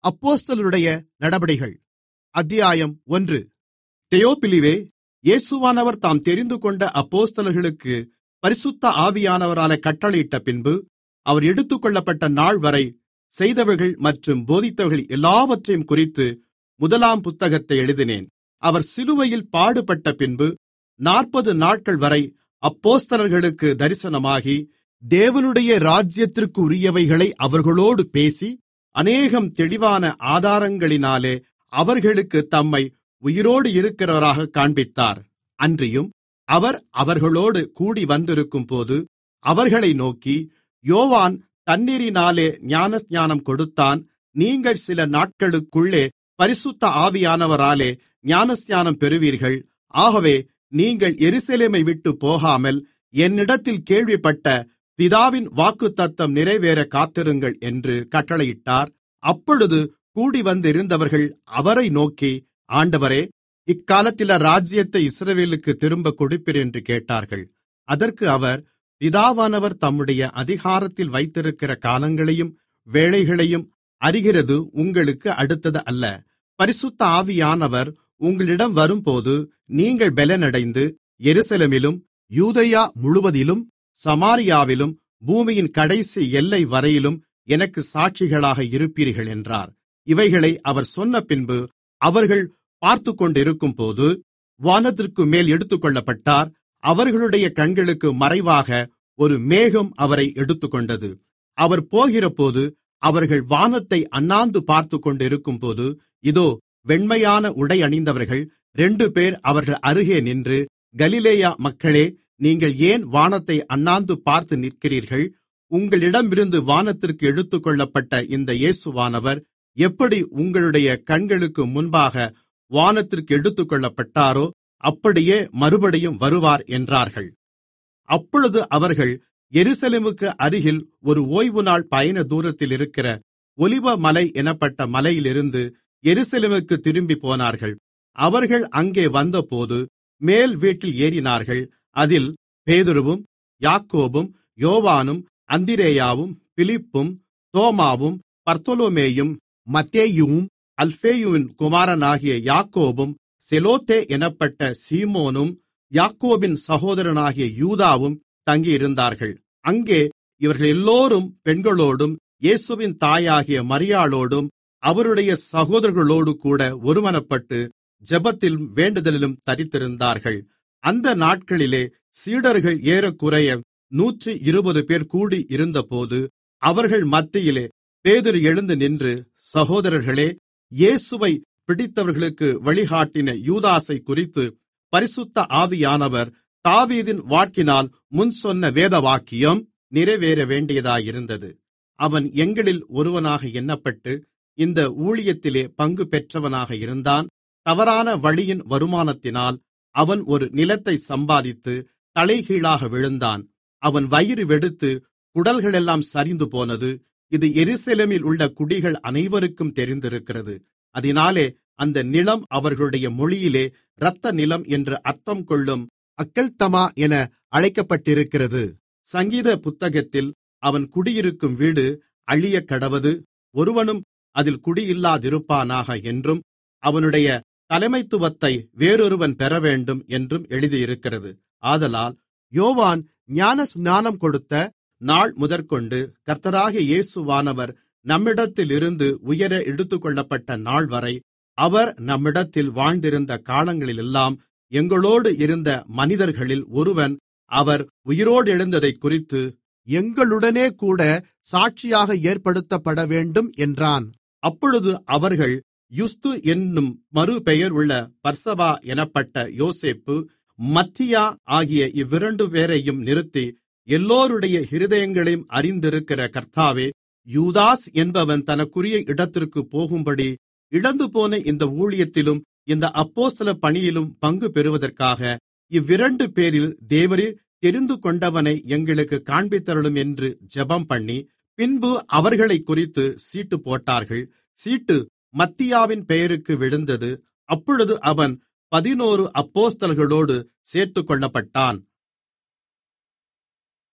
அப்போஸ்தலருடைய நடபடிகள் அத்தியாயம் ஒன்று தெயோப்பிலுவே இயேசுவானவர் தாம் தெரிந்துகொண்ட அப்போஸ்தலர்களுக்கு பரிசுத்த ஆவியானவராலே கட்டளையிட்டபின்பு அவர் எடுத்துக்கொள்ளப்பட்ட நாள்வரை செய்தவைகள் மற்றும் போதித்தவைகள் எல்லாவற்றையும் குறித்து முதலாம் புத்தகத்தை எழுதினேன் அவர் சிலுவையில் பாடுபட்டபின்பு நாற்பது நாட்கள்வரை அப்போஸ்தலர்களுக்கு தரிசனமாகி தேவனுடைய ராஜ்யத்திற்குரியவைகளை அவர்களோடு பேசி அநேகம் தெளிவான ஆதாரங்களினாலே அவர்களுக்குத் தம்மை உயிரோடு இருக்கிறவராகக் காண்பித்தார் அன்றியும் அவர் அவர்களோடு கூடிவந்திருக்கும்போது அவர்களை நோக்கி யோவான் தண்ணீரினாலே ஞானஸ்நானம் கொடுத்தான் நீங்கள் சில நாட்களுக்குள்ளே பரிசுத்த ஆவியானவராலே ஞானஸ்நானம் பெறுவீர்கள் ஆகவே நீங்கள் எருசலேமை விட்டுப் போகாமல் என்னிடத்தில் கேள்விப்பட்ட பிதாவின் வாக்குத்தத்தம் நிறைவேறக் காத்திருங்கள் என்று கட்டளையிட்டார் அப்பொழுது கூடிவந்திருந்தவர்கள் அவரை நோக்கி ஆண்டவரே இக்காலத்திலா ராஜ்யத்தை இஸ்ரவேலுக்குத் திரும்பக் கொடுப்பீர் என்று கேட்டார்கள் அதற்கு அவர் பிதாவானவர் தம்முடைய அதிகாரத்தில் வைத்திருக்கிற காலங்களையும் வேளைகளையும் அறிகிறது உங்களுக்கு அடுத்தது அல்ல பரிசுத்த ஆவியானவர் உங்களிடம் வரும்போது நீங்கள் பெலனடைந்து எருசலேமிலும் யூதேயா முழுவதிலும் சமாரியாவிலும் பூமியின் கடைசி எல்லை வரையிலும் எனக்கு சாட்சிகளாக இருப்பீர்கள் என்றார் இவைகளை அவர் சொன்னபின்பு அவர்கள் பார்த்துக்கொண்டிருக்கும்போது வானத்திற்கு மேல் எடுத்துக்கொள்ளப்பட்டார் அவர்களுடைய கண்களுக்கு மறைவாக ஒரு மேகம் அவரை எடுத்துக்கொண்டது அவர் போகிறபோது அவர்கள் வானத்தை அண்ணாந்து பார்த்துக்கொண்டிருக்கும்போது இதோ வெண்மையான உடை அணிந்தவர்கள் ரெண்டு பேர் அவர்கள் அருகே நின்று கலிலேயா மக்களே நீங்கள் ஏன் வானத்தை அண்ணாந்து பார்த்து நிற்கிறீர்கள் உங்களிடமிருந்து வானத்திற்கு எடுத்துக்கொள்ளப்பட்ட இந்த இயேசுவானவர் எப்படி உங்களுடைய கண்களுக்கு முன்பாக வானத்திற்கு எடுத்துக்கொள்ளப்பட்டாரோ அப்படியே மறுபடியும் வருவார் என்றார்கள் அப்பொழுது அவர்கள் எருசலேமுக்கு அருகில் ஒரு ஓய்வுநாள் பயண தூரத்தில் இருக்கிற ஒலிவ மலை எனப்பட்ட மலையிலிருந்து எருசலேமுக்கு திரும்பி போனார்கள் அவர்கள் அங்கே வந்தபோது மேல் வீட்டில் ஏறினார்கள் அதில் பேதுருவும் யாக்கோபும் யோவானும் அந்திரேயாவும் பிலிப்பும் தோமாவும் பர்த்தொலோமேயும் மத்தேயுவும் அல்பேயுவின் குமாரனாகிய யாக்கோபும் செலோத்தே எனப்பட்ட சீமோனும் யாக்கோபின் சகோதரனாகிய யூதாவும் தங்கியிருந்தார்கள் அங்கே இவர்கள் எல்லோரும் பெண்களோடும் இயேசுவின் தாயாகிய மரியாளோடும் அவருடைய சகோதரர்களோடு கூட ஒருமனப்பட்டு ஜெபத்திலும் வேண்டுதலிலும் தரித்திருந்தார்கள் அந்த நாட்களிலே சீடர்கள் ஏறக்குறைய நூற்றி இருபது பேர் கூடி இருந்தபோது அவர்கள் மத்தியிலே பேதுரு எழுந்து நின்று சகோதரர்களே இயேசுவை பிடித்தவர்களுக்கு வழிகாட்டின யூதாசை குறித்து பரிசுத்த ஆவியானவர் தாவீதின் வாக்கினால் முன் சொன்ன வேதவாக்கியம் நிறைவேற வேண்டியதாயிருந்தது அவன் எங்களில் ஒருவனாக எண்ணப்பட்டு இந்த ஊழியத்திலே பங்கு பெற்றவனாக இருந்தான் தவறான வழியின் வருமானத்தினால் அவன் ஒரு நிலத்தை சம்பாதித்து தலைகீழாக விழுந்தான் அவன் வயிறு வெடித்து குடல்களெல்லாம் சரிந்து போனது இது எருசலேமில் உள்ள குடிகள் அனைவருக்கும் தெரிந்திருக்கிறது அதனாலே அந்த நிலம் அவர்களுடைய மொழியிலே இரத்த நிலம் என்று அர்த்தம் கொள்ளும் அக்கல்தமா என அழைக்கப்பட்டிருக்கிறது சங்கீத புத்தகத்தில் அவன் குடியிருக்கும் வீடு அழியக்கடவது ஒருவனும் அதில் குடியில்லாதிருப்பானாக என்றும் அவனுடைய தலைமைத்துவத்தை வேறொருவன் பெறவேண்டும் என்றும் எழுதியிருக்கிறது ஆதலால் யோவான் ஞானஸ்நானம் கொடுத்த நாள் முதற்கொண்டு கர்த்தராகிய இயேசுவானவர் நம்மிடத்திலிருந்து உயர எடுத்துக்கொள்ளப்பட்ட நாள்வரை அவர் நம்மிடத்தில் வாழ்ந்திருந்த காலங்களிலெல்லாம் எங்களோடு இருந்த மனிதர்களில் ஒருவன் அவர் உயிரோடு எழுந்ததைக் குறித்து எங்களுடனே கூட சாட்சியாக ஏற்படுத்தப்பட வேண்டும் என்றான் அப்பொழுது அவர்கள் யுஸ்து என்னும் மறுபெயர் உள்ள பர்சபா எனப்பட்ட யோசேப்பு மத்தியா ஆகிய இவ்விரண்டு பேரையும் நிறுத்தி எல்லோருடைய இருதயங்களையும் அறிந்திருக்கிற கர்த்தாவே யூதாஸ் என்பவன் தனக்குரிய இடத்திற்கு போகும்படி இழந்துபோன இந்த ஊழியத்திலும் இந்த அப்போஸ்தல பணியிலும் பங்கு பெறுவதற்காக இவ்விரண்டு பேரில் தேவரீர் தெரிந்து கொண்டவனை எங்களுக்கு காண்பித்தருளும் என்று ஜெபம் பண்ணி பின்பு அவர்களை குறித்து சீட்டு போட்டார்கள் சீட்டு மத்தியாவின் பெயருக்கு விழுந்தது அப்பொழுது அவன் பதினோரு அப்போஸ்தலர்களோடு சேர்த்துக்கொள்ளப்பட்டான்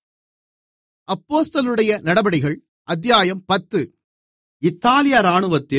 அப்போஸ்தலருடைய நடபடிகள் அத்தியாயம் பத்து இத்தாலிய இராணுவத்தில்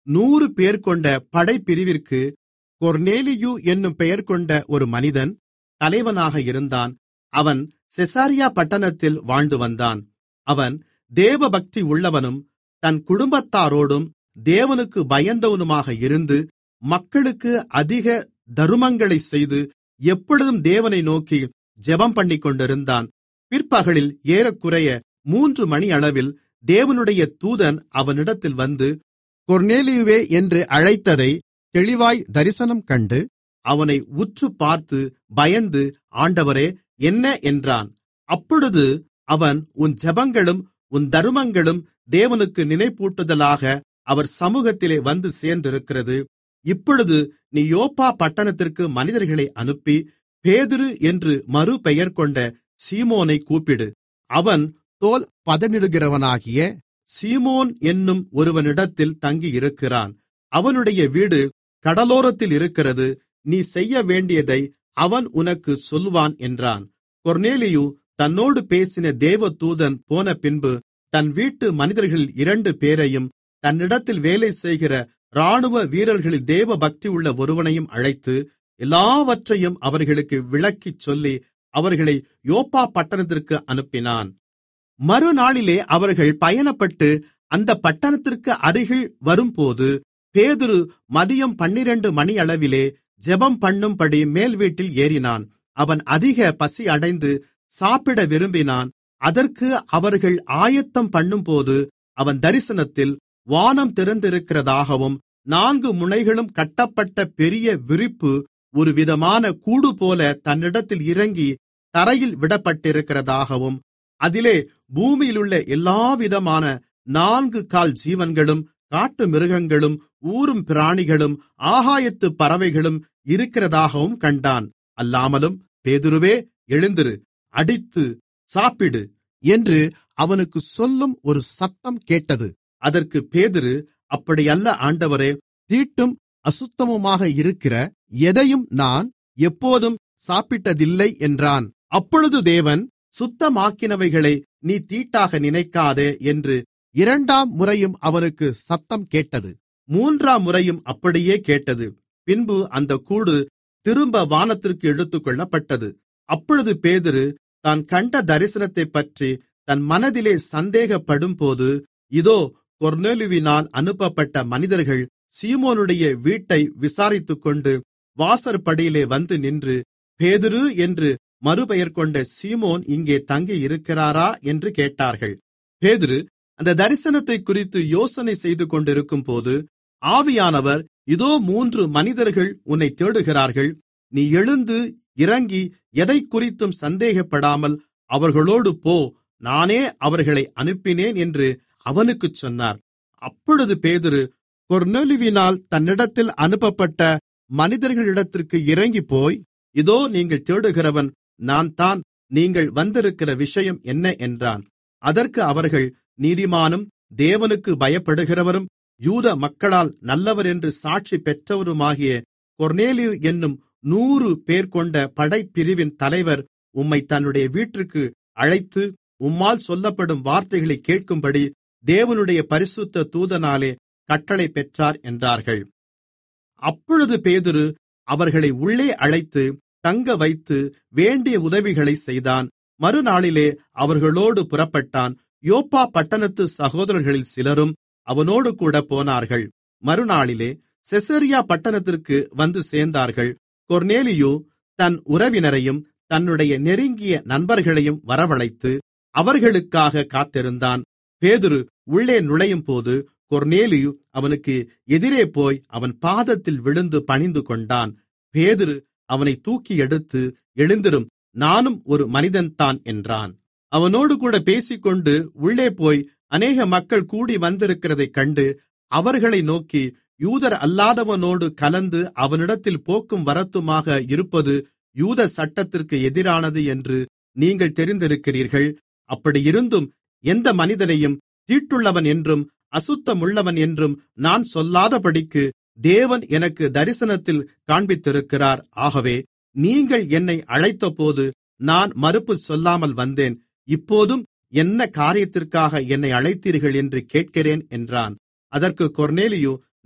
நூறு பேர் கொண்ட படைப்பிரிவிற்கு கொர்நேலியு என்னும் பெயர் கொண்ட ஒரு மனிதன் தலைவனாக இருந்தான் அவன் செசாரியா பட்டணத்தில் வாழ்ந்து வந்தான் அவன் தேவபக்தி உள்ளவனும் தன் குடும்பத்தாரோடும் தேவனுக்கு பயந்தவனுமாக இருந்து மக்களுக்கு அதிக தருமங்களைச் செய்து எப்பொழுதும் தேவனை நோக்கி ஜெபம் பண்ணிக்கொண்டிருந்தான் பிற்பகலில் ஏறக்குறைய மூன்று மணி அளவில் தேவனுடைய தூதன் அவனிடத்தில் வந்து கொர்நேலியுவே என்று அழைத்ததை தெளிவாய் தரிசனம் கண்டு அவனை உற்று பார்த்து பயந்து ஆண்டவரே என்ன என்றான் அப்பொழுது அவன் உன் ஜெபங்களும் உன் தருமங்களும் தேவனுக்கு நினைப்பூட்டுதலாக அவர் சமூகத்திலே வந்து சேர்ந்திருக்கிறது இப்பொழுது நீ யோப்பா பட்டணத்திற்கு மனிதர்களை அனுப்பி பேதுரு என்று மறுபெயர் கொண்ட சீமோனை கூப்பிடு அவன் தோல் பதனிடுகிறவனாகிய சீமோன் என்னும் ஒருவனிடத்தில் தங்கியிருக்கிறான் அவனுடைய வீடு கடலோரத்தில் இருக்கிறது நீ செய்ய வேண்டியதை அவன் உனக்கு சொல்வான் என்றான் கொர்நேலியு தன்னோடு பேசின தேவதூதன் போன பின்பு தன் வீட்டு மனிதர்களில் இரண்டு பேரையும் தன்னிடத்தில் வேலை செய்கிற இராணுவ வீரர்களில் தேவ பக்தியுள்ள ஒருவனையும் அழைத்து எல்லாவற்றையும் அவர்களுக்கு விளக்கிச் சொல்லி அவர்களை யோப்பா பட்டணத்திற்கு அனுப்பினான் மறுநாளிலே அவர்கள் பயணப்பட்டு அந்த பட்டணத்திற்கு அருகில் வரும்போது பேதுரு மதியம் பன்னிரண்டு மணியளவிலே ஜெபம் பண்ணும்படி மேல் வீட்டில் ஏறினான் அவன் அதிக பசி அடைந்து சாப்பிட விரும்பினான் அதற்கு அவர்கள் ஆயத்தம் பண்ணும்போது அவன் தரிசனத்தில் வானம் திறந்திருக்கிறதாகவும் நான்கு முனைகளும் கட்டப்பட்ட பெரிய விரிப்பு ஒரு விதமான கூடுபோல தன்னிடத்தில் இறங்கி தரையில் விடப்பட்டிருக்கிறதாகவும் அதிலே பூமியிலுள்ள எல்லாவிதமான நான்கு கால் ஜீவன்களும் காட்டு மிருகங்களும் ஊரும் பிராணிகளும் ஆகாயத்து பறவைகளும் இருக்கிறதாகவும் கண்டான் அல்லாமலும் பேதுருவே எழுந்திரு அடித்து சாப்பிடு என்று அவனுக்கு சொல்லும் ஒரு சத்தம் கேட்டது அதற்கு பேதுரு அப்படியல்ல ஆண்டவரே தீட்டும் அசுத்தமுமாக இருக்கிற எதையும் நான் எப்போதும் சாப்பிட்டதில்லை என்றான் அப்பொழுது தேவன் சுத்தமாக்கினவைகளை நீ தீட்டாக நினைக்காதே என்று இரண்டாம் முறையும் அவனுக்கு சத்தம் கேட்டது மூன்றாம் முறையும் அப்படியே கேட்டது பின்பு அந்த கூடு திரும்ப வானத்திற்கு எடுத்துக்கொள்ளப்பட்டது அப்பொழுது பேதுரு தான் கண்ட தரிசனத்தைப் பற்றி தன் மனதிலே சந்தேகப்படும்போது இதோ கொர்நேலுவினால் அனுப்பப்பட்ட மனிதர்கள் சீமோனுடைய வீட்டை விசாரித்துக்கொண்டு வாசற்படியிலே வந்து நின்று பேதுரு என்று மறுபெயர் கொண்ட சீமோன் இங்கே தங்கியிருக்கிறாரா என்று கேட்டார்கள் பேதுரு அந்த தரிசனத்தை குறித்து யோசனை செய்து கொண்டிருக்கும்போது ஆவியானவர் இதோ மூன்று மனிதர்கள் உன்னை தேடுகிறார்கள் நீ எழுந்து இறங்கி எதை குறித்தும் சந்தேகப்படாமல் அவர்களோடு போ நானே அவர்களை அனுப்பினேன் என்று அவனுக்குச் சொன்னார் அப்பொழுது பேதுரு கொர்நொலிவினால் தன்னிடத்தில் அனுப்பப்பட்ட மனிதர்களிடத்திற்கு இறங்கிப்போய் இதோ நீங்கள் தேடுகிறவன் நான் தான் நீங்கள் வந்திருக்கிற விஷயம் என்ன என்றான் அதற்கு அவர்கள் நீதிமானும் தேவனுக்கு பயப்படுகிறவரும் யூத மக்களால் நல்லவர் என்று சாட்சி பெற்றவருமாகிய கொர்நேலியு என்னும் நூறு பேர் கொண்ட படைப்பிரிவின் தலைவர் உம்மை தன்னுடைய வீட்டிற்கு அழைத்து உம்மால் சொல்லப்படும் வார்த்தைகளை கேட்கும்படி தேவனுடைய பரிசுத்த தூதனாலே கட்டளை பெற்றார் என்றார்கள் அப்பொழுது பேதுரு அவர்களை உள்ளே அழைத்து தங்க வைத்து வேண்டிய உதவிகளை செய்தான் மறுநாளிலே அவர்களோடு புறப்பட்டான் யோப்பா பட்டணத்து சகோதரர்களில் சிலரும் அவனோடு கூட போனார்கள் மறுநாளிலே செசரியா பட்டணத்திற்கு வந்து சேர்ந்தார்கள் கொர்நேலியு தன் உறவினரையும் தன்னுடைய நெருங்கிய நண்பர்களையும் வரவழைத்து அவர்களுக்காக காத்திருந்தான் பேதுரு உள்ளே நுழையும்போது கொர்நேலியு அவனுக்கு எதிரே போய் அவன் பாதத்தில் விழுந்து பணிந்து கொண்டான் பேதுரு அவனை தூக்கி எடுத்து எழுந்திரும் நானும் ஒரு மனிதன்தான் என்றான் அவனோடு கூட பேசிக்கொண்டு உள்ளே போய் அநேக மக்கள் கூடி வந்திருக்கிறதைக் கண்டு அவர்களை நோக்கி யூதர் அல்லாதவனோடு கலந்து அவனிடத்தில் போக்கும் வரத்துமாக இருப்பது யூத சட்டத்திற்கு எதிரானது என்று நீங்கள் தெரிந்திருக்கிறீர்கள் அப்படியிருந்தும் எந்த மனிதனையும் தீட்டுள்ளவன் என்றும் அசுத்தமுள்ளவன் என்றும் நான் சொல்லாதபடிக்கு தேவன் எனக்கு தரிசனத்தில் காண்பித்திருக்கிறார் ஆகவே நீங்கள் என்னை அழைத்தபோது நான் மறுப்பு சொல்லாமல் வந்தேன் இப்போதும் என்ன காரியத்திற்காக என்னை அழைத்தீர்கள் என்று கேட்கிறேன் என்றான் அதற்கு கொர்நேலியு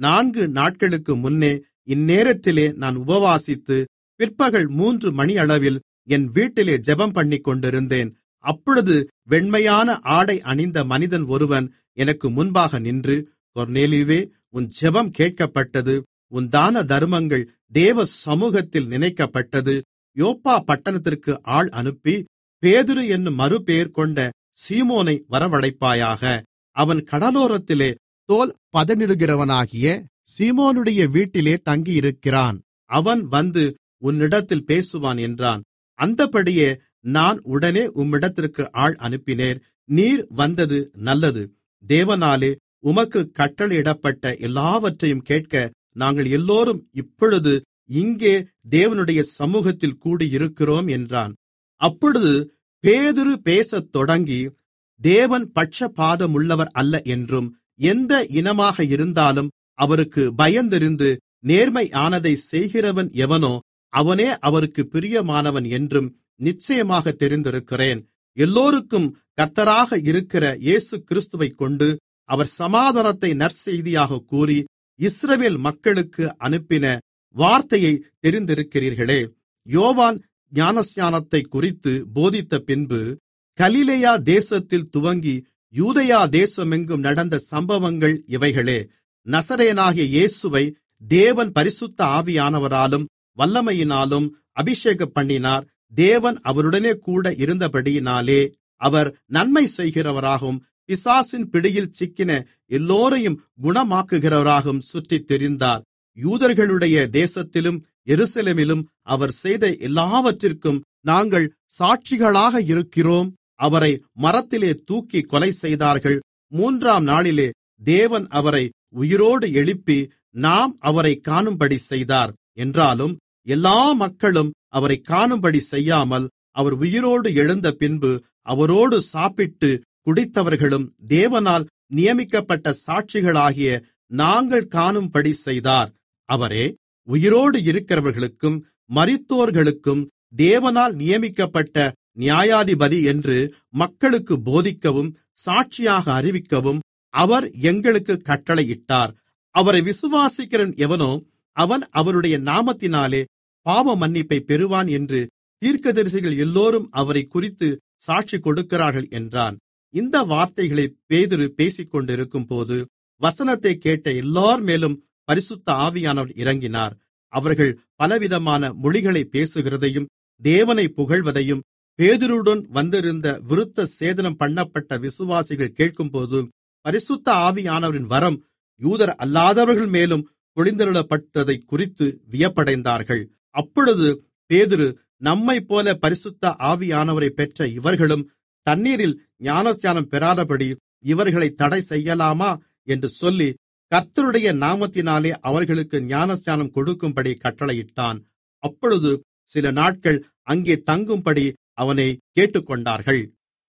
நான்கு நாட்களுக்கு முன்னே இந்நேரத்திலே நான் உபவாசித்து பிற்பகல் மூன்று மணியளவில் என் வீட்டிலே ஜெபம் பண்ணிக்கொண்டிருந்தேன் அப்பொழுது வெண்மையான ஆடை அணிந்த மனிதன் ஒருவன் எனக்கு முன்பாக நின்று கொர்நேலியுவே உன் ஜெபம் கேட்கப்பட்டது உன் தான தர்மங்கள் தேவ சமூகத்தில் நினைக்கப்பட்டது யோப்பா பட்டணத்திற்கு ஆள் அனுப்பி பேதுரு என்னும் மறுபெயர் கொண்ட சீமோனை வரவழைப்பாயாக அவன் கடலோரத்திலே தோல் பதனிடுகிறவனாகிய சீமோனுடைய வீட்டிலே தங்கியிருக்கிறான் அவன் வந்து உன்னிடத்தில் பேசுவான் என்றான் அந்தபடியே நான் உடனே உம்மிடத்திற்கு ஆள் அனுப்பினேன் நீர் வந்தது நல்லது தேவனாலே உமக்கு கட்டளையிடப்பட்ட எல்லாவற்றையும் கேட்க நாங்கள் எல்லோரும் இப்பொழுது இங்கே தேவனுடைய சமூகத்தில் கூடியிருக்கிறோம் என்றான் அப்பொழுது பேதுரு பேசத் தொடங்கி தேவன் பட்சபாதமுள்ளவர் அல்ல என்றும் எந்த இனமாக இருந்தாலும் அவருக்கு பயந்திருந்து நேர்மையானதை செய்கிறவன் எவனோ அவனே அவருக்கு பிரியமானவன் என்றும் நிச்சயமாக தெரிந்திருக்கிறேன் எல்லோருக்கும் கர்த்தராக இருக்கிற இயேசு கிறிஸ்துவைக் கொண்டு அவர் சமாதானத்தை நற்செய்தியாக கூறி இஸ்ரவேல் மக்களுக்கு அனுப்பின வார்த்தையை தெரிந்திருக்கிறீர்களே யோவான் ஞானஸ்நானத்தை குறித்து போதித்த பின்பு கலிலேயா தேசத்தில் துவங்கி யூதயா தேசமெங்கும் நடந்த சம்பவங்கள் இவைகளே நசரேனாகிய இயேசுவை தேவன் பரிசுத்த ஆவியானவராலும் வல்லமையினாலும் அபிஷேகம் பண்ணினார் தேவன் அவருடனே கூட இருந்தபடியினாலே அவர் நன்மை செய்கிறவராகவும் பிசாசின் பிடியில் சிக்கின எல்லோரையும் குணமாக்குகிறவராகவும் சுற்றித் திரிந்தார் யூதர்களுடைய தேசத்திலும் எருசலேமிலும் அவர் செய்த எல்லாவற்றிற்கும் நாங்கள் சாட்சிகளாக இருக்கிறோம் அவரை மரத்திலே தூக்கி கொலை செய்தார்கள் மூன்றாம் நாளிலே தேவன் அவரை உயிரோடு எழுப்பி நாம் அவரை காணும்படி செய்தார் என்றாலும் எல்லா மக்களும் அவரை காணும்படி செய்யாமல் அவர் உயிரோடு எழுந்த பின்பு அவரோடு சாப்பிட்டு குடித்தவர்களும் தேவனால் நியமிக்கப்பட்ட சாட்சிகளாகிய நாங்கள் காணும்படி செய்தார் அவரே உயிரோடு இருக்கிறவர்களுக்கும் மரித்தோர்களுக்கும் தேவனால் நியமிக்கப்பட்ட நியாயாதிபதி என்று மக்களுக்கு போதிக்கவும் சாட்சியாக அறிவிக்கவும் அவர் எங்களுக்கு கட்டளையிட்டார் அவரை விசுவாசிக்கிறன் எவனோ அவன் அவருடைய நாமத்தினாலே பாவ மன்னிப்பை பெறுவான் என்று தீர்க்கதரிசிகள் எல்லோரும் அவரை குறித்து சாட்சி கொடுக்கிறார்கள் என்றான் இந்த வார்த்தைகளை பேதுரு பேசிக்கொண்டிருக்கும் போது வசனத்தை கேட்ட எல்லார் மேலும் பரிசுத்த ஆவியானவர் இறங்கினார் அவர்கள் பலவிதமான மொழிகளை பேசுகிறதையும் தேவனை புகழ்வதையும் பேதுருடன் வந்திருந்த விருத்த சேதனம் பண்ணப்பட்ட விசுவாசிகள் கேட்கும்போது பரிசுத்த ஆவியானவரின் வரம் யூதர் அல்லாதவர்கள் மேலும் பொழிந்தருளப்பட்டதை குறித்து வியப்படைந்தார்கள் அப்பொழுது பேதுரு நம்மைப் போல பரிசுத்த ஆவியானவரை பெற்ற இவர்களும் தண்ணீரில் ஞானஸ்நானம் பெறாதபடி இவர்களை தடை செய்யலாமா என்று சொல்லி கர்த்தருடைய நாமத்தினாலே அவர்களுக்கு ஞானஸ்நானம் கொடுக்கும்படி கட்டளையிட்டான் அப்பொழுது சில நாட்கள் அங்கே தங்கும்படி அவனை கேட்டுக்கொண்டார்கள்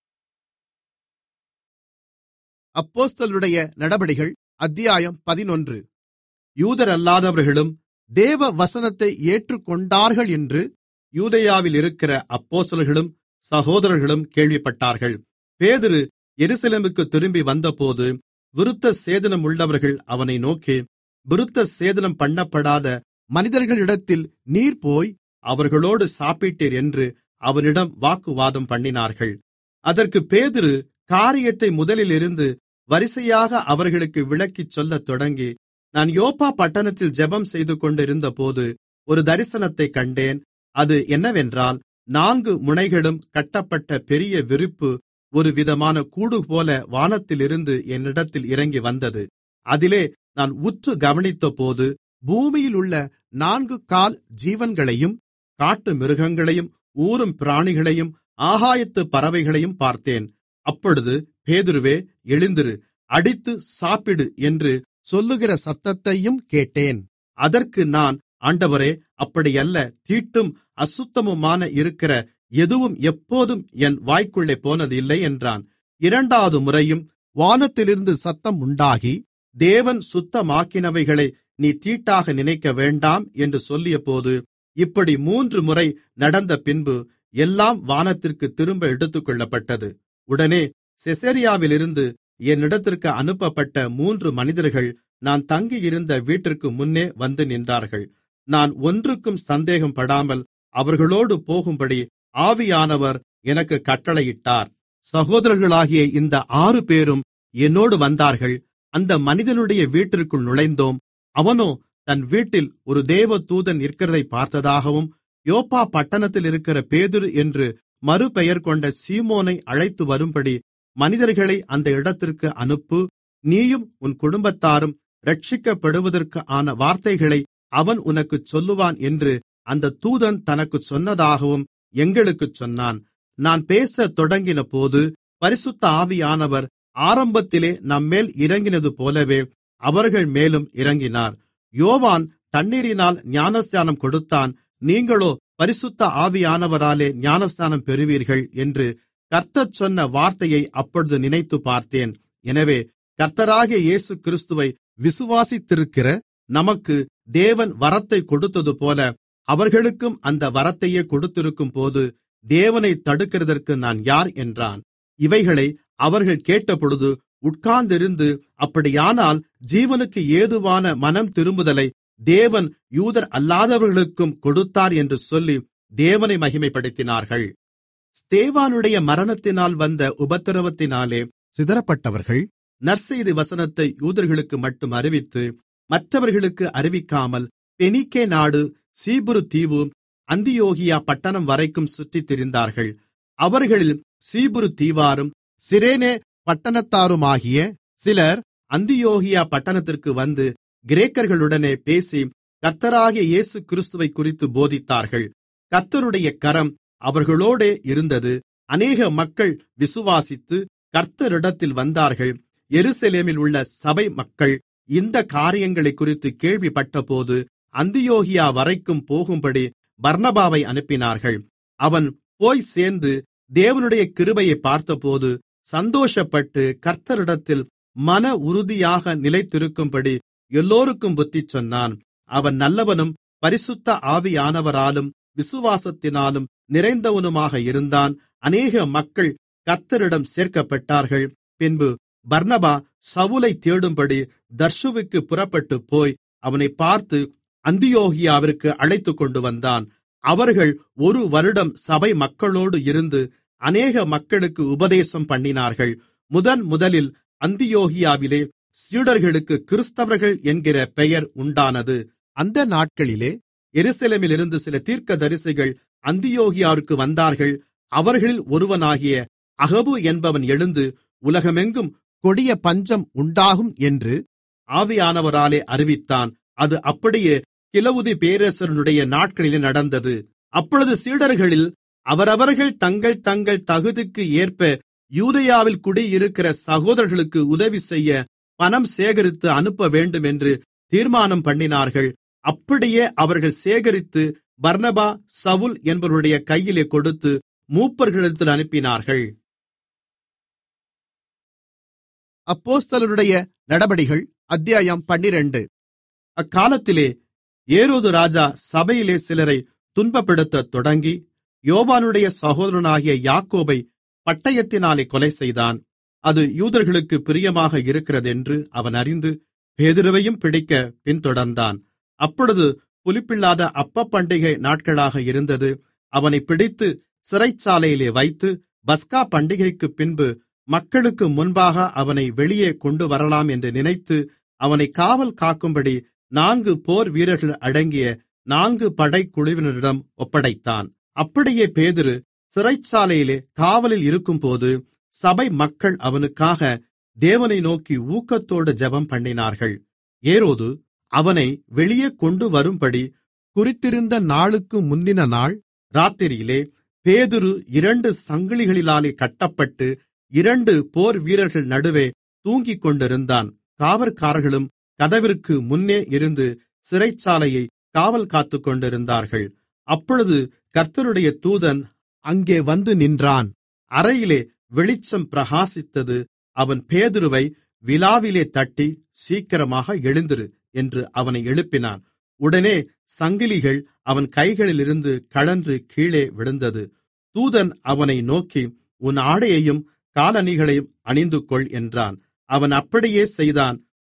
அப்போஸ்தலருடைய நடபடிகள் அத்தியாயம் பதினொன்று யூதரல்லாதவர்களும் தேவ வசனத்தை ஏற்றுக்கொண்டார்கள் என்று யூதேயாவில் இருக்கிற அப்போஸ்தலர்களும் சகோதரர்களும் கேள்விப்பட்டார்கள் பேதுரு எருசலேமுக்கு திரும்பி வந்தபோது விருத்த சேதனம் உள்ளவர்கள் அவனை நோக்கி விருத்த சேதனம் பண்ணப்படாத மனிதர்களிடத்தில் நீர் போய் அவர்களோடு சாப்பிட்டீர் என்று அவனிடம் வாக்குவாதம் பண்ணினார்கள் அதற்கு பேதுரு காரியத்தை முதலிலிருந்து வரிசையாக அவர்களுக்கு விளக்கிச் சொல்லத் தொடங்கி நான் யோப்பா பட்டணத்தில் ஜெபம் செய்து கொண்டிருந்தபோது ஒரு தரிசனத்தைக் கண்டேன் அது என்னவென்றால் நான்கு முனைகளும் கட்டப்பட்ட பெரிய விரிப்பு ஒரு விதமான கூடுபோல வானத்திலிருந்து என்னிடத்தில் இறங்கி வந்தது அதிலே நான் உற்று கவனித்தபோது பூமியில் உள்ள நான்கு கால் ஜீவன்களையும் காட்டு மிருகங்களையும் ஊரும் பிராணிகளையும் ஆகாயத்து பறவைகளையும் பார்த்தேன் அப்பொழுது பேதுருவே எழுந்திரு அடித்து சாப்பிடு என்று சொல்லுகிற சத்தத்தையும் கேட்டேன் அதற்கு நான் ஆண்டவரே அப்படியல்ல தீட்டும் அசுத்தமுமான இருக்கிற எதுவும் எப்போதும் என் வாய்க்குள்ளே போனதில்லை என்றான் இரண்டாவது முறையும் வானத்திலிருந்து சத்தம் உண்டாகி தேவன் சுத்தமாக்கினவைகளை நீ தீட்டாக நினைக்க வேண்டாம் என்று சொல்லியபோது இப்படி மூன்று முறை நடந்த பின்பு எல்லாம் வானத்திற்கு திரும்ப எடுத்துக்கொள்ளப்பட்டது உடனே செசரியாவிலிருந்து என்னிடத்திற்கு அனுப்பப்பட்ட மூன்று மனிதர்கள் நான் தங்கியிருந்த வீட்டிற்கு முன்னே வந்து நின்றார்கள் நான் ஒன்றுக்கும் சந்தேகம் படாமல் அவர்களோடு போகும்படி ஆவியானவர் எனக்கு கட்டளையிட்டார் சகோதரர்களாகிய இந்த ஆறு பேரும் என்னோடு வந்தார்கள் அந்த மனிதனுடைய வீட்டிற்குள் நுழைந்தோம் அவனோ தன் வீட்டில் ஒரு தேவ தூதன் இருக்கிறதை பார்த்ததாகவும் யோப்பா பட்டணத்தில் இருக்கிற பேதுரு என்று மறுபெயர் கொண்ட சீமோனை அழைத்து வரும்படி மனிதர்களை அந்த இடத்திற்கு அனுப்பு நீயும் உன் குடும்பத்தாரும் இரட்சிக்கப்படுவதற்கு ஆன வார்த்தைகளை அவன் உனக்குச் சொல்லுவான் என்று அந்த தூதன் தனக்குச் சொன்னதாகவும் எங்களுக்குச் சொன்னான் நான் பேசத் தொடங்கினபோது பரிசுத்த ஆவியானவர் ஆரம்பத்திலே நம்மேல் இறங்கினது போலவே அவர்கள் மேலும் இறங்கினார் யோவான் தண்ணீரினால் ஞானஸ்நானம் கொடுத்தான் நீங்களோ பரிசுத்த ஆவியானவராலே ஞானஸ்நானம் பெறுவீர்கள் என்று கர்த்தர் சொன்ன வார்த்தையை அப்பொழுது நினைத்து பார்த்தேன் எனவே கர்த்தராகிய இயேசு கிறிஸ்துவை விசுவாசித்திருக்கிற நமக்கு தேவன் வரத்தை கொடுத்ததுபோல அவர்களுக்கும் அந்த வரத்தையே கொடுத்திருக்கும்போது தேவனை தடுக்கிறதற்கு நான் யார் என்றான் இவைகளை அவர்கள் கேட்டபொழுது உட்கார்ந்திருந்து அப்படியானால் ஜீவனுக்கு ஏதுவான மனம் திரும்புதலை தேவன் யூதர் அல்லாதவர்களுக்கும் கொடுத்தார் என்று சொல்லி தேவனை மகிமைப்படுத்தினார்கள் ஸ்தேவானுடைய மரணத்தினால் வந்த உபத்திரவத்தினாலே சிதறப்பட்டவர்கள் நற்செய்தி வசனத்தை யூதர்களுக்கு மட்டும் அறிவித்து மற்றவர்களுக்கு அறிவிக்காமல் பெனிக்கே நாடு சீபுரு தீவு அந்தியோகியா பட்டணம் வரைக்கும் சுற்றித் திரிந்தார்கள் அவர்களில் சீபுரு தீவாரும் சிரேனே பட்டணத்தாருமாகிய சிலர் அந்தியோகியா பட்டணத்திற்கு வந்து கிரேக்கர்களுடனே பேசி கர்த்தராகிய இயேசு கிறிஸ்துவை குறித்து போதித்தார்கள் கர்த்தருடைய கரம் அவர்களோடே இருந்தது அநேக மக்கள் விசுவாசித்து கர்த்தரிடத்தில் வந்தார்கள் எருசலேமில் உள்ள சபை மக்கள் இந்த காரியங்களை குறித்து கேள்விப்பட்டபோது அந்தியோகியா வரைக்கும் போகும்படி பர்னபாவை அனுப்பினார்கள் அவன் போய் சேர்ந்து தேவனுடைய கிருபையை பார்த்தபோது சந்தோஷப்பட்டு கர்த்தரிடத்தில் மன உறுதியாக நிலைத்திருக்கும்படி எல்லோருக்கும் புத்தி சொன்னான் அவன் நல்லவனும் பரிசுத்த ஆவியானவராலும் விசுவாசத்தினாலும் நிறைந்தவனுமாக இருந்தான் அநேக மக்கள் கர்த்தரிடம் சேர்க்கப்பட்டார்கள் பின்பு பர்னபா சவுலை தேடும்படி தர்ஷுவுக்கு புறப்பட்டு போய் அவனை பார்த்து அந்தியோகியாவிற்கு அழைத்து கொண்டு வந்தான் அவர்கள் ஒரு வருடம் சபை மக்களோடு இருந்து அநேக மக்களுக்கு உபதேசம் பண்ணினார்கள் முதன் முதலில் அந்தியோகியாவிலே சீடர்களுக்கு கிறிஸ்தவர்கள் என்கிற பெயர் உண்டானது அந்த நாட்களிலே எருசலேமிலிருந்து சில தீர்க்கதரிசிகள் அந்தியோகியாருக்கு வந்தார்கள் அவர்களில் ஒருவனாகிய அகபு என்பவன் எழுந்து உலகமெங்கும் கொடிய பஞ்சம் உண்டாகும் என்று ஆவியானவராலே அறிவித்தான் அது அப்படியே கிலவுதி பேரரசனுடைய நாட்களிலே நடந்தது அப்பொழுது சீடர்களில் அவரவர்கள் தங்கள் தங்கள் தகுதிக்கு ஏற்ப யூதேயாவில் குடியிருக்கிற சகோதரர்களுக்கு உதவி செய்ய பணம் சேகரித்து அனுப்ப வேண்டும் என்று தீர்மானம் பண்ணினார்கள் அப்படியே அவர்கள் சேகரித்து பர்னபா சவுல் என்பவருடைய கையிலே கொடுத்து மூப்பர்களிடத்தில் அனுப்பினார்கள் அப்போஸ்தலருடைய நடபடிகள் அத்தியாயம் பன்னிரண்டு அக்காலத்திலே ஏரோது ராஜா சபையிலே சிலரை துன்பப்படுத்தத் தொடங்கி யோவானுடைய சகோதரனாகிய யாக்கோபை பட்டயத்தினாலே கொலை செய்தான் அது யூதர்களுக்கு பிரியமாக இருக்கிறதென்று அவன் அறிந்து பேதுருவையும் பிடிக்க பின்தொடர்ந்தான் அப்பொழுது புலிப்பில்லாத அப்ப பண்டிகை நாட்களாக இருந்தது அவனை பிடித்து சிறைச்சாலையிலே வைத்து பஸ்கா பண்டிகைக்கு பின்பு மக்களுக்கு முன்பாக அவனை வெளியே கொண்டு வரலாம் என்று நினைத்து அவனை காவல் காக்கும்படி நான்கு போர் வீரர்கள் அடங்கிய நான்கு படைக்குழுவினரிடம் ஒப்படைத்தான் அப்படியே பேதுரு சிறைச்சாலையிலே காவலில் இருக்கும்போது சபை மக்கள் அவனுக்காக தேவனை நோக்கி ஊக்கத்தோடு ஜெபம் பண்ணினார்கள் ஏரோது அவனை வெளியே கொண்டு வரும்படி குறித்திருந்த நாளுக்கு முந்தின நாள் ராத்திரியிலே பேதுரு இரண்டு சங்கிலிகளிலாலே கட்டப்பட்டு இரண்டு போர் வீரர்கள் நடுவே தூங்கிக் கொண்டிருந்தான் காவற்காரர்களும் கதவிற்கு முன்னே இருந்து சிறைச்சாலையை காவல் காத்துக் கொண்டிருந்தார்கள் அப்பொழுது கர்த்தருடைய தூதன் அங்கே வந்து நின்றான் அறையிலே வெளிச்சம் பிரகாசித்தது அவன் பேதுருவை விலாவிலே தட்டி சீக்கிரமாக எழுந்திரு என்று அவனை எழுப்பினான் உடனே சங்கிலிகள் அவன் கைகளிலிருந்து கழன்று கீழே விழுந்தது தூதன் அவனை நோக்கி உன் ஆடையையும் காலணிகளையும் அணிந்துகொள் என்றான் அவன் அப்படியே செய்தான்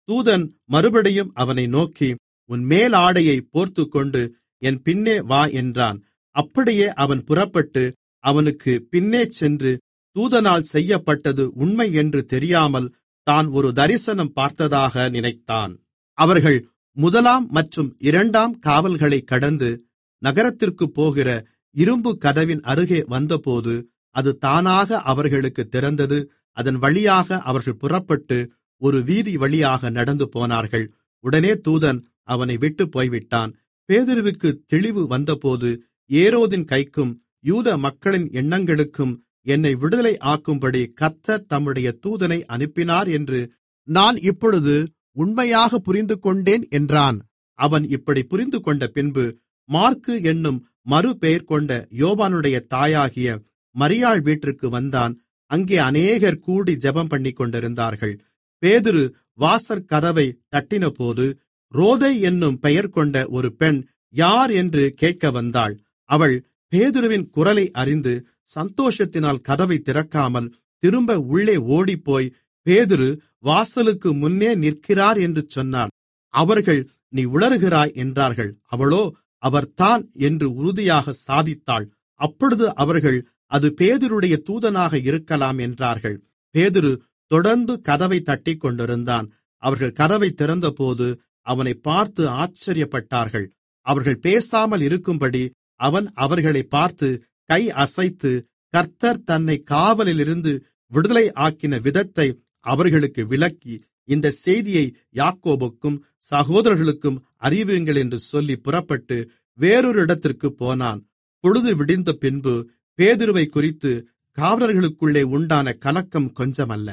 தூதன் மறுபடியும் அவனை நோக்கி உன் மேலாடையை போர்த்துக்கொண்டு என் பின்னே வா என்றான் அப்படியே அவன் புறப்பட்டு அவனுக்கு பின்னே சென்று தூதனால் செய்யப்பட்டது உண்மை என்று தெரியாமல் தான் ஒரு தரிசனம் பார்த்ததாக நினைத்தான் அவர்கள் முதலாம் மற்றும் இரண்டாம் காவல்களை கடந்து நகரத்திற்கு போகிற இரும்பு கதவின் அருகே வந்தபோது அது தானாக அவர்களுக்கு திறந்தது அதன் வழியாக அவர்கள் புறப்பட்டு ஒரு வீதி வழியாக நடந்து போனார்கள் உடனே தூதன் அவனை விட்டு போய்விட்டான் பேதுருவுக்கு தெளிவு வந்தபோது ஏரோதின் கைக்கும் யூத மக்களின் எண்ணங்களுக்கும் என்னை விடுதலை ஆக்கும்படி கர்த்தர் தம்முடைய தூதனை அனுப்பினார் என்று நான் இப்பொழுது உண்மையாக புரிந்துகொண்டேன் என்றான் அவன் இப்படி புரிந்துகொண்ட பின்பு மார்க்கு என்னும் மறுபெயர் கொண்ட யோவானுடைய தாயாகிய மரியாள் வீட்டிற்கு வந்தான் அங்கே அநேகர் கூடி ஜெபம் பண்ணிக்கொண்டிருந்தார்கள் பேதுரு வாசற் கதவை தட்டினபோது ரோதை என்னும் பெயர் கொண்ட ஒரு பெண் யார் என்று கேட்க வந்தாள் அவள் பேதுருவின் குரலை அறிந்து சந்தோஷத்தினால் கதவை திறக்காமல் திரும்ப உள்ளே ஓடிப்போய் பேதுரு வாசலுக்கு முன்னே நிற்கிறார் என்று சொன்னாள் அவர்கள் நீ உளறுகிறாய் என்றார்கள் அவளோ அவர்தான் என்று உறுதியாக சாதித்தாள் அப்பொழுது அவர்கள் அது பேதுருடைய தூதனாக இருக்கலாம் என்றார்கள் பேதுரு தொடர்ந்து கதவை தட்டிக் கொண்டிருந்தான் அவர்கள் கதவை திறந்தபோது அவனை பார்த்து ஆச்சரியப்பட்டார்கள் அவர்கள் பேசாமல் இருக்கும்படி அவன் அவர்களை பார்த்து கை அசைத்து கர்த்தர் தன்னை காவலிலிருந்து விடுதலை ஆக்கின விதத்தை அவர்களுக்கு விளக்கி இந்த செய்தியை யாக்கோபுக்கும் சகோதரர்களுக்கும் அறிவியுங்கள் என்று சொல்லி புறப்பட்டு வேறொரு இடத்திற்கு போனான் பொழுது விடிந்த பின்பு பேதுருவை குறித்து காவலர்களுக்குள்ளே உண்டான கலக்கம் கொஞ்சமல்ல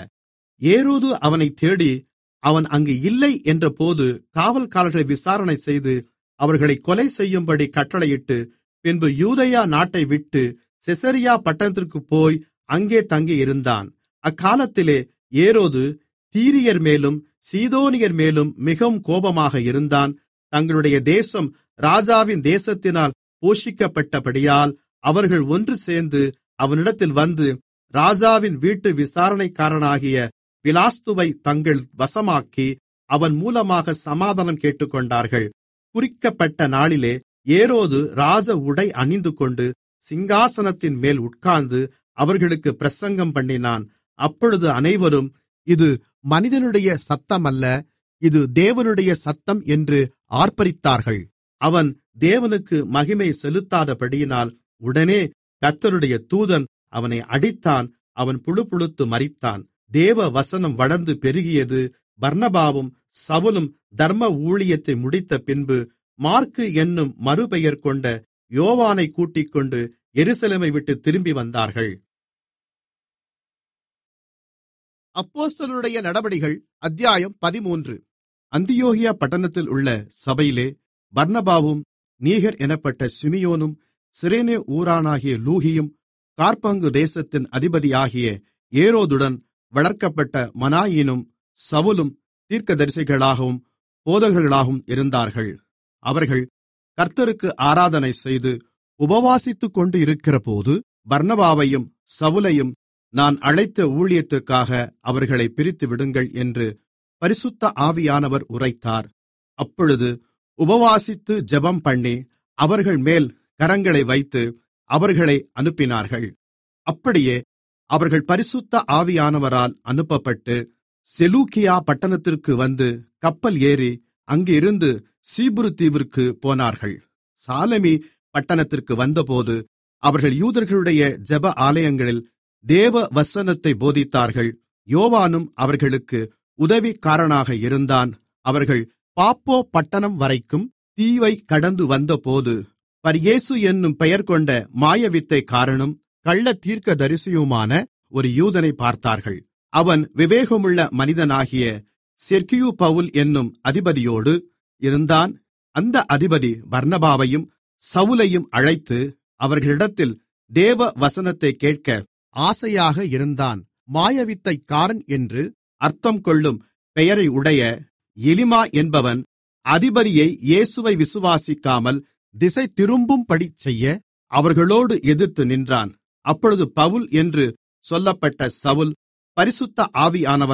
ஏரோது அவனை தேடி அவன் அங்கு இல்லை என்றபோது காவல்காரர்களை விசாரணை செய்து அவர்களை கொலை செய்யும்படி கட்டளையிட்டு பின்பு யூதயா நாட்டை விட்டு செசரியா பட்டணத்திற்கு போய் அங்கே தங்கியிருந்தான் அக்காலத்திலே ஏரோது தீரியர் மேலும் சீதோனியர் மேலும் மிகவும் கோபமாக இருந்தான் தங்களுடைய தேசம் ராஜாவின் தேசத்தினால் போஷிக்கப்பட்டபடியால் அவர்கள் ஒன்று சேர்ந்து அவனிடத்தில் வந்து ராஜாவின் வீட்டு விசாரணைக்காரனாகிய பிலாஸ்துவை தங்கள் வசமாக்கி அவன் மூலமாக சமாதானம் கேட்டுக்கொண்டார்கள் குறிக்கப்பட்ட நாளிலே ஏரோது ராஜ உடை அணிந்துகொண்டு சிங்காசனத்தின் மேல் உட்கார்ந்து அவர்களுக்கு பிரசங்கம் பண்ணினான் அப்பொழுது அனைவரும் இது மனிதனுடைய சத்தமல்ல இது தேவனுடைய சத்தம் என்று ஆர்ப்பரித்தார்கள் அவன் தேவனுக்கு மகிமை செலுத்தாதபடியினால் உடனே கர்த்தருடைய தூதன் அவனை அடித்தான் அவன் புழுப்புழுத்து மரித்தான் தேவ வசனம் வளர்ந்து பெருகியது பர்னபாவும் சவுலும் தர்ம ஊழியத்தை முடித்த பின்பு மார்க்கு என்னும் மறுபெயர் கொண்ட யோவானை கூட்டிக்கொண்டு எருசலேமை விட்டு திரும்பி வந்தார்கள் அப்போஸ்தலருடைய நடபடிகள் அத்தியாயம் பதிமூன்று அந்தியோகியா பட்டணத்தில் உள்ள சபையிலே பர்னபாவும் நீகர் எனப்பட்ட சிமியோனும் சிரேனே ஊரானாகிய லூகியும் கார்பங்கு தேசத்தின் அதிபதியாகிய ஏரோதுடன் வளர்க்கப்பட்ட மனாயினும் சவுலும் தீர்க்கதரிசிகளாகவும் போதகர்களாகவும் இருந்தார்கள் அவர்கள் கர்த்தருக்கு ஆராதனை செய்து உபவாசித்துக் கொண்டு இருக்கிறபோது பர்னபாவையும் சவுலையும் நான் அழைத்த ஊழியத்திற்காக அவர்களை பிரித்து விடுங்கள் என்று பரிசுத்த ஆவியானவர் உரைத்தார் அப்பொழுது உபவாசித்து ஜெபம் பண்ணி அவர்கள் மேல் கரங்களை வைத்து அவர்களை அனுப்பினார்கள் அப்படியே அவர்கள் பரிசுத்த ஆவியானவரால் அனுப்பப்பட்டு செலூக்கியா பட்டணத்திற்கு வந்து கப்பல் ஏறி அங்கிருந்து சீபுரு தீவிற்கு போனார்கள் சாலமி பட்டணத்திற்கு வந்தபோது அவர்கள் யூதர்களுடைய ஜெப ஆலயங்களில் தேவ வசனத்தை போதித்தார்கள் யோவானும் அவர்களுக்கு உதவிக்காரனாக இருந்தான் அவர்கள் பாப்போ பட்டணம் வரைக்கும் தீவை கடந்து வந்தபோது பரியேசு என்னும் பெயர் கொண்ட மாயவித்தைக்காரனும் கள்ள தீர்க்கதரிசியுமான ஒரு யூதனை பார்த்தார்கள் அவன் விவேகமுள்ள மனிதனாகிய செர்கியு பவுல் என்னும் அதிபதியோடு இருந்தான் அந்த அதிபதி பர்னபாவையும் சவுலையும் அழைத்து அவர்களிடத்தில் தேவ வசனத்தை கேட்க ஆசையாக இருந்தான் மாயவித்தைக்காரன் என்று அர்த்தம் கொள்ளும் பெயரை உடைய எலிமா என்பவன் அதிபதியை இயேசுவை விசுவாசிக்காமல் திசை திரும்பும்படி செய்ய அவர்களோடு எதிர்த்து நின்றான் அப்பொழுது பவுல் என்று சொல்லப்பட்ட சவுல் பரிசுத்த ஆவியானவரால்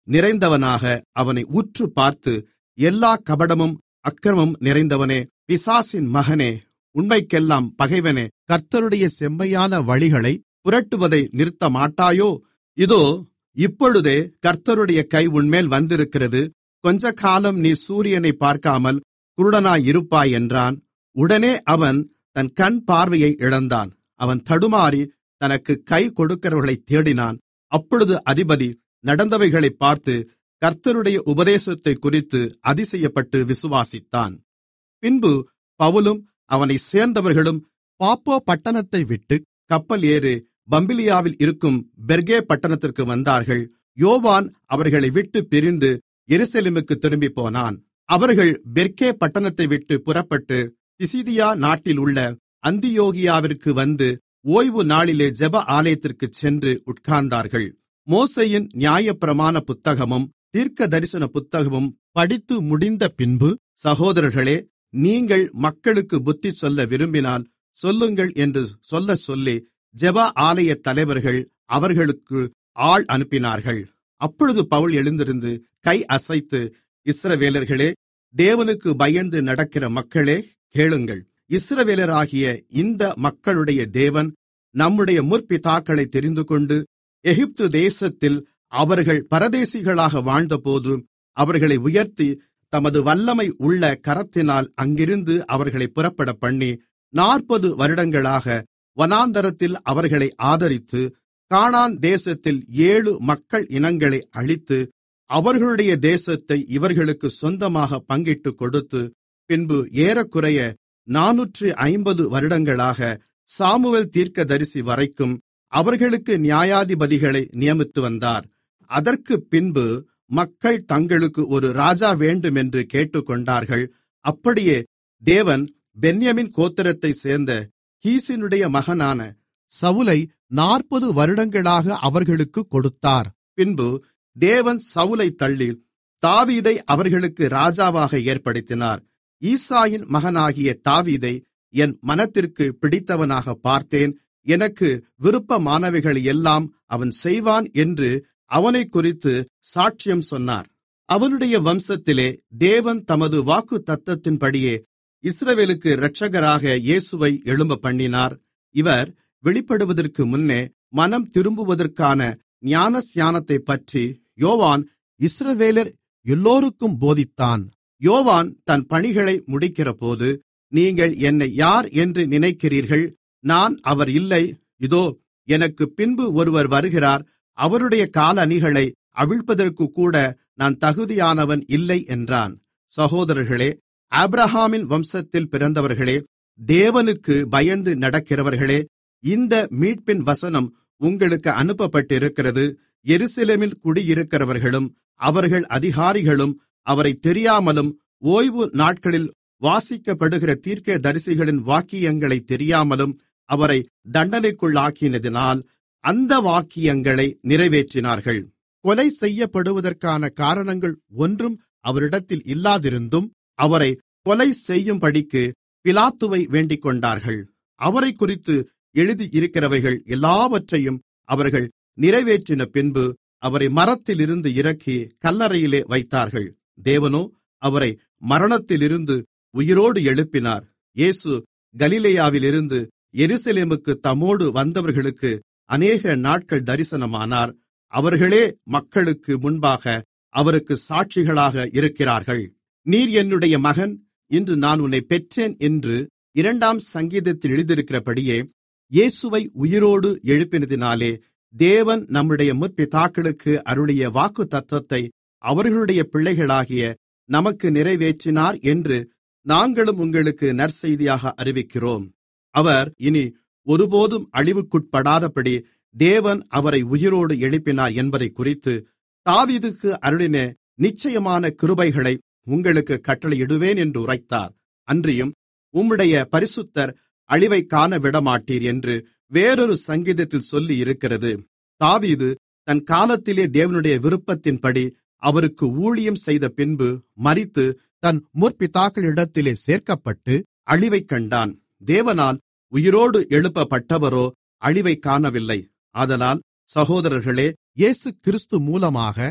நிறைந்தவனாக அவனை உற்று பார்த்து எல்லா கபடமும் அக்கிரமம் நிறைந்தவனே பிசாசின் மகனே உண்மைக்கெல்லாம் பகைவனே கர்த்தருடைய செம்மையான வழிகளை புரட்டுவதை நிறுத்தமாட்டாயோ இதோ இப்பொழுதே கர்த்தருடைய கை உன்மேல் வந்திருக்கிறது கொஞ்ச காலம் நீ சூரியனை பார்க்காமல் குருடனாயிருப்பாய் என்றான் உடனே அவன் தன் கண் பார்வையை இழந்தான் அவன் தடுமாறி தனக்கு கை கொடுக்கிறவர்களை தேடினான் அப்பொழுது அதிபதி நடந்தவைகளை பார்த்து கர்த்தருடைய உபதேசத்தை குறித்து அதிசயப்பட்டு விசுவாசித்தான் பின்பு பவுலும் அவனை சேர்ந்தவர்களும் பாப்போ பட்டணத்தை விட்டு கப்பல் ஏறி பம்பிலியாவில் இருக்கும் பெர்கே பட்டணத்திற்கு வந்தார்கள் யோவான் அவர்களை விட்டு பிரிந்து எருசலேமுக்கு திரும்பி போனான் அவர்கள் பெர்கே பட்டணத்தை விட்டு புறப்பட்டு பிசிதியா நாட்டில் உள்ள அந்தியோகியாவிற்கு வந்து ஓய்வு நாளிலே ஜெப ஆலயத்திற்குச் சென்று உட்கார்ந்தார்கள் மோசையின் நியாயப்பிரமாண புத்தகமும் தீர்க்க தரிசன புத்தகமும் படித்து முடிந்த பின்பு சகோதரர்களே நீங்கள் மக்களுக்கு புத்தி சொல்ல விரும்பினால் சொல்லுங்கள் என்று சொல்ல சொல்லி ஜெப ஆலய தலைவர்கள் அவர்களுக்கு ஆள் அனுப்பினார்கள் அப்பொழுது பவுல் எழுந்திருந்து கை அசைத்து இஸ்ரவேலர்களே தேவனுக்கு பயந்து நடக்கிற மக்களே கேளுங்கள் இஸ்ரவேலராகிய இந்த மக்களுடைய தேவன் நம்முடைய முற்பிதாக்களை தெரிந்துகொண்டு எகிப்து தேசத்தில் அவர்கள் பரதேசிகளாக வாழ்ந்தபோது அவர்களை உயர்த்தி தமது வல்லமை உள்ள கரத்தினால் அங்கிருந்து அவர்களை புறப்பட பண்ணி நாற்பது வருடங்களாக வனாந்தரத்தில் அவர்களை ஆதரித்து கானான் தேசத்தில் ஏழு மக்கள் இனங்களை அழித்து அவர்களுடைய தேசத்தை இவர்களுக்கு சொந்தமாக பங்கிட்டுக் கொடுத்து பின்பு ஏறக்குறைய நானூற்று ஐம்பது வருடங்களாக சாமுவேல் தீர்க்கதரிசி வரைக்கும் அவர்களுக்கு நியாயாதிபதிகளை நியமித்து வந்தார் அதற்கு பின்பு மக்கள் தங்களுக்கு ஒரு ராஜா வேண்டுமென்று கேட்டுக்கொண்டார்கள் அப்படியே தேவன் பென்யமின் கோத்திரத்தைச் சேர்ந்த கீசினுடைய மகனான சவுலை நாற்பது வருடங்களாக அவர்களுக்கு கொடுத்தார் பின்பு தேவன் சவுலை தள்ளி தாவீதை அவர்களுக்கு ராஜாவாக ஏற்படுத்தினார் ஈசாயின் மகனாகிய தாவீதை என் மனத்திற்கு பிடித்தவனாக பார்த்தேன் எனக்கு விருப்பமானவைகளை எல்லாம் அவன் செய்வான் என்று அவனைக் குறித்து சாட்சியம் சொன்னார் அவனுடைய வம்சத்திலே தேவன் தமது வாக்கு தத்தத்தின்படியே இஸ்ரவேலுக்கு இரட்சகராக இயேசுவை எழும்ப பண்ணினார் இவர் வெளிப்படுவதற்கு முன்னே மனம் திரும்புவதற்கான ஞானஸ்நானத்தைப் பற்றி யோவான் இஸ்ரவேலர் எல்லோருக்கும் போதித்தான் யோவான் தன் பணிகளை முடிக்கிறபோது நீங்கள் என்னை யார் என்று நினைக்கிறீர்கள் நான் அவர் இல்லை இதோ எனக்கு பின்பு ஒருவர் வருகிறார் அவருடைய காலணிகளை அவிழ்ப்பதற்கு கூட நான் தகுதியானவன் இல்லை என்றான் சகோதரர்களே ஆப்ரஹாமின் வம்சத்தில் பிறந்தவர்களே தேவனுக்கு பயந்து நடக்கிறவர்களே இந்த மீட்பின் வசனம் உங்களுக்கு அனுப்பப்பட்டிருக்கிறது எருசலேமில் குடியிருக்கிறவர்களும் அவர்கள் அதிகாரிகளும் அவரை தெரியாமலும் ஓய்வு நாட்களில் வாசிக்கப்படுகிற தீர்க்க தரிசிகளின் வாக்கியங்களை தெரியாமலும் அவரை தண்டனைக்குள்ளாக்கினதினால் அந்த வாக்கியங்களை நிறைவேற்றினார்கள் கொலை செய்யப்படுவதற்கான காரணங்கள் ஒன்றும் அவரிடத்தில் இல்லாதிருந்தும் அவரை கொலை செய்யும்படிக்கு பிலாத்துவை வேண்டிக்கொண்டார்கள் அவரை குறித்து எழுதியிருக்கிறவைகள் எல்லாவற்றையும் அவர்கள் நிறைவேற்றின பின்பு அவரை மரத்திலிருந்து இறக்கி கல்லறையிலே வைத்தார்கள் தேவனோ அவரை மரணத்திலிருந்து உயிரோடு எழுப்பினார் இயேசு கலிலேயாவிலிருந்து எருசலேமுக்கு தம்மோடு வந்தவர்களுக்கு அநேக நாட்கள் தரிசனமானார் அவர்களே மக்களுக்கு முன்பாக அவருக்கு சாட்சிகளாக இருக்கிறார்கள் நீர் என்னுடைய மகன் இன்று நான் உன்னை பெற்றேன் என்று இரண்டாம் சங்கீதத்தில் எழுதியிருக்கிறபடியே இயேசுவை உயிரோடு எழுப்பினதினாலே தேவன் நம்முடைய முற்பிதாக்களுக்கு அருளிய வாக்கு தத்தத்தை அவர்களுடைய பிள்ளைகளாகிய நமக்கு நிறைவேற்றினார் என்று நாங்களும் உங்களுக்கு நற்செய்தியாக அறிவிக்கிறோம் அவர் இனி ஒருபோதும் அழிவுக்குட்படாதபடி தேவன் அவரை உயிரோடு எழுப்பினார் என்பதை குறித்து தாவீதுக்கு அருளின நிச்சயமான கிருபைகளை உங்களுக்கு கட்டளையிடுவேன் என்று உரைத்தார் அன்றியும் உம்முடைய பரிசுத்தர் அழிவை காண விடமாட்டீர் என்று வேறொரு சங்கீதத்தில் சொல்லி இருக்கிறது தாவீது தன் காலத்திலே தேவனுடைய விருப்பத்தின்படி அவருக்கு ஊழியம் செய்த பின்பு மரித்து தன் முற்பிதாக்களிடத்திலே சேர்க்கப்பட்டு அழிவைக் கண்டான் தேவனால் உயிரோடு எழுப்பப்பட்டவரோ அழிவைக் காணவில்லை ஆதலால் சகோதரர்களே இயேசு கிறிஸ்து மூலமாக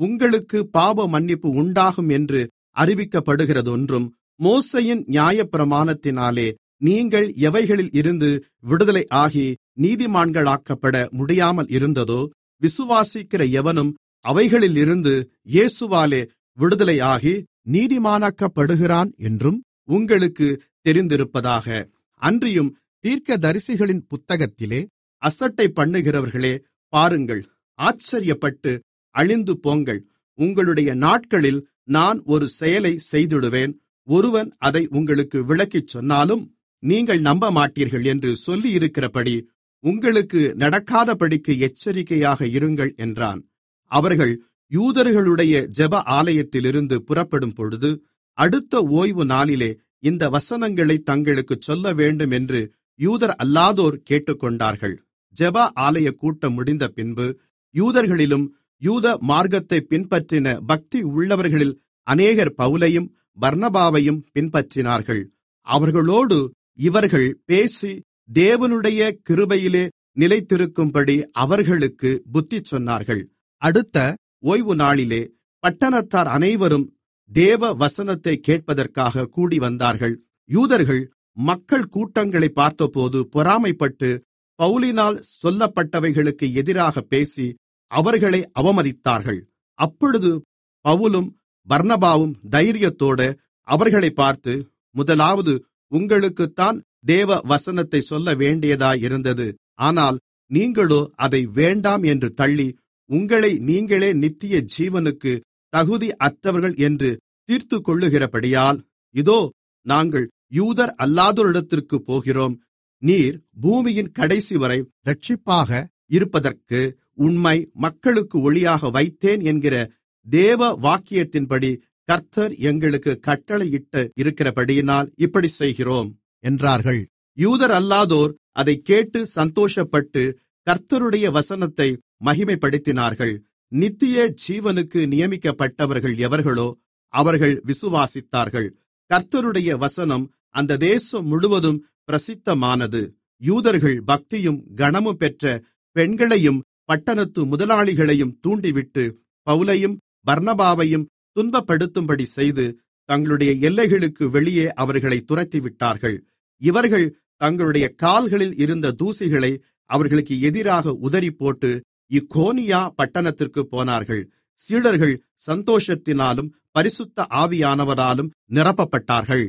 உங்களுக்கு பாவ மன்னிப்பு உண்டாகும் என்று அறிவிக்கப்படுகிறதொன்றும் மோசையின் நியாயப்பிரமாணத்தினாலே நீங்கள் எவைகளில் இருந்து விடுதலை ஆகி நீதிமான்களாக்கப்பட முடியாமல் இருந்ததோ விசுவாசிக்கிற எவனும் அவைகளிலிருந்து இயேசுவாலே விடுதலையாகி நீதிமானாக்கப்படுகிறான் என்றும் உங்களுக்கு தெரிந்திருப்பதாக அன்றியும் தீர்க்கதரிசிகளின் புத்தகத்திலே அசட்டை பண்ணுகிறவர்களே பாருங்கள் ஆச்சரியப்பட்டு அழிந்து போங்கள் உங்களுடைய நாட்களில் நான் ஒரு செயலை செய்திடுவேன் ஒருவன் அதை உங்களுக்கு விளக்கிச் சொன்னாலும் நீங்கள் நம்பமாட்டீர்கள் என்று சொல்லியிருக்கிறபடி உங்களுக்கு நடக்காதபடிக்கு எச்சரிக்கையாக இருங்கள் என்றான் அவர்கள் யூதர்களுடைய ஜெப ஆலயத்திலிருந்து புறப்படும் பொழுது அடுத்த ஓய்வு நாளிலே இந்த வசனங்களை தங்களுக்குச் சொல்ல வேண்டும் என்று யூதர் அல்லாதோர் கேட்டுக்கொண்டார்கள் ஜெப ஆலய கூட்டம் முடிந்த பின்பு யூதர்களிலும் யூத மார்க்கத்தை பின்பற்றின பக்தி உள்ளவர்களில் அநேகர் பவுலையும் பர்னபாவையும் பின்பற்றினார்கள் அவர்களோடு இவர்கள் பேசி தேவனுடைய கிருபையிலே நிலைத்திருக்கும்படி அவர்களுக்கு புத்தி சொன்னார்கள் அடுத்த ஓய்வு நாளிலே பட்டணத்தார் அனைவரும் தேவ வசனத்தை கேட்பதற்காக கூடி வந்தார்கள் யூதர்கள் மக்கள் கூட்டங்களை பார்த்தபோது பொறாமைப்பட்டு பவுலினால் சொல்லப்பட்டவைகளுக்கு எதிராக பேசி அவர்களை அவமதித்தார்கள் அப்பொழுது பவுலும் பர்னபாவும் தைரியத்தோடு அவர்களை பார்த்து முதலாவது உங்களுக்குத்தான் தேவ வசனத்தை சொல்ல வேண்டியதாயிருந்தது ஆனால் நீங்களோ அதை வேண்டாம் என்று தள்ளி உங்களை நீங்களே நித்திய ஜீவனுக்கு தகுதி அற்றவர்கள் என்று தீர்த்து கொள்ளுகிறபடியால் இதோ நாங்கள் யூதர் அல்லாதோரிடத்திற்கு போகிறோம் நீர் பூமியின் கடைசிவரை இரட்சிப்பாக இருப்பதற்கு உண்மை மக்களுக்கு ஒளியாக வைத்தேன் என்கிற தேவ வாக்கியத்தின்படி கர்த்தர் எங்களுக்கு கட்டளையிட்டு இருக்கிறபடியினால் இப்படி செய்கிறோம் என்றார்கள் யூதர் அல்லாதோர் அதை கேட்டு சந்தோஷப்பட்டு கர்த்தருடைய வசனத்தை மகிமைப்படுத்தினார்கள் நித்திய ஜீவனுக்கு நியமிக்கப்பட்டவர்கள் எவர்களோ அவர்கள் விசுவாசித்தார்கள் கர்த்தருடைய வசனம் அந்த தேசம் முழுவதும் பிரசித்தமானது யூதர்கள் பக்தியும் கனமும் பெற்ற பெண்களையும் பட்டணத்து முதலாளிகளையும் தூண்டிவிட்டு பவுலையும் பர்னபாவையும் துன்பப்படுத்தும்படி செய்து தங்களுடைய எல்லைகளுக்கு வெளியே அவர்களை துரத்திவிட்டார்கள் இவர்கள் தங்களுடைய கால்களில் இருந்த தூசிகளை அவர்களுக்கு எதிராக உதறிப்போட்டு இக்கோனியா பட்டணத்திற்கு போனார்கள் சீடர்கள் சந்தோஷத்தினாலும் பரிசுத்த ஆவியானவராலும் நிரப்பப்பட்டார்கள்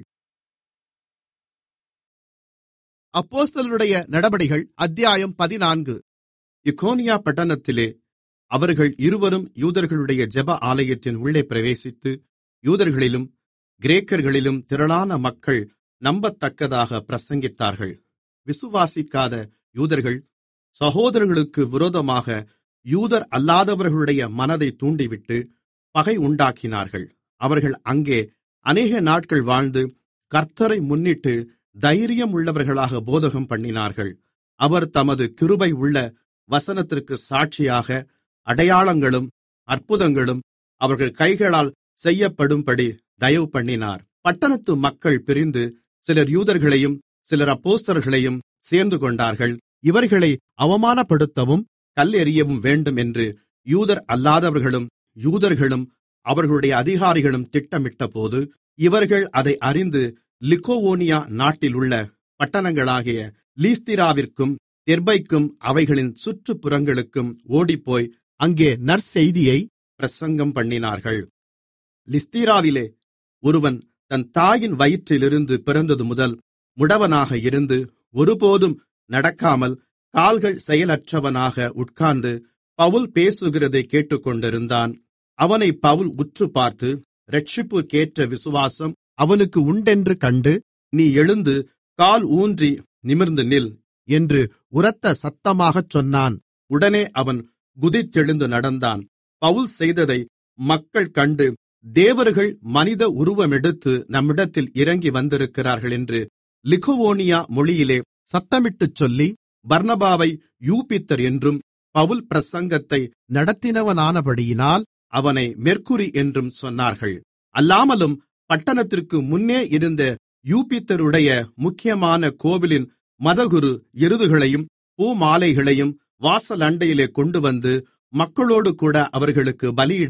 அப்போஸ்தலருடைய நடபடிகள் அத்தியாயம் பதினான்கு இக்கோனியா பட்டணத்திலே அவர்கள் இருவரும் யூதர்களுடைய ஜெப ஆலயத்தின் உள்ளே பிரவேசித்து யூதர்களிலும் கிரேக்கர்களிலும் திரளான மக்கள் நம்பத்தக்கதாக பிரசங்கித்தார்கள் விசுவாசிக்காத யூதர்கள் சகோதரர்களுக்கு விரோதமாக யூதர் அல்லாதவர்களுடைய மனதை தூண்டிவிட்டு பகை உண்டாக்கினார்கள் அவர்கள் அங்கே அநேக நாட்கள் வாழ்ந்து கர்த்தரை முன்னிட்டு தைரியம் உள்ளவர்களாக போதகம் பண்ணினார்கள் அவர் தமது கிருபை உள்ள வசனத்திற்கு சாட்சியாக அடையாளங்களும் அற்புதங்களும் அவர்கள் கைகளால் செய்யப்படும்படி தயவு பண்ணினார் பட்டணத்து மக்கள் பிரிந்து சிலர் யூதர்களையும் சிலர் அப்போஸ்தலர்களையும் சேர்ந்து கொண்டார்கள் இவர்களை அவமானப்படுத்தவும் கல்லெறியவும் வேண்டும் என்று யூதர் அல்லாதவர்களும் யூதர்களும் அவர்களுடைய அதிகாரிகளும் திட்டமிட்டபோது இவர்கள் அதை அறிந்து லிக்கோவோனியா நாட்டிலுள்ள பட்டணங்களாகிய லீஸ்திராவிற்கும் தெர்பைக்கும் அவைகளின் சுற்றுப்புறங்களுக்கும் ஓடிப்போய் அங்கே நற்செய்தியை பிரசங்கம் பண்ணினார்கள் லிஸ்தீராவிலே ஒருவன் தன் தாயின் வயிற்றிலிருந்து பிறந்தது முதல் முடவனாக இருந்து ஒருபோதும் நடக்காமல் கால்கள் செயலற்றவனாக உட்கார்ந்து பவுல் பேசுகிறதை கேட்டுக்கொண்டிருந்தான் அவனை பவுல் உற்று பார்த்து இரட்சிப்புக்கேற்ற விசுவாசம் அவனுக்கு உண்டென்று கண்டு நீ எழுந்து கால் ஊன்றி நிமிர்ந்து நில் என்று உரத்த சத்தமாகச் சொன்னான் உடனே அவன் குதித்தெழுந்து நடந்தான் பவுல் செய்ததை மக்கள் கண்டு தேவர்கள் மனித உருவமெடுத்து நம்மிடத்தில் இறங்கி வந்திருக்கிறார்கள் என்று லிகுவோனியா மொழியிலே சத்தமிட்டுச் சொல்லி பர்னபாவை யூபித்தர் என்றும் பவுல் பிரசங்கத்தை நடத்தினவனானபடியினால் அவனை மெர்க்குரி என்றும் சொன்னார்கள் அல்லாமலும் பட்டணத்திற்கு முன்னே இருந்த யூபித்தருடைய முக்கியமான கோவிலின் மதகுரு எருதுகளையும் பூமாலைகளையும் வாசல் அண்டையிலே கொண்டுவந்து மக்களோடு கூட அவர்களுக்கு பலியிட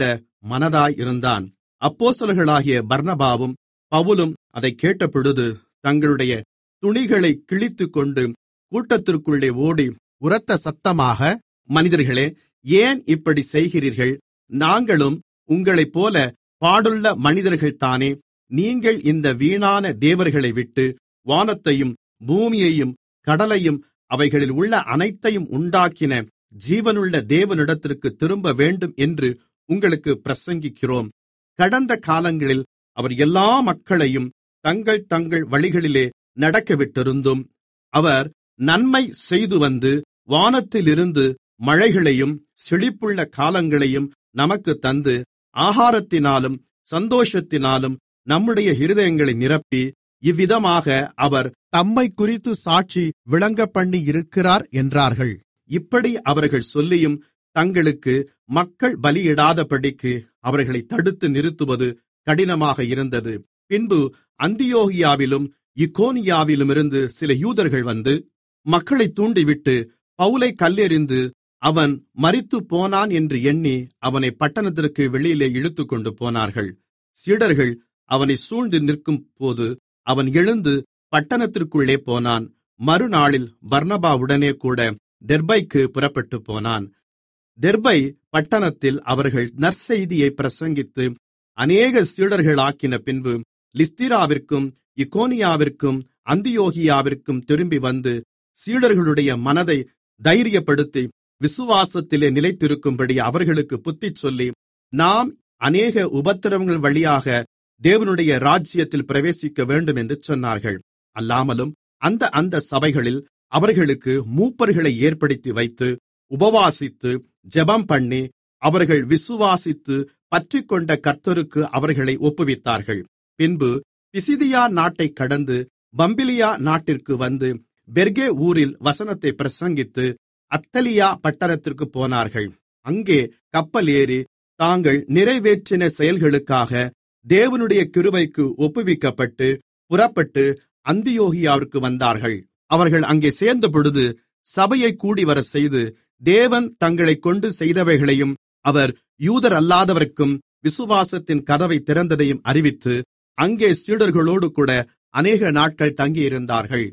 மனதாயிருந்தான் அப்போஸ்தலர்களாகிய பர்னபாவும் பவுலும் அதைக் கேட்டபொழுது தங்களுடைய துணிகளை கிழித்துக்கொண்டு கூட்டத்திற்குள்ளே ஓடி உரத்த சத்தமாக மனிதர்களே ஏன் இப்படி செய்கிறீர்கள் நாங்களும் உங்களைப்போல பாடுள்ள மனிதர்கள்தானே நீங்கள் இந்த வீணான தேவர்களை விட்டு வானத்தையும் பூமியையும் கடலையும் அவைகளில் உள்ள அனைத்தையும் உண்டாக்கின ஜீவனுள்ள தேவனிடத்திற்கு திரும்ப வேண்டும் என்று உங்களுக்கு பிரசங்கிக்கிறோம் கடந்த காலங்களில் அவர் எல்லா மக்களையும் தங்கள் தங்கள் வழிகளிலே நடக்கவிட்டிருந்தும் அவர் நன்மை செய்து வந்து வானத்திலிருந்து மழைகளையும் செழிப்புள்ள காலங்களையும் நமக்கு தந்து ஆகாரத்தினாலும் சந்தோஷத்தினாலும் நம்முடைய இருதயங்களை நிரப்பி இவ்விதமாக அவர் தம்மை குறித்து சாட்சி விளங்கப்பண்ணி இருக்கிறார் என்றார்கள் இப்படி அவர்கள் சொல்லியும் தங்களுக்கு மக்கள் பலியிடாதபடிக்கு அவர்களை தடுத்து நிறுத்துவது கடினமாக இருந்தது பின்பு அந்தியோகியாவிலும் இக்கோனியாவிலுமிருந்து சில யூதர்கள் வந்து மக்களை தூண்டிவிட்டு பவுலை கல்லெறிந்து அவன் மரித்துப்போனான் என்று எண்ணி அவனை பட்டணத்திற்கு வெளியிலே இழுத்துக்கொண்டு போனார்கள் சீடர்கள் அவனை சூழ்ந்து நிற்கும்போது அவன் எழுந்து பட்டணத்திற்குள்ளே போனான் மறுநாளில் பர்னபாவுடனே கூட தெர்பைக்கு புறப்பட்டு போனான் தெர்பை பட்டணத்தில் அவர்கள் நற்செய்தியை பிரசங்கித்து அநேக சீடர்களாக்கின பின்பு லிஸ்திராவிற்கும் இக்கோனியாவிற்கும் அந்தியோகியாவிற்கும் திரும்பி வந்து சீடர்களுடைய மனதை தைரியப்படுத்தி விசுவாசத்திலே நிலைத்திருக்கும்படி அவர்களுக்கு புத்தி சொல்லி நாம் அநேக உபத்திரவங்கள் வழியாக தேவனுடைய ராஜ்யத்தில் பிரவேசிக்க வேண்டும் என்று சொன்னார்கள் அல்லாமலும் அந்த அந்த சபைகளில் அவர்களுக்கு மூப்பர்களை ஏற்படுத்தி வைத்து உபவாசித்து ஜெபம் பண்ணி அவர்கள் விசுவாசித்து பற்றிக்கொண்ட கர்த்தருக்கு அவர்களை ஒப்புவித்தார்கள் பின்பு பிசிதியா நாட்டை கடந்து பம்பிலியா நாட்டிற்கு வந்து பெர்கே ஊரில் வசனத்தை பிரசங்கித்து அத்தலியா பட்டணத்திற்கு போனார்கள் அங்கே கப்பல் ஏறி தாங்கள் நிறைவேற்றின செயல்களுக்காக தேவனுடைய கிருபைக்கு ஒப்புவிக்கப்பட்டு புறப்பட்டு அந்தியோகியாவிற்கு வந்தார்கள் அவர்கள் அங்கே சேர்ந்தபொழுது சபையை கூடிவர செய்து தேவன் தங்களைக் கொண்டு செய்தவைகளையும் அவர் யூதர் அல்லாதவர்க்கும் விசுவாசத்தின் கதவை திறந்ததையும் அறிவித்து அங்கே சீடர்களோடு கூட அநேக நாட்கள் தங்கியிருந்தார்கள்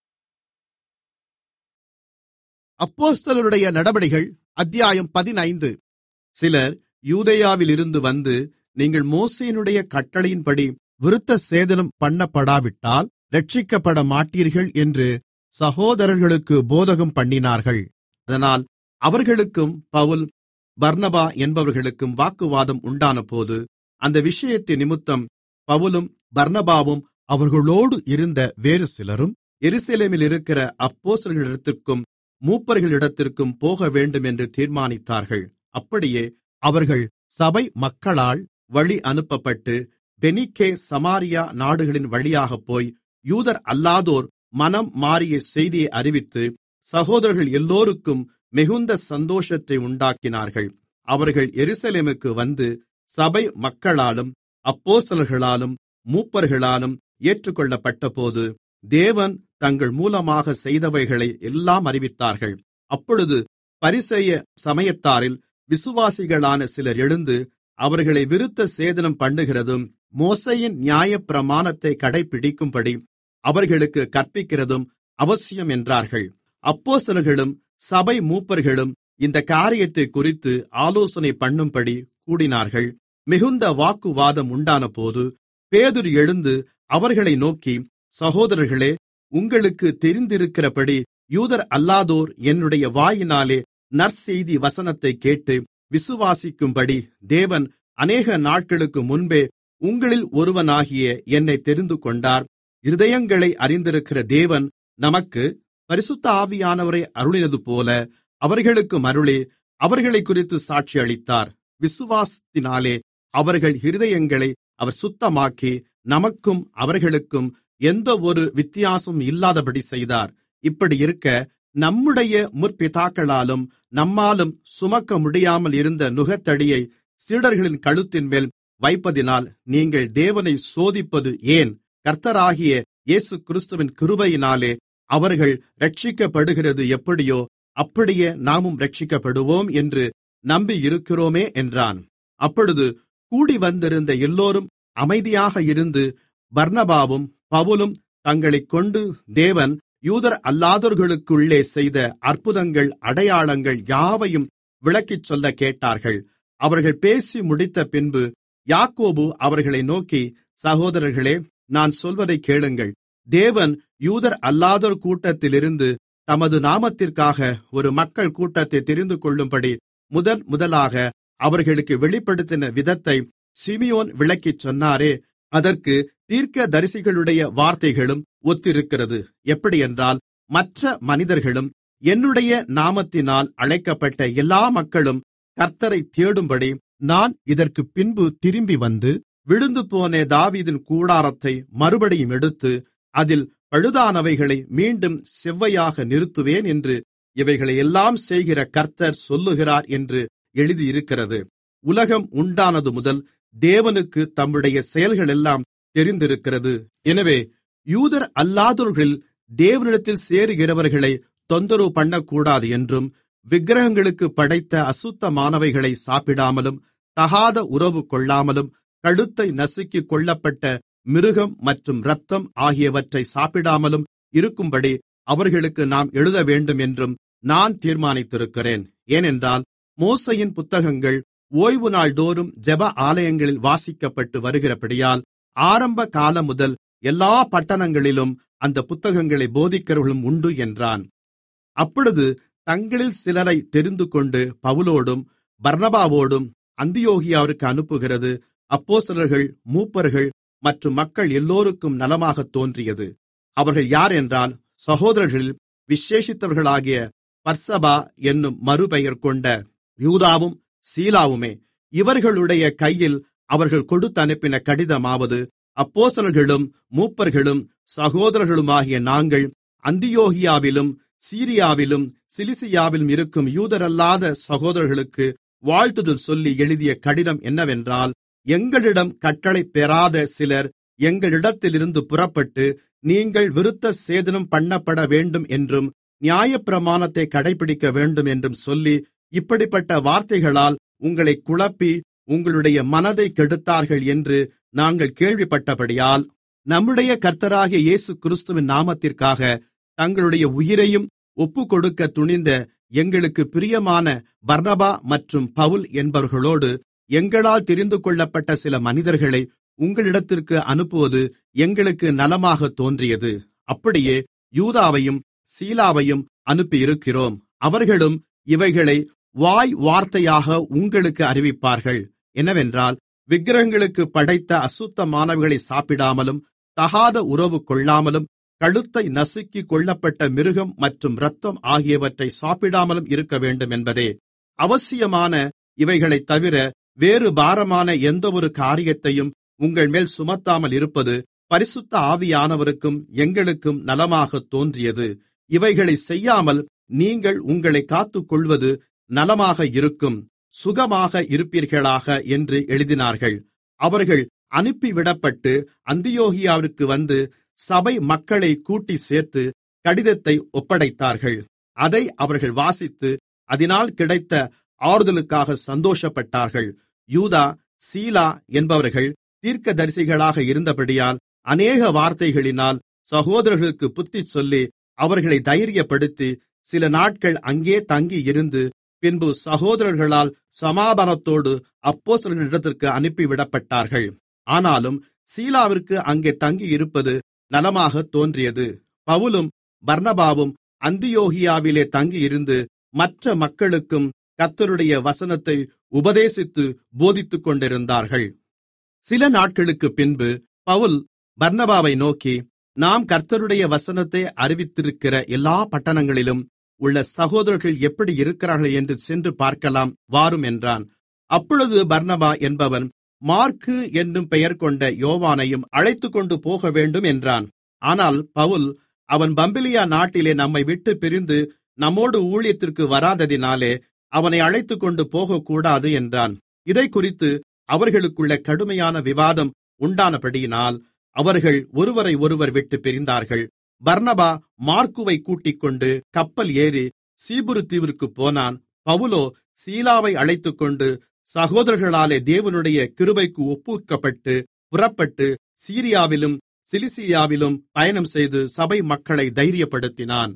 அப்போஸ்தலருடைய நடபடிகள் அத்தியாயம் பதினைந்து சிலர் யூதேயாவிலிருந்து வந்து நீங்கள் மோசேயினுடைய கட்டளையின்படி விருத்த சேதனம் பண்ணப்படாவிட்டால் ரட்சிக்கப்பட மாட்டீர்கள் என்று சகோதரர்களுக்கு போதகம் பண்ணினார்கள் அதனால் அவர்களுக்கும் பவுல் பர்னபா என்பவர்களுக்கும் வாக்குவாதம் உண்டானபோது அந்த விஷயத்தின் நிமித்தம் பவுலும் பர்னபாவும் அவர்களோடு இருந்த வேறு சிலரும் எருசலேமில் இருக்கிற அப்போஸ்தலர்களிடத்திற்கும் மூப்பர்களிடத்திற்கும் போக வேண்டும் என்று தீர்மானித்தார்கள் அப்படியே அவர்கள் சபை மக்களால் வழி அனுப்பப்பட்டு பெனிக்கே சமாரியா நாடுகளின் வழியாகப் போய் யூதர் அல்லாதோர் மனம் மாறிய செய்தியை அறிவித்து சகோதரர்கள் எல்லோருக்கும் மிகுந்த சந்தோஷத்தை உண்டாக்கினார்கள் அவர்கள் எருசலேமுக்கு வந்து சபை மக்களாலும் அப்போஸ்தலர்களாலும் மூப்பர்களாலும் ஏற்றுக்கொள்ளப்பட்டபோது தேவன் தங்கள் மூலமாக செய்தவைகளை எல்லாம் அறிவித்தார்கள் அப்பொழுது பரிசேய சமயத்தாரில் விசுவாசிகளான சிலர் எழுந்து அவர்களை விருத்த சேதனம் பண்ணுகிறதும் மோசையின் நியாயப்பிரமாணத்தை கடைபிடிக்கும்படி அவர்களுக்கு கற்பிக்கிறதும் அவசியம் என்றார்கள் அப்போஸ்தலர்களும் சபை மூப்பர்களும் இந்த காரியத்தை குறித்து ஆலோசனை பண்ணும்படி கூடினார்கள் மிகுந்த வாக்குவாதம் உண்டானபோது பேதுரு எழுந்து அவர்களை நோக்கி சகோதரர்களே உங்களுக்கு தெரிந்திருக்கிறபடி யூதர் அல்லாதோர் என்னுடைய வாயினாலே நற்செய்தி வசனத்தை கேட்டு விசுவாசிக்கும்படி தேவன் அநேக நாட்களுக்கு முன்பே உங்களில் ஒருவனாகிய என்னை தெரிந்து கொண்டார் இருதயங்களை அறிந்திருக்கிற தேவன் நமக்கு பரிசுத்த ஆவியானவரை அருளினதுபோல அவர்களுக்கும் அருளி அவர்களைக் குறித்து சாட்சி அளித்தார் விசுவாசத்தினாலே அவர்கள் இருதயங்களை அவர் சுத்தமாக்கி நமக்கும் அவர்களுக்கும் எந்தவொரு வித்தியாசமும் இல்லாதபடி செய்தார் இப்படியிருக்க நம்முடைய முற்பிதாக்களாலும் நம்மாலும் சுமக்க முடியாமல் இருந்த நுகத்தடியை சீடர்களின் கழுத்தின்மேல் வைப்பதினால் நீங்கள் தேவனை சோதிப்பது ஏன் கர்த்தராகிய இயேசு கிறிஸ்துவின் கிருபையினாலே அவர்கள் இரட்சிக்கப்படுகிறது எப்படியோ அப்படியே நாமும் இரட்சிக்கப்படுவோம் என்று நம்பியிருக்கிறோமே என்றான் அப்பொழுது கூடி வந்திருந்த எல்லோரும் அமைதியாக இருந்து பர்னபாவும் பவுலும் தங்களைக் கொண்டு தேவன் யூதர் அல்லாதோர்களுக்குள்ளே செய்த அற்புதங்கள் அடையாளங்கள் யாவையும் விளக்கிச் சொல்ல கேட்டார்கள் அவர்கள் பேசி முடித்த பின்பு யாக்கோபு அவர்களை நோக்கி சகோதரர்களே நான் சொல்வதை கேளுங்கள் தேவன் யூதர் அல்லாதோர் கூட்டத்திலிருந்து தமது நாமத்திற்காக ஒரு மக்கள் கூட்டத்தை தெரிந்து கொள்ளும்படி முதன் முதலாக அவர்களுக்கு வெளிப்படுத்தின விதத்தை சிமியோன் விளக்கிச் சொன்னாரே அதற்கு தீர்க்கதரிசிகளுடைய வார்த்தைகளும் ஒத்திருக்கிறது எப்படியென்றால் மற்ற மனிதர்களும் என்னுடைய நாமத்தினால் அழைக்கப்பட்ட எல்லா மக்களும் கர்த்தரை தேடும்படி நான் இதற்கு பின்பு திரும்பி வந்து விழுந்துபோன தாவீதின் கூடாரத்தை மறுபடியும் எடுத்து அதில் பழுதானவைகளை மீண்டும் செவ்வையாக நிறுத்துவேன் என்று இவைகளை எல்லாம் செய்கிற கர்த்தர் சொல்லுகிறார் என்று எழுதியிருக்கிறது உலகம் உண்டானது முதல் தேவனுக்கு தம்முடைய செயல்களெல்லாம் தெரிந்திருக்கிறது எனவே யூதர் அல்லாதோர்களில் தேவனிடத்தில் சேருகிறவர்களை தொந்தரவு பண்ணக்கூடாது என்றும் விக்கிரகங்களுக்கு படைத்த அசுத்தமானவைகளை சாப்பிடாமலும் தகாத உறவு கொள்ளாமலும் கழுத்தை நசுக்கி கொள்ளப்பட்ட மிருகம் மற்றும் இரத்தம் ஆகியவற்றை சாப்பிடாமலும் இருக்கும்படி அவர்களுக்கு நாம் எழுத வேண்டும் என்றும் நான் தீர்மானித்திருக்கிறேன் ஏனென்றால் மோசையின் புத்தகங்கள் ஓய்வு நாள்தோறும் ஜெப ஆலயங்களில் வாசிக்கப்பட்டு வருகிறபடியால் ஆரம்ப காலம் முதல் எல்லா பட்டணங்களிலும் அந்த புத்தகங்களை போதிக்கிறவர்களும் உண்டு என்றான் அப்பொழுது தங்களில் சிலரை தெரிந்துகொண்டு பவுலோடும் பர்னபாவோடும் அந்தியோகியாவிற்கு அனுப்புகிறது அப்போஸ்தலர்கள் மூப்பர்கள் மற்றும் மக்கள் எல்லோருக்கும் நலமாகத் தோன்றியது அவர்கள் யார் என்றால் சகோதரர்களில் விசேஷித்தவர்களாகிய பர்சபா என்னும் மறுபெயர் கொண்ட யூதாவும் சீலாவுமே இவர்களுடைய கையில் அவர்கள் கொடுத்தனுப்பின கடிதமாவது அப்போஸ்தலர்களும் மூப்பர்களும் சகோதரர்களுமாகிய நாங்கள் அந்தியோகியாவிலும் சீரியாவிலும் சிலிசியாவிலும் இருக்கும் யூதரல்லாத சகோதரர்களுக்கு வாழ்த்துதல் சொல்லி எழுதிய கடிதம் என்னவென்றால் எங்களிடம் கட்டளை பெறாத சிலர் எங்களிடத்திலிருந்து புறப்பட்டு நீங்கள் விருத்த சேதனம் பண்ணப்பட வேண்டும் என்றும் நியாயப்பிரமாணத்தை கடைபிடிக்க வேண்டும் என்றும் சொல்லி இப்படிப்பட்ட வார்த்தைகளால் உங்களை குழப்பி உங்களுடைய மனதை கெடுத்தார்கள் என்று நாங்கள் கேள்விப்பட்டபடியால் நம்முடைய கர்த்தராகிய இயேசு கிறிஸ்துவின் நாமத்திற்காக தங்களுடைய உயிரையும் ஒப்புக்கொடுக்க துணிந்த எங்களுக்கு பிரியமான பர்னபா மற்றும் பவுல் என்பவர்களோடு எங்களால் தெரிந்து கொள்ளப்பட்ட சில மனிதர்களை உங்களிடத்திற்கு அனுப்புவது எங்களுக்கு நலமாக தோன்றியது அப்படியே யூதாவையும் சீலாவையும் அனுப்பியிருக்கிறோம் அவர்களும் இவைகளை வாய் வார்த்தையாக உங்களுக்கு அறிவிப்பார்கள் என்னவென்றால் விக்கிரகங்களுக்கு படைத்த அசுத்தமானவைகளை சாப்பிடாமலும் தகாத உறவு கொள்ளாமலும் கழுத்தை நசுக்கி கொள்ளப்பட்ட மிருகம் மற்றும் இரத்தம் ஆகியவற்றை சாப்பிடாமலும் இருக்க வேண்டும் என்பதே அவசியமான இவைகளைத் தவிர வேறு பாரமான எந்தவொரு காரியத்தையும் உங்கள் மேல் சுமத்தாமல் இருப்பது பரிசுத்த ஆவியானவருக்கும் எங்களுக்கும் நலமாகத் தோன்றியது இவைகளை செய்யாமல் நீங்கள் உங்களை காத்துக்கொள்வது நலமாக இருக்கும் சுகமாக இருப்பீர்களாக என்று எழுதினார்கள் அவர்கள் அனுப்பிவிடப்பட்டு அந்தியோகியாவிற்கு வந்து சபை மக்களை கூட்டி சேர்த்து கடிதத்தை ஒப்படைத்தார்கள் அதை அவர்கள் வாசித்து அதனால் கிடைத்த ஆறுதலுக்காக சந்தோஷப்பட்டார்கள் யூதா சீலா என்பவர்கள் தீர்க்கதரிசிகளாக இருந்தபடியால் அநேக வார்த்தைகளினால் சகோதரர்களுக்கு புத்தி சொல்லி அவர்களை தைரியப்படுத்தி சில நாட்கள் அங்கே தங்கி இருந்து பின்பு சகோதரர்களால் சமாதானத்தோடு அப்போஸ்தலர்களிடத்திற்கு அனுப்பிவிடப்பட்டார்கள் ஆனாலும் சீலாவிற்கு அங்கே தங்கியிருப்பது நலமாக தோன்றியது பவுலும் பர்னபாவும் அந்தியோகியாவிலே தங்கியிருந்து மற்ற மக்களுக்கும் கர்த்தருடைய வசனத்தை உபதேசித்து போதித்துக் கொண்டிருந்தார்கள் சில நாட்களுக்கு பின்பு பவுல் பர்னபாவை நோக்கி நாம் கர்த்தருடைய வசனத்தை அறிவித்திருக்கிற எல்லா பட்டணங்களிலும் உள்ள சகோதரர்கள் எப்படி இருக்கிறார்கள் என்று சென்று பார்க்கலாம் வாரும் என்றான் அப்பொழுது பர்னபா என்பவன் மார்க்கு என்னும் பெயர் கொண்ட யோவானையும் அழைத்துக்கொண்டு போக வேண்டும் என்றான் ஆனால் பவுல் அவன் பம்பிலியா நாட்டிலே நம்மை விட்டு பிரிந்து நம்மோடு ஊழியத்திற்கு வராததினாலே அவனை அழைத்துக்கொண்டு போகக்கூடாது என்றான் இதைக்குறித்து அவர்களுக்குள்ள கடுமையான விவாதம் உண்டானபடியினால் அவர்கள் ஒருவரை ஒருவர் விட்டு பிரிந்தார்கள் பர்னபா மார்க்குவை கூட்டிக்கொண்டு கப்பல் ஏறி சீபுரு தீவிற்கு போனான் பவுலோ சீலாவை அழைத்துக்கொண்டு சகோதரர்களாலே தேவனுடைய கிருபைக்கு ஒப்புவிக்கப்பட்டு புறப்பட்டு சீரியாவிலும் சிலிசியாவிலும் பயணம் செய்து சபை மக்களை தைரியப்படுத்தினான்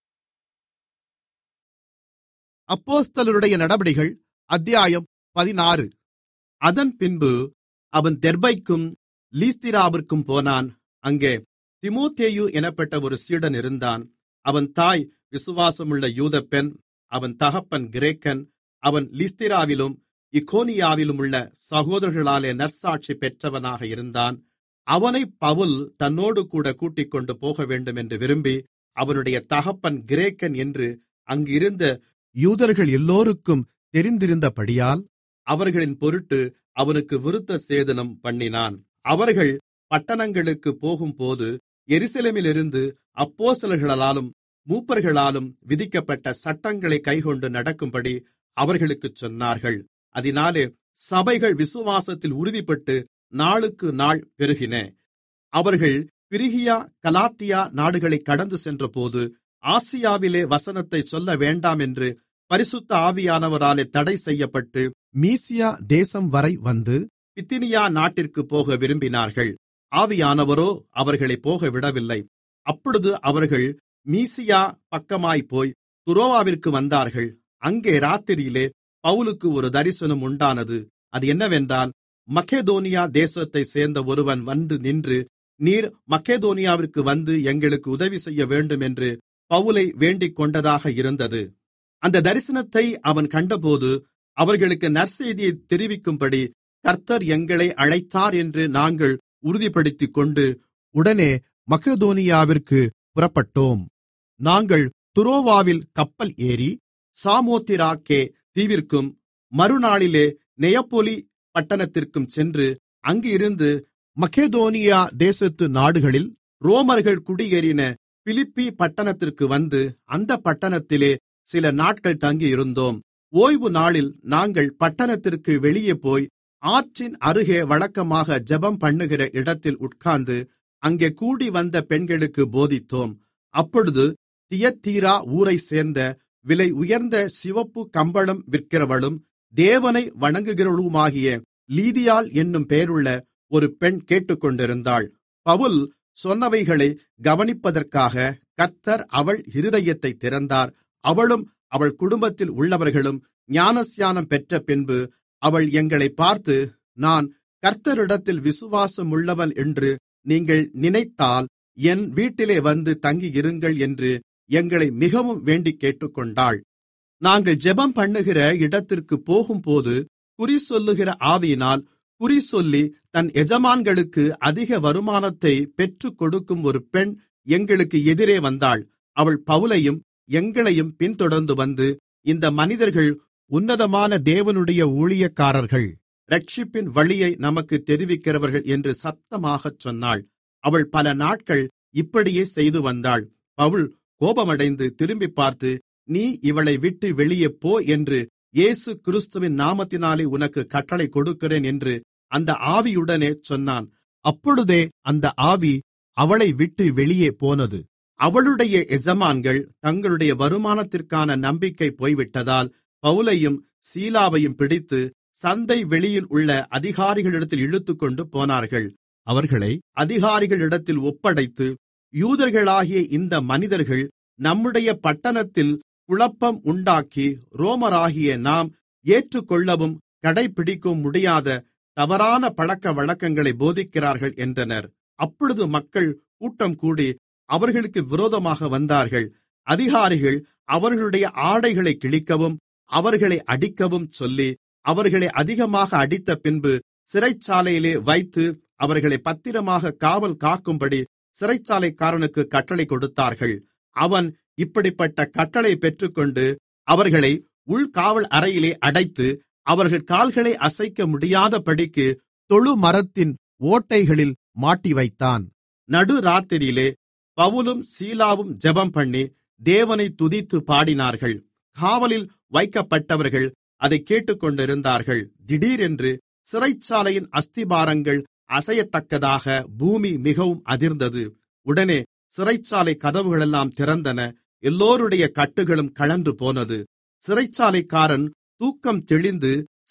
அப்போஸ்தலருடைய நடபடிகள் அத்தியாயம் பதினாறு அதன் பின்பு அவன் தெர்பைக்கும் லீஸ்திராவிற்கும் போனான் அங்கே திமோத்தேயு எனப்பட்ட ஒரு சீடன் இருந்தான் அவன் தாய் விசுவாசமுள்ள யூத பெண் அவன் தகப்பன் கிரேக்கன் அவன் லிஸ்திராவிலும் இக்கோனியாவிலும் உள்ள சகோதரர்களாலே நற்சாட்சி பெற்றவனாக இருந்தான் அவனை பவுல் தன்னோடு கூட கூட்டிக்கொண்டு போக வேண்டும் என்று விரும்பி அவனுடைய தகப்பன் கிரேக்கன் என்று அங்கிருந்த யூதர்கள் எல்லோருக்கும் தெரிந்திருந்தபடியால் அவர்களின் பொருட்டு அவனுக்கு விருத்த சேதனம் பண்ணினான் அவர்கள் பட்டணங்களுக்கு போகும்போது எருசலேமிலிருந்து அப்போஸ்தலர்களாலும் மூப்பர்களாலும் விதிக்கப்பட்ட சட்டங்களை கைக்கொண்டு நடக்கும்படி அவர்களுக்குச் சொன்னார்கள் அதினாலே சபைகள் விசுவாசத்தில் உறுதிப்பட்டு நாளுக்கு நாள் பெருகின அவர்கள் பிரிகியா கலாத்தியா நாடுகளை கடந்து சென்றபோது ஆசியாவிலே வசனத்தை சொல்ல வேண்டாம் என்று பரிசுத்த ஆவியானவராலே தடை செய்யப்பட்டு மீசியா தேசம் வரை வந்து பித்தினியா நாட்டிற்கு போக விரும்பினார்கள் ஆவியானவரோ அவர்களை போக விடவில்லை அப்பொழுது அவர்கள் மீசியா பக்கமாய் போய் துரோவாவிற்கு வந்தார்கள் அங்கே ராத்திரியிலே பவுலுக்கு ஒரு தரிசனம் உண்டானது அது என்னவென்றால் மக்கேதோனியா தேசத்தைச் சேர்ந்த ஒருவன் வந்து நின்று நீர் மக்கேதோனியாவிற்கு வந்து எங்களுக்கு உதவி செய்ய வேண்டும் என்று பவுலை வேண்டிக் கொண்டதாக இருந்தது அந்த தரிசனத்தை அவன் கண்டபோது அவர்களுக்கு நற்செய்தியை தெரிவிக்கும்படி கர்த்தர் எங்களை அழைத்தார் என்று நாங்கள் உறுதிப்படுத்திக் கொண்டு உடனே மக்கெதோனியாவிற்கு புறப்பட்டோம் நாங்கள் துரோவாவில் கப்பல் ஏறி சாமோத்திராக்கே தீவிற்கும் மறுநாளிலே நெயப்பொலி பட்டணத்திற்கும் சென்று அங்கிருந்து மக்கெதோனியா தேசத்து நாடுகளில் ரோமர்கள் குடியேறின பிலிப்பி பட்டணத்திற்கு வந்து அந்த பட்டணத்திலே சில நாட்கள் தங்கியிருந்தோம் ஓய்வு நாளில் நாங்கள் பட்டணத்திற்கு வெளியே போய் ஆற்றின் அருகே வழக்கமாக ஜெபம் பண்ணுகிற இடத்தில் உட்கார்ந்து அங்கே கூடி வந்த பெண்களுக்கு போதித்தோம் அப்பொழுது தியத்தீரா ஊரைச் சேர்ந்த விலை உயர்ந்த சிவப்பு கம்பளம் விற்கிறவளும் தேவனை வணங்குகிறவளுமாகிய லீதியாள் என்னும் பெயருள்ள ஒரு பெண் கேட்டுக்கொண்டிருந்தாள் பவுல் சொன்னவைகளை கவனிப்பதற்காக கர்த்தர் அவள் இருதயத்தை திறந்தார் அவளும் அவள் குடும்பத்தில் உள்ளவர்களும் ஞானஸ்நானம் பெற்ற பின்பு அவள் எங்களை பார்த்து நான் கர்த்தரிடத்தில் விசுவாசம் உள்ளவள் என்று நீங்கள் நினைத்தால் என் வீட்டிலே வந்து தங்கியிருங்கள் என்று எங்களை மிகவும் வேண்டிக் கேட்டுக்கொண்டாள் நாங்கள் ஜெபம் பண்ணுகிற இடத்திற்கு போகும்போது குறி சொல்லுகிற ஆவியினால் குறி சொல்லி தன் எஜமான்களுக்கு அதிக வருமானத்தை பெற்றுக் கொடுக்கும் ஒரு பெண் எங்களுக்கு எதிரே வந்தாள் அவள் பவுலையும் எங்களையும் பின்தொடர்ந்து வந்து இந்த மனிதர்கள் உன்னதமான தேவனுடைய ஊழியக்காரர்கள் ரட்சிப்பின் வழியை நமக்கு தெரிவிக்கிறவர்கள் என்று சத்தமாகச் சொன்னாள் அவள் பல நாட்கள் இப்படியே செய்து வந்தாள் பவுல் கோபமடைந்து திரும்பி பார்த்து நீ இவளை விட்டு வெளியே போ என்று இயேசு கிறிஸ்துவின் நாமத்தினாலே உனக்கு கட்டளை கொடுக்கிறேன் என்று அந்த ஆவியுடனே சொன்னான் அப்பொழுதே அந்த ஆவி அவளை விட்டு வெளியே போனது அவளுடைய எஜமான்கள் தங்களுடைய வருமானத்திற்கான நம்பிக்கை போய்விட்டதால் பவுலையும் சீலாவையும் பிடித்து சந்தை வெளியில் உள்ள அதிகாரிகளிடத்தில் இழுத்துக்கொண்டு போனார்கள் அவர்களை அதிகாரிகளிடத்தில் ஒப்படைத்து யூதர்களாகிய இந்த மனிதர்கள் நம்முடைய பட்டணத்தில் குழப்பம் உண்டாக்கி ரோமராகிய நாம் ஏற்றுக்கொள்ளவும் கடைபிடிக்கவும் முடியாத தவறான பழக்க வழக்கங்களை போதிக்கிறார்கள் என்றனர் அப்பொழுது மக்கள் கூட்டம் கூடி அவர்களுக்கு விரோதமாக வந்தார்கள் அதிகாரிகள் அவர்களுடைய ஆடைகளை கிழிக்கவும் அவர்களை அடிக்கவும் சொல்லி அவர்களை அதிகமாக அடித்த பின்பு சிறைச்சாலையிலே வைத்து அவர்களை பத்திரமாக காவல் காக்கும்படி சிறைச்சாலைக்காரனுக்கு கட்டளை கொடுத்தார்கள் அவன் இப்படிப்பட்ட கட்டளை பெற்றுக்கொண்டு அவர்களை உள்காவல் அறையிலே அடைத்து அவர்கள் கால்களை அசைக்க முடியாதபடிக்கு தொழு மரத்தின் ஓட்டைகளில் மாட்டி வைத்தான் நடு ராத்திரியிலே பவுலும் சீலாவும் ஜெபம்பண்ணி தேவனை துதித்து பாடினார்கள் காவலில் வைக்கப்பட்டவர்கள் அதை கேட்டுக்கொண்டிருந்தார்கள் திடீரென்று சிறைச்சாலையின் அஸ்திபாரங்கள் அசையத்தக்கதாக பூமி மிகவும் அதிர்ந்தது உடனே சிறைச்சாலை கதவுகளெல்லாம் திறந்தன எல்லோருடைய கட்டுகளும் கழன்று போனது சிறைச்சாலைக்காரன் தூக்கம் தெளிந்து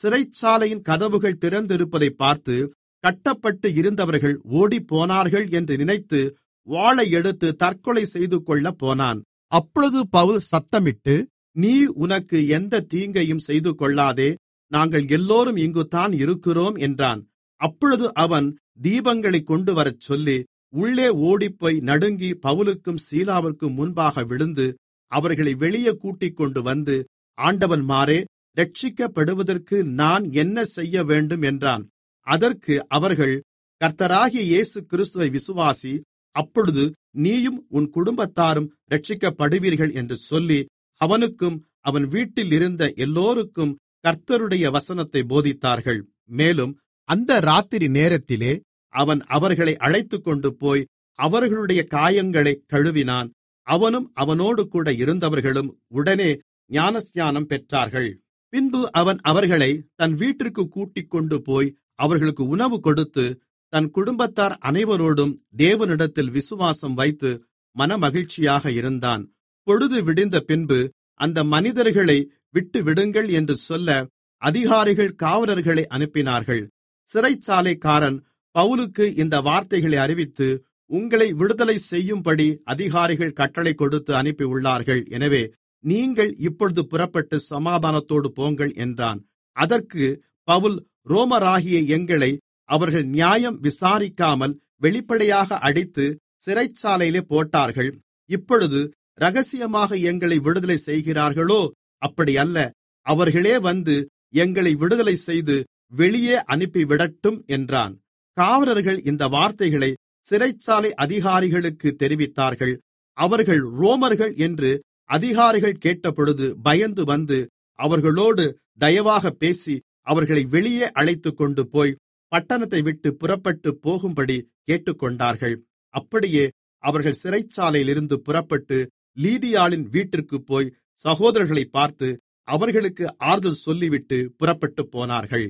சிறைச்சாலையின் கதவுகள் திறந்திருப்பதை பார்த்து கட்டப்பட்டு இருந்தவர்கள் ஓடிப்போனார்கள் என்று நினைத்து வாளை எடுத்து தற்கொலை செய்து கொள்ளப் போனான் அப்பொழுது பவுல் சத்தமிட்டு நீ உனக்கு எந்த தீங்கையும் செய்து கொள்ளாதே நாங்கள் எல்லோரும் இங்குதான் இருக்கிறோம் என்றான் அப்பொழுது அவன் தீபங்களை கொண்டு வரச் சொல்லி உள்ளே ஓடிப்போய் நடுங்கி பவுலுக்கும் சீலாவிற்கும் முன்பாக விழுந்து அவர்களை வெளியே கூட்டிக் கொண்டு வந்து ஆண்டவன் மாறே ரட்சிக்கப்படுவதற்கு நான் என்ன செய்ய வேண்டும் என்றான் அதற்கு அவர்கள் கர்த்தராகிய இயேசு கிறிஸ்துவை விசுவாசி அப்பொழுது நீயும் உன் குடும்பத்தாரும் ரட்சிக்கப்படுவீர்கள் என்று சொல்லி அவனுக்கும் அவன் வீட்டில் இருந்த எல்லோருக்கும் கர்த்தருடைய வசனத்தை போதித்தார்கள் மேலும் அந்த ராத்திரி நேரத்திலே அவன் அவர்களை அழைத்துக்கொண்டு போய் அவர்களுடைய காயங்களை கழுவினான் அவனும் அவனோடு கூட இருந்தவர்களும் உடனே ஞானஸ்நானம் பெற்றார்கள் பின்பு அவன் அவர்களை தன் வீட்டிற்கு கூட்டிக் கொண்டு போய் அவர்களுக்கு உணவு கொடுத்து தன் குடும்பத்தார் அனைவரோடும் தேவனிடத்தில் விசுவாசம் வைத்து மனமகிழ்ச்சியாக இருந்தான் பொழுது விடிந்த பின்பு அந்த மனிதர்களை விட்டுவிடுங்கள் என்று சொல்ல அதிகாரிகள் காவலர்களை அனுப்பினார்கள் சிறைச்சாலைக்காரன் பவுலுக்கு இந்த வார்த்தைகளை அறிவித்து உங்களை விடுதலை செய்யும்படி அதிகாரிகள் கட்டளை கொடுத்து அனுப்பியுள்ளார்கள் எனவே நீங்கள் இப்பொழுது புறப்பட்டு சமாதானத்தோடு போங்கள் என்றான் அதற்கு பவுல் ரோமராகிய எங்களை அவர்கள் நியாயம் விசாரிக்காமல் வெளிப்படையாக அடித்து சிறைச்சாலையிலே போட்டார்கள் இப்பொழுது ரகசியமாக எங்களை விடுதலை செய்கிறார்களோ அப்படியல்ல அவர்களே வந்து எங்களை விடுதலை செய்து வெளியே அனுப்பிவிடட்டும் என்றான் காவலர்கள் இந்த வார்த்தைகளை சிறைச்சாலை அதிகாரிகளுக்கு தெரிவித்தார்கள் அவர்கள் ரோமர்கள் என்று அதிகாரிகள் கேட்டபொழுது பயந்து வந்து அவர்களோடு தயவாக பேசி அவர்களை வெளியே அழைத்துக்கொண்டு போய் பட்டணத்தை விட்டு புறப்பட்டு போகும்படி கேட்டுக்கொண்டார்கள் அப்படியே அவர்கள் சிறைச்சாலையிலிருந்து புறப்பட்டு லீதியாளின் வீட்டிற்கு போய் சகோதரர்களை பார்த்து அவர்களுக்கு ஆறுதல் சொல்லிவிட்டு புறப்பட்டு போனார்கள்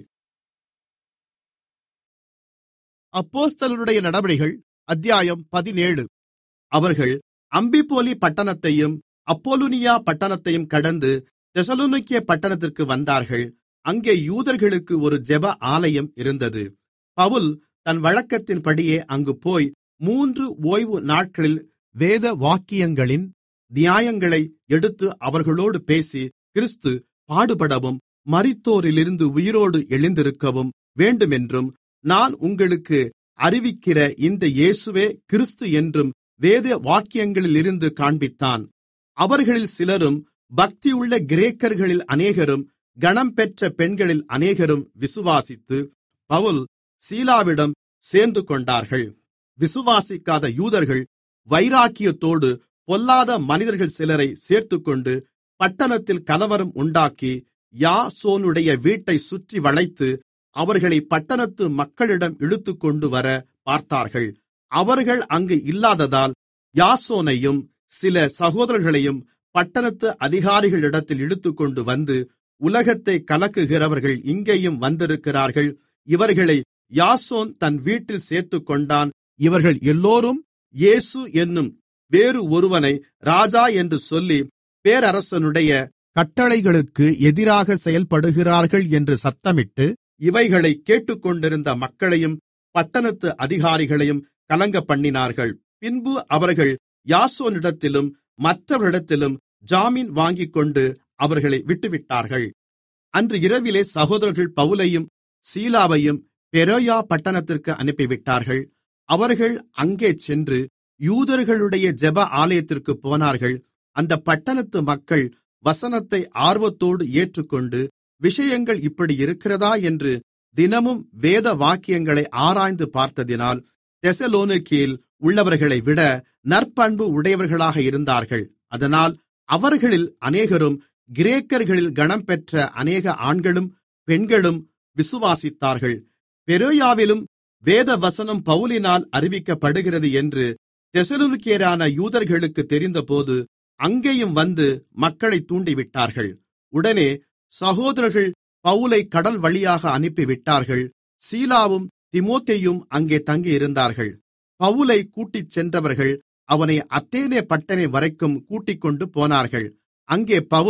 அப்போஸ்தலருடைய நடபடிகள் அத்தியாயம் பதினேழு அவர்கள் அம்பிபோலி பட்டணத்தையும் அப்போலுனியா பட்டணத்தையும் கடந்து தெசலோனிக்கே பட்டணத்திற்கு வந்தார்கள் அங்கே யூதர்களுக்கு ஒரு ஜெப ஆலயம் இருந்தது பவுல் தன் வழக்கத்தின்படியே அங்கு போய் மூன்று ஓய்வு நாட்களில் வேத வாக்கியங்களின் நியாயங்களை எடுத்து அவர்களோடு பேசி கிறிஸ்து பாடுபடவும் மரித்தோரிலிருந்து உயிரோடு எழுந்திருக்கவும் வேண்டுமென்றும் நான் உங்களுக்கு அறிவிக்கிற இந்த இயேசுவே கிறிஸ்து என்றும் வேத வாக்கியங்களிலிருந்து காண்பித்தான் அவர்களில் சிலரும் பக்தியுள்ள கிரேக்கர்களில் அநேகரும் கணம் பெற்ற பெண்களில் அநேகரும் விசுவாசித்து பவுல் சீலாவிடம் சேர்ந்து கொண்டார்கள் விசுவாசிக்காத யூதர்கள் வைராக்கியத்தோடு பொல்லாத மனிதர்கள் சிலரை சேர்த்துக்கொண்டு பட்டணத்தில் கலவரம் உண்டாக்கி யாசோனுடைய வீட்டை சுற்றி வளைத்து அவர்களை பட்டணத்து மக்களிடம் இழுத்துக்கொண்டு வர பார்த்தார்கள் அவர்கள் அங்கு இல்லாததால் யாசோனையும் சில சகோதரர்களையும் பட்டணத்து அதிகாரிகளிடத்தில் இழுத்துக்கொண்டு வந்து உலகத்தை கலக்குகிறவர்கள் இங்கேயும் வந்திருக்கிறார்கள் இவர்களை யாசோன் தன் வீட்டில் சேர்த்துக்கொண்டான் இவர்கள் எல்லோரும் இயேசு என்னும் வேறு ஒருவனை ராஜா என்று சொல்லி பேரரசனுடைய கட்டளைகளுக்கு எதிராக செயல்படுகிறார்கள் என்று சத்தமிட்டு இவைகளை கேட்டுக்கொண்டிருந்த மக்களையும் பட்டணத்து அதிகாரிகளையும் கலங்கப்பண்ணினார்கள் பின்பு அவர்கள் யாசோனிடத்திலும் மற்றவர்களிடத்திலும் ஜாமீன் வாங்கிக்கொண்டு அவர்களை விட்டுவிட்டார்கள் அன்று இரவிலே சகோதரர்கள் பவுலையும் சீலாவையும் பெரோயா பட்டணத்திற்கு அனுப்பிவிட்டார்கள் அவர்கள் அங்கே சென்று யூதர்களுடைய ஜெப ஆலயத்திற்கு போனார்கள் அந்த பட்டணத்து மக்கள் வசனத்தை ஆர்வத்தோடு ஏற்றுக்கொண்டு விஷயங்கள் இப்படி இருக்கிறதா என்று தினமும் வேத வாக்கியங்களை ஆராய்ந்து பார்த்ததினால் தெசலோனிக்கேயில் உள்ளவர்களை விட நற்பண்பு உடையவர்களாக இருந்தார்கள் அதனால் அவர்களில் அநேகரும் கிரேக்கர்களில் கணம் பெற்ற அநேக ஆண்களும் பெண்களும் விசுவாசித்தார்கள் பெரோயாவிலும் வேத வசனம் பவுலினால் அறிவிக்கப்படுகிறது என்று தெசலுக்கேரான யூதர்களுக்கு தெரிந்தபோது அங்கேயும் வந்து மக்களை தூண்டிவிட்டார்கள் உடனே சகோதரர்கள் பவுலை கடல் வழியாக அனுப்பிவிட்டார்கள் சீலாவும் திமோத்தேயும் அங்கே தங்கியிருந்தார்கள் பவுலை கூட்டிச் சென்றவர்கள் அவனை அத்தேனே பட்டணம் வரைக்கும் கூட்டிக்கொண்டு போனார்கள் அங்கே பவுல்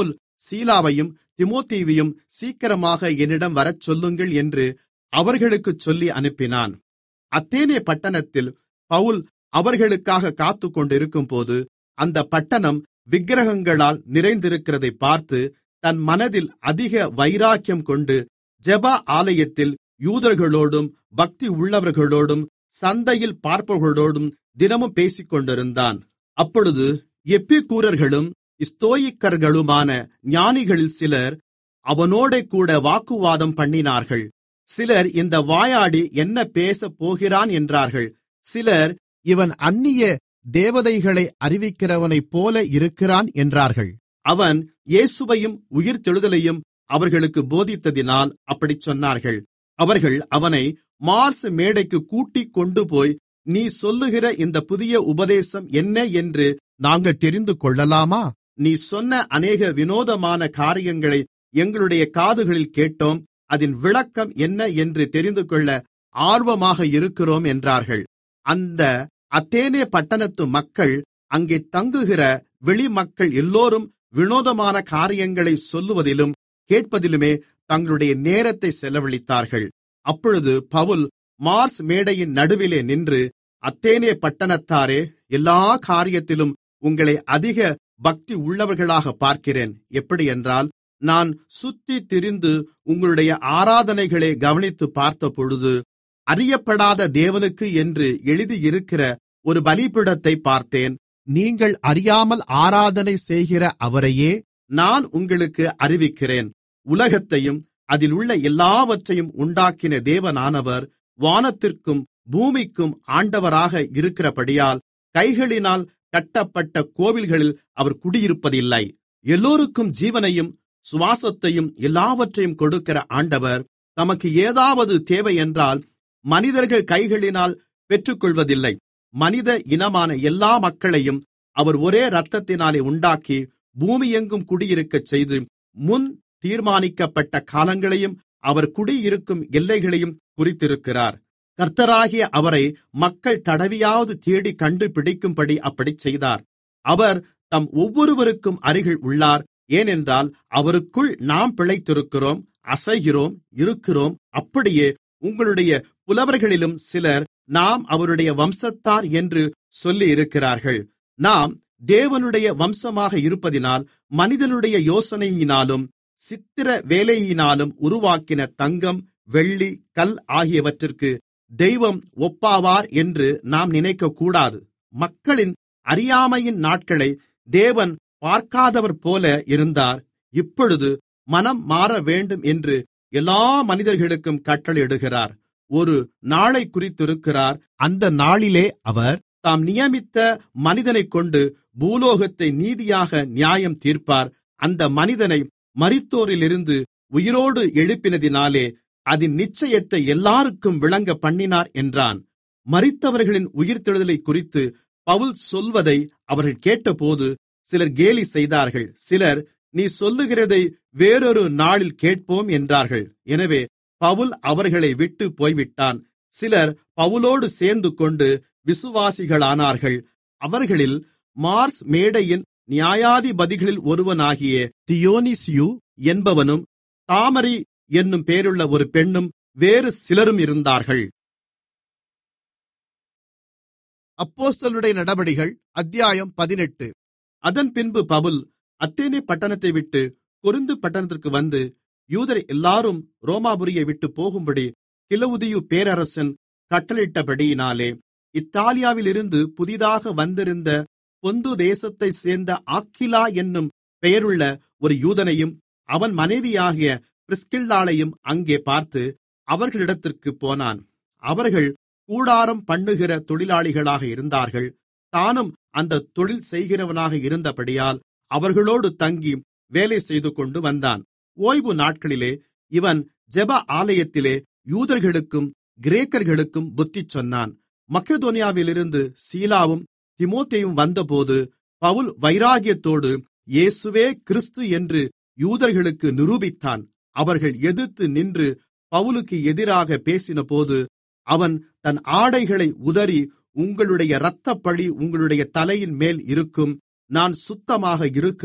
சீலாவையும் திமோத்தேயுவையும் சீக்கிரமாக என்னிடம் வரச் சொல்லுங்கள் என்று அவர்களுக்குச் சொல்லி அனுப்பினான் அத்தேனே பட்டணத்தில் பவுல் அவர்களுக்காக காத்துக்கொண்டிருக்கும்போது அந்த பட்டணம் விக்கிரகங்களால் நிறைந்திருக்கிறதை பார்த்து தன் மனதில் அதிக வைராக்கியம் கொண்டு ஜெப ஆலயத்தில் யூதர்களோடும் பக்தி உள்ளவர்களோடும் சந்தையில் பார்ப்பவர்களோடும் தினமும் பேசிக்கொண்டிருந்தான் அப்பொழுது எப்பிக்கூரர்களும் ஸ்தோயிக்கர்களுமான ஞானிகளில் சிலர் அவனோடே கூட வாக்குவாதம் பண்ணினார்கள் சிலர் இந்த வாயாடி என்ன பேசப் போகிறான் என்றார்கள் சிலர் இவன் அந்நிய தேவதைகளை அறிவிக்கிறவனைப் போல இருக்கிறான் என்றார்கள் அவன் இயேசுவையும் உயிர்த்தெழுதலையும் அவர்களுக்கு போதித்ததினால் அப்படிச் சொன்னார்கள் அவர்கள் அவனை மார்ஸ் மேடைக்கு கூட்டிக் கொண்டுபோய் நீ சொல்லுகிற இந்த புதிய உபதேசம் என்ன என்று நாங்கள் தெரிந்து கொள்ளலாமா நீ சொன்ன அநேக வினோதமான காரியங்களை எங்களுடைய காதுகளில் கேட்டோம் அதன் விளக்கம் என்ன என்று தெரிந்துகொள்ள ஆர்வமாக இருக்கிறோம் என்றார்கள் அந்த அத்தேனே பட்டணத்து மக்கள் அங்கே தங்குகிற வெளிமக்கள் எல்லோரும் வினோதமான காரியங்களை சொல்லுவதிலும் கேட்பதிலுமே தங்களுடைய நேரத்தை செலவழித்தார்கள் அப்பொழுது பவுல் மார்ஸ் மேடையின் நடுவிலே நின்று அத்தேனே பட்டணத்தாரே எல்லா காரியத்திலும் உங்களை அதிக பக்தி உள்ளவர்களாக பார்க்கிறேன் எப்படியென்றால் நான் சுத்தி திரிந்து உங்களுடைய ஆராதனைகளை கவனித்து பார்த்தபொழுது அறியப்படாத தேவனுக்கு என்று எழுதியிருக்கிற ஒரு பலிபீடத்தை பார்த்தேன் நீங்கள் அறியாமல் ஆராதனை செய்கிற அவரையே நான் உங்களுக்கு அறிவிக்கிறேன் உலகத்தையும் அதில் உள்ள எல்லாவற்றையும் உண்டாக்கின தேவனானவர் வானத்திற்கும் பூமிக்கும் ஆண்டவராக இருக்கிறபடியால் கைகளினால் கட்டப்பட்ட கோவில்களில் அவர் குடியிருப்பதில்லை எல்லோருக்கும் ஜீவனையும் சுவாசத்தையும் எல்லாவற்றையும் கொடுக்கிற ஆண்டவர் தமக்கு ஏதாவது தேவையென்றால் மனிதர்கள் கைகளினால் பெற்றுக்கொள்வதில்லை மனித இனமான எல்லா மக்களையும் அவர் ஒரே இரத்தத்தினாலே உண்டாக்கி பூமியெங்கும் குடியிருக்கச் செய்து முன் தீர்மானிக்கப்பட்ட காலங்களையும் அவர் குடியிருக்கும் எல்லைகளையும் குறித்திருக்கிறார் கர்த்தராகிய அவரை மக்கள் தடவியாவது தேடி கண்டுபிடிக்கும்படி அப்படிச் செய்தார் அவர் தம் ஒவ்வொருவருக்கும் அருகில் உள்ளார் ஏனென்றால் அவருக்குள் நாம் பிழைத்திருக்கிறோம் அசைகிறோம் இருக்கிறோம் அப்படியே உங்களுடைய புலவர்களிலும் சிலர் நாம் அவருடைய வம்சத்தார் என்று சொல்லியிருக்கிறார்கள் நாம் தேவனுடைய வம்சமாக இருப்பதினால் மனிதனுடைய யோசனையினாலும் சித்திர வேலையினாலும் உருவாக்கின தங்கம் வெள்ளி கல் ஆகியவற்றிற்கு தெய்வம் ஒப்பாவார் என்று நாம் நினைக்கக்கூடாது மக்களின் அறியாமையின் நாட்களை தேவன் பார்க்காதவர் போல இருந்தார் இப்பொழுது மனம் மாற வேண்டும் என்று எல்லா மனிதர்களுக்கும் கட்டளையிடுகிறார் ஒரு நாளை குறித்திருக்கிறார் அந்த நாளிலே அவர் தாம் நியமித்த மனிதனைக் கொண்டு பூலோகத்தை நீதியாக நியாயம் தீர்ப்பார் அந்த மனிதனை மரித்தோரிலிருந்து உயிரோடு எழுப்பினதினாலே அதன் நிச்சயத்தை எல்லாருக்கும் விளங்க பண்ணினார் என்றான் மரித்தவர்களின் உயிர்த்தெழுதலை குறித்து பவுல் சொல்வதை அவர்கள் கேட்டபோது சிலர் கேலி செய்தார்கள் சிலர் நீ சொல்லுகிறதை வேறொரு நாளில் கேட்போம் என்றார்கள் எனவே பவுல் அவர்களை விட்டு போய்விட்டான் சிலர் பவுலோடு சேர்ந்து கொண்டு விசுவாசிகளானார்கள் அவர்களில் மார்ஸ் மேடையின் நியாயாதிபதிகளில் ஒருவனாகிய தியோனிசியு என்பவனும் தாமரி என்னும் பேருள்ள ஒரு பெண்ணும் வேறு சிலரும் இருந்தார்கள் அப்போஸ்தலருடைய நடபடிகள் அத்தியாயம் பதினெட்டு அதன் பின்பு பவுல் அத்தேனே பட்டணத்தை விட்டு கொரிந்து பட்டணத்திற்கு வந்து யூதர் எல்லாரும் ரோமாபுரியை விட்டு போகும்படி கிலவுதியு பேரரசன் கட்டளையிட்டபடியினாலே இத்தாலியாவிலிருந்து புதிதாக வந்திருந்த பொந்து தேசத்தைச் சேர்ந்த ஆக்கிலா என்னும் பெயருள்ள ஒரு யூதனையும் அவன் மனைவியாகிய பிரிஸ்கில்லாளையும் அங்கே பார்த்து அவர்களிடத்திற்குப் போனான் அவர்கள் கூடாரம் பண்ணுகிற தொழிலாளிகளாக இருந்தார்கள் தானும் அந்த தொழில் செய்கிறவனாக இருந்தபடியால் அவர்களோடு தங்கி வேலை செய்து கொண்டு வந்தான் ஓய்வு நாட்களிலே இவன் ஜெப ஆலயத்திலே யூதர்களுக்கும் கிரேக்கர்களுக்கும் புத்தி சொன்னான் மக்கெதோனியாவிலிருந்து சீலாவும் திமோத்தேயும் வந்தபோது பவுல் வைராகியத்தோடு இயேசுவே கிறிஸ்து என்று யூதர்களுக்கு நிரூபித்தான் அவர்கள் எதிர்த்து நின்று பவுலுக்கு எதிராக பேசினபோது அவன் தன் ஆடைகளை உதறி உங்களுடைய இரத்தப்பழி உங்களுடைய தலையின் மேல் இருக்கும் நான் சுத்தமாக இருக்கிறேன்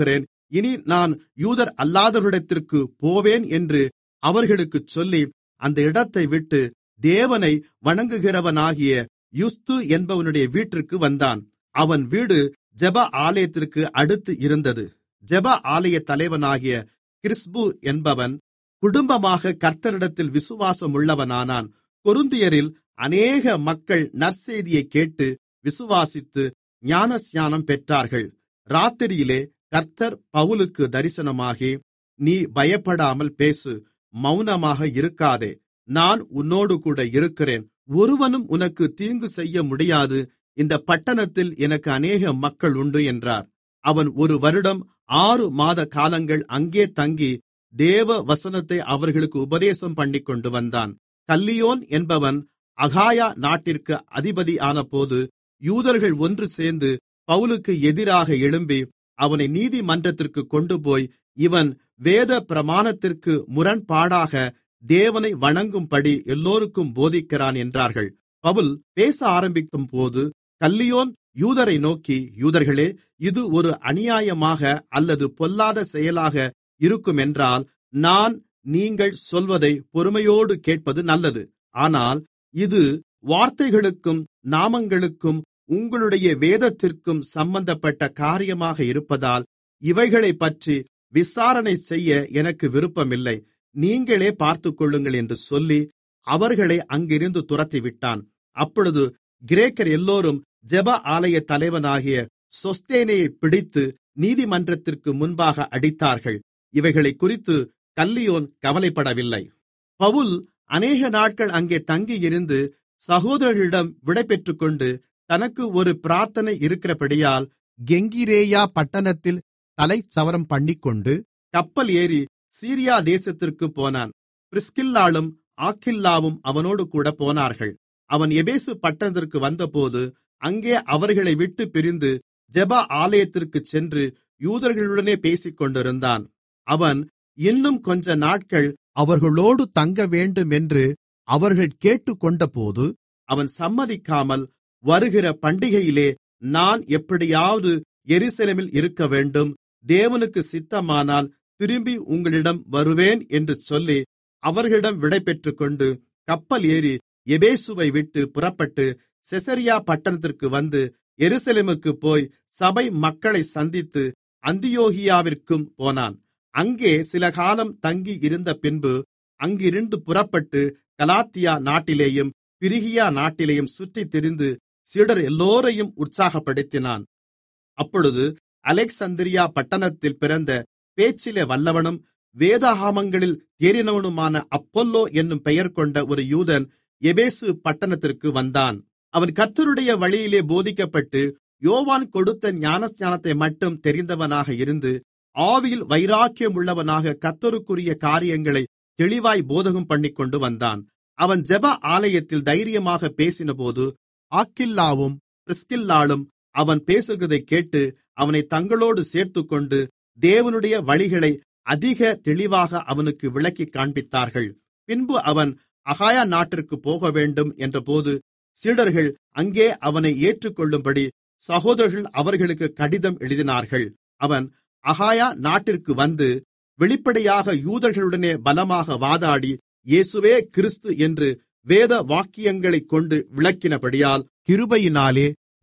இனி நான் யூதர் அல்லாதவரிடத்திற்கு போவேன் என்று அவர்களுக்குச் சொல்லி அந்த இடத்தை விட்டு தேவனை வணங்குகிறவனாகிய யுஸ்து என்பவனுடைய வீட்டிற்கு வந்தான் அவன் வீடு ஜெப ஆலயத்திற்கு அடுத்து இருந்தது ஜெப ஆலய தலைவனாகிய கிறிஸ்பு என்பவன் குடும்பமாக கர்த்தரிடத்தில் விசுவாசம் உள்ளவனானான் கொருந்தியரில் அநேக மக்கள் நற்செய்தியை கேட்டு விசுவாசித்து ஞானஸ்நானம் பெற்றார்கள் ராத்திரியிலே கர்த்தர் பவுலுக்கு தரிசனமாகி நீ பயப்படாமல் பேசு மௌனமாக இருக்காதே நான் உன்னோடு கூட இருக்கிறேன் ஒருவனும் உனக்கு தீங்கு செய்ய முடியாது இந்த பட்டணத்தில் எனக்கு அநேக மக்கள் உண்டு என்றார் அவன் ஒரு வருடம் ஆறு மாத காலங்கள் அங்கே தங்கி தேவ வசனத்தை அவர்களுக்கு உபதேசம் பண்ணிக்கொண்டு வந்தான் கல்லியோன் என்பவன் அகாயா நாட்டிற்கு அதிபதியானபோது யூதர்கள் ஒன்று சேர்ந்து பவுலுக்கு எதிராக எழும்பி அவனை நீதிமன்றத்திற்கு கொண்டுபோய் இவன் வேத பிரமாணத்திற்கு முரண்பாடாக தேவனை வணங்கும்படி எல்லோருக்கும் போதிக்கிறான் என்றார்கள் பவுல் பேச ஆரம்பிக்கும் போது கல்லியோன் யூதரை நோக்கி யூதர்களே இது ஒரு அநியாயமாக அல்லது பொல்லாத செயலாக இருக்குமென்றால் நான் நீங்கள் சொல்வதை பொறுமையோடு கேட்பது நல்லது ஆனால் இது வார்த்தைகளுக்கும் நாமங்களுக்கும் உங்களுடைய வேதத்திற்கும் சம்பந்தப்பட்ட காரியமாக இருப்பதால் இவைகளைப் பற்றி விசாரணை செய்ய எனக்கு விருப்பமில்லை நீங்களே பார்த்துக்கொள்ளுங்கள் என்று சொல்லி அவர்களை அங்கிருந்து துரத்திவிட்டான் அப்பொழுது கிரேக்கர் எல்லோரும் ஜெப ஆலய தலைவனாகிய சொஸ்தேனையை பிடித்து நீதிமன்றத்திற்கு முன்பாக அடித்தார்கள் இவைகளை குறித்து கல்லியோன் கவலைப்படவில்லை பவுல் அநேக நாட்கள் அங்கே தங்கியிருந்து சகோதரர்களிடம் விடைபெற்றுக்கொண்டு தனக்கு ஒரு பிரார்த்தனை இருக்கிறபடியால் கெங்கிரேயா பட்டணத்தில் தலைச்சவரம் பண்ணிக்கொண்டு கப்பல் ஏறி சீரியா தேசத்திற்கு போனான் பிரிஸ்கில்லாளும் ஆக்கில்லாவும் அவனோடு கூட போனார்கள் அவன் எபேசு பட்டணத்திற்கு வந்தபோது அங்கே அவர்களை விட்டு பிரிந்து ஜெப ஆலயத்திற்குச் சென்று யூதர்களுடனே பேசிக்கொண்டிருந்தான் அவன் இன்னும் கொஞ்ச நாட்கள் அவர்களோடு தங்க வேண்டும் என்று அவர்கள் கேட்டுக்கொண்டபோது அவன் சம்மதிக்காமல் வருகிற பண்டிகையிலே நான் எப்படியாவது எருசலேமில் இருக்க வேண்டும் தேவனுக்கு சித்தமானால் திரும்பி உங்களிடம் வருவேன் என்று சொல்லி அவர்களிடம் விடைபெற்றுக்கொண்டு கப்பல் ஏறி எபேசுவை விட்டு புறப்பட்டு செசரியா பட்டணத்திற்கு வந்து எருசலேமுக்கு போய் சபை மக்களை சந்தித்து அந்தியோகியாவிற்கும் போனான் அங்கே சில காலம் தங்கி இருந்த பின்பு அங்கிருந்து புறப்பட்டு கலாத்தியா நாட்டிலேயும் பிரிகியா நாட்டிலேயும் சுற்றித் திரிந்து சீடர் எல்லோரையும் உற்சாகப்படுத்தினான் அப்பொழுது அலெக்சந்திரியா பட்டணத்தில் பிறந்த பேச்சிலே வல்லவனும் வேதாகாமங்களில் தேறினவனுமான அப்பொல்லோ என்னும் பெயர் கொண்ட ஒரு யூதன் எபேசு பட்டணத்திற்கு வந்தான் அவன் கர்த்தருடைய வழியிலே போதிக்கப்பட்டு யோவான் கொடுத்த ஞானஸ்நானத்தை மட்டும் தெரிந்தவனாக இருந்து ஆவியில் வைராக்கியம் உள்ளவனாக கர்த்தருக்குரிய காரியங்களை தெளிவாய் போதகம் பண்ணிக்கொண்டு வந்தான் அவன் ஜெப ஆலயத்தில் தைரியமாக பேசினபோது ஆக்கில்லாவும் பிரிஸ்கில்லாளும் அவன் பேசுகிறதைக் கேட்டு அவனை தங்களோடு சேர்த்துக்கொண்டு தேவனுடைய வழிகளை அதிக தெளிவாக அவனுக்கு விளக்கிக் காண்பித்தார்கள் பின்பு அவன் அகாயா நாட்டிற்கு போக வேண்டும் என்றபோது சீடர்கள் அங்கே அவனை ஏற்றுக்கொள்ளும்படி சகோதரர்கள் அவர்களுக்கு கடிதம் எழுதினார்கள் அவன் அகாயா நாட்டிற்கு வந்து வெளிப்படையாக யூதர்களுடனே பலமாக வாதாடி இயேசுவே கிறிஸ்து என்று வேத வாக்கியங்களைக் கொண்டு விளக்கினபடியால் கிருபையினாலே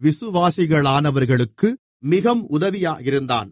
விசுவாசிகளானவர்களுக்கு மிகவும் உதவியாயிருந்தான்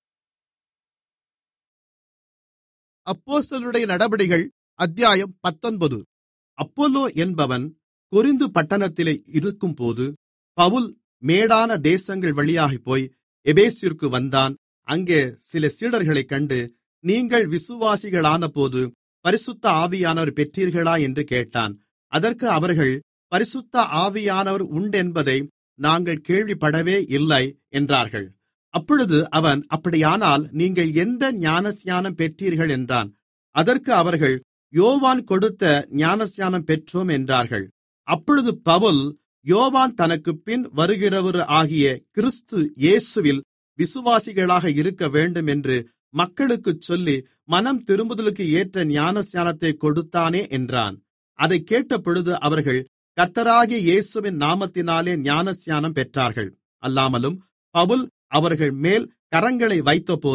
அப்போஸ்தலருடைய நடபடிகள் அத்தியாயம் பத்தொன்பது அப்போலோ என்பவன் கொரிந்து பட்டணத்திலே இருக்கும்போது பவுல் மேடான தேசங்கள் வழியாகப் போய் எபேசிற்கு வந்தான் அங்கே சில சீடர்களைக் கண்டு நீங்கள் விசுவாசிகளானபோது பரிசுத்த ஆவியானவர் பெற்றீர்களா என்று கேட்டான் அதற்கு அவர்கள் பரிசுத்த ஆவியானவர் உண்டென்பதை நாங்கள் கேள்விப்படவே இல்லை என்றார்கள் அப்பொழுது அவன் அப்படியானால் நீங்கள் எந்த ஞானஸ்நானம் பெற்றீர்கள் என்றான் அதற்கு அவர்கள் யோவான் கொடுத்த ஞானஸ்நானம் பெற்றோம் என்றார்கள் அப்பொழுது பவுல் யோவான் தனக்கு பின் வருகிறவர் ஆகிய கிறிஸ்து இயேசுவில் விசுவாசிகளாக இருக்க வேண்டும் என்று மக்களுக்குச் சொல்லி மனம் திரும்புதலுக்கு ஏற்ற ஞானஸ்நானத்தை கொடுத்தானே என்றான் அதை கேட்டபொழுது அவர்கள் கர்த்தராகிய இயேசுவின் நாமத்தினாலே ஞானஸ்நானம் பெற்றார்கள் அல்லாமலும் பவுல் அவர்கள் மேல் கரங்களை வைத்தபோது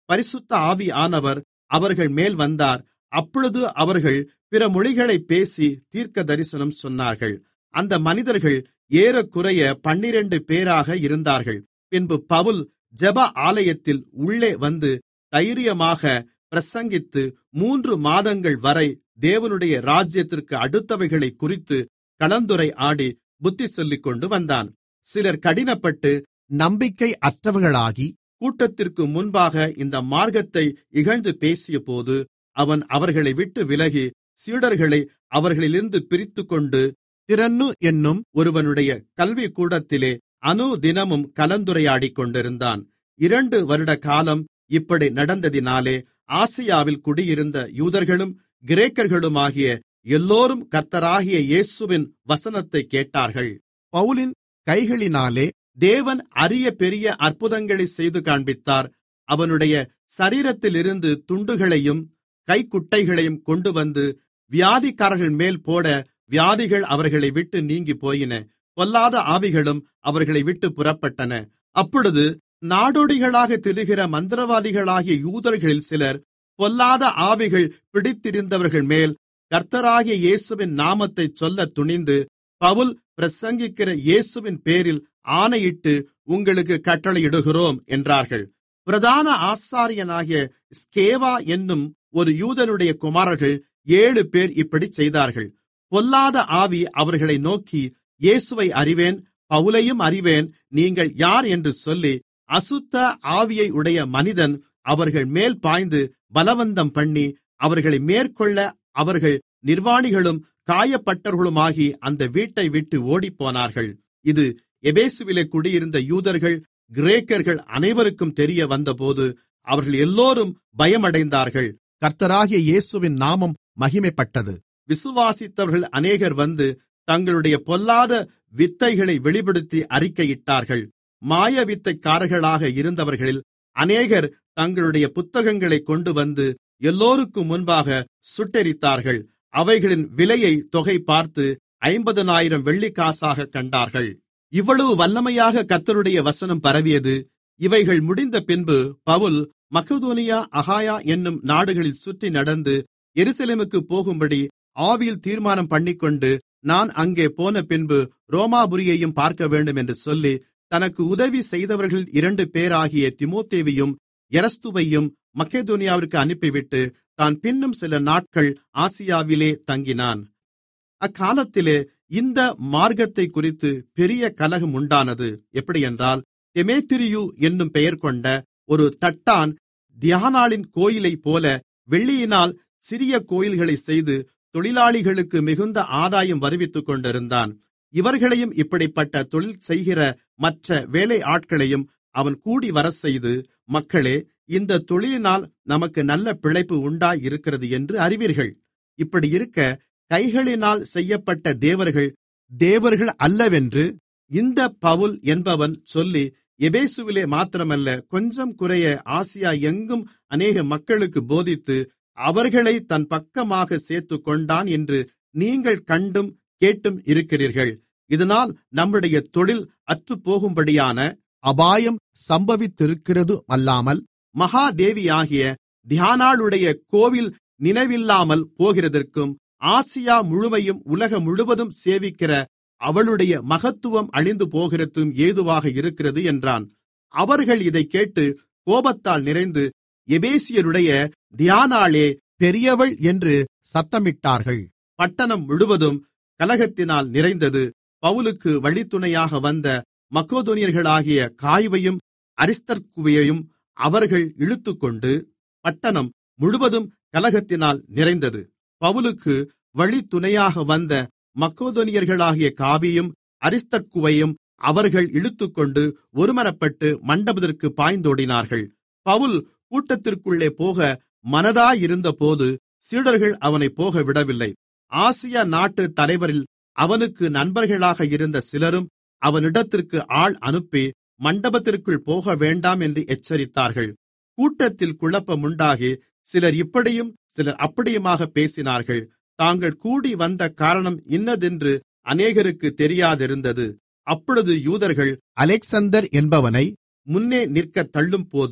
பரிசுத்த ஆவியானவர் அவர்கள் மேல் வந்தார் அப்பொழுது அவர்கள் பிற மொழிகளைப் பேசி தீர்க்க தரிசனம் சொன்னார்கள் அந்த மனிதர்கள் ஏறக்குறைய பன்னிரண்டு பேராக இருந்தார்கள் பின்பு பவுல் ஜெப ஆலயத்தில் உள்ளே வந்து தைரியமாக பிரசங்கித்து மூன்று மாதங்கள் வரை தேவனுடைய ராஜ்யத்திற்கு அடுத்தவைகளை குறித்து கலந்துரையாடி புத்தி சொல்லிக்கொண்டு வந்தான் சிலர் கடினப்பட்டு நம்பிக்கை அற்றவர்களாகி கூட்டத்திற்கு முன்பாக இந்த மார்க்கத்தை இகழ்ந்து பேசியபோது அவன் அவர்களை விட்டு விலகி சீடர்களை அவர்களிலிருந்து பிரித்துக்கொண்டு திறன்னு என்னும் ஒருவனுடைய கல்விக்கூடத்திலே அனுதினமும் கலந்துரையாடிக் கொண்டிருந்தான் இரண்டு வருட காலம் இப்படி நடந்ததினாலே ஆசியாவில் குடியிருந்த யூதர்களும் கிரேக்கர்களுமாகிய எல்லோரும் கர்த்தராகிய இயேசுவின் வசனத்தை கேட்டார்கள் பவுலின் கைகளினாலே தேவன் அரிய பெரிய அற்புதங்களை செய்து காண்பித்தார் அவனுடைய சரீரத்திலிருந்து துண்டுகளையும் கைக்குட்டைகளையும் கொண்டு வந்து வியாதிக்காரர்கள் மேல் போட வியாதிகள் அவர்களை விட்டு நீங்கி போயின பொல்லாத ஆவிகளும் அவர்களை விட்டு புறப்பட்டன அப்பொழுது நாடோடிகளாக திரிகிற மந்திரவாதிகளாகிய யூதர்களில் சிலர் பொல்லாத ஆவிகள் பிடித்திருந்தவர்கள் மேல் கர்த்தராகிய இயேசுவின் நாமத்தை சொல்ல துணிந்து பவுல் பிரசங்கிக்கிற இயேசுவின் பேரில் ஆணையிட்டு உங்களுக்கு கட்டளையிடுகிறோம் என்றார்கள் பிரதான ஆசாரியனாகிய ஸ்கேவா என்னும் ஒரு யூதனுடைய குமாரர்கள் ஏழு பேர் இப்படி செய்தார்கள் பொல்லாத ஆவி அவர்களை நோக்கி இயேசுவை அறிவேன் பவுலையும் அறிவேன் நீங்கள் யார் என்று சொல்லி அசுத்த ஆவியை உடைய மனிதன் அவர்கள் மேல் பாய்ந்து பலவந்தம் பண்ணி அவர்களை மேற்கொள்ள அவர்கள் நிர்வாணிகளும் காயப்பட்டவர்களுமாகி அந்த வீட்டை விட்டு ஓடிப்போனார்கள் இது எபேசுவிலே குடியிருந்த யூதர்கள் கிரேக்கர்கள் அனைவருக்கும் தெரிய வந்தபோது அவர்கள் எல்லோரும் பயமடைந்தார்கள் கர்த்தராகிய இயேசுவின் நாமம் மகிமைப்பட்டது விசுவாசித்தவர்கள் அநேகர் வந்து தங்களுடைய பொல்லாத வித்தைகளை வெளிப்படுத்தி அறிக்கையிட்டார்கள் மாய வித்தைக்காரர்களாக இருந்தவர்களில் அநேகர் தங்களுடைய புத்தகங்களை கொண்டு வந்து எல்லோருக்கும் முன்பாக சுட்டெரித்தார்கள் அவைகளின் விலையை தொகை பார்த்து ஐம்பதனாயிரம் வெள்ளிக்காசாக கண்டார்கள் இவ்வளவு வல்லமையாக கர்த்தருடைய வசனம் பரவியது இவைகள் முடிந்த பின்பு பவுல் மக்கதோனியா அகாயா என்னும் நாடுகளில் சுற்றி நடந்து எருசலேமுக்கு போகும்படி ஆவியில் தீர்மானம் பண்ணிக்கொண்டு நான் அங்கே போன பின்பு ரோமாபுரியையும் பார்க்க வேண்டும் என்று சொல்லி தனக்கு உதவி செய்தவர்கள் இரண்டு பேராகிய திமோத்தேவையும் எரஸ்துவையும் மக்கேதோனியாவிற்கு அனுப்பிவிட்டு தான் பின்னும் சில நாட்கள் ஆசியாவிலே தங்கினான் அக்காலத்திலே இந்த மார்க்கத்தை குறித்து பெரிய கலகம் உண்டானது எப்படியென்றால் தெமேத்திரியு என்னும் பெயர் கொண்ட ஒரு தட்டான் தியானாளின் கோயிலைப் போல வெள்ளியினால் சிறிய கோயில்களை செய்து தொழிலாளிகளுக்கு மிகுந்த ஆதாயம் வருவித்துக் கொண்டிருந்தான் இவர்களையும் இப்படிப்பட்ட தொழில் செய்கிற மற்ற வேலை ஆட்களையும் அவன் கூடி வரச்செய்து மக்களே இந்த தொழிலினால் நமக்கு நல்ல பிழைப்பு உண்டாயிருக்கிறது என்று அறிவீர்கள் இப்படி இருக்க கைகளினால் செய்யப்பட்ட தேவர்கள் தேவர்கள் அல்லவென்று இந்த பவுல் என்பவன் சொல்லி எபேசுவிலே மாத்திரமல்ல கொஞ்சம் குறைய ஆசியா எங்கும் அநேக மக்களுக்கு போதித்து அவர்களை தன் பக்கமாக சேர்த்துக் கொண்டான் என்று நீங்கள் கண்டும் கேட்டும் இருக்கிறீர்கள் இதனால் நம்முடைய தொழில் அற்றுப்போகும்படியான அபாயம் சம்பவித்திருக்கிறது அல்லாமல் மகாதேவியாகிய தியானாளுடைய கோவில் நினைவில்லாமல் போகிறதற்கும் ஆசியா முழுமையும் உலகம் முழுவதும் சேவிக்கிற அவளுடைய மகத்துவம் அழிந்து போகிறதும் ஏதுவாக இருக்கிறது என்றான் அவர்கள் இதைக் கேட்டு கோபத்தால் நிறைந்து எபேசியருடைய தியானாளே பெரியவள் என்று சத்தமிட்டார்கள் பட்டணம் முழுவதும் கலகத்தினால் நிறைந்தது பவுலுக்கு வழித்துணையாக வந்த மக்கோதோனியர்களாகிய காய்வையும் அரிஸ்தர்குவையையும் அவர்கள் இழுத்துக்கொண்டு பட்டணம் முழுவதும் கலகத்தினால் நிறைந்தது பவுலுக்கு வழித்துணையாக வந்த மக்கோதோனியர்களாகிய காவியும் அரிஸ்தர்குவையும் அவர்கள் இழுத்துக்கொண்டு ஒருமனப்பட்டு மண்டபத்திற்கு பாய்ந்தோடினார்கள் பவுல் கூட்டத்திற்குள்ளே போக மனதாயிருந்தபோது சீடர்கள் அவனை போக விடவில்லை ஆசியா நாட்டு தலைவரில் அவனுக்கு நண்பர்களாக இருந்த சிலரும் அவனிடத்திற்கு ஆள் அனுப்பி மண்டபத்திற்குள் போக வேண்டாம் என்று எச்சரித்தார்கள் கூட்டத்தில் குழப்பம் உண்டாகி சிலர் இப்படியும் சிலர் அப்படியுமாக பேசினார்கள் தாங்கள் கூடி வந்த காரணம் இன்னதென்று அநேகருக்கு தெரியாதிருந்தது அப்பொழுது யூதர்கள் அலெக்சந்தர் என்பவனை முன்னே நிற்க தள்ளும்போது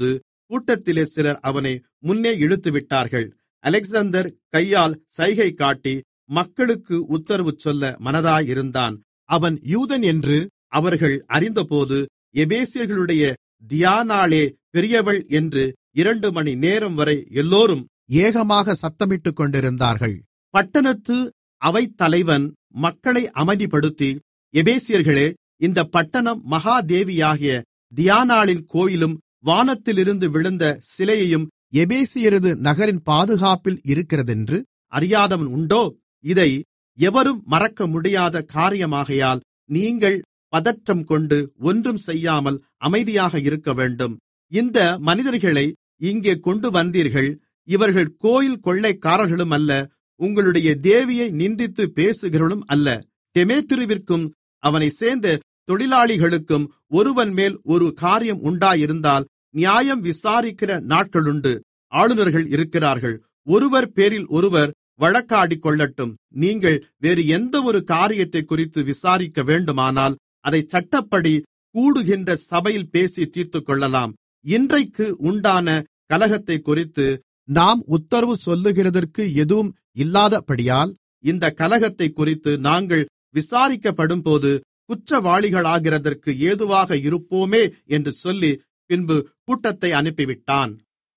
கூட்டத்திலே சிலர் அவனை முன்னே இழுத்துவிட்டார்கள் அலெக்சந்தர் கையால் சைகை காட்டி மக்களுக்கு உத்தரவு சொல்ல மனதாயிருந்தான் அவன் யூதன் என்று அவர்கள் அறிந்தபோது எபேசியர்களுடைய தியானாளே பெரியவள் என்று இரண்டு மணி நேரம் வரை எல்லோரும் ஏகமாக சத்தமிட்டுக் கொண்டிருந்தார்கள் பட்டணத்து அவைத்தலைவன் மக்களை அமைதிப்படுத்தி எபேசியர்களே இந்த பட்டணம் மகாதேவியாகிய தியானாளின் கோயிலும் வானத்திலிருந்து விழுந்த சிலையையும் எபேசியரது நகரின் பாதுகாப்பில் இருக்கிறதென்று அறியாதவன் உண்டோ இதை எவரும் மறக்க முடியாத காரியமாகையால் நீங்கள் பதற்றம் கொண்டு ஒன்றும் செய்யாமல் அமைதியாக இருக்க வேண்டும் இந்த மனிதர்களை இங்கே கொண்டு வந்தீர்கள் இவர்கள் கோயில் கொள்ளைக்காரர்களும் அல்ல உங்களுடைய தேவியை நிந்தித்து பேசுகிறவர்களும் அல்ல தெமேத்திருவிற்கும் அவனை சேர்ந்த தொழிலாளிகளுக்கும் ஒருவன் மேல் ஒரு காரியம் உண்டாயிருந்தால் நியாயம் விசாரிக்கிற நாட்களுண்டு ஆளுநர்கள் இருக்கிறார்கள் ஒருவர் பேரில் ஒருவர் வழக்காடிக் கொள்ளட்டும் நீங்கள் வேறு எந்த ஒரு காரியத்தை குறித்து விசாரிக்க வேண்டுமானால் அதை சட்டப்படி கூடுகின்ற சபையில் பேசி தீர்த்து கொள்ளலாம் இன்றைக்கு உண்டான கலகத்தை குறித்து நாம் உத்தரவு சொல்லுகிறதற்கு எதுவும் இல்லாதபடியால் இந்த கலகத்தை குறித்து நாங்கள் விசாரிக்கப்படும்போது குற்றவாளிகளாகிறதற்கு ஏதுவாக இருப்போமே என்று சொல்லி பின்பு கூட்டத்தை அனுப்பிவிட்டான்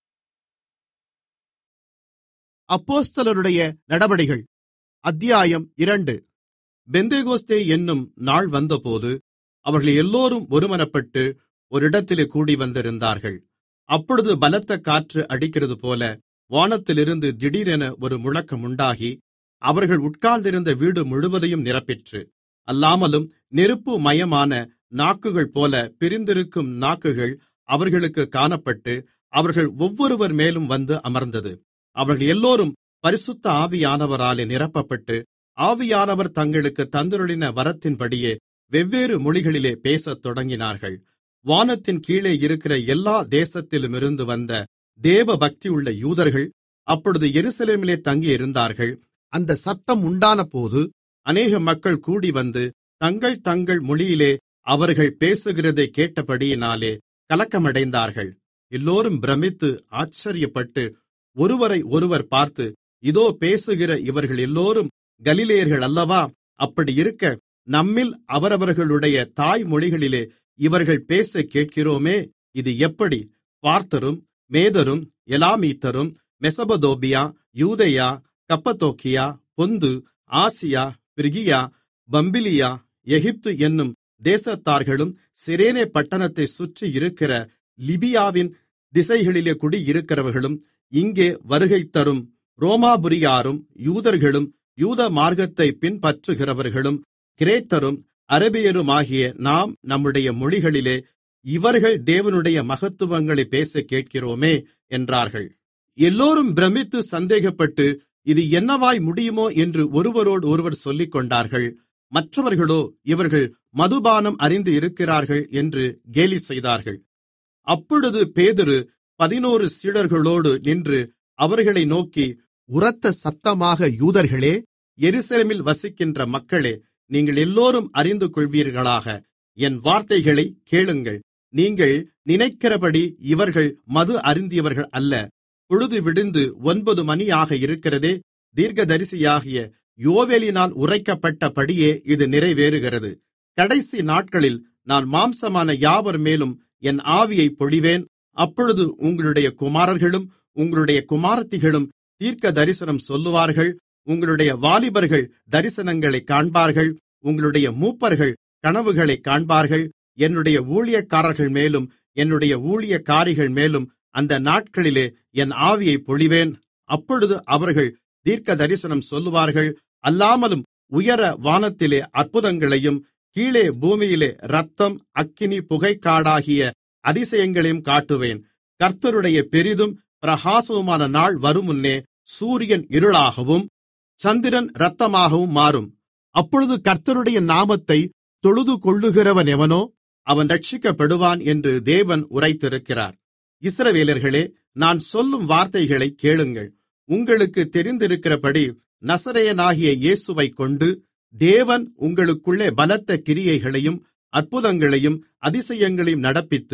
அப்போஸ்தலருடைய நடபடிகள் அத்தியாயம் இரண்டு பெந்தேகோஸ்தே என்னும் நாள் வந்தபோது அவர்கள் எல்லோரும் ஒருமனப்பட்டு ஒரு இடத்திலே கூடி வந்திருந்தார்கள் அப்பொழுது பலத்த காற்று அடிக்கிறது போல வானத்திலிருந்து திடீரென ஒரு முழக்கம் உண்டாகி அவர்கள் உட்கார்ந்திருந்த வீடு முழுவதையும் நிரப்பிற்று அல்லாமலும் நெருப்பு மயமான நாக்குகள் போல பிரிந்திருக்கும் நாக்குகள் அவர்களுக்கு காணப்பட்டு அவர்கள் ஒவ்வொருவர் மேலும் வந்து அமர்ந்தது அவர்கள் எல்லோரும் பரிசுத்த ஆவியானவராலே நிரப்பப்பட்டு ஆவியானவர் தங்களுக்கு தந்தருளின வரத்தின்படியே வெவ்வேறு மொழிகளிலே பேசத் தொடங்கினார்கள் வானத்தின் கீழே இருக்கிற எல்லா தேசத்திலுமிருந்து வந்த தேவ பக்தியுள்ள யூதர்கள் அப்பொழுது எருசலேமிலே தங்கியிருந்தார்கள் அந்த சத்தம் உண்டானபோது அநேக மக்கள் கூடி வந்து தங்கள் தங்கள் மொழியிலே அவர்கள் பேசுகிறதை கேட்டபடியினாலே கலக்கமடைந்தார்கள் எல்லோரும் பிரமித்து ஆச்சரியப்பட்டு ஒருவரை ஒருவர் பார்த்து இதோ பேசுகிற இவர்கள் எல்லோரும் கலிலேயர்கள் அல்லவா அப்படி இருக்க நம்மில் அவரவர்களுடைய தாய்மொழிகளிலே இவர்கள் பேச கேட்கிறோமே இது எப்படி பார்த்தரும் மேதரும் எலாமீத்தரும் மெசபதோபியா யூதேயா கப்பத்தோக்கியா பொந்து ஆசியா பிரிகியா பம்பிலியா எகிப்து என்னும் தேசத்தார்களும் சிரேனே பட்டணத்தை சுற்றி இருக்கிற லிபியாவின் திசைகளிலே குடியிருக்கிறவர்களும் இங்கே வருகை தரும் ரோமாபுரியாரும் யூதர்களும் யூத மார்க்கத்தை பின்பற்றுகிறவர்களும் கிரேத்தரும் அரபியருமாகிய நாம் நம்முடைய மொழிகளிலே இவர்கள் தேவனுடைய மகத்துவங்களை பேச கேட்கிறோமே என்றார்கள் எல்லோரும் பிரமித்து சந்தேகப்பட்டு இது என்னவாய் முடியுமோ என்று ஒருவரோடு ஒருவர் சொல்லிக் கொண்டார்கள் மற்றவர்களோ இவர்கள் மதுபானம் அறிந்து இருக்கிறார்கள் என்று கேலி செய்தார்கள் அப்பொழுது பேதுரு பதினோரு சீடர்களோடு நின்று அவர்களை நோக்கி உரத்த சத்தமாக யூதர்களே எருசலேமில் வசிக்கின்ற மக்களே நீங்கள் எல்லோரும் அறிந்து கொள்வீர்களாக என் வார்த்தைகளை கேளுங்கள் நீங்கள் நினைக்கிறபடி இவர்கள் மது அருந்தியவர்கள் அல்ல பொழுது விடிந்து ஒன்பது மணியாக இருக்கிறதே தீர்க்கதரிசியாகிய யோவேலினால் உரைக்கப்பட்டபடியே இது நிறைவேறுகிறது கடைசி நாட்களில் நான் மாம்சமான யாவர் மேலும் என் ஆவியை பொழிவேன் அப்பொழுது உங்களுடைய குமாரர்களும் உங்களுடைய குமாரத்திகளும் தீர்க்க தரிசனம் சொல்லுவார்கள் உங்களுடைய வாலிபர்கள் தரிசனங்களை காண்பார்கள் உங்களுடைய மூப்பர்கள் கனவுகளை காண்பார்கள் என்னுடைய ஊழியக்காரர்கள் மேலும் என்னுடைய ஊழியக்காரிகள் மேலும் அந்த நாட்களிலே என் ஆவியை பொழிவேன் அப்பொழுது அவர்கள் தீர்க்க தரிசனம் சொல்லுவார்கள் அல்லாமலும் உயர வானத்திலே அற்புதங்களையும் கீழே பூமியிலே இரத்தம் அக்கினி புகைக்காடாகிய அதிசயங்களையும் காட்டுவேன் கர்த்தருடைய பெரிதும் பிரகாசமுமான நாள் வருமுன்னே சூரியன் இருளாகவும் சந்திரன் இரத்தமாகவும் மாறும் அப்பொழுது கர்த்தருடைய நாமத்தை தொழுது கொள்ளுகிறவன் எவனோ அவன் ரட்சிக்கப்படுவான் என்று தேவன் உரைத்திருக்கிறார் இஸ்ரவேலர்களே நான் சொல்லும் வார்த்தைகளை கேளுங்கள் உங்களுக்கு தெரிந்திருக்கிறபடி நசரேயனாகிய இயேசுவைக் கொண்டு தேவன் உங்களுக்குள்ளே பலத்த கிரியைகளையும் அற்புதங்களையும் அதிசயங்களையும் நடப்பித்து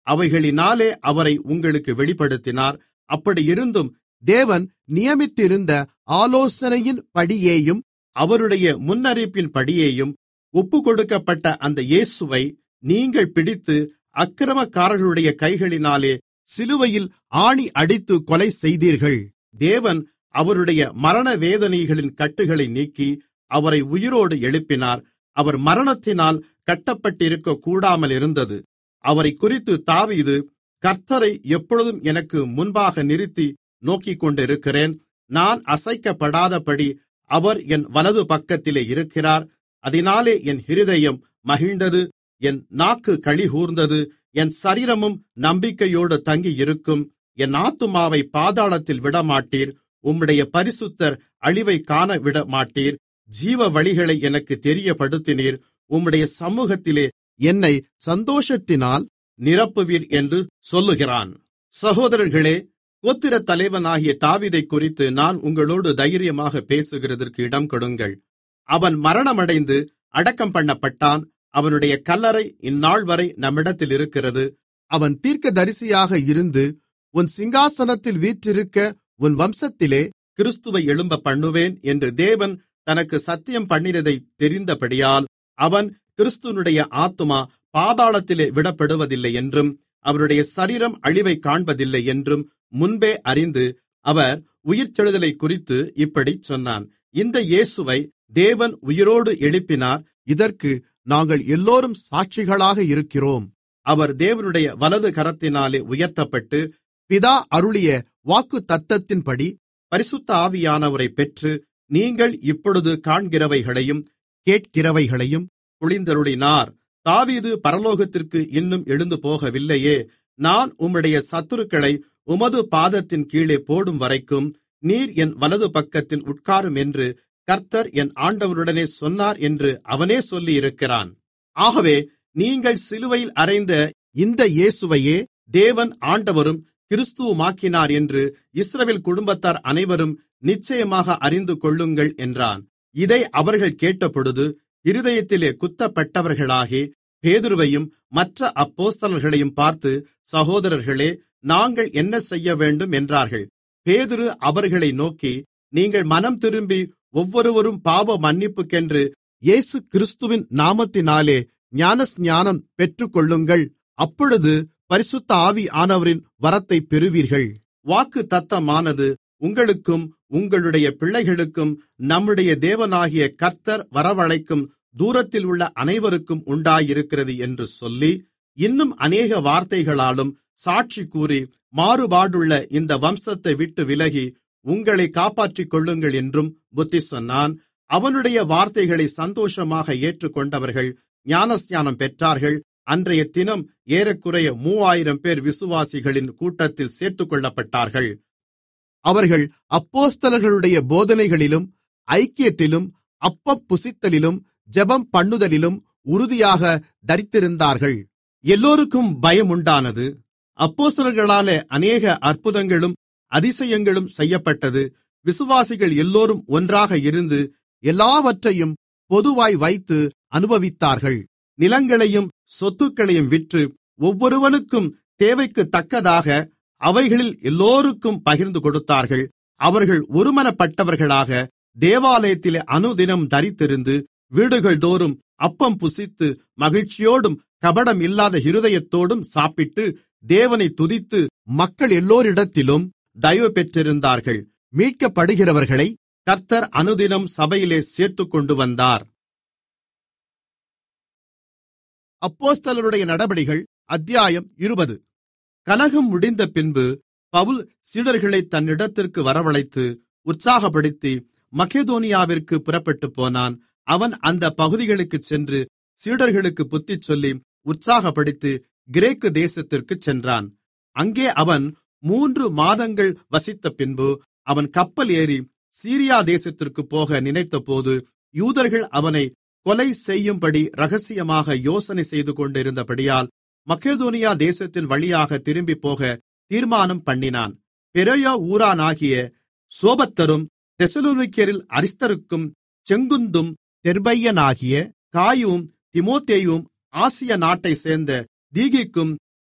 அவைகளினாலே அவரை உங்களுக்கு வெளிப்படுத்தினார் அப்படியிருந்தும் தேவன் நியமித்திருந்த ஆலோசனையின் படியேயும் அவருடைய முன்னறிவிப்பின் படியேயும் ஒப்புக்கொடுக்கப்பட்ட அந்த இயேசுவை நீங்கள் பிடித்து அக்கிரமக்காரர்களுடைய கைகளினாலே சிலுவையில் ஆணி அடித்து கொலை செய்தீர்கள் தேவன் அவருடைய மரண வேதனைகளின் கட்டுகளை நீக்கி அவரை உயிரோடு எழுப்பினார் அவர் மரணத்தினால் கட்டப்பட்டிருக்க கூடாமல் இருந்தது அவரை குறித்து தாவீது கர்த்தரை எப்பொழுதும் எனக்கு முன்பாக நிறுத்தி நோக்கிக் கொண்டிருக்கிறேன் நான் அசைக்கப்படாதபடி அவர் என் வலது பக்கத்திலே இருக்கிறார் அதனாலே என் இருதயம் மகிழ்ந்தது என் நாக்கு களிகூர்ந்தது என் சரீரமும் நம்பிக்கையோடு தங்கியிருக்கும் என் ஆத்துமாவை பாதாளத்தில் விடமாட்டீர் உம்முடைய பரிசுத்தர் அழிவை காண விடமாட்டீர் ஜீவ வழிகளை எனக்கு தெரியப்படுத்தினீர் உம்முடைய சமூகத்திலே என்னை சந்தோஷத்தினால் நிரப்புவீர் என்று சொல்லுகிறான் சகோதரர்களே கோத்திர தலைவனாகிய தாவிதை குறித்து நான் உங்களோடு தைரியமாக பேசுகிறதற்கு இடம் கொடுங்கள் அவன் மரணமடைந்து அடக்கம் பண்ணப்பட்டான் அவனுடைய கல்லறை இந்நாள் வரை நம்மிடத்தில் இருக்கிறது அவன் தீர்க்கதரிசியாக இருந்து உன் சிங்காசனத்தில் வீற்றிருக்க உன் வம்சத்திலே கிறிஸ்துவை எழும்ப பண்ணுவேன் என்று தேவன் தனக்கு சத்தியம் பண்ணினதை தெரிந்தபடியால் அவன் கிறிஸ்துவனுடைய ஆத்துமா பாதாளத்திலே விடப்படுவதில்லை என்றும் அவருடைய சரீரம் அழிவை காண்பதில்லை என்றும் முன்பே அறிந்து அவர் உயிர்த்தெழுதலை குறித்து இப்படிச் சொன்னான் இந்த இயேசுவை தேவன் உயிரோடு எழுப்பினார் இதற்கு நாங்கள் எல்லோரும் சாட்சிகளாக இருக்கிறோம் அவர் தேவனுடைய வலது கரத்தினாலே உயர்த்தப்பட்டு பிதா அருளிய வாக்கு தத்தத்தின்படி பரிசுத்த ஆவியானவரை பெற்று நீங்கள் இப்பொழுது காண்கிறவைகளையும் கேட்கிறவைகளையும் பொழிந்தருளினார் தாவீது பரலோகத்திற்கு இன்னும் எழுந்து போகவில்லையே நான் உம்முடைய சத்துருக்களை உமது பாதத்தின் கீழே போடும் வரைக்கும் நீர் என் வலது பக்கத்தில் உட்காரும் என்று கர்த்தர் என் ஆண்டவருடனே சொன்னார் என்று அவனே சொல்லியிருக்கிறான் ஆகவே நீங்கள் சிலுவையில் அறைந்த இந்த இயேசுவையே தேவன் ஆண்டவரும் கிறிஸ்துவுமாக்கினார் என்று இஸ்ரவேல் குடும்பத்தார் அனைவரும் நிச்சயமாக அறிந்து கொள்ளுங்கள் என்றான் இதை அவர்கள் கேட்டபொழுது இருதயத்திலே குத்தப்பட்டவர்களாகி பேதுருவையும் மற்ற அப்போஸ்தலர்களையும் பார்த்து சகோதரர்களே நாங்கள் என்ன செய்ய வேண்டும் என்றார்கள் பேதுரு அவர்களை நோக்கி நீங்கள் மனம் திரும்பி ஒவ்வொருவரும் பாவ மன்னிப்புக்கென்று இயேசு கிறிஸ்துவின் நாமத்தினாலே ஞானஸ்நானம் பெற்றுக்கொள்ளுங்கள் அப்பொழுது பரிசுத்த ஆவி ஆனவரின் வரத்தை பெறுவீர்கள் வாக்கு தத்தமானது உங்களுக்கும் உங்களுடைய பிள்ளைகளுக்கும் நம்முடைய தேவனாகிய கர்த்தர் வரவழைக்கும் தூரத்தில் உள்ள அனைவருக்கும் உண்டாயிருக்கிறது என்று சொல்லி இன்னும் அநேக வார்த்தைகளாலும் சாட்சி கூறி மாறுபாடுள்ள இந்த வம்சத்தை விட்டு விலகி உங்களை காப்பாற்றிக் கொள்ளுங்கள் என்றும் புத்தி சொன்னான் அவனுடைய வார்த்தைகளை சந்தோஷமாக ஏற்றுக்கொண்டவர்கள் ஞானஸ்நானம் பெற்றார்கள் அன்றைய தினம் ஏறக்குறைய மூவாயிரம் பேர் விசுவாசிகளின் கூட்டத்தில் சேர்த்துக்கொள்ளப்பட்டார்கள் அவர்கள் அப்போஸ்தலர்களுடைய போதனைகளிலும் ஐக்கியத்திலும் அப்பம் புசித்தலிலும் ஜெபம் பண்ணுதலிலும் உறுதியாக தரித்திருந்தார்கள் எல்லோருக்கும் பயம் உண்டானது அப்போஸ்தலர்களாலே அநேக அற்புதங்களும் அதிசயங்களும் செய்யப்பட்டது விசுவாசிகள் எல்லோரும் ஒன்றாக இருந்து எல்லாவற்றையும் பொதுவாய் வைத்து அனுபவித்தார்கள் நிலங்களையும் சொத்துக்களையும் விற்று ஒவ்வொருவனுக்கும் தேவைக்கு தக்கதாக அவைகளில் எல்லோருக்கும் பகிர்ந்து கொடுத்தார்கள் அவர்கள் ஒருமனப்பட்டவர்களாக தேவாலயத்திலே அனுதினம் தரித்திருந்து வீடுகள் தோறும் அப்பம் புசித்து மகிழ்ச்சியோடும் கபடம் இல்லாத இருதயத்தோடும் சாப்பிட்டு தேவனை துதித்து மக்கள் எல்லோரிடத்திலும் தயவு பெற்றிருந்தார்கள் மீட்கப்படுகிறவர்களை கர்த்தர் அனுதினம் சபையிலே சேர்த்துக்கொண்டு வந்தார் அப்போஸ்தலருடைய நடபடிகள் அத்தியாயம் இருபது கலகம் முடிந்த பின்பு பவுல் சீடர்களை தன்னிடத்திற்கு வரவழைத்து உற்சாகப்படுத்தி மக்கெதோனியாவிற்கு புறப்பட்டு போனான் அவன் அந்த பகுதிகளுக்குச் சென்று சீடர்களுக்கு புத்தி சொல்லி உற்சாகப்படுத்தி கிரேக்கு தேசத்திற்குச் சென்றான் அங்கே அவன் மூன்று மாதங்கள் வசித்த பின்பு அவன் கப்பல் ஏறி சீரியா தேசத்திற்கு போக நினைத்தபோது யூதர்கள் அவனை கொலை செய்யும்படி ரகசியமாக யோசனை செய்து கொண்டிருந்தபடியால் மக்கெதோனியா தேசத்தின் வழியாக திரும்பி போக தீர்மானம் பண்ணினான் பெரோயா ஊரானாகிய சோபத்தரும் தெசலோனிக்கரில் அரிஸ்தருக்கும் செங்குந்தும் தெர்பையனாகிய காயும் திமோத்தேயும் ஆசிய நாட்டைச் சேர்ந்த தீகிக்கும்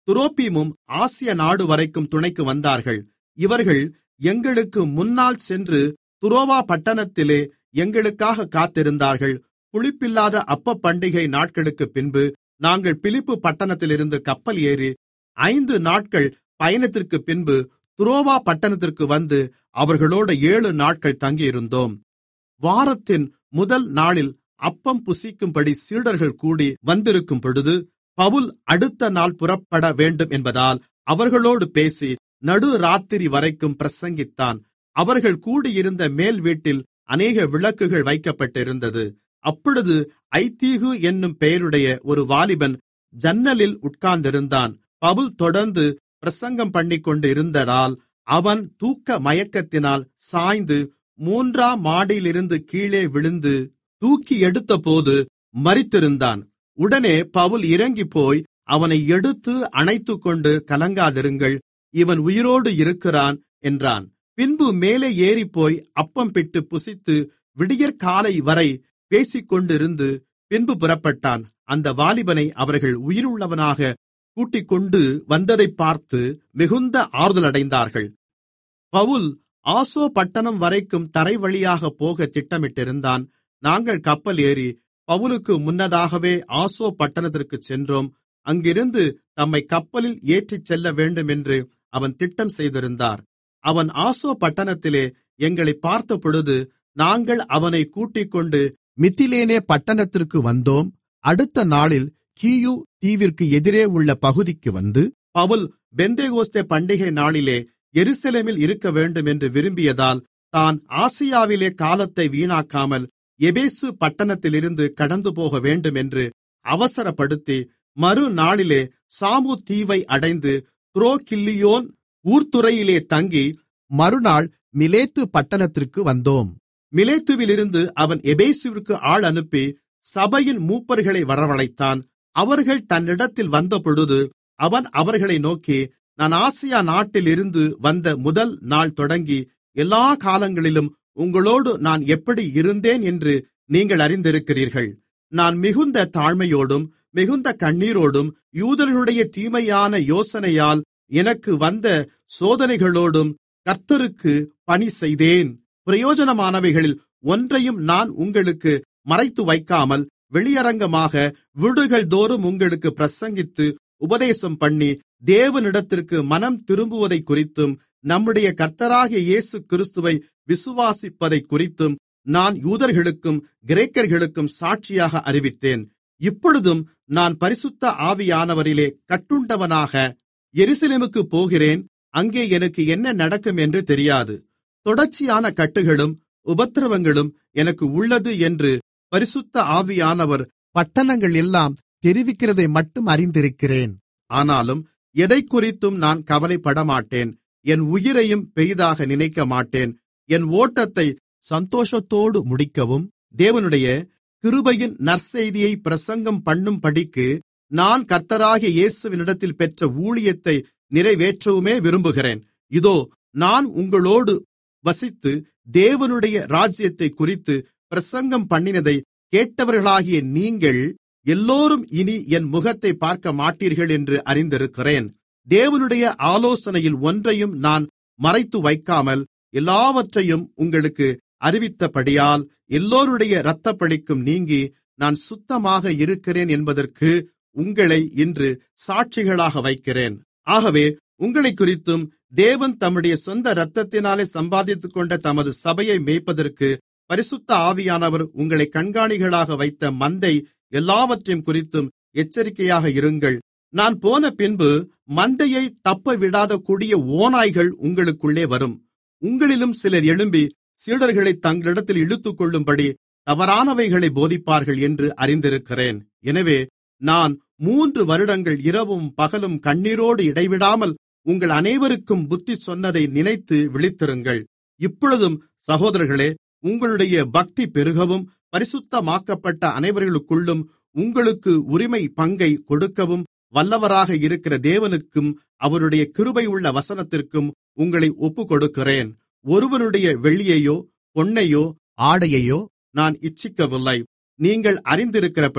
துரோப்பீமும் ஆசிய நாடு வரைக்கும் துணைக்கு வந்தார்கள் இவர்கள் எங்களுக்கு முன்னால் சென்று துரோவா பட்டணத்திலே எங்களுக்காக காத்திருந்தார்கள் புளிப்பில்லாத அப்ப பண்டிகை நாட்களுக்கு பின்பு நாங்கள் பிலிப்பு பட்டணத்திலிருந்து கப்பல் ஏறி ஐந்து நாட்கள் பயணத்திற்கு பின்பு துரோவா பட்டணத்திற்கு வந்து அவர்களோடு ஏழு நாட்கள் தங்கியிருந்தோம் வாரத்தின் முதல் நாளில் அப்பம் புசிக்கும்படி சீடர்கள் கூடி வந்திருக்கும் பொழுது பவுல் அடுத்த நாள் புறப்பட வேண்டும் என்பதால் அவர்களோடு பேசி நடு ராத்திரி வரைக்கும் பிரசங்கித்தான் அவர்கள் கூடியிருந்த மேல் வீட்டில் அநேக விளக்குகள் வைக்கப்பட்டிருந்தது அப்பொழுது ஐத்தீகு என்னும் பெயருடைய ஒரு வாலிபன் ஜன்னலில் உட்கார்ந்திருந்தான் பவுல் தொடர்ந்து பிரசங்கம் பண்ணிக்கொண்டு இருந்ததால் அவன் தூக்க மயக்கத்தினால் சாய்ந்து மூன்றாம் மாடியிலிருந்து கீழே விழுந்து தூக்கி எடுத்தபோது மரித்திருந்தான் உடனே பவுல் இறங்கிப்போய் அவனை எடுத்து அணைத்துக்கொண்டு கலங்காதிருங்கள் இவன் உயிரோடு இருக்கிறான் என்றான் பின்பு மேலே ஏறிப்போய் அப்பம் பிட்டு புசித்து விடியற்காலை வரை பேசிக்கொண்டிருந்து பின்பு புறப்பட்டான் அந்த வாலிபனை அவர்கள் உயிருள்ளவனாக கூட்டிக்கொண்டு வந்ததைப் பார்த்து மிகுந்த ஆறுதலடைந்தார்கள் பவுல் ஆசோ பட்டணம் வரைக்கும் தரைவழியாக போக திட்டமிட்டிருந்தான் நாங்கள் கப்பல் ஏறி பவுலுக்கு முன்னதாகவே ஆசோ பட்டணத்திற்குச் சென்றோம் அங்கிருந்து தம்மை கப்பலில் ஏற்றிச் செல்ல வேண்டும் என்று அவன் திட்டம் செய்திருந்தார் அவன் ஆசோ பட்டணத்திலே எங்களை பார்த்தபொழுது நாங்கள் அவனை கூட்டிக்கொண்டு மித்திலேனே பட்டணத்திற்கு வந்தோம் அடுத்த நாளில் கீயு தீவிற்கு எதிரே உள்ள பகுதிக்கு வந்து பவுல் பெந்தேகோஸ்தே பண்டிகை நாளிலே எருசலேமில் இருக்க வேண்டும் என்று விரும்பியதால் தான் ஆசியாவிலே காலத்தை வீணாக்காமல் எபேசு பட்டணத்திலிருந்து கடந்து போக வேண்டும் என்று அவசரப்படுத்தி மறுநாளிலே சாமு தீவை அடைந்து துரோகில்லியோன் ஊர்த்துறையிலே தங்கி மறுநாள் மிலேத்து பட்டணத்திற்கு வந்தோம் மிலேத்துவிலிருந்து அவன் எபேசுவிற்கு ஆள் அனுப்பி சபையின் மூப்பர்களை வரவழைத்தான் அவர்கள் தன்னிடத்தில் வந்தபொழுது அவன் அவர்களை நோக்கி நான் ஆசியா நாட்டிலிருந்து வந்த முதல் நாள் தொடங்கி எல்லா காலங்களிலும் உங்களோடு நான் எப்படி இருந்தேன் என்று நீங்கள் அறிந்திருக்கிறீர்கள் நான் மிகுந்த தாழ்மையோடும் மிகுந்த கண்ணீரோடும் யூதர்களுடைய தீமையான யோசனையால் எனக்கு வந்த சோதனைகளோடும் கர்த்தருக்கு பணி செய்தேன் பிரயோஜனமானவைகளில் ஒன்றையும் நான் உங்களுக்கு மறைத்து வைக்காமல் வெளியரங்கமாக வீடுகள் தோறும் உங்களுக்கு பிரசங்கித்து உபதேசம் பண்ணி தேவனிடத்திற்கு மனம் திரும்புவதை குறித்தும் நம்முடைய கர்த்தராகிய இயேசு கிறிஸ்துவை விசுவாசிப்பதை குறித்தும் நான் யூதர்களுக்கும் கிரேக்கர்களுக்கும் சாட்சியாக அறிவித்தேன் இப்பொழுதும் நான் பரிசுத்த ஆவியானவரிலே கட்டுண்டவனாக எருசலேமுக்கு போகிறேன் அங்கே எனக்கு என்ன நடக்கும் என்று தெரியாது தொடர்ச்சியான கட்டுகளும் உபத்திரவங்களும் எனக்கு உள்ளது என்று பரிசுத்த ஆவியானவர் பட்டணங்கள் எல்லாம் தெரிவிக்கிறதை மட்டும் அறிந்திருக்கிறேன் ஆனாலும் எதைக்குறித்தும் நான் கவலைப்படமாட்டேன் என் உயிரையும் பெரிதாக நினைக்க மாட்டேன் என் ஓட்டத்தை சந்தோஷத்தோடு முடிக்கவும் தேவனுடைய கிருபையின் நற்செய்தியை பிரசங்கம் பண்ணும்படிக்கு நான் கர்த்தராகிய இயேசுவினிடத்தில் பெற்ற ஊழியத்தை நிறைவேற்றவுமே விரும்புகிறேன் இதோ நான் உங்களோடு வசித்து தேவனுடைய ராஜ்யத்தை குறித்து பிரசங்கம் பண்ணினதை கேட்டவர்களாகிய நீங்கள் எல்லோரும் இனி என் முகத்தை பார்க்க மாட்டீர்கள் என்று அறிந்திருக்கிறேன் தேவனுடைய ஆலோசனையில் ஒன்றையும் நான் மறைத்து வைக்காமல் எல்லாவற்றையும் உங்களுக்கு அறிவித்தபடியால் எல்லோருடைய இரத்தப்பழிக்கும் நீங்கி நான் சுத்தமாக இருக்கிறேன் என்பதற்கு உங்களை இன்று சாட்சிகளாக வைக்கிறேன் ஆகவே உங்களைக் குறித்தும் தேவன் தம்முடைய சொந்த இரத்தத்தினாலே சம்பாதித்துக்கொண்ட தமது சபையை மேய்ப்பதற்கு பரிசுத்த ஆவியானவர் உங்களை கண்காணிகளாக வைத்த மந்தை எல்லாவற்றையும் குறித்தும் எச்சரிக்கையாக இருங்கள் நான் போன பின்பு மந்தையை தப்ப விடாத கொடிய ஓநாய்கள் உங்களுக்குள்ளே வரும் உங்களிலும் சிலர் எழும்பி சீடர்களை தங்களிடத்தில் இழுத்துக்கொள்ளும்படி தவறானவைகளை போதிப்பார்கள் என்று அறிந்திருக்கிறேன் எனவே நான் மூன்று வருடங்கள் இரவும் பகலும் கண்ணீரோடு இடைவிடாமல் உங்கள் அனைவருக்கும் புத்தி சொன்னதை நினைத்து விழித்திருங்கள் இப்பொழுதும் சகோதரர்களே உங்களுடைய பக்தி பெருகவும் பரிசுத்தமாக்கப்பட்ட அனைவர்களுக்குள்ளும் உங்களுக்கு உரிமை பங்கை கொடுக்கவும் வல்லவராக இருக்கிற தேவனுக்கும் அவருடைய கிருபையுள்ள வசனத்திற்கும் உங்களை ஒப்புக்கொடுக்கிறேன் ஒருவனுடைய வெள்ளியையோ பொன்னையோ ஆடையையோ நான் இச்சிக்கவில்லை நீங்கள் அறிந்திருக்கிறபடி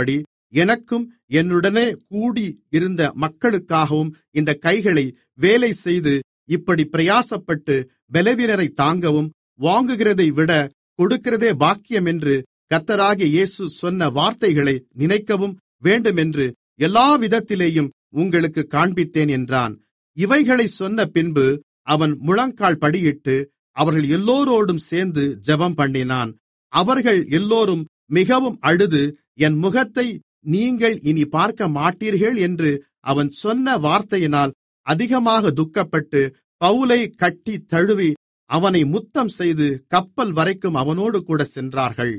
எனக்கும் என்னுடனே கூடி இருந்த மக்களுக்காகவும் இந்த கைகளை வேலை செய்து இப்படி பிரயாசப்பட்டு பலவீனரை தாங்கவும் வாங்குகிறதை விட கொடுக்கிறதே பாக்கியம் என்று கர்த்தராகிய இயேசு சொன்ன வார்த்தைகளை நினைக்கவும் வேண்டுமென்று எல்லா விதத்திலேயும் உங்களுக்கு காண்பித்தேன் என்றான் இவைகளை சொன்ன பின்பு அவன் முழங்கால் படியிட்டு அவர்கள் எல்லோரோடும் சேர்ந்து ஜெபம் பண்ணினான் அவர்கள் எல்லோரும் மிகவும் அழுது என் முகத்தை நீங்கள் இனி பார்க்க மாட்டீர்கள் என்று அவன் சொன்ன வார்த்தையினால் அதிகமாக துக்கப்பட்டு பவுலை கட்டி தழுவி அவனை முத்தம் செய்து கப்பல் வரைக்கும் அவனோடு கூட சென்றார்கள்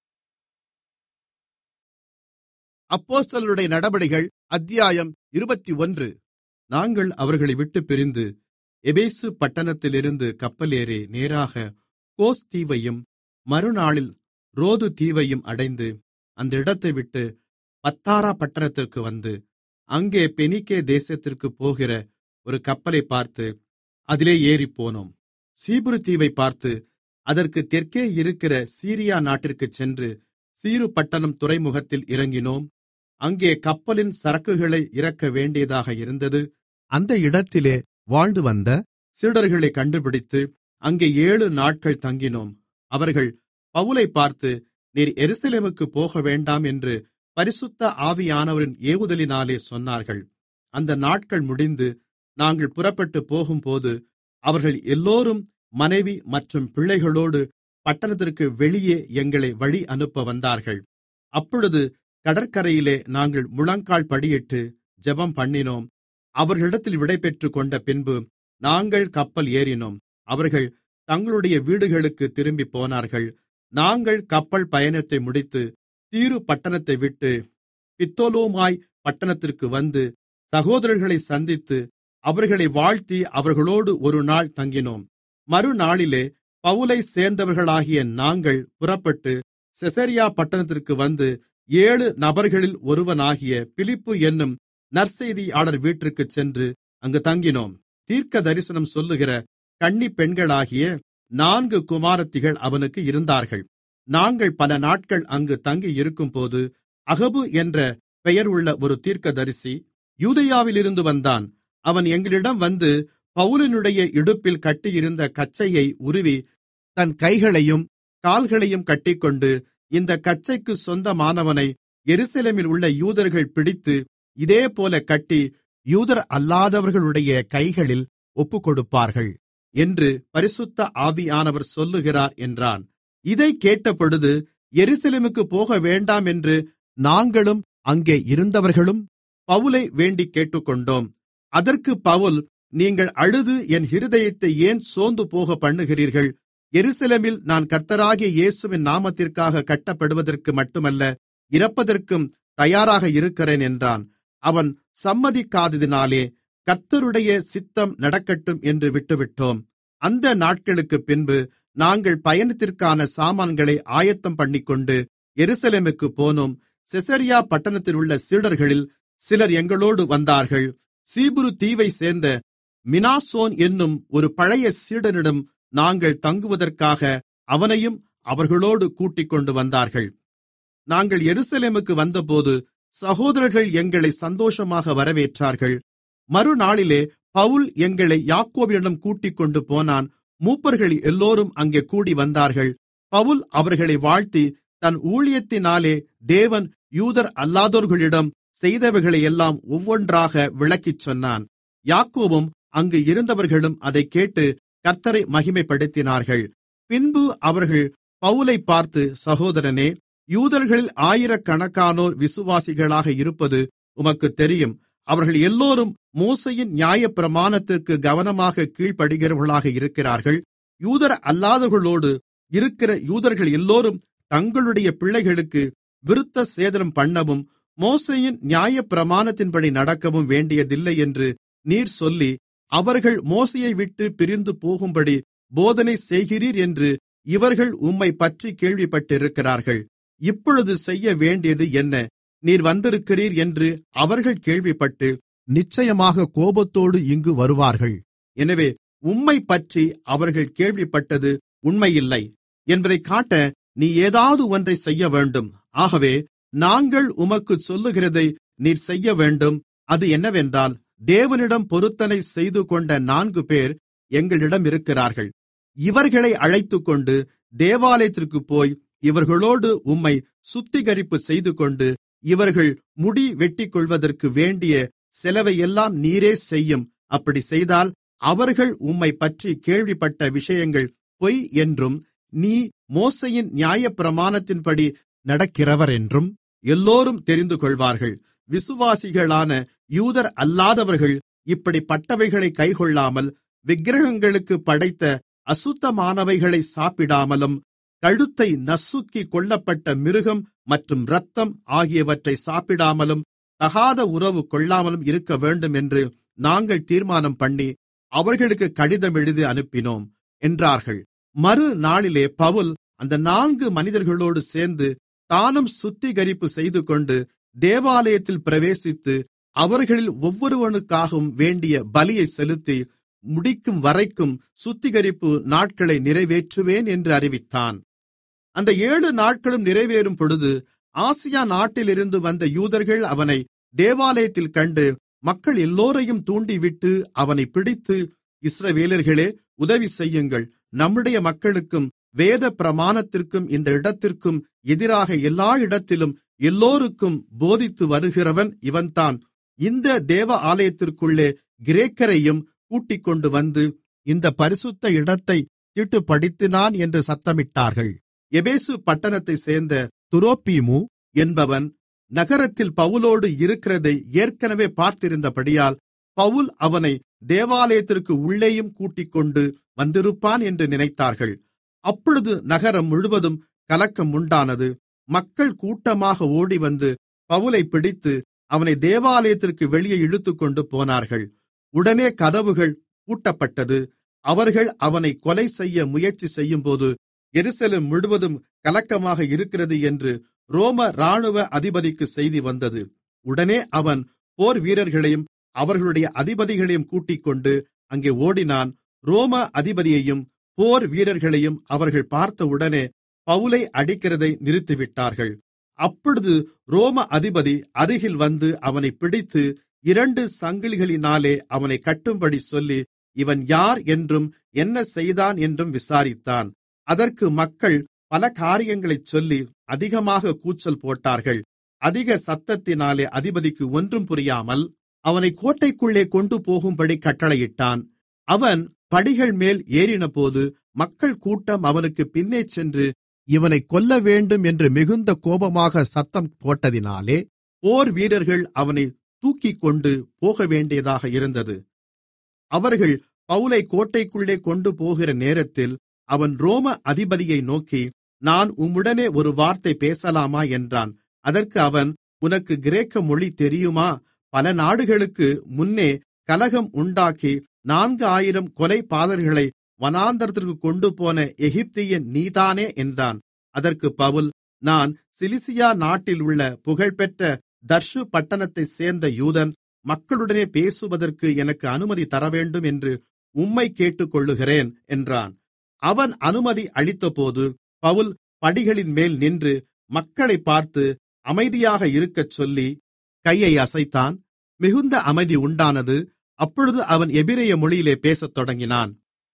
அப்போஸ்தலருடைய நடபடிகள் அத்தியாயம் இருபத்தி ஒன்று நாங்கள் அவர்களை விட்டு பிரிந்து எபேசு பட்டணத்திலிருந்து கப்பலேறி நேராக கோஸ் தீவையும் மறுநாளில் ரோது தீவையும் அடைந்து அந்த இடத்தை விட்டு பத்தாரா பட்டணத்திற்கு வந்து அங்கே பெனிக்கே தேசத்திற்கு போகிற ஒரு கப்பலை பார்த்து அதிலே ஏறிப்போனோம் சீபுரு தீவை பார்த்து அதற்கு தெற்கே இருக்கிற சீரியா நாட்டிற்குச் சென்று சீரு பட்டணம் துறைமுகத்தில் இறங்கினோம் அங்கே கப்பலின் சரக்குகளை இறக்க வேண்டியதாக இருந்தது அந்த இடத்திலே வாழ்ந்து வந்த சீடர்களை கண்டுபிடித்து அங்கே ஏழு நாட்கள் தங்கினோம் அவர்கள் பவுலை பார்த்து நீர் எருசலேமுக்கு போக வேண்டாம் என்று பரிசுத்த ஆவியானவரின் ஏவுதலினாலே சொன்னார்கள் அந்த நாட்கள் முடிந்து நாங்கள் புறப்பட்டு போகும்போது அவர்கள் எல்லோரும் மனைவி மற்றும் பிள்ளைகளோடு பட்டணத்திற்கு வெளியே எங்களை வழி அனுப்ப வந்தார்கள் அப்பொழுது கடற்கரையிலே நாங்கள் முழங்கால் படியிட்டு ஜெபம் பண்ணினோம் அவர்களிடத்தில் விடைபெற்று கொண்ட பின்பு நாங்கள் கப்பல் ஏறினோம் அவர்கள் தங்களுடைய வீடுகளுக்கு திரும்பி போனார்கள் நாங்கள் கப்பல் பயணத்தை முடித்து தீரு பட்டணத்தை விட்டு பித்தோலோமாய் பட்டணத்திற்கு வந்து சகோதரர்களை சந்தித்து அவர்களை வாழ்த்தி அவர்களோடு ஒரு நாள் தங்கினோம் மறுநாளிலே பவுலை சேர்ந்தவர்களாகிய நாங்கள் புறப்பட்டு செசரியா பட்டணத்திற்கு வந்து ஏழு நபர்களில் ஒருவனாகிய பிலிப்பு என்னும் நற்செய்தியாளர் வீட்டிற்குச் சென்று அங்கு தங்கினோம் தீர்க்க தரிசனம் சொல்லுகிற கன்னி பெண்களாகிய நான்கு குமாரத்திகள் அவனுக்கு இருந்தார்கள் நாங்கள் பல நாட்கள் அங்கு தங்கி இருக்கும்போது அகபு என்ற பெயர் உள்ள ஒரு தீர்க்கதரிசி யூதயாவிலிருந்து வந்தான் அவன் எங்களிடம் வந்து பவுலினுடைய இடுப்பில் கட்டியிருந்த கச்சையை உருவி தன் கைகளையும் கால்களையும் கட்டிக்கொண்டு இந்த கச்சைக்கு சொந்தமானவனை எருசலேமில் உள்ள யூதர்கள் பிடித்து இதேபோல கட்டி யூதர் அல்லாதவர்களுடைய கைகளில் ஒப்புக்கொடுப்பார்கள் என்று பரிசுத்த ஆவியானவர் சொல்லுகிறார் என்றான் இதை கேட்டபொழுது எருசலேமுக்கு போக வேண்டாம் என்று நாங்களும் அங்கே இருந்தவர்களும் பவுலை வேண்டிக் கேட்டுக்கொண்டோம் அதற்கு பவுல் நீங்கள் அழுது என் இருதயத்தை ஏன் சோர்ந்து போக பண்ணுகிறீர்கள் எருசலேமில் நான் கர்த்தராகிய இயேசுவின் நாமத்திற்காக கட்டப்படுவதற்கு மட்டுமல்ல இறப்பதற்கும் தயாராக இருக்கிறேன் என்றான் அவன் சம்மதிக்காததினாலே கர்த்தருடைய சித்தம் நடக்கட்டும் என்று விட்டுவிட்டோம் அந்த நாட்களுக்கு பின்பு நாங்கள் பயணத்திற்கான சாமான்களை ஆயத்தம் பண்ணிக்கொண்டு எருசலேமுக்கு போனோம் செசரியா பட்டணத்தில் உள்ள சீடர்களில் சிலர் எங்களோடு வந்தார்கள் சீபுரு தீவை சேர்ந்த மினாசோன் என்னும் ஒரு பழைய சீடனிடம் நாங்கள் தங்குவதற்காக அவனையும் அவர்களோடு கூட்டிக்கொண்டு வந்தார்கள் நாங்கள் எருசலேமுக்கு வந்தபோது சகோதரர்கள் எங்களை சந்தோஷமாக வரவேற்றார்கள் மறுநாளிலே பவுல் எங்களை யாக்கோபிடம் கூட்டிக்கொண்டு போனான் மூப்பர்கள் எல்லோரும் அங்கே கூடி வந்தார்கள் பவுல் அவர்களை வாழ்த்தி தன் ஊழியத்தினாலே தேவன் யூதர் அல்லாதோர்களிடம் செய்தவைகளையெல்லாம் ஒவ்வொன்றாக விளக்கிச் சொன்னான் யாக்கோவும் அங்கு இருந்தவர்களும் அதைக் கேட்டு கர்த்தரை மகிமைப்படுத்தினார்கள் பின்பு அவர்கள் பவுலை பார்த்து சகோதரனே யூதர்களில் ஆயிரக்கணக்கானோர் விசுவாசிகளாக இருப்பது உமக்கு தெரியும் அவர்கள் எல்லோரும் மோசையின் நியாயப்பிரமாணத்திற்கு கவனமாக கீழ்ப்படுகிறவர்களாக இருக்கிறார்கள் யூதர் அல்லாதவர்களோடு இருக்கிற யூதர்கள் எல்லோரும் தங்களுடைய பிள்ளைகளுக்கு விருத்த சேதனம் பண்ணவும் மோசையின் நியாயப்பிரமாணத்தின்படி நடக்கவும் வேண்டியதில்லை என்று நீர் சொல்லி அவர்கள் மோசையை விட்டு பிரிந்து போகும்படி போதனை செய்கிறீர் என்று இவர்கள் உம்மை பற்றி கேள்விப்பட்டிருக்கிறார்கள் இப்பொழுது செய்ய வேண்டியது என்ன நீர் வந்திருக்கிறீர் என்று அவர்கள் கேள்விப்பட்டு நிச்சயமாக கோபத்தோடு இங்கு வருவார்கள் எனவே உம்மை பற்றி அவர்கள் கேள்விப்பட்டது உண்மையில்லை என்பதைக் காட்ட நீ ஏதாவது ஒன்றை செய்ய வேண்டும் ஆகவே நாங்கள் உமக்குச் சொல்லுகிறதை நீர் செய்யவேண்டும் அது என்னவென்றால் தேவனிடம் பொருத்தனை செய்துகொண்ட நான்கு பேர் எங்களிடம் இருக்கிறார்கள் இவர்களை அழைத்துக்கொண்டு தேவாலயத்திற்குப் போய் இவர்களோடு உம்மை சுத்திகரிப்பு செய்துகொண்டு இவர்கள் முடி வெட்டிக்கொள்வதற்கு வேண்டிய செலவையெல்லாம் நீரே செய்யும் அப்படி செய்தால் அவர்கள் உம்மை பற்றி கேள்விப்பட்ட விஷயங்கள் பொய் என்றும் நீ மோசையின் நியாயப்பிரமாணத்தின்படி நடக்கிறவர் என்றும் எல்லோரும் தெரிந்து கொள்வார்கள் விசுவாசிகளான யூதர் அல்லாதவர்கள் இப்படிப்பட்டவைகளை கைக்கொள்ளாமல் விக்கிரகங்களுக்கு படைத்த அசுத்தமானவைகளை சாப்பிடாமலும் கழுத்தை நசுக்கி கொல்லப்பட்ட மிருகம் மற்றும் இரத்தம் ஆகியவற்றை சாப்பிடாமலும் தகாத உறவு கொள்ளாமலும் இருக்க வேண்டும் என்று நாங்கள் தீர்மானம் பண்ணி அவர்களுக்கு கடிதம் எழுதி அனுப்பினோம் என்றார்கள் மறுநாளிலே பவுல் அந்த நான்கு மனிதர்களோடு சேர்ந்து தானும் சுத்திகரிப்பு செய்துகொண்டு தேவாலயத்தில் பிரவேசித்து அவர்களில் ஒவ்வொருவனுக்காகவும் வேண்டிய பலியை செலுத்தி முடிக்கும் வரைக்கும் சுத்திகரிப்பு நாட்களை நிறைவேற்றுவேன் என்று அறிவித்தான் அந்த ஏழு நாட்களும் நிறைவேறும் பொழுது ஆசியா நாட்டிலிருந்து வந்த யூதர்கள் அவனை தேவாலயத்தில் கண்டு மக்கள் எல்லோரையும் தூண்டிவிட்டு அவனை பிடித்து இஸ்ரவேலர்களே உதவி செய்யுங்கள் நம்முடைய மக்களுக்கும் வேத பிரமாணத்திற்கும் இந்த இடத்திற்கும் எதிராக எல்லா இடத்திலும் எல்லோருக்கும் போதித்து வருகிறவன் இவன்தான் இந்த தேவ ஆலயத்திற்குள்ளே கிரேக்கரையும் கூட்டிக்கொண்டு வந்து இந்த பரிசுத்த இடத்தை தீட்டுப்படுத்தினான் என்று சத்தமிட்டார்கள் எபேசு பட்டணத்தைச் சேர்ந்த துரோப்பீமு என்பவன் நகரத்தில் பவுலோடு இருக்கிறதை ஏற்கனவே பார்த்திருந்தபடியால் பவுல் அவனை தேவாலயத்திற்கு உள்ளேயும் கூட்டிக்கொண்டு வந்திருப்பான் என்று நினைத்தார்கள் அப்பொழுது நகரம் முழுவதும் கலக்கம் உண்டானது மக்கள் கூட்டமாக ஓடிவந்து பவுலை பிடித்து அவனை தேவாலயத்திற்கு வெளியே இழுத்துக்கொண்டு போனார்கள் உடனே கதவுகள் பூட்டப்பட்டது அவர்கள் அவனை கொலை செய்ய முயற்சி செய்யும்போது எருசலேம் முழுவதும் கலக்கமாக இருக்கிறது என்று ரோம இராணுவ அதிபதிக்கு செய்தி வந்தது உடனே அவன் போர் வீரர்களையும் அவர்களுடைய அதிபதிகளையும் கூட்டிக்கொண்டு அங்கே ஓடினான் ரோம அதிபதியையும் போர் வீரர்களையும் அவர்கள் பார்த்தவுடனே பவுலை அடிக்கிறதை நிறுத்திவிட்டார்கள் அப்பொழுது ரோம அதிபதி அருகில் வந்து அவனை பிடித்து இரண்டு சங்கிலிகளினாலே அவனை கட்டும்படி சொல்லி இவன் யார் என்றும் என்ன செய்தான் என்றும் விசாரித்தான் அதற்கு மக்கள் பல காரியங்களைச் சொல்லி அதிகமாக கூச்சல் போட்டார்கள் அதிக சத்தத்தினாலே அதிபதிக்கு ஒன்றும் புரியாமல் அவனை கோட்டைக்குள்ளே கொண்டு போகும்படி கட்டளையிட்டான் அவன் படிகள் மேல் ஏறினபோது மக்கள் கூட்டம் அவனுக்கு பின்னே சென்று இவனை கொல்ல வேண்டும் என்று மிகுந்த கோபமாக சத்தம் போட்டதினாலே போர் வீரர்கள் அவனை தூக்கிக்கொண்டு போக வேண்டியதாக இருந்தது அவர்கள் பவுலை கோட்டைக்குள்ளே கொண்டு போகிற நேரத்தில் அவன் ரோம அதிபதியை நோக்கி நான் உம்முடனே ஒரு வார்த்தை பேசலாமா என்றான் அதற்கு அவன் உனக்கு கிரேக்க மொழி தெரியுமா பல நாடுகளுக்கு முன்னே கலகம் உண்டாக்கி நான்கு ஆயிரம் கொலை பாதர்களை வனாந்தரத்திற்கு கொண்டு போன எகிப்தியன் நீதானே என்றான் அதற்கு பவுல் நான் சிலிசியா நாட்டில் உள்ள புகழ்பெற்ற தர்ஷு பட்டணத்தைச் சேர்ந்த யூதன் மக்களுடனே பேசுவதற்கு எனக்கு அனுமதி தரவேண்டும் என்று உம்மை கேட்டுக்கொள்ளுகிறேன் என்றான் அவன் அனுமதி அளித்தபோது பவுல் படிகளின் மேல் நின்று மக்களை பார்த்து அமைதியாக இருக்கச் சொல்லி கையை அசைத்தான் மிகுந்த அமைதி உண்டானது அப்பொழுது அவன் எபிரேய மொழியிலே பேசத் தொடங்கினான்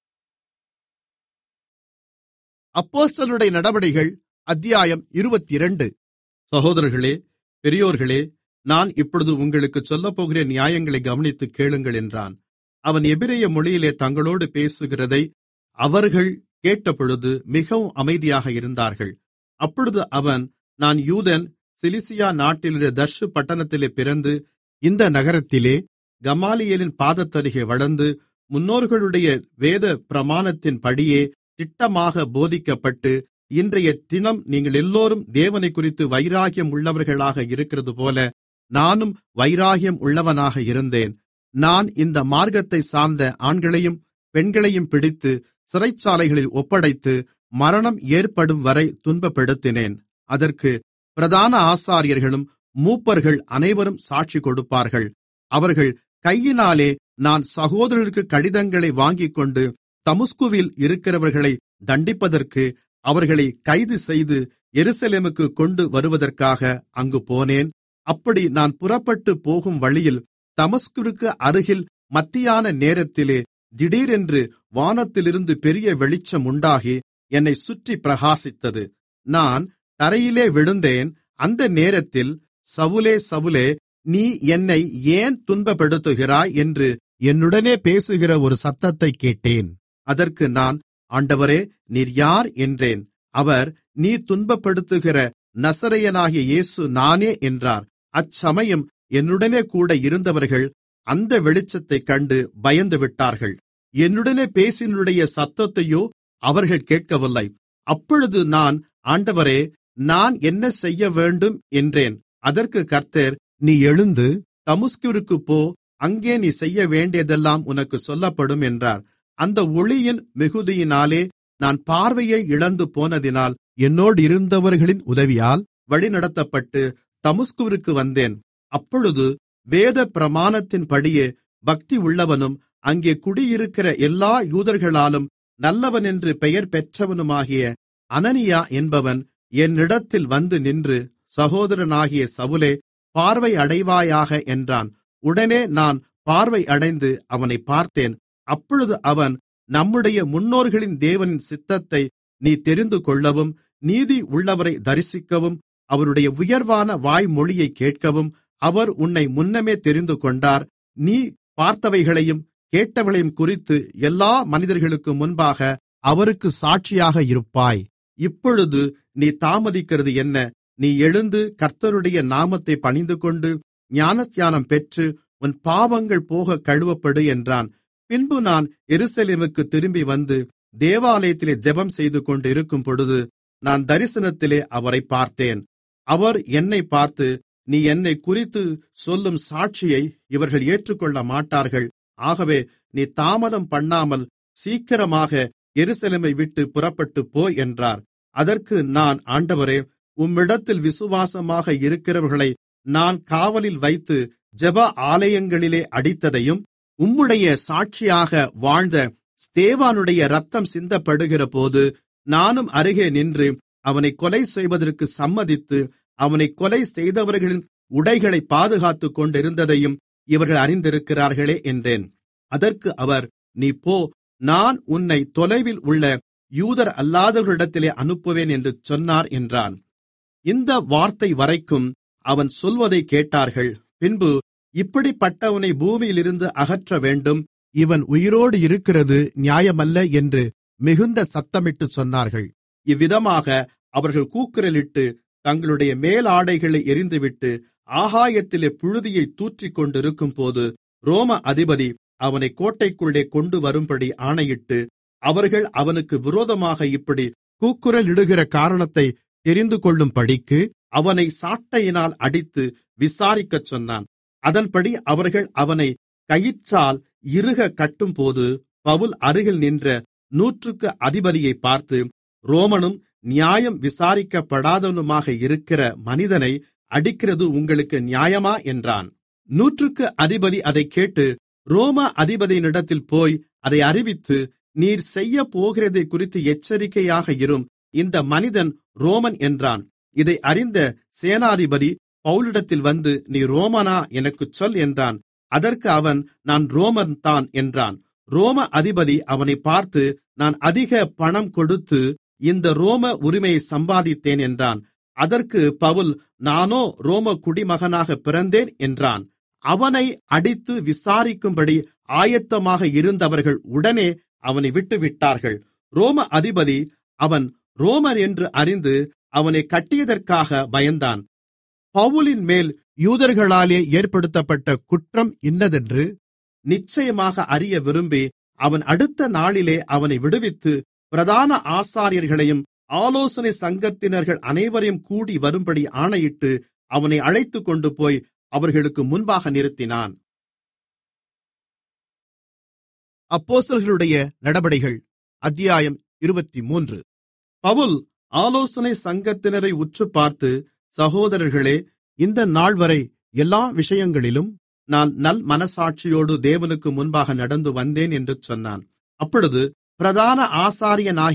அப்போஸ்தலருடைய நடவடிகள் அத்தியாயம் இருபத்திரண்டு சகோதரர்களே பெரியோர்களே நான் இப்பொழுது உங்களுக்கு சொல்லப்போகிற நியாயங்களை கவனித்து கேளுங்கள் என்றான் அவன் எபிரேய மொழியிலே தங்களோடு பேசுகிறதை அவர்கள் கேட்டபொழுது மிகவும் அமைதியாக இருந்தார்கள் அப்பொழுது அவன் நான் யூதன் சிலிசியா நாட்டிலுள்ள தர்ஷு பட்டணத்திலே பிறந்து இந்த நகரத்திலே கமாலியலின் பாதத்தருகே வளர்ந்து முன்னோர்களுடைய வேத பிரமாணத்தின் படியே திட்டமாக போதிக்கப்பட்டு இன்றைய தினம் நீங்கள் எல்லோரும் தேவனை குறித்து வைராகியம் உள்ளவர்களாக இருக்கிறது போல நானும் வைராகியம் உள்ளவனாக இருந்தேன் நான் இந்த மார்க்கத்தை சார்ந்த ஆண்களையும் பெண்களையும் பிடித்து சிறைச்சாலைகளில் ஒப்படைத்து மரணம் ஏற்படும் வரை துன்பப்படுத்தினேன் அதற்கு பிரதான ஆசாரியர்களும் மூப்பர்கள் அனைவரும் சாட்சி கொடுப்பார்கள் அவர்கள் கையினாலே நான் சகோதரருக்கு கடிதங்களை வாங்கிக்கொண்டு தமுஸ்குவில் இருக்கிறவர்களை தண்டிப்பதற்கு அவர்களை கைது செய்து எருசலேமுக்கு கொண்டு வருவதற்காக அங்கு போனேன் அப்படி நான் புறப்பட்டு போகும் வழியில் தமஸ்குருக்கு அருகில் மத்தியான நேரத்திலே திடீரென்று வானத்திலிருந்து பெரிய வெளிச்சம் உண்டாகி என்னை சுற்றி பிரகாசித்தது நான் தரையிலே விழுந்தேன் அந்த நேரத்தில் சவுலே சவுலே நீ என்னை ஏன் துன்பப்படுத்துகிறாய் என்று என்னுடனே பேசுகிற ஒரு சத்தத்தைக் கேட்டேன் அதற்கு நான் ஆண்டவரே நீர் யார் என்றேன் அவர் நீ துன்பப்படுத்துகிற நசரையனாகிய இயேசு நானே என்றார் அச்சமயம் என்னுடனே கூட இருந்தவர்கள் அந்த வெளிச்சத்தைக் கண்டு பயந்துவிட்டார்கள் என்னுடனே பேசினுடைய சத்தத்தையோ அவர்கள் கேட்கவில்லை அப்பொழுது நான் ஆண்டவரே நான் என்ன செய்ய வேண்டும் என்றேன் அதற்கு கர்த்தர் நீ எழுந்து தமுஸ்குருக்கு போ அங்கே நீ செய்ய வேண்டியதெல்லாம் உனக்கு சொல்லப்படும் என்றார் அந்த ஒளியின் மிகுதியினாலே நான் பார்வையை இழந்து போனதினால் என்னோடு இருந்தவர்களின் உதவியால் வழிநடத்தப்பட்டு தமுஸ்குவிற்கு வந்தேன் அப்பொழுது வேத பிரமாணத்தின்படியே பக்தி உள்ளவனும் அங்கே குடியிருக்கிற எல்லா யூதர்களாலும் நல்லவனென்று பெயர் பெற்றவனுமாகிய அனனியா என்பவன் என்னிடத்தில் வந்து நின்று சகோதரனாகிய சவுலே பார்வை அடைவாயாக என்றான் உடனே நான் பார்வை அடைந்து அவனை பார்த்தேன் அப்பொழுது அவன் நம்முடைய முன்னோர்களின் தேவனின் சித்தத்தை நீ தெரிந்து கொள்ளவும் நீதி உள்ளவரை தரிசிக்கவும் அவருடைய உயர்வான வாய்மொழியை கேட்கவும் அவர் உன்னை முன்னமே தெரிந்து கொண்டார் நீ பார்த்தவைகளையும் கேட்டவளையும் குறித்து எல்லா மனிதர்களுக்கு முன்பாக அவருக்கு சாட்சியாக இருப்பாய் இப்பொழுது நீ தாமதிக்கிறது என்ன நீ எழுந்து கர்த்தருடைய நாமத்தை பணிந்துகொண்டு ஞானஸ்நானம் பெற்று உன் பாவங்கள் போக கழுவப்படு என்றான் பின்பு நான் எருசலேமுக்கு திரும்பி வந்து தேவாலயத்திலே ஜெபம் செய்து கொண்டு இருக்கும் பொழுது நான் தரிசனத்திலே அவரை பார்த்தேன் அவர் என்னை பார்த்து நீ என்னை குறித்து சொல்லும் சாட்சியை இவர்கள் ஏற்றுக்கொள்ள மாட்டார்கள் ஆகவே நீ தாமதம் பண்ணாமல் சீக்கிரமாக எருசலேமை விட்டு புறப்பட்டு போ என்றார் அதற்கு நான் ஆண்டவரே உம்மிடத்தில் விசுவாசமாக இருக்கிறவர்களை நான் காவலில் வைத்து ஜெப ஆலயங்களிலே அடித்ததையும் உம்முடைய சாட்சியாக வாழ்ந்த ஸ்தேவானுடைய இரத்தம் சிந்தப்படுகிறபோது நானும் அருகே நின்று அவனை கொலை செய்வதற்கு சம்மதித்து அவனை கொலை செய்தவர்களின் உடைகளை பாதுகாத்துக் கொண்டிருந்ததையும் இவர்கள் அறிந்திருக்கிறார்களே என்றேன் அதற்கு அவர் நீ போ நான் உன்னை தொலைவில் உள்ள யூதர் அல்லாதவர்களிடத்திலே அனுப்புவேன் என்று சொன்னார் என்றான் இந்த வார்த்தை வரைக்கும் அவன் சொல்வதை கேட்டார்கள் பின்பு இப்படிப்பட்டவனை பூமியிலிருந்து அகற்ற வேண்டும் இவன் உயிரோடு இருக்கிறது நியாயமல்ல என்று மிகுந்த சத்தமிட்டுச் சொன்னார்கள் இவ்விதமாக அவர்கள் கூக்குரலிட்டு தங்களுடைய மேலாடைகளை எரிந்துவிட்டு ஆகாயத்திலே புழுதியை தூற்றிக் கொண்டிருக்கும்போது ரோம அதிபதி அவனை கோட்டைக்குள்ளே கொண்டு வரும்படி ஆணையிட்டு அவர்கள் அவனுக்கு விரோதமாக இப்படி கூக்குரலிடுகிற காரணத்தை தெரிந்து கொள்ளும்படிக்கு அவனை சாட்டையினால் அடித்து விசாரிக்கச் சொன்னான் அதன்படி அவர்கள் அவனை கயிற்றால் இறுக கட்டும்போது பவுல் அருகில் நின்ற நூற்றுக்கு அதிபதியை பார்த்து ரோமனும் நியாயம் விசாரிக்கப்படாதவனுமாக இருக்கிற மனிதனை அடிக்கிறது உங்களுக்கு நியாயமா என்றான் நூற்றுக்கு அதிபதி அதைக் கேட்டு ரோம அதிபதியினிடத்தில் போய் அதை அறிவித்து நீர் செய்யப் போகிறதை குறித்து எச்சரிக்கையாக இரும் இந்த மனிதன் ரோமன் என்றான் இதை அறிந்த சேனாதிபதி பவுலிடத்தில் வந்து நீ ரோமனா எனக்குச் சொல் என்றான் அதற்கு அவன் நான் ரோமன் தான் என்றான் ரோம அதிபதி அவனை பார்த்து நான் அதிக பணம் கொடுத்து இந்த ரோம உரிமையை சம்பாதித்தேன் என்றான் அதற்கு பவுல் நானோ ரோம குடிமகனாக பிறந்தேன் என்றான் அவனை அடித்து விசாரிக்கும்படி ஆயத்தமாக இருந்தவர்கள் உடனே அவனை விட்டுவிட்டார்கள் ரோம அதிபதி அவன் ரோமர் என்று அறிந்து அவனை கட்டியதற்காக பயந்தான் பவுலின் மேல் யூதர்களாலே ஏற்படுத்தப்பட்ட குற்றம் இன்னதென்று நிச்சயமாக அறிய விரும்பி அவன் அடுத்த நாளிலே அவனை விடுவித்து பிரதான ஆசாரியர்களையும் ஆலோசனை சங்கத்தினர்கள் அனைவரையும் கூடி வரும்படி ஆணையிட்டு அவனை அழைத்துக் கொண்டு போய் அவர்களுக்கு முன்பாக நிறுத்தினான் அப்போஸ்தலர்களுடைய நடபடிகள் அத்தியாயம் இருபத்தி மூன்று பவுல் ஆலோசனை சங்கத்தினரை உற்றுப்பார்த்து சகோதரர்களே இந்த நாள்வரை எல்லா விஷயங்களிலும் நான் நல் மனசாட்சியோடு தேவனுக்கு முன்பாக நடந்து வந்தேன் என்று சொன்னான் அப்பொழுது பிரதான ஆசாரியனாகிய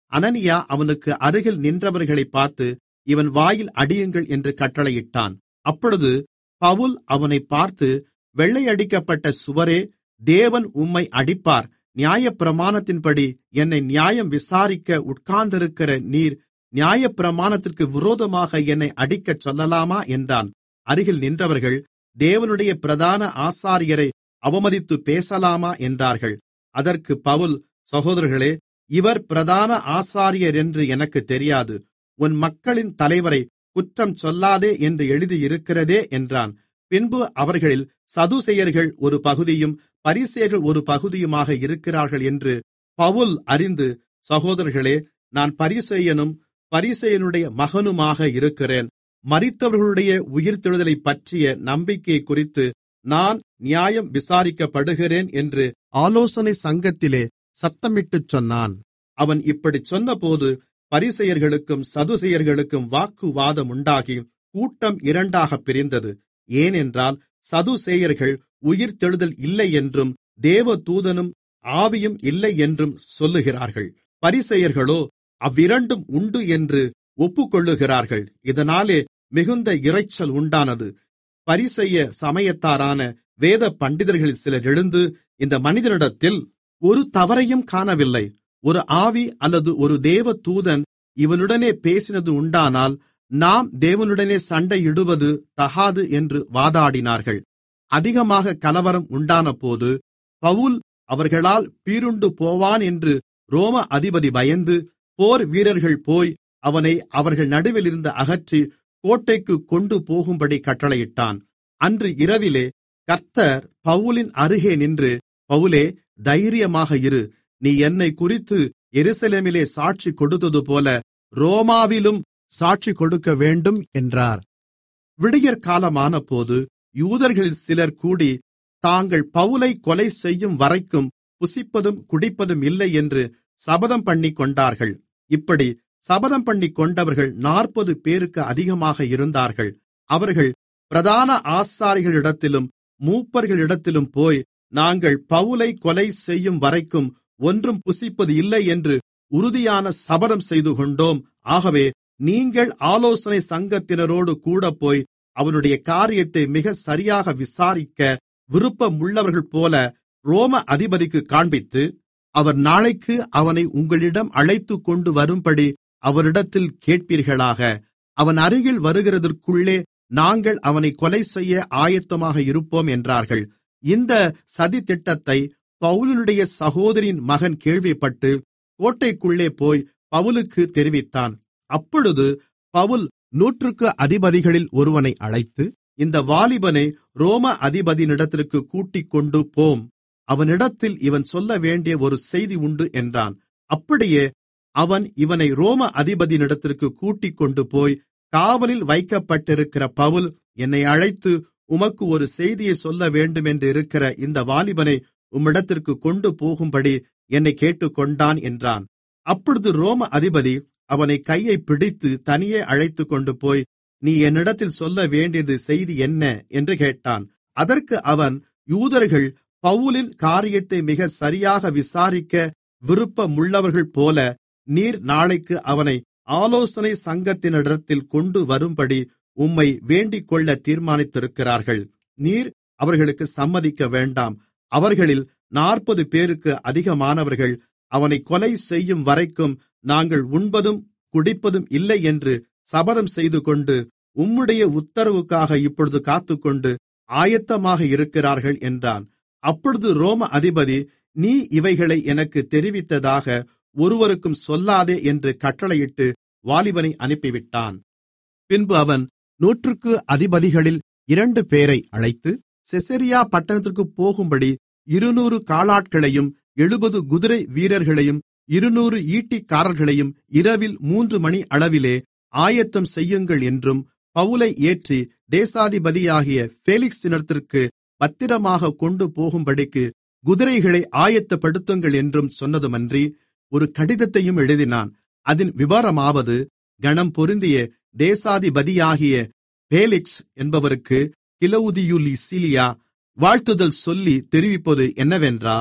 அனனியா அவனுக்கு அருகில் நின்றவர்களைப் பார்த்து இவன் வாயில் அடியுங்கள் என்று கட்டளையிட்டான் அப்பொழுது பவுல் அவனைப் பார்த்து வெள்ளையடிக்கப்பட்ட சுவரே தேவன் உம்மை அடிப்பார் நியாயப்பிரமாணத்தின்படி என்னை நியாயம் விசாரிக்க உட்கார்ந்திருக்கிற நீர் நியாயப்பிரமாணத்திற்கு விரோதமாக என்னை அடிக்கச் சொல்லலாமா என்றான் அருகில் நின்றவர்கள் தேவனுடைய பிரதான ஆசாரியரை அவமதித்து பேசலாமா என்றார்கள் அதற்கு பவுல் சகோதரர்களே இவர் பிரதான ஆசாரியர் என்று எனக்கு தெரியாது உன் மக்களின் தலைவரை குற்றம் சொல்லாதே என்று எழுதியிருக்கிறதே என்றான் பின்பு அவர்களில் சதுசெயர்கள் ஒரு பகுதியும் பரிசேயர்கள் ஒரு பகுதியுமாக இருக்கிறார்கள் என்று பவுல் அறிந்து சகோதரர்களே நான் பரிசேயனும் பரிசேயனுடைய மகனுமாக இருக்கிறேன் மரித்தவர்களுடைய உயிர்த்தெழுதலை பற்றிய நம்பிக்கை குறித்து நான் நியாயம் விசாரிக்கப்படுகிறேன் என்று ஆலோசனை சங்கத்திலே சத்தமிட்டுச் சொன்னான் அவன் இப்படிச் சொன்னபோது பரிசெயர்களுக்கும் சதுசெயர்களுக்கும் வாக்குவாதம் உண்டாகி கூட்டம் இரண்டாக பிரிந்தது ஏனென்றால் சதுசேயர்கள் உயிர்த்தெழுதல் இல்லை என்றும் தேவதூதனும் ஆவியும் இல்லை என்றும் சொல்லுகிறார்கள் பரிசெயர்களோ அவ்விரண்டும் உண்டு என்று ஒப்புக்கொள்ளுகிறார்கள் இதனாலே மிகுந்த இரைச்சல் உண்டானது பரிசெய சமயத்தாரான வேத பண்டிதர்களில் சிலர் எழுந்து இந்த மனிதனிடத்தில் ஒரு தவறையும் காணவில்லை ஒரு ஆவி அல்லது ஒரு தேவ தூதன் இவனுடனே பேசினது உண்டானால் நாம் தேவனுடனே சண்டையிடுவது தகாது என்று வாதாடினார்கள் அதிகமாக கலவரம் உண்டானபோது பவுல் அவர்களால் பீருண்டு போவான் என்று ரோம அதிபதி பயந்து போர் வீரர்கள் போய் அவனை அவர்கள் நடுவிலிருந்து அகற்றி கோட்டைக்கு கொண்டு போகும்படி கட்டளையிட்டான் அன்று இரவிலே கர்த்தர் பவுலின் அருகே நின்று பவுலே தைரியமாக இரு நீ என்னை குறித்து எருசலேமிலே சாட்சி கொடுத்தது போல ரோமாவிலும் சாட்சி கொடுக்க வேண்டும் என்றார் விடியற் காலமானபோது யூதர்களில் சிலர் கூடி தாங்கள் பவுலை கொலை செய்யும் வரைக்கும் புசிப்பதும் குடிப்பதும் இல்லை என்று சபதம் பண்ணிக் கொண்டார்கள் இப்படி சபதம் பண்ணிக் கொண்டவர்கள் நாற்பது பேருக்கு அதிகமாக இருந்தார்கள் அவர்கள் பிரதான ஆசாரிகளிடத்திலும் மூப்பர்களிடத்திலும் போய் நாங்கள் பவுலை கொலை செய்யும் வரைக்கும் ஒன்றும் புசிப்பது இல்லை என்று உறுதியான சபதம் செய்து கொண்டோம் ஆகவே நீங்கள் ஆலோசனை சங்கத்தினரோடு கூட போய் அவனுடைய காரியத்தை மிக சரியாக விசாரிக்க விருப்பமுள்ளவர்கள் போல ரோம அதிபதிக்கு காண்பித்து அவர் நாளைக்கு அவனை உங்களிடம் அழைத்து கொண்டு வரும்படி அவரிடத்தில் கேட்பீர்களாக அவன் அருகில் வருகிறதற்குள்ளே நாங்கள் அவனை கொலை செய்ய ஆயத்தமாக இருப்போம் என்றார்கள் இந்த சதித்திட்டத்தை பவுலினுடைய சகோதரின் மகன் கேள்விப்பட்டு கோட்டைக்குள்ளே போய் பவுலுக்கு தெரிவித்தான் அப்பொழுது பவுல் நூற்றுக்கு அதிபதிகளில் ஒருவனை அழைத்து இந்த வாலிபனை ரோம அதிபதியினிடத்திற்கு கூட்டிக் கொண்டு போம் அவனிடத்தில் இவன் சொல்ல வேண்டிய ஒரு செய்தி உண்டு என்றான் அப்படியே அவன் இவனை ரோம அதிபதியினிடத்திற்கு கூட்டிக் கொண்டு போய் காவலில் வைக்கப்பட்டிருக்கிற பவுல் என்னை அழைத்து உமக்கு ஒரு செய்தியை சொல்ல வேண்டுமென்று இருக்கிற இந்த வாலிபனை உம்மிடத்திற்கு கொண்டு போகும்படி என்னை கேட்டுக்கொண்டான் என்றான் அப்பொழுது ரோம அதிபதி அவனை கையை பிடித்து தனியே அழைத்துக் கொண்டு போய் நீ என்னிடத்தில் சொல்ல வேண்டியது செய்தி என்ன என்று கேட்டான் அதற்கு அவன் யூதர்கள் பவுலின் காரியத்தை மிக சரியாக விசாரிக்க விருப்பமுள்ளவர்கள் போல நீர் நாளைக்கு அவனை ஆலோசனை சங்கத்தினிடத்தில் கொண்டு வரும்படி உம்மை வேண்டிக்கொள்ள தீர்மானித்திருக்கிறார்கள் நீர் அவர்களுக்கு சம்மதிக்க வேண்டாம் அவர்களில் நாற்பது பேருக்கு அதிகமானவர்கள் அவனை கொலை செய்யும் வரைக்கும் நாங்கள் உண்பதும் குடிப்பதும் இல்லை என்று சபதம் செய்துகொண்டு உம்முடைய உத்தரவுக்காக இப்பொழுது காத்துக்கொண்டு ஆயத்தமாக இருக்கிறார்கள் என்றான் அப்பொழுது ரோம அதிபதி நீ இவைகளை எனக்கு தெரிவித்ததாக ஒருவருக்கும் சொல்லாதே என்று கட்டளையிட்டு வாலிபனை அனுப்பிவிட்டான் பின்பு அவன் நூற்றுக்கு அதிபதிகளில் இரண்டு பேரை அழைத்து செசரியா பட்டணத்திற்கு போகும்படி இருநூறு காலாட்களையும் எழுபது குதிரை வீரர்களையும் இருநூறு ஈட்டிக்காரர்களையும் இரவில் மூன்று மணி அளவிலே ஆயத்தம் செய்யுங்கள் என்றும் பவுலை ஏற்றி தேசாதிபதியாகிய பேலிக்ஸினிடத்திற்கு பத்திரமாக கொண்டு போகும்படிக்கு குதிரைகளை ஆயத்தப்படுத்துங்கள் என்றும் சொன்னதுமன்றி ஒரு கடிதத்தையும் எழுதினான் அதன் விவரமாவது கணம் பொருந்திய தேசாதிபதியாகிய பேலிக்ஸ் என்பவருக்கு கிலவுதியுலிசீலியா வாழ்த்துதல் சொல்லி தெரிவிப்பது என்னவென்றால்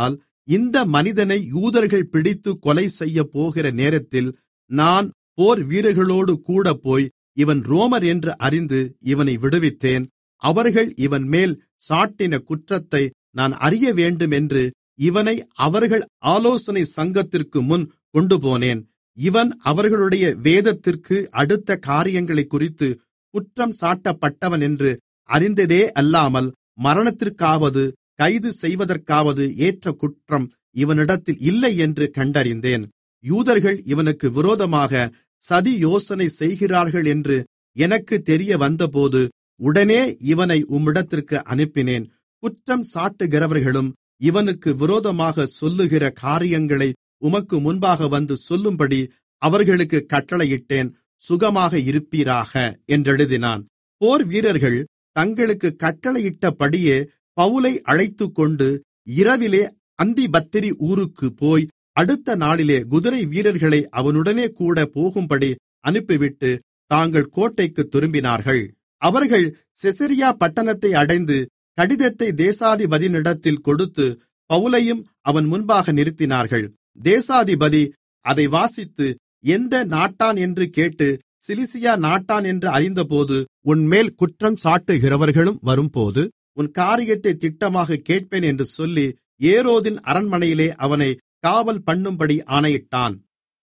இந்த மனிதனை யூதர்கள் பிடித்து கொலை செய்யப்போகிற நேரத்தில் நான் போர் வீரர்களோடு கூட போய் இவன் ரோமர் என்று அறிந்து இவனை விடுவித்தேன் அவர்கள் இவன் மேல் சாட்டின குற்றத்தை நான் அறிய வேண்டும் என்று இவனை அவர்கள் ஆலோசனை சங்கத்திற்கு முன் கொண்டுபோனேன் இவன் அவர்களுடைய வேதத்திற்கு அடுத்த காரியங்களை குறித்து குற்றம் சாட்டப்பட்டவன் என்று அறிந்ததே அல்லாமல் மரணத்திற்காவது கைது செய்வதற்காவது ஏற்ற குற்றம் இவனிடத்தில் இல்லை என்று கண்டறிந்தேன் யூதர்கள் இவனுக்கு விரோதமாக சதி யோசனை செய்கிறார்கள் என்று எனக்கு தெரிய வந்தபோது உடனே இவனை உம்மிடத்திற்கு அனுப்பினேன் குற்றம் சாட்டுகிறவர்களும் இவனுக்கு விரோதமாக சொல்லுகிற காரியங்களை உமக்கு முன்பாக வந்து சொல்லும்படி அவர்களுக்கு கட்டளையிட்டேன் சுகமாக இருப்பீராக என்றெழுதினான் போர் வீரர்கள் தங்களுக்கு கட்டளையிட்டபடியே பவுலை அழைத்துக்கொண்டு இரவிலே அந்திபத்திரி ஊருக்கு போய் அடுத்த நாளிலே குதிரை வீரர்களை அவனுடனே கூட போகும்படி அனுப்பிவிட்டு தாங்கள் கோட்டைக்கு திரும்பினார்கள் அவர்கள் செசரியா பட்டணத்தை அடைந்து கடிதத்தை தேசாதிபதியினிடத்தில் கொடுத்து பவுலையும் அவன் முன்பாக நிறுத்தினார்கள் தேசாதிபதி அதை வாசித்து எந்த நாட்டான் என்று கேட்டு சிலிசியா நாட்டான் என்று அறிந்தபோது உன்மேல் குற்றம் சாட்டுகிறவர்களும் வரும்போது உன் காரியத்தை திட்டமாக கேட்பேன் என்று சொல்லி ஏரோதின் அரண்மனையிலே அவனை காவல் பண்ணும்படி ஆணையிட்டான்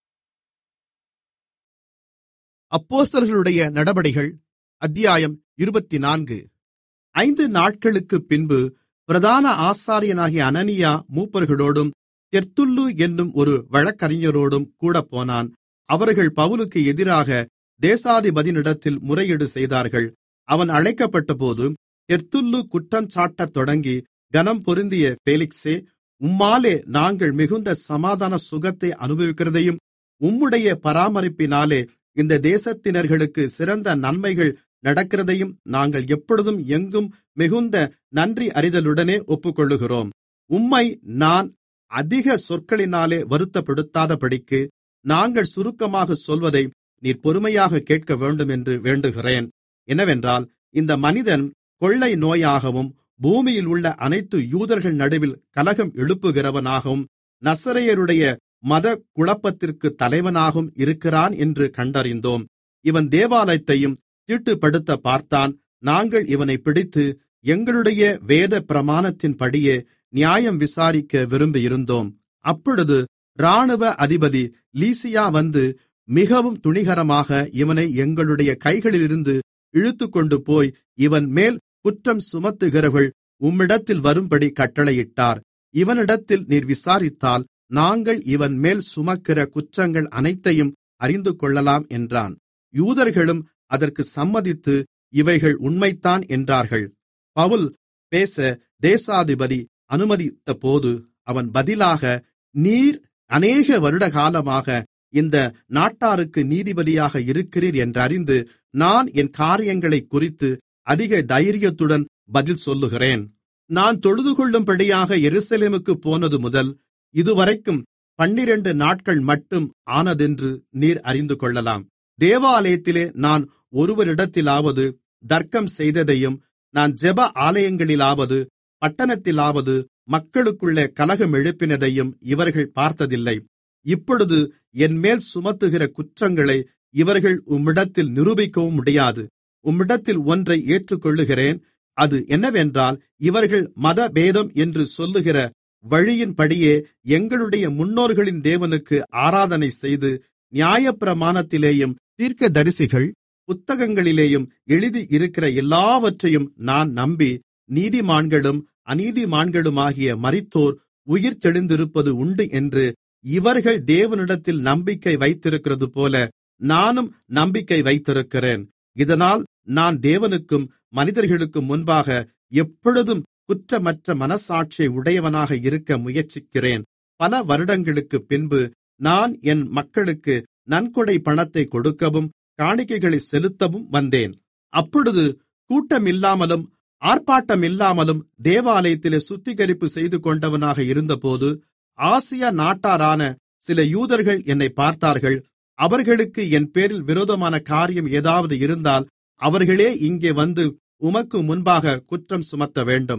அப்போஸ்தலர்களுடைய நடபடிகள் அத்தியாயம் இருபத்தி நான்கு ஐந்து நாட்களுக்குப் பின்பு பிரதான ஆசாரியனாகிய அனனியா மூப்பர்களோடும் தெர்த்துல்லு என்னும் ஒரு வழக்கறிஞரோடும் கூடப்போனான் அவர்கள் பவுலுக்கு எதிராக தேசாதிபதியினிடத்தில் முறையீடு செய்தார்கள் அவன் அழைக்கப்பட்டபோது தெர்த்துல்லு குற்றம் சாட்டத் தொடங்கி கனம் பொருந்திய பேலிக்ஸே உம்மாலே நாங்கள் மிகுந்த சமாதான சுகத்தை அனுபவிக்கிறதையும் உம்முடைய பராமரிப்பினாலே இந்த தேசத்தினர்களுக்கு சிறந்த நன்மைகள் நடக்கிறதையும் நாங்கள் எப்பொழுதும் எங்கும் மிகுந்த நன்றி அறிதலுடனே ஒப்புக்கொள்ளுகிறோம் உம்மை நான் அதிக சொற்களினாலே வருத்தப்படுத்தாதபடிக்கு நாங்கள் சுருக்கமாக சொல்வதை நீர் பொறுமையாக கேட்க வேண்டும் என்று வேண்டுகிறேன் என்னவென்றால் இந்த மனிதன் கொள்ளை நோயாகவும் பூமியில் உள்ள அனைத்து யூதர்கள் நடுவில் கலகம் எழுப்புகிறவனாகவும் நசரையருடைய மத குழப்பத்திற்கு தலைவனாகவும் இருக்கிறான் என்று கண்டறிந்தோம் இவன் தேவாலயத்தையும் தீட்டுப்படுத்த பார்த்தான் நாங்கள் இவனை பிடித்து எங்களுடைய வேத பிரமாணத்தின்படியே நியாயம் விசாரிக்க விரும்பியிருந்தோம் அப்பொழுது இராணுவ அதிபதி லீசியா வந்து மிகவும் துணிகரமாக இவனை எங்களுடைய கைகளிலிருந்து இழுத்துக்கொண்டு போய் இவன் மேல் குற்றம் சுமத்துகிறவர்கள் உம்மிடத்தில் வரும்படி கட்டளையிட்டார் இவனிடத்தில் நீர் விசாரித்தால் நாங்கள் இவன் மேல் சுமக்கிற குற்றங்கள் அனைத்தையும் அறிந்து கொள்ளலாம் என்றான் யூதர்களும் அதற்கு சம்மதித்து இவைகள் உண்மைத்தான் என்றார்கள் பவுல் பேச தேசாதிபதி அனுமதித்தபோது அவன் பதிலாக நீர் அநேக வருடகாலமாக இந்த நாட்டாருக்கு நீதிபதியாக இருக்கிறீர் என்றறிந்து நான் என் காரியங்களைக் குறித்து அதிக தைரியத்துடன் பதில் சொல்லுகிறேன் நான் தொழுதுகொள்ளும்படியாக எருசலேமுக்கு போனது முதல் இதுவரைக்கும் பன்னிரண்டு நாட்கள் மட்டும் ஆனதென்று நீர் அறிந்து கொள்ளலாம் தேவாலயத்திலே நான் ஒருவரிடத்திலாவது தர்க்கம் செய்ததையும் நான் ஜெப ஆலயங்களிலாவது பட்டணத்திலாவது மக்களுக்குள்ளே கலகம் எழுப்பினதையும் இவர்கள் பார்த்ததில்லை இப்பொழுது என்மேல் சுமத்துகிற குற்றங்களை இவர்கள் உம்மிடத்தில் நிரூபிக்கவும் முடியாது உம்மிடத்தில் ஒன்றை ஏற்றுக்கொள்ளுகிறேன் அது என்னவென்றால் இவர்கள் மதபேதம் என்று சொல்லுகிற வழியின்படியே எங்களுடைய முன்னோர்களின் தேவனுக்கு ஆராதனை செய்து நியாயப்பிரமாணத்திலேயும் தீர்க்கதரிசிகள் புத்தகங்களிலேயும் எழுதியிருக்கிற எல்லாவற்றையும் நான் நம்பி நீதிமான்களும் அநீதிமான்களுமாகிய மரித்தோர் உயிர்த்தெழுந்திருப்பது உண்டு என்று இவர்கள் தேவனிடத்தில் நம்பிக்கை வைத்திருக்கிறதுபோல நானும் நம்பிக்கை வைத்திருக்கிறேன் இதனால் நான் தேவனுக்கும் மனிதர்களுக்கும் முன்பாக எப்பொழுதும் குற்றமற்ற மனசாட்சியை உடையவனாக இருக்க முயற்சிக்கிறேன் பல வருடங்களுக்குப் பின்பு நான் என் மக்களுக்கு நன்கொடை பணத்தை கொடுக்கவும் காணிக்கைகளை செலுத்தவும் வந்தேன் அப்பொழுது கூட்டமில்லாமலும் ஆர்ப்பாட்டமில்லாமலும் தேவாலயத்திலே சுத்திகரிப்பு செய்து கொண்டவனாக இருந்தபோது ஆசியா நாட்டாரான சில யூதர்கள் என்னை பார்த்தார்கள் அவர்களுக்கு என் பேரில் விரோதமான காரியம் ஏதாவது இருந்தால் அவர்களே இங்கே வந்து உமக்கு முன்பாக குற்றம் சுமத்த வேண்டும்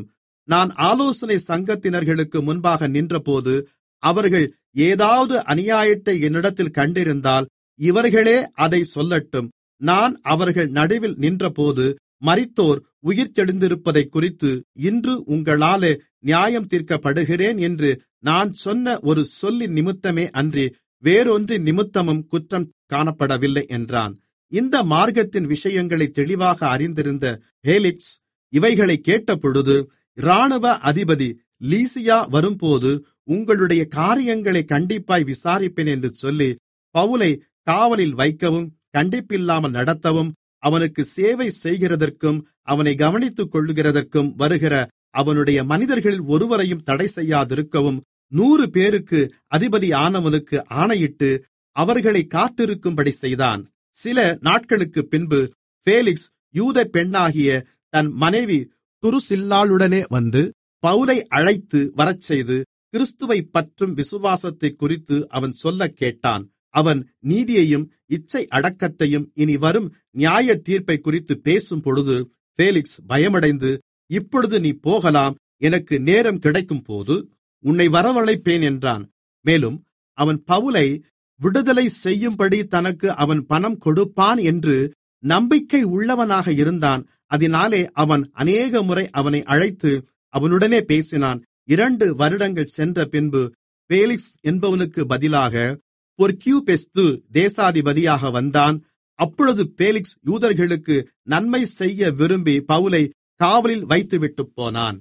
நான் ஆலோசனை சங்கத்தினர்களுக்கு முன்பாக நின்றபோது அவர்கள் ஏதாவது அநியாயத்தை என்னிடத்தில் கண்டிருந்தால் இவர்களே அதை சொல்லட்டும் நான் அவர்கள் நடுவில் நின்றபோது மரித்தோர் உயிர்த்தெழுந்திருப்பதைக் குறித்து இன்று உங்களாலே நியாயம் தீர்க்கப்படுகிறேன் என்று நான் சொன்ன ஒரு சொல்லின் நிமித்தமே அன்றி வேறொன்றின் நிமித்தமும் குற்றம் காணப்படவில்லை என்றான் இந்த மார்க்கத்தின் விஷயங்களை தெளிவாக அறிந்திருந்த பேலிக்ஸ் இவைகளை கேட்டபொழுது இராணுவ அதிபதி லீசியா வரும்போது உங்களுடைய காரியங்களை கண்டிப்பாய் விசாரிப்பேன் என்று சொல்லி பவுலை காவலில் வைக்கவும் கண்டிப்பில்லாமல் நடத்தவும் அவனுக்கு சேவை செய்கிறதற்கும் அவனை கவனித்துக் கொள்ளுகிறதற்கும் வருகிற அவனுடைய மனிதர்களில் ஒருவரையும் தடை செய்யாதிருக்கவும் நூறு பேருக்கு அதிபதியானவனுக்கு ஆணையிட்டு அவர்களை காத்திருக்கும்படி செய்தான் சில நாட்களுக்கு பின்பு பேலிக்ஸ் யூத பெண்ணாகிய தன் மனைவி துருசில்லாளுடனே வந்து பவுலை அழைத்து வரச்செய்து கிறிஸ்துவை பற்றும் விசுவாசத்தை குறித்து அவன் சொல்லக் கேட்டான் அவன் நீதியையும் இச்சை அடக்கத்தையும் இனி வரும் நியாய தீர்ப்பை குறித்து பேசும் பொழுது பேலிக்ஸ் பயமடைந்து இப்பொழுது நீ போகலாம் எனக்கு நேரம் கிடைக்கும் போது உன்னை வரவழைப்பேன் என்றான் மேலும் அவன் பவுலை விடுதலை செய்யும்படி தனக்கு அவன் பணம் கொடுப்பான் என்று நம்பிக்கை உள்ளவனாக இருந்தான் அதனாலே அவன் அநேக முறை அவனை அழைத்து அவனுடனே பேசினான் இரண்டு வருடங்கள் சென்ற பின்பு பேலிக்ஸ் என்பவனுக்கு பதிலாக பொர்கியூபெஸ்து தேசாதிபதியாக வந்தான் அப்பொழுது பேலிக்ஸ் யூதர்களுக்கு நன்மை செய்ய விரும்பி பவுலை காவலில் வைத்துவிட்டு போனான்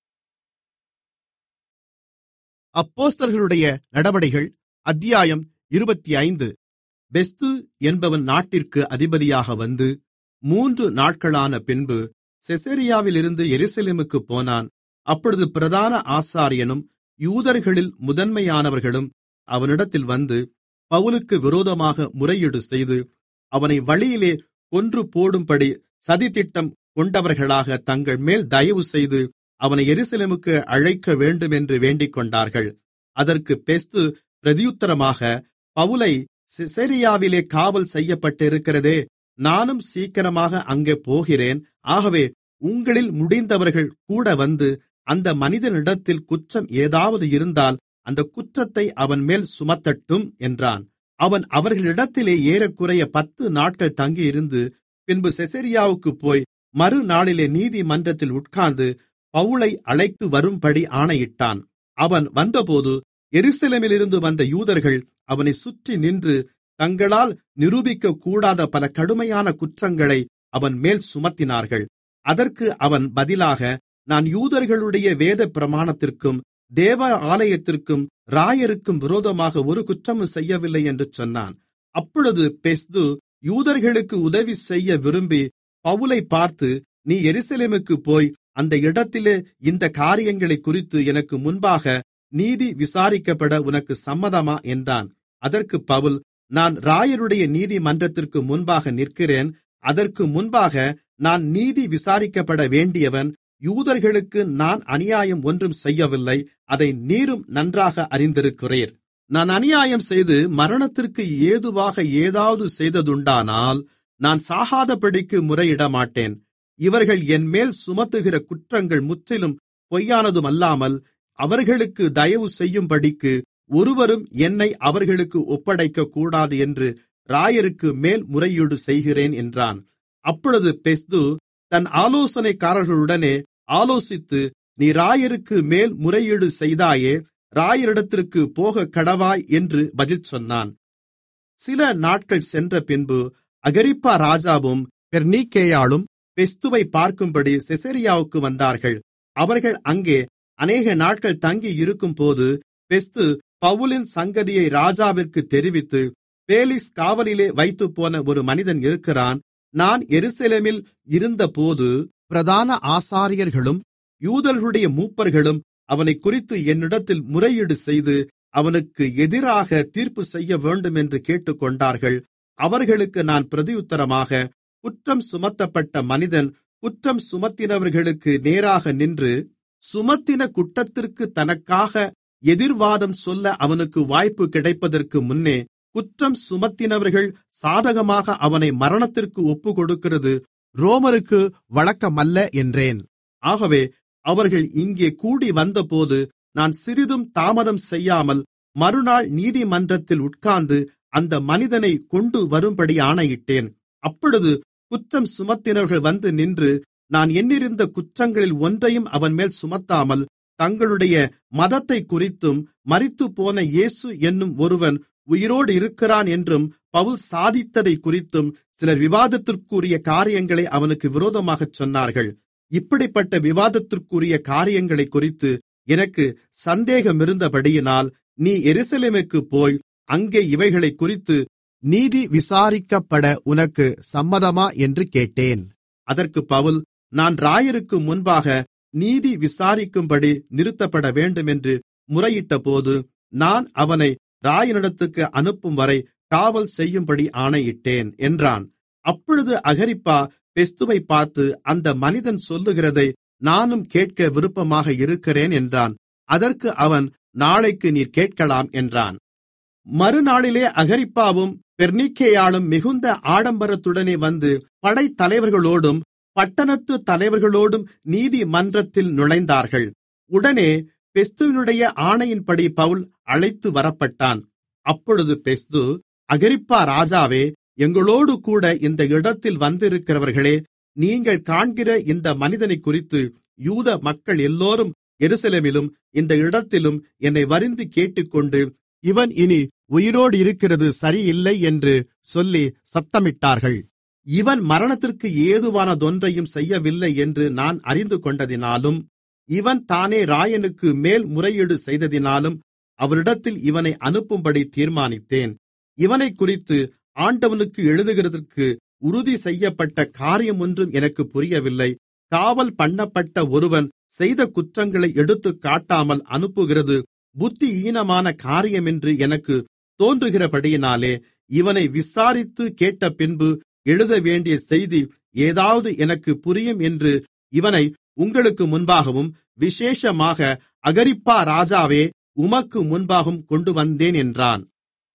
அப்போஸ்தலர்களுடைய நடபடிகள் அத்தியாயம் இருபத்தி ஐந்து பெஸ்து என்பவன் நாட்டிற்கு அதிபதியாக வந்து மூன்று நாட்களான பின்பு செசரியாவிலிருந்து எருசலேமுக்கு போனான் அப்பொழுது பிரதான ஆசாரியனும் யூதர்களில் முதன்மையானவர்களும் அவனிடத்தில் வந்து பவுலுக்கு விரோதமாக முறையீடு செய்து அவனை வழியிலே கொன்று போடும்படி சதித்திட்டம் கொண்டவர்களாக தங்கள் மேல் தயவு செய்து அவனை எருசலேமுக்கு அழைக்க வேண்டுமென்று வேண்டிக்கொண்டார்கள் அதற்கு பெஸ்து பிரதியுத்தரமாக பவுலை சிசேரியாவிலே காவல் செய்யப்பட்டிருக்கிறதே நானும் சீக்கிரமாக அங்கே போகிறேன் ஆகவே உங்களில் முடிந்தவர்கள் கூட வந்து அந்த மனிதனிடத்தில் குற்றம் ஏதாவது இருந்தால் அந்த குற்றத்தை அவன் மேல் சுமத்தட்டும் என்றான் அவன் அவர்களிடத்திலே ஏறக்குறைய பத்து நாட்கள் தங்கியிருந்து பின்பு செசரியாவுக்கு போய் மறுநாளிலே நீதிமன்றத்தில் உட்கார்ந்து பவுலை அழைத்து வரும்படி ஆணையிட்டான் அவன் வந்தபோது எருசலேமிலிருந்து வந்த யூதர்கள் அவனை சுற்றி நின்று தங்களால் நிரூபிக்கக்கூடாத பல கடுமையான குற்றங்களை அவன் மேல் சுமத்தினார்கள் அதற்கு அவன் பதிலாக நான் யூதர்களுடைய வேத பிரமாணத்திற்கும் தேவ ஆலயத்திற்கும் ராயருக்கும் விரோதமாக ஒரு குற்றமும் செய்யவில்லை என்று சொன்னான் அப்பொழுது பெஸ்து யூதர்களுக்கு உதவி செய்ய விரும்பி பவுலை பார்த்து நீ எருசலேமுக்கு போய் அந்த இடத்திலே இந்த காரியங்களை குறித்து எனக்கு முன்பாக நீதி விசாரிக்கப்பட உனக்கு சம்மதமா என்றான் அதற்கு பவுல் நான் ராயருடைய நீதிமன்றத்திற்கு முன்பாக நிற்கிறேன் அதற்கு முன்பாக நான் நீதி விசாரிக்கப்பட வேண்டியவன் யூதர்களுக்கு நான் அநியாயம் ஒன்றும் செய்யவில்லை அதை நீரும் நன்றாக அறிந்திருக்கிறீர் நான் அநியாயம் செய்து மரணத்திற்கு ஏதுவாக ஏதாவது செய்ததுண்டானால் நான் சாகாதபடிக்கு முறையிடமாட்டேன் இவர்கள் என்மேல் சுமத்துகிற குற்றங்கள் முற்றிலும் பொய்யானதுமல்லாமல் அவர்களுக்கு தயவு செய்யும்படிக்கு ஒருவரும் என்னை அவர்களுக்கு ஒப்படைக்கக்கூடாது என்று ராயருக்கு மேல் முறையீடு செய்கிறேன் என்றான் அப்பொழுது பெஸ்து தன் ஆலோசனைக்காரர்களுடனே ஆலோசித்து நீ ராயருக்கு மேல் முறையீடு செய்தாயே ராயரிடத்திற்கு போக கடவாய் என்று பதில் சொன்னான் சில நாட்கள் சென்ற பின்பு அகரிப்பா ராஜாவும் பெர்னீக்கேயாளும் பெஸ்துவை பார்க்கும்படி செசரியாவுக்கு வந்தார்கள் அவர்கள் அங்கே அநேக நாட்கள் தங்கி இருக்கும்போது பெஸ்து பவுலின் சங்கதியை ராஜாவிற்கு தெரிவித்து பேலிஸ் காவலிலே வைத்துப்போன ஒரு மனிதன் இருக்கிறான் நான் எருசலேமில் இருந்தபோது பிரதான ஆசாரியர்களும் யூதர்களுடைய மூப்பர்களும் அவனை குறித்து என்னிடத்தில் முறையீடு செய்து அவனுக்கு எதிராக தீர்ப்பு செய்ய வேண்டும் என்று கேட்டுக்கொண்டார்கள் அவர்களுக்கு நான் பிரதியுத்தரமாக குற்றம் சுமத்தப்பட்ட மனிதன் குற்றம் சுமத்தினவர்களுக்கு நேராக நின்று சுமத்தின குற்றத்திற்கு தனக்காக எதிர்வாதம் சொல்ல அவனுக்கு வாய்ப்பு கிடைப்பதற்கு முன்னே குற்றம் சுமத்தினவர்கள் சாதகமாக அவனை மரணத்திற்கு ஒப்புக்கொடுக்கிறது ரோமருக்கு வழக்கமல்ல என்றேன் ஆகவே அவர்கள் இங்கே கூடி வந்தபோது நான் சிறிதும் தாமதம் செய்யாமல் மறுநாள் நீதிமன்றத்தில் உட்கார்ந்து அந்த மனிதனை கொண்டு வரும்படி ஆணையிட்டேன் அப்பொழுது குற்றம் சுமத்தினவர்கள் வந்து நின்று நான் எண்ணிருந்த குற்றங்களில் ஒன்றையும் அவன் மேல் சுமத்தாமல் தங்களுடைய மதத்தை குறித்தும் மரித்துப்போன இயேசு என்னும் ஒருவன் உயிரோடு இருக்கிறான் என்றும் பவுல் சாதித்ததை குறித்தும் சிலர் விவாதத்திற்குரிய காரியங்களை அவனுக்கு விரோதமாகச் சொன்னார்கள் இப்படிப்பட்ட விவாதத்திற்குரிய காரியங்களை குறித்து எனக்கு சந்தேகமிருந்தபடியினால் நீ எருசலேமுக்கு போய் அங்கே இவைகளை குறித்து நீதி விசாரிக்கப்பட உனக்கு சம்மதமா என்று கேட்டேன் அதற்கு பவுல் நான் ராயருக்கு முன்பாக நீதி விசாரிக்கும்படி நிறுத்தப்பட வேண்டும் என்று முறையிட்டபோது நான் அவனை ராயனிடத்துக்கு அனுப்பும் வரை காவல் செய்யும்படி ஆணையிட்டேன் என்றான் அப்பொழுது அகரிப்பா பெஸ்துவை பார்த்து அந்த மனிதன் சொல்லுகிறதை நானும் கேட்க விருப்பமாக இருக்கிறேன் என்றான் அதற்கு அவன் நாளைக்கு நீர் கேட்கலாம் என்றான் மறுநாளிலே அகரிப்பாவும் பெர்னிக்கேயாளும் மிகுந்த ஆடம்பரத்துடனே வந்து படைத்தலைவர்களோடும் பட்டணத்து தலைவர்களோடும் நீதிமன்றத்தில் நுழைந்தார்கள் உடனே பெஸ்துவினுடைய ஆணையின்படி பவுல் அழைத்து வரப்பட்டான் அப்பொழுது பெஸ்து அகரிப்பா ராஜாவே எங்களோடு கூட இந்த இடத்தில் வந்திருக்கிறவர்களே நீங்கள் காண்கிற இந்த மனிதனை குறித்து யூத மக்கள் எல்லோரும் எருசலேமிலும் இந்த இடத்திலும் என்னை வரிந்து கேட்டுக்கொண்டு இவன் இனி உயிரோடு இருக்கிறது சரியில்லை என்று சொல்லி சத்தமிட்டார்கள் இவன் மரணத்திற்கு ஏதுவானதொன்றையும் செய்யவில்லை என்று நான் அறிந்து கொண்டதினாலும் இவன் தானே ராயனுக்கு மேல் முறையீடு செய்ததினாலும் அவரிடத்தில் இவனை அனுப்பும்படி தீர்மானித்தேன் இவனை குறித்து ஆண்டவனுக்கு எழுதுகிறதற்கு உறுதி செய்யப்பட்ட காரியம் ஒன்றும் எனக்கு புரியவில்லை காவல் பண்ணப்பட்ட ஒருவன் செய்த குற்றங்களை எடுத்து காட்டாமல் அனுப்புகிறது புத்தியீனமான காரியம் என்று எனக்கு தோன்றுகிறபடியினாலே இவனை விசாரித்து கேட்ட பின்பு எழுத வேண்டிய செய்தி ஏதாவது எனக்கு புரியும் என்று இவனை உங்களுக்கு முன்பாகவும் விசேஷமாக அகரிப்பா ராஜாவே உமக்கு முன்பாகவும் கொண்டு வந்தேன் என்றான்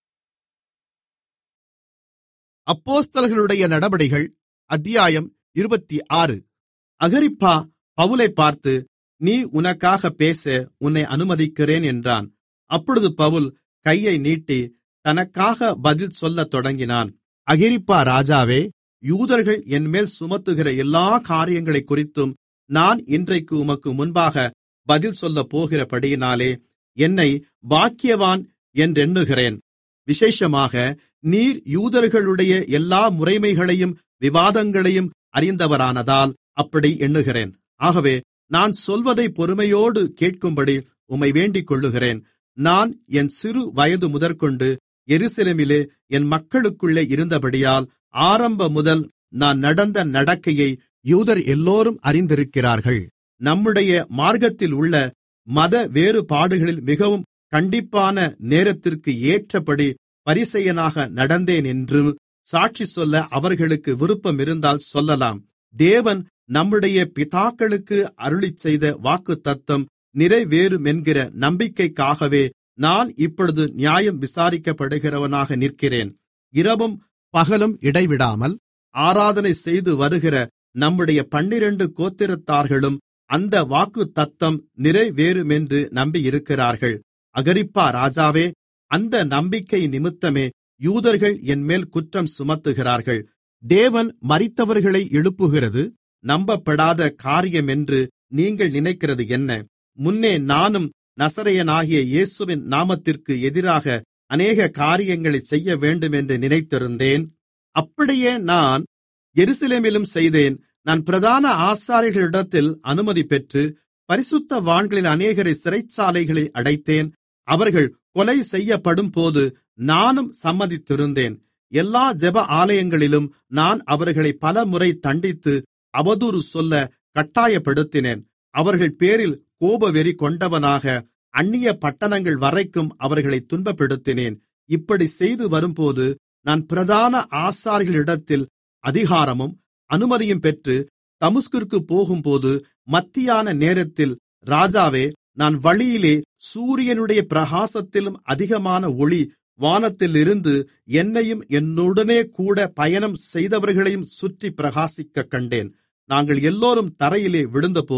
அப்போஸ்தலர்களுடைய நடபடிகள் அத்தியாயம் இருபத்தி ஆறு அகரிப்பா பவுலை பார்த்து நீ உனக்காக பேச உன்னை அனுமதிக்கிறேன் என்றான் அப்பொழுது பவுல் கையை நீட்டி தனக்காக பதில் சொல்லத் தொடங்கினான் அகிரிப்பா ராஜாவே யூதர்கள் என்மேல் சுமத்துகிற எல்லா காரியங்களை குறித்தும் நான் இன்றைக்கு உமக்கு முன்பாக பதில் சொல்லப் போகிறபடியினாலே என்னை பாக்கியவான் என்றெண்ணுகிறேன் விசேஷமாக நீர் யூதர்களுடைய எல்லா முறைமைகளையும் விவாதங்களையும் அறிந்தவரானதால் அப்படி எண்ணுகிறேன் ஆகவே நான் சொல்வதை பொறுமையோடு கேட்கும்படி உம்மை வேண்டிக் கொள்ளுகிறேன் நான் என் சிறு வயது முதற்கொண்டு எருசலேமிலே என் மக்களுக்குள்ளே இருந்தபடியால் ஆரம்ப முதல் நான் நடந்த நடக்கையை யூதர் எல்லோரும் அறிந்திருக்கிறார்கள் நம்முடைய மார்க்கத்தில் உள்ள மத வேறுபாடுகளில் மிகவும் கண்டிப்பான நேரத்திற்கு ஏற்றபடி பரிசெயனாக நடந்தேன் என்று சாட்சி சொல்ல அவர்களுக்கு விருப்பம் இருந்தால் சொல்லலாம் தேவன் நம்முடைய பிதாக்களுக்கு அருளிச் செய்த வாக்குத்தத்தம் நிறைவேறுமென்கிற நம்பிக்கைக்காகவே நான் இப்பொழுது நியாயம் விசாரிக்கப்படுகிறவனாக நிற்கிறேன் இரவும் பகலும் இடைவிடாமல் ஆராதனை செய்து வருகிற நம்முடைய பன்னிரண்டு கோத்திரத்தார்களும் அந்த வாக்குத்தத்தம் நிறைவேறுமென்று நம்பியிருக்கிறார்கள் அகரிப்பா ராஜாவே அந்த நம்பிக்கை நிமித்தமே யூதர்கள் என்மேல் குற்றம் சுமத்துகிறார்கள் தேவன் மரித்தவர்களை எழுப்புகிறது நம்பப்படாத காரியம் என்று நீங்கள் நினைக்கிறது என்ன முன்னே நானும் நசரையனாகிய இயேசுவின் நாமத்திற்கு எதிராக அநேக காரியங்களை செய்ய வேண்டும் என்று நினைத்திருந்தேன் அப்படியே நான் எருசலேமிலும் செய்தேன் நான் பிரதான ஆசாரிகளிடத்தில் அனுமதி பெற்று பரிசுத்தவான்களில் அநேகரை சிறைச்சாலைகளில் அடைத்தேன் அவர்கள் கொலை செய்யப்படும்போது நானும் சம்மதித்திருந்தேன் எல்லா ஜெப ஆலயங்களிலும் நான் அவர்களை பலமுறை தண்டித்து அவதூறு சொல்ல கட்டாயப்படுத்தினேன் அவர்கள் பேரில் கோபவெறி கொண்டவனாக அந்நிய பட்டணங்கள் வரைக்கும் அவர்களை துன்பப்படுத்தினேன் இப்படி செய்து வரும்போது நான் பிரதான ஆசாரிகளிடத்தில் அதிகாரமும் அனுமதியும் பெற்று தமுஸ்கிற்கு போகும்போது மத்தியான நேரத்தில் ராஜாவே நான் வழியிலே சூரியனுடைய பிரகாசத்திலும் அதிகமான ஒளி வானத்திலிருந்து என்னையும் என்னுடனே கூட பயணம் செய்தவர்களையும் சுற்றி பிரகாசிக்க கண்டேன் நாங்கள் எல்லோரும் தரையிலே விழுந்தபோது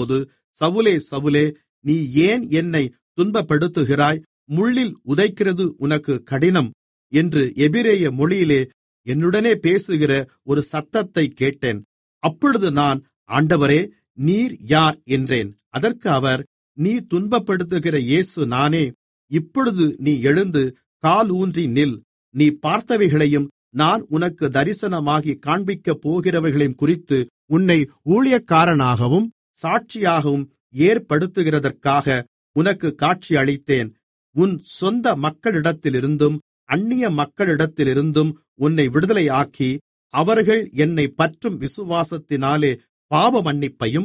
சவுலே சவுலே நீ ஏன் என்னை துன்பப்படுத்துகிறாய் முள்ளில் உதைக்கிறது உனக்கு கடினம் என்று எபிரேய மொழியிலே என்னுடனே பேசுகிற ஒரு சத்தத்தை கேட்டேன் அப்பொழுது நான் ஆண்டவரே நீர் யார் என்றேன் அதற்கு அவர் நீ துன்பப்படுத்துகிற இயேசு நானே இப்பொழுது நீ எழுந்து கால் ஊன்றி நில் நீ பார்த்தவைகளையும் நான் உனக்கு தரிசனமாகி காண்பிக்கப் போகிறவைகளையும் குறித்து உன்னை ஊழியக்காரனாகவும் சாட்சியாகவும் ஏற்படுத்துகிறதற்காக உனக்கு காட்சி அளித்தேன் உன் சொந்த மக்களிடத்திலிருந்தும் அந்நிய மக்களிடத்திலிருந்தும் உன்னை விடுதலையாக்கி அவர்கள் என்னை பற்றும் விசுவாசத்தினாலே பாவ மன்னிப்பையும்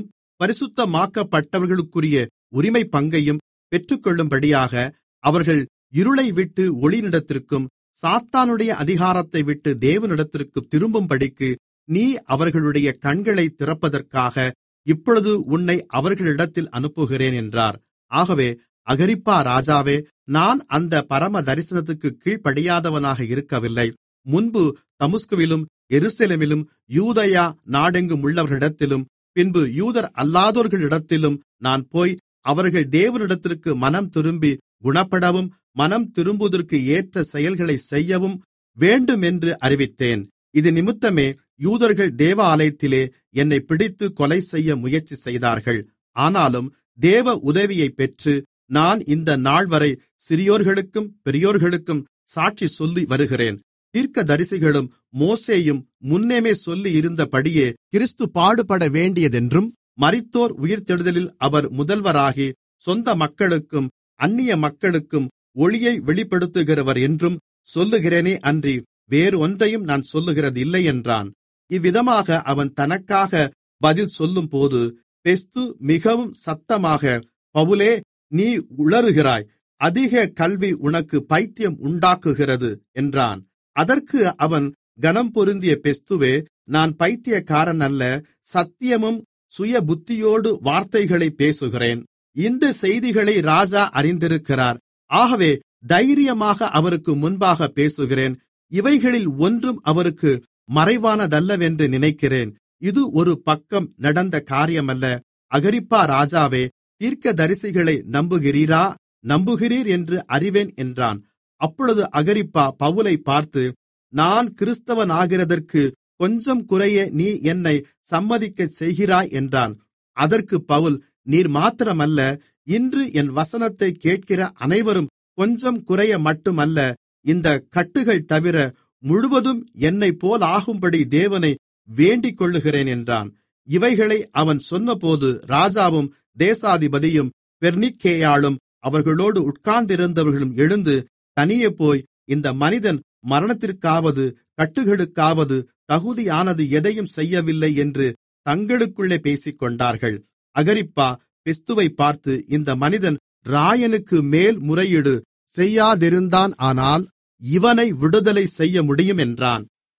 பரிசுத்தமாக்கப்பட்டவர்களுக்குரிய உரிமை பங்கையும் பெற்றுக்கொள்ளும்படியாக அவர்கள் இருளை விட்டு ஒளியினிடத்திற்கும் சாத்தானுடைய அதிகாரத்தை விட்டு தேவனிடத்திற்கு திரும்பும்படிக்கு நீ அவர்களுடைய கண்களை திறப்பதற்காக இப்பொழுது உன்னை அவர்களிடத்தில் அனுப்புகிறேன் என்றார் ஆகவே அகரிப்பா ராஜாவே நான் அந்த பரம தரிசனத்துக்கு கீழ்ப்படியாதவனாக இருக்கவில்லை முன்பு தமுஸ்குவிலும் எருசலேமிலும் யூதயா நாடெங்கும் உள்ளவர்களிடத்திலும் பின்பு யூதர் அல்லாதோர்களிடத்திலும் நான் போய் அவர்கள் தேவனிடத்திற்கு மனம் திரும்பி குணப்படவும் மனம் திரும்புவதற்கு ஏற்ற செயல்களை செய்யவும் வேண்டுமென்று அறிவித்தேன் இது நிமித்தமே யூதர்கள் தேவாலயத்திலே என்னை பிடித்து கொலை செய்ய முயற்சி செய்தார்கள் ஆனாலும் தேவ உதவியை பெற்று நான் இந்த நாள்வரை சிறியோர்களுக்கும் பெரியோர்களுக்கும் சாட்சி சொல்லி வருகிறேன் தீர்க்கதரிசிகளும் மோசேயும் முன்னமே சொல்லி இருந்தபடியே கிறிஸ்து பாடுபட வேண்டியதென்றும் மரித்தோர் உயிர்த்தெழுதலில் அவர் முதல்வராகி சொந்த மக்களுக்கும் அந்நிய மக்களுக்கும் ஒளியை வெளிப்படுத்துகிறவர் என்றும் சொல்லுகிறேனே அன்றி வேறு ஒன்றையும் நான் சொல்லுகிறது இல்லை என்றான் இவ்விதமாக அவன் தனக்காக பதில் சொல்லும்போது பெஸ்து மிகவும் சத்தமாக பவுலே நீ உளறுகிறாய் அதிக கல்வி உனக்கு பைத்தியம் உண்டாக்குகிறது என்றான் அதற்கு அவன் கனம் பொருந்திய பெஸ்துவே நான் பைத்தியக்காரன் அல்ல சத்தியமும் சுய புத்தியோடு வார்த்தைகளை பேசுகிறேன் இந்த செய்திகளை ராஜா அறிந்திருக்கிறார் ஆகவே தைரியமாக அவருக்கு முன்பாக பேசுகிறேன் இவைகளில் ஒன்றும் அவருக்கு மறைவானதல்லவென்று நினைக்கிறேன் இது ஒரு பக்கம் நடந்த காரியமல்ல அகரிப்பா ராஜாவே தீர்க்கதரிசிகளை நம்புகிறீரா நம்புகிறீர் என்று அறிவேன் என்றான் அப்பொழுது அகரிப்பா பவுலை பார்த்து நான் கிறிஸ்தவனாகிறதற்கு கொஞ்சம் குறைய நீ என்னை சம்மதிக்கச் செய்கிறாய் என்றான் அதற்கு பவுல் நீர் மாத்திரமல்ல இன்று என் வசனத்தை கேட்கிற அனைவரும் கொஞ்சம் குறைய மட்டுமல்ல இந்த கட்டுகள் தவிர முழுவதும் என்னைப் போலாகும்படி தேவனை வேண்டிக் கொள்ளுகிறேன் என்றான் இவைகளை அவன் சொன்னபோது ராஜாவும் தேசாதிபதியும் பெர்னிக்கேயாளும் அவர்களோடு உட்கார்ந்திருந்தவர்களும் எழுந்து தனியே போய் இந்த மனிதன் மரணத்திற்காவது கட்டுகளுக்காவது தகுதியானது எதையும் செய்யவில்லை என்று தங்களுக்குள்ளே பேசிக்கொண்டார்கள் அகரிப்பா பெஸ்துவை பார்த்து இந்த மனிதன் ராயனுக்கு மேல் முறையீடு செய்யாதிருந்தான் ஆனால் இவனை விடுதலை செய்ய முடியும் என்றான்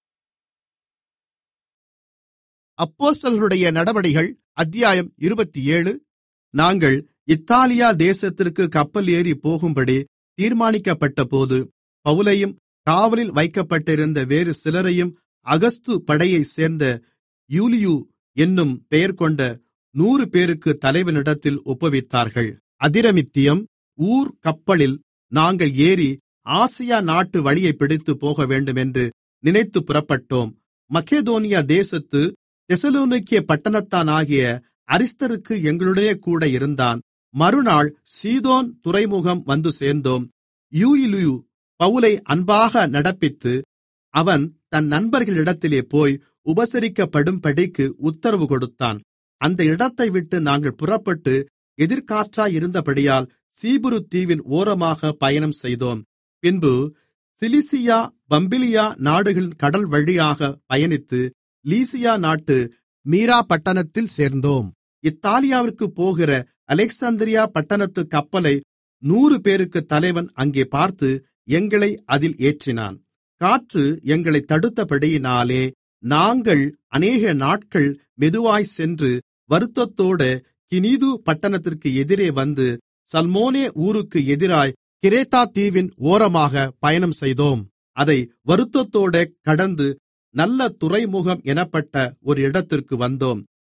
அப்போஸ்தலர்களுடைய நடபடிகள் அத்தியாயம் இருபத்தி ஏழு நாங்கள் இத்தாலியா தேசத்திற்கு கப்பல் ஏறி போகும்படி தீர்மானிக்கப்பட்டபோது பவுலையும் காவலில் வைக்கப்பட்டிருந்த வேறு சிலரையும் அகஸ்து படையைச் சேர்ந்த யூலியு என்னும் பெயர் கொண்ட நூறு பேருக்கு தலைவனிடத்தில் ஒப்புவித்தார்கள் அதிரமித்தியம் ஊர் கப்பலில் நாங்கள் ஏறி ஆசியா நாட்டு வழியை பிடித்து போக வேண்டுமென்று நினைத்து புறப்பட்டோம் மக்கேதோனியா தேசத்து தெசலோனிக்கிய பட்டணத்தானாகிய அரிஸ்தருக்கு எங்களுடைய கூட இருந்தான் மறுநாள் சீதோன் துறைமுகம் வந்து சேர்ந்தோம் யூயிலுயு பவுலை அன்பாக நடப்பித்து அவன் தன் நண்பர்களிடத்திலே போய் உபசரிக்கப்படும்படிக்கு உத்தரவு கொடுத்தான் அந்த இடத்தை விட்டு நாங்கள் புறப்பட்டு எதிர்காற்றாயிருந்தபடியால் சீபுரு தீவின் ஓரமாக பயணம் செய்தோம் பின்பு சிலிசியா பம்பிலியா நாடுகளின் கடல் வழியாக பயணித்து லீசியா நாட்டு மீரா பட்டணத்தில் சேர்ந்தோம் இத்தாலியாவிற்கு போகிற அலெக்சாந்திரியா பட்டணத்து கப்பலை நூறு பேருக்கு தலைவன் அங்கே பார்த்து எங்களை அதில் ஏற்றினான் காற்று எங்களை தடுத்தபடியினாலே நாங்கள் அநேக நாட்கள் மெதுவாய் சென்று வருத்தத்தோட கினிது பட்டணத்திற்கு எதிரே வந்து சல்மோனே ஊருக்கு எதிராய் கிரேத்தா தீவின் ஓரமாக பயணம் செய்தோம் அதை வருத்தத்தோட கடந்து நல்ல துறைமுகம் எனப்பட்ட ஒரு இடத்திற்கு வந்தோம்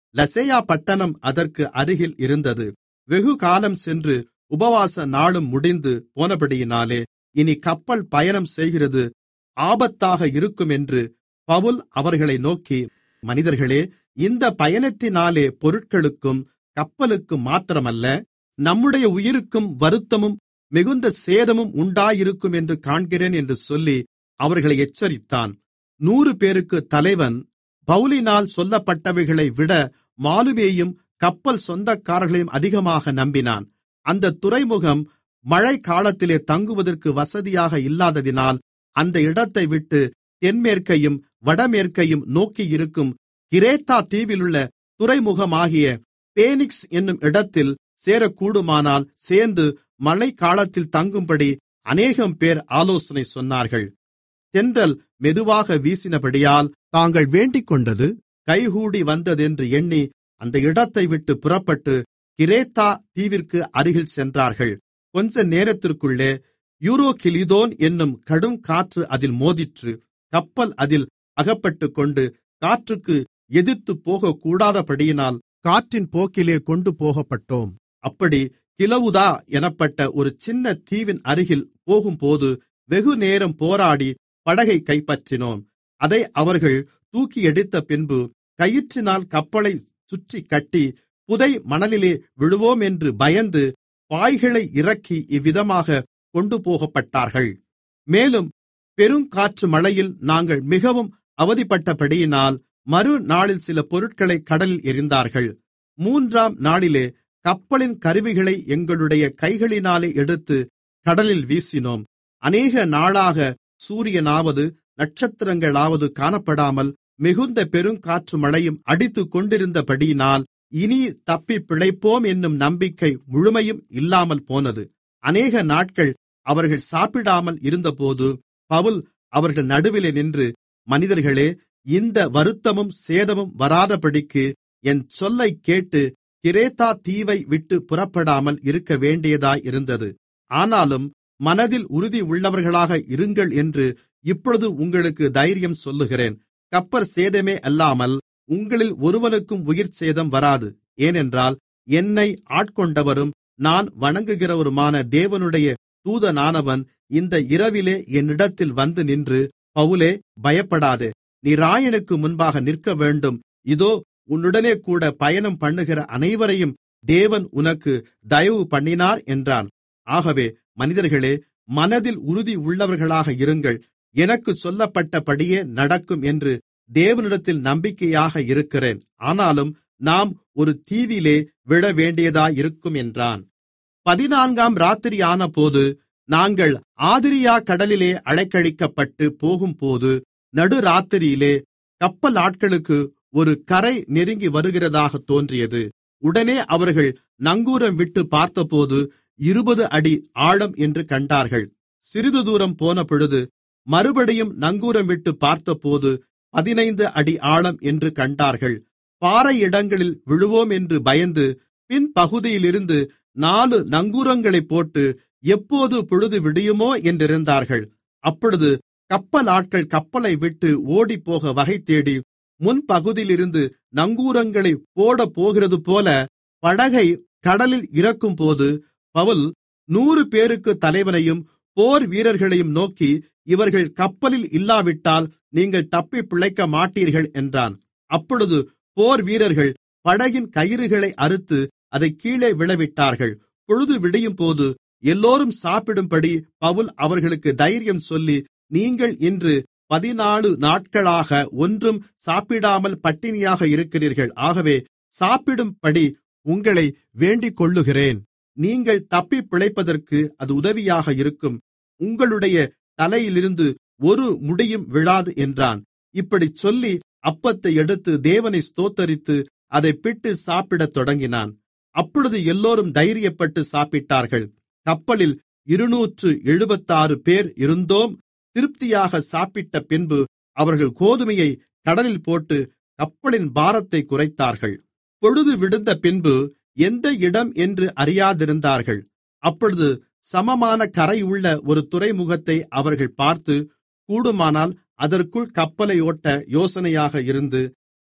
லசேயா பட்டணம் அதற்கு அருகில் இருந்தது வெகு காலம் சென்று உபவாச நாளும் முடிந்து போனபடியினாலே இனி கப்பல் பயணம் செய்கிறது ஆபத்தாக இருக்கும் என்று பவுல் அவர்களை நோக்கி மனிதர்களே இந்த பயணத்தினாலே பொருட்களுக்கும் கப்பலுக்கும் மாத்திரமல்ல நம்முடைய உயிருக்கும் வருத்தமும் மிகுந்த சேதமும் உண்டாயிருக்கும் என்று காண்கிறேன் என்று சொல்லி அவர்களை எச்சரித்தான் நூறு பேருக்கு தலைவன் பவுலினால் சொல்லப்பட்டவைகளை விட மாலுவேயும் கப்பல் சொந்தக்காரர்களையும் அதிகமாக நம்பினான் அந்த துறைமுகம் மழை காலத்திலே தங்குவதற்கு வசதியாக இல்லாததினால் அந்த இடத்தை விட்டு தென்மேற்கையும் வடமேற்கையும் நோக்கியிருக்கும் கிரேத்தா தீவிலுள்ள துறைமுகமாகிய பேனிக்ஸ் என்னும் இடத்தில் சேரக்கூடுமானால் சேர்ந்து மழை காலத்தில் தங்கும்படி அநேகம் பேர் ஆலோசனை சொன்னார்கள் தென்றல் மெதுவாக வீசினபடியால் தாங்கள் வேண்டிக்கொண்டது கைகூடி வந்ததென்று எண்ணி அந்த இடத்தை விட்டு புறப்பட்டு கிரேத்தா தீவிற்கு அருகில் சென்றார்கள் கொஞ்ச நேரத்திற்குள்ளே யூரோகிலிதோன் என்னும் கடும் காற்று அதில் மோதிற்று கப்பல் அதில் அகப்பட்டுக்கொண்டு காற்றுக்கு எதிர்த்து போகக்கூடாதபடியினால் காற்றின் போக்கிலே கொண்டு போகப்பட்டோம் அப்படி கிலவுதா எனப்பட்ட ஒரு சின்ன தீவின் அருகில் போகும்போது வெகுநேரம் போராடி படகை கைப்பற்றினோம் அதை அவர்கள் தூக்கி எடுத்த பின்பு கயிற்றினால் கப்பலை சுற்றி கட்டி புதை மணலிலே விழுவோம் என்று பயந்து பாய்களை இறக்கி இவ்விதமாக கொண்டு போகப்பட்டார்கள் மேலும் பெருங்காற்று மழையில் நாங்கள் மிகவும் அவதிப்பட்டபடியினால் மறுநாளில் சில பொருட்களை கடலில் எறிந்தார்கள் மூன்றாம் நாளிலே கப்பலின் கருவிகளை எங்களுடைய கைகளினாலே எடுத்து கடலில் வீசினோம் அநேக நாளாக சூரியனாவது நட்சத்திரங்களாவது காணப்படாமல் மிகுந்த பெருங்காற்று மழையும் அடித்துக் கொண்டிருந்தபடியினால் இனி தப்பி பிழைப்போம் என்னும் நம்பிக்கை முழுமையும் இல்லாமல் போனது அநேக நாட்கள் அவர்கள் சாப்பிடாமல் இருந்தபோது பவுல் அவர்கள் நடுவிலே நின்று மனிதர்களே இந்த வருத்தமும் சேதமும் வராதபடிக்கு என் சொல்லைக் கேட்டு கிரேத்தா தீவை விட்டு புறப்படாமல் இருக்க வேண்டியதாய் இருந்தது ஆனாலும் மனதில் உறுதி உள்ளவர்களாக இருங்கள் என்று இப்பொழுது உங்களுக்கு தைரியம் சொல்லுகிறேன் கப்பற் சேதமே அல்லாமல் உங்களில் ஒருவனுக்கும் உயிர் சேதம் வராது ஏனென்றால் என்னை ஆட்கொண்டவரும் நான் வணங்குகிறவருமான தேவனுடைய தூதனானவன் இந்த இரவிலே என்னிடத்தில் வந்து நின்று பவுலே பயப்படாதே நீ ராயனுக்கு முன்பாக நிற்க வேண்டும் இதோ உன்னுடனே கூட பயணம் பண்ணுகிற அனைவரையும் தேவன் உனக்கு தயவு பண்ணினார் என்றான் ஆகவே மனிதர்களே மனதில் உறுதி உள்ளவர்களாக இருங்கள் எனக்கு சொல்லப்பட்டபடியே நடக்கும் என்று தேவனிடத்தில் நம்பிக்கையாக இருக்கிறேன் ஆனாலும் நாம் ஒரு தீவிலே விழ வேண்டியதாயிருக்கும் என்றான் பதினான்காம் ராத்திரியானபோது நாங்கள் ஆதிரியா கடலிலே அலைக்கழிக்கப்பட்டு போகும்போது நடுராத்திரியிலே கப்பல் ஆட்களுக்கு ஒரு கரை நெருங்கி வருகிறதாக தோன்றியது உடனே அவர்கள் நங்கூரம் விட்டு பார்த்தபோது இருபது அடி ஆழம் என்று கண்டார்கள் சிறிது தூரம் போனபொழுது மறுபடியும் நங்கூரம் விட்டு பார்த்தபோது பதினைந்து அடி ஆழம் என்று கண்டார்கள் பாறை இடங்களில் விழுவோம் என்று பயந்து பின்பகுதியிலிருந்து நாலு நங்கூரங்களைப் போட்டு எப்போது பொழுது விடியுமோ என்றிருந்தார்கள் அப்பொழுது கப்பல் ஆட்கள் கப்பலை விட்டு ஓடிப்போக வகை தேடி முன்பகுதியிலிருந்து நங்கூரங்களை போடப் போகிறது போல படகை கடலில் இறக்கும்போது பவுல் நூறு பேருக்கு தலைவனையும் போர் வீரர்களையும் நோக்கி இவர்கள் கப்பலில் இல்லாவிட்டால் நீங்கள் தப்பி பிழைக்க மாட்டீர்கள் என்றான் அப்பொழுது போர் வீரர்கள் படகின் கயிறுகளை அறுத்து அதை கீழே விழவிட்டார்கள் பொழுது விடியும் போது எல்லோரும் சாப்பிடும்படி பவுல் அவர்களுக்கு தைரியம் சொல்லி நீங்கள் இன்று பதினாலு நாட்களாக ஒன்றும் சாப்பிடாமல் பட்டினியாக இருக்கிறீர்கள் ஆகவே சாப்பிடும்படி உங்களை வேண்டிக் கொள்ளுகிறேன் நீங்கள் தப்பி பிழைப்பதற்கு அது உதவியாக இருக்கும் உங்களுடைய தலையிலிருந்து ஒரு முடியும் விழாது என்றான் இப்படிச் சொல்லி அப்பத்தை எடுத்து தேவனை ஸ்தோத்தரித்து அதை பிட்டு சாப்பிடத் தொடங்கினான் அப்பொழுது எல்லோரும் தைரியப்பட்டு சாப்பிட்டார்கள் கப்பலில் இருநூற்று எழுபத்தாறு பேர் இருந்தோம் திருப்தியாக சாப்பிட்ட பின்பு அவர்கள் கோதுமையை கடலில் போட்டு கப்பலின் பாரத்தை குறைத்தார்கள் பொழுது விடுந்த பின்பு எந்த இடம் என்று அறியாதிருந்தார்கள் அப்பொழுது சமமான கரையுள்ள ஒரு துறைமுகத்தை அவர்கள் பார்த்து கூடுமானால் அதற்குள் கப்பலை ஓட்ட யோசனையாக இருந்து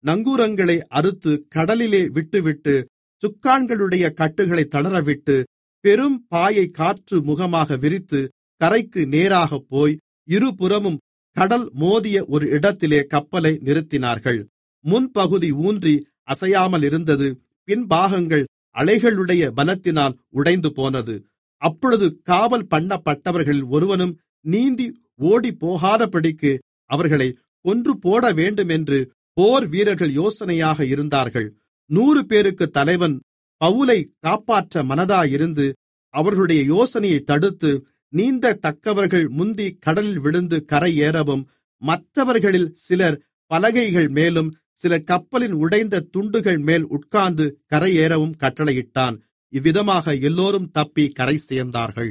நங்கூரங்களை அறுத்து கடலிலே விட்டுவிட்டு சுக்கான்களுடைய கட்டுகளை தளரவிட்டு பெரும் பாயை காற்று முகமாக விரித்து கரைக்கு நேராகப் போய் இருபுறமும் கடல் மோதிய ஒரு இடத்திலே கப்பலை நிறுத்தினார்கள் முன்பகுதி ஊன்றி அசையாமல் இருந்தது பின்பாகங்கள் அலைகளுடைய பலத்தினால் உடைந்து போனது அப்பொழுது காவல் பண்ணப்பட்டவர்களில் ஒருவனும் நீந்தி ஓடிப்போகாதபடிக்கு அவர்களை கொன்று போட வேண்டுமென்று போர் வீரர்கள் யோசனையாக இருந்தார்கள் நூறு பேருக்கு தலைவன் பவுலை காப்பாற்ற மனதாயிருந்து அவர்களுடைய யோசனையை தடுத்து நீந்தத்தக்கவர்கள் முந்தி கடலில் விழுந்து கரையேறவும் மற்றவர்களில் சிலர் பலகைகள் மேலும் சிலர் கப்பலின் உடைந்த துண்டுகள் மேல் உட்கார்ந்து கரையேறவும் கட்டளையிட்டான் இவ்விதமாக எல்லோரும் தப்பி கரை சேர்ந்தார்கள்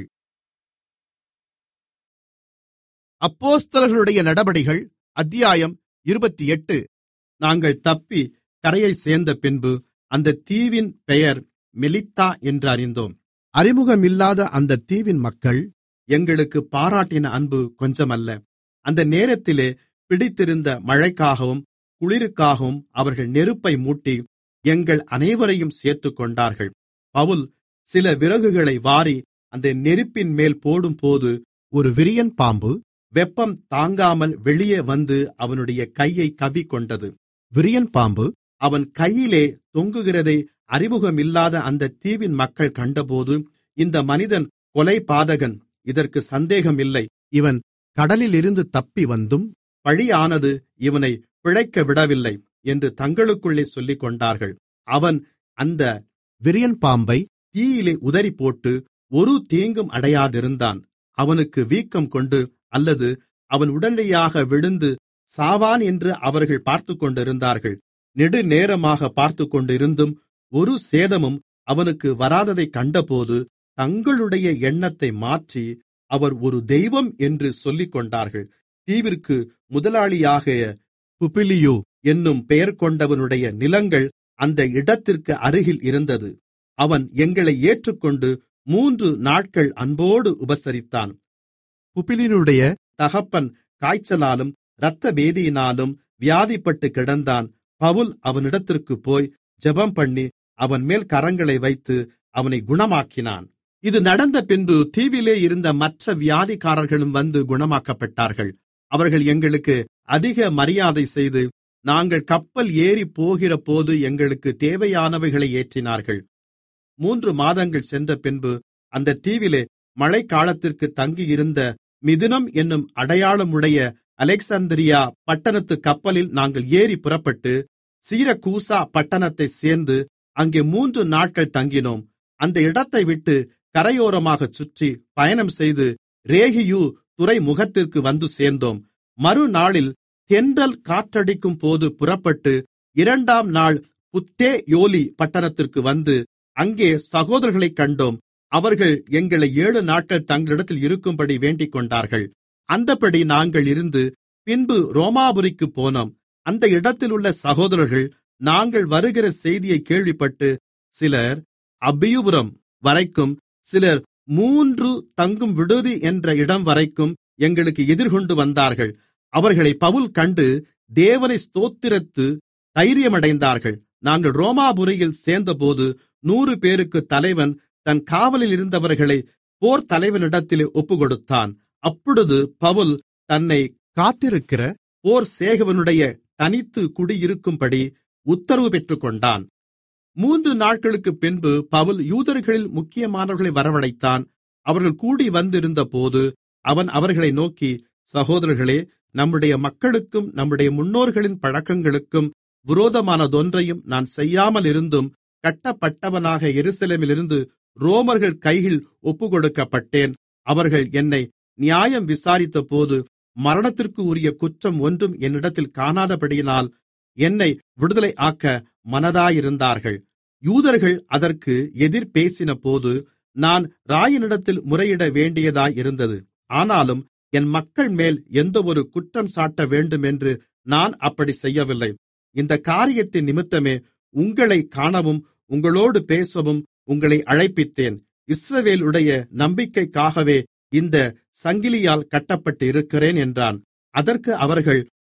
அப்போஸ்தலர்களுடைய நடபடிகள் அத்தியாயம் இருபத்தி எட்டு நாங்கள் தப்பி கரையை சேர்ந்த பின்பு அந்த தீவின் பெயர் மெலித்தா என்று அறிந்தோம் அறிமுகமில்லாத அந்த தீவின் மக்கள் எங்களுக்கு பாராட்டின அன்பு கொஞ்சமல்ல அந்த நேரத்திலே பிடித்திருந்த மழைக்காகவும் குளிருக்காகவும் அவர்கள் நெருப்பை மூட்டி எங்கள் அனைவரையும் சேர்த்துக்கொண்டார்கள் பவுல் சில விறகுகளை வாரி அந்த நெருப்பின் மேல் போடும்போது ஒரு விரியன் பாம்பு வெப்பம் தாங்காமல் வெளியே வந்து அவனுடைய கையை கவ்விக்கொண்டது விரியன் பாம்பு அவன் கையிலே தொங்குகிறதை அறிமுகமில்லாத அந்த தீவின் மக்கள் கண்டபோது இந்த மனிதன் கொலை பாதகன் இதற்கு சந்தேகமில்லை இவன் கடலிலிருந்து தப்பி வந்தும் பழியானது இவனை பிழைக்க விடவில்லை என்று தங்களுக்குள்ளே சொல்லிக் கொண்டார்கள் அவன் அந்த விரியன் பாம்பை தீயிலே உதறிப்போட்டு ஒரு தீங்கும் அடையாதிருந்தான் அவனுக்கு வீக்கம் கொண்டு அல்லது அவன் உடனடியாக விழுந்து சாவான் என்று அவர்கள் பார்த்துக்கொண்டிருந்தார்கள் நெடுநேரமாக பார்த்துக்கொண்டிருந்தும் ஒரு சேதமும் அவனுக்கு வராததைக் கண்டபோது தங்களுடைய எண்ணத்தை மாற்றி அவர் ஒரு தெய்வம் என்று சொல்லிக்கொண்டார்கள் தீவிற்கு முதலாளியாகிய புபிலியு என்னும் பெயர் கொண்டவனுடைய நிலங்கள் அந்த இடத்திற்கு அருகில் இருந்தது அவன் எங்களை ஏற்றுக்கொண்டு மூன்று நாட்கள் அன்போடு உபசரித்தான் புபிலினுடைய தகப்பன் காய்ச்சலாலும் இரத்தபேதியினாலும் வியாதிப்பட்டு கிடந்தான் பவுல் அவனிடத்திற்குப் போய் ஜெபம்பண்ணி அவன் மேல் கரங்களை வைத்து அவனை குணமாக்கினான் இது நடந்த பின்பு தீவிலே இருந்த மற்ற வியாதிக்காரர்களும் வந்து குணமாக்கப்பட்டார்கள் அவர்கள் எங்களுக்கு அதிக மரியாதை செய்து நாங்கள் கப்பல் ஏறி போகிறபோது எங்களுக்கு தேவையானவைகளை ஏற்றினார்கள் மூன்று மாதங்கள் சென்ற பின்பு அந்த தீவிலே மழைக்காலத்திற்கு தங்கியிருந்த மிதுனம் என்னும் அடையாளமுடைய அலெக்சந்திரியா பட்டணத்து கப்பலில் நாங்கள் ஏறி புறப்பட்டு சீரகூசா பட்டணத்தை சேர்ந்து அங்கே மூன்று நாட்கள் தங்கினோம் அந்த இடத்தை விட்டு கரையோரமாகச் சுற்றி பயணம் செய்து ரேகியு துறைமுகத்திற்கு வந்து சேர்ந்தோம் மறுநாளில் தென்றல் காற்றடிக்கும் போது புறப்பட்டு இரண்டாம் நாள் புத்தே யோலி பட்டணத்திற்கு வந்து அங்கே சகோதரர்களைக் கண்டோம் அவர்கள் எங்களை ஏழு நாட்கள் தங்களிடத்தில் இருக்கும்படி வேண்டிக் கொண்டார்கள் அந்தபடி நாங்கள் இருந்து பின்பு ரோமாபுரிக்கு போனோம் அந்த இடத்திலுள்ள சகோதரர்கள் நாங்கள் வருகிற செய்தியை கேள்விப்பட்டு சிலர் அபியுபுரம் வரைக்கும் சிலர் மூன்று தங்கும் விடுதி என்ற இடம் வரைக்கும் எங்களுக்கு எதிர்கொண்டு வந்தார்கள் அவர்களை பவுல் கண்டு தேவனை ஸ்தோத்திரத்து தைரியமடைந்தார்கள் நாங்கள் ரோமாபுரியில் சேர்ந்தபோது நூறு பேருக்கு தலைவன் தன் காவலில் இருந்தவர்களை போர் தலைவனிடத்திலே ஒப்புக்கொடுத்தான் அப்பொழுது பவுல் தன்னை காத்திருக்கிற போர் சேகவனுடைய தனித்து குடியிருக்கும்படி உத்தரவு பெற்றுக்கொண்டான் மூன்று நாட்களுக்கு பின்பு பவுல் யூதர்களில் முக்கியமானவர்களை வரவழைத்தான் அவர்கள் கூடி வந்திருந்தபோது அவன் அவர்களை நோக்கி சகோதரர்களே நம்முடைய மக்களுக்கும் நம்முடைய முன்னோர்களின் பழக்கங்களுக்கும் விரோதமானதொன்றையும் நான் செய்யாமல் இருந்தும் கட்டப்பட்டவனாக எருசலேமிலிருந்து ரோமர்கள் கையில் ஒப்புக்கொடுக்கப்பட்டேன் அவர்கள் என்னை நியாயம் விசாரித்தபோது மரணத்திற்கு உரிய குற்றம் ஒன்றும் என்னிடத்தில் காணாதபடியினால் என்னை விடுதலை ஆக்க மனதாயிருந்தார்கள் யூதர்கள் அதற்கு எதிர் பேசினபோது நான் ராயனிடத்தில் முறையிட வேண்டியதாயிருந்தது ஆனாலும் என் மக்கள் மேல் எந்தவொரு குற்றம் சாட்ட வேண்டுமென்று நான் அப்படி செய்யவில்லை இந்த காரியத்தின் நிமித்தமே உங்களை காணவும் உங்களோடு பேசவும் உங்களை அழைப்பித்தேன் இஸ்ரவேலுடைய நம்பிக்கைக்காகவே இந்த சங்கிலியால் கட்டப்பட்டு இருக்கிறேன் என்றான் அதற்கு அவர்கள்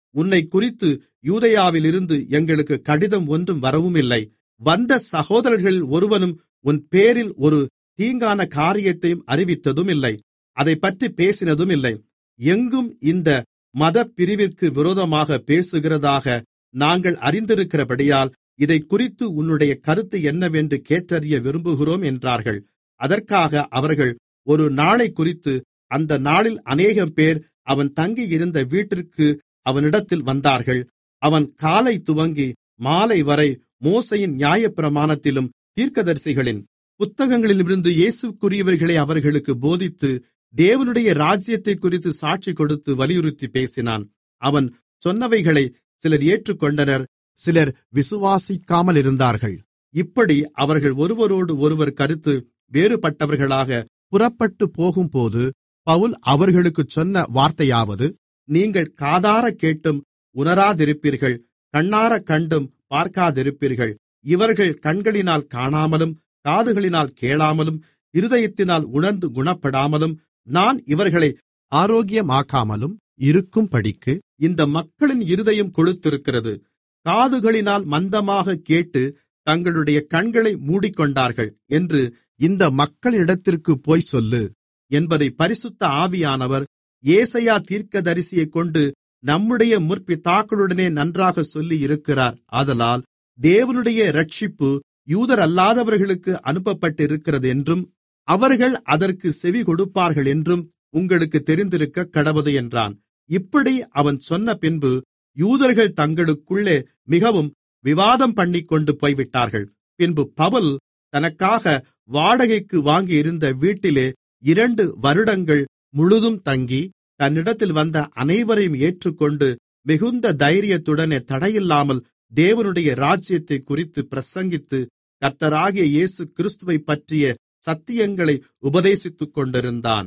உன்னைக் குறித்து யூதேயாவிலிருந்து எங்களுக்கு கடிதம் ஒன்றும் வரவுமில்லை வந்த சகோதரர்களில் ஒருவனும் உன் பேரில் ஒரு தீங்கான காரியத்தையும் அறிவித்ததும் இல்லை அதைப்பற்றி பேசினதும் இல்லை எங்கும் இந்த மதப்பிரிவிற்கு விரோதமாக பேசுகிறதாக நாங்கள் அறிந்திருக்கிறபடியால் இதைக்குறித்து உன்னுடைய கருத்து என்னவென்று கேட்டறிய விரும்புகிறோம் என்றார்கள் அதற்காக அவர்கள் ஒரு நாளைக்குறித்து அந்த நாளில் அநேகம் பேர் அவன் தங்கியிருந்த வீட்டிற்கு அவனிடத்தில் வந்தார்கள் அவன் காலை துவங்கி மாலை வரை மோசையின் நியாயப்பிரமாணத்திலும் தீர்க்கதரிசிகளின் புத்தகங்களிலிருந்து இயேசுக்குரியவர்களை அவர்களுக்கு போதித்து தேவனுடைய ராஜ்யத்தைக் குறித்து சாட்சி கொடுத்து வலியுறுத்தி பேசினான் அவன் சொன்னவைகளை சிலர் ஏற்றுக்கொண்டனர் சிலர் விசுவாசிக்காமல் இருந்தார்கள் இப்படி அவர்கள் ஒருவரோடு ஒருவர் கருத்து வேறுபட்டவர்களாக புறப்பட்டு போகும்போது பவுல் அவர்களுக்குச் சொன்ன வார்த்தையாவது நீங்கள் காதார கேட்டும் உணராதிருப்பீர்கள் கண்ணார கண்டும் பார்க்காதிருப்பீர்கள் இவர்கள் கண்களினால் காணாமலும் காதுகளினால் கேளாமலும் இருதயத்தினால் உணர்ந்து குணப்படாமலும் நான் இவர்களை ஆரோக்கியமாக்காமலும் இருக்கும்படிக்கு இந்த மக்களின் இருதயம் கொழுத்திருக்கிறது காதுகளினால் மந்தமாக கேட்டு தங்களுடைய கண்களை மூடிக்கொண்டார்கள் என்று இந்த மக்களிடத்திற்கு போய் சொல்லு என்பதை பரிசுத்த ஆவியானவர் ஏசையா தீர்க்கதரிசியைக் கொண்டு நம்முடைய முற்பிதாக்களுடனே நன்றாக சொல்லி இருக்கிறார் ஆதலால் தேவனுடைய இரட்சிப்பு யூதரல்லாதவர்களுக்கு அனுப்பப்பட்டிருக்கிறது என்றும் அவர்கள் அதற்கு செவி கொடுப்பார்கள் என்றும் உங்களுக்கு தெரிந்திருக்க கடவுது என்றான் இப்படி அவன் சொன்ன பின்பு யூதர்கள் தங்களுக்குள்ளே மிகவும் விவாதம் பண்ணிக்கொண்டு போய்விட்டார்கள் பின்பு பவுல் தனக்காக வாடகைக்கு வாங்கியிருந்த வீட்டிலே இரண்டு வருடங்கள் முழுதும் தங்கி தன்னிடத்தில் வந்த அனைவரையும் ஏற்றுக்கொண்டு மிகுந்த தைரியத்துடனே தடையில்லாமல் தேவனுடைய ராஜ்யத்தை குறித்து பிரசங்கித்து கர்த்தராகிய இயேசு கிறிஸ்துவை பற்றிய சத்தியங்களை உபதேசித்துக் கொண்டிருந்தான்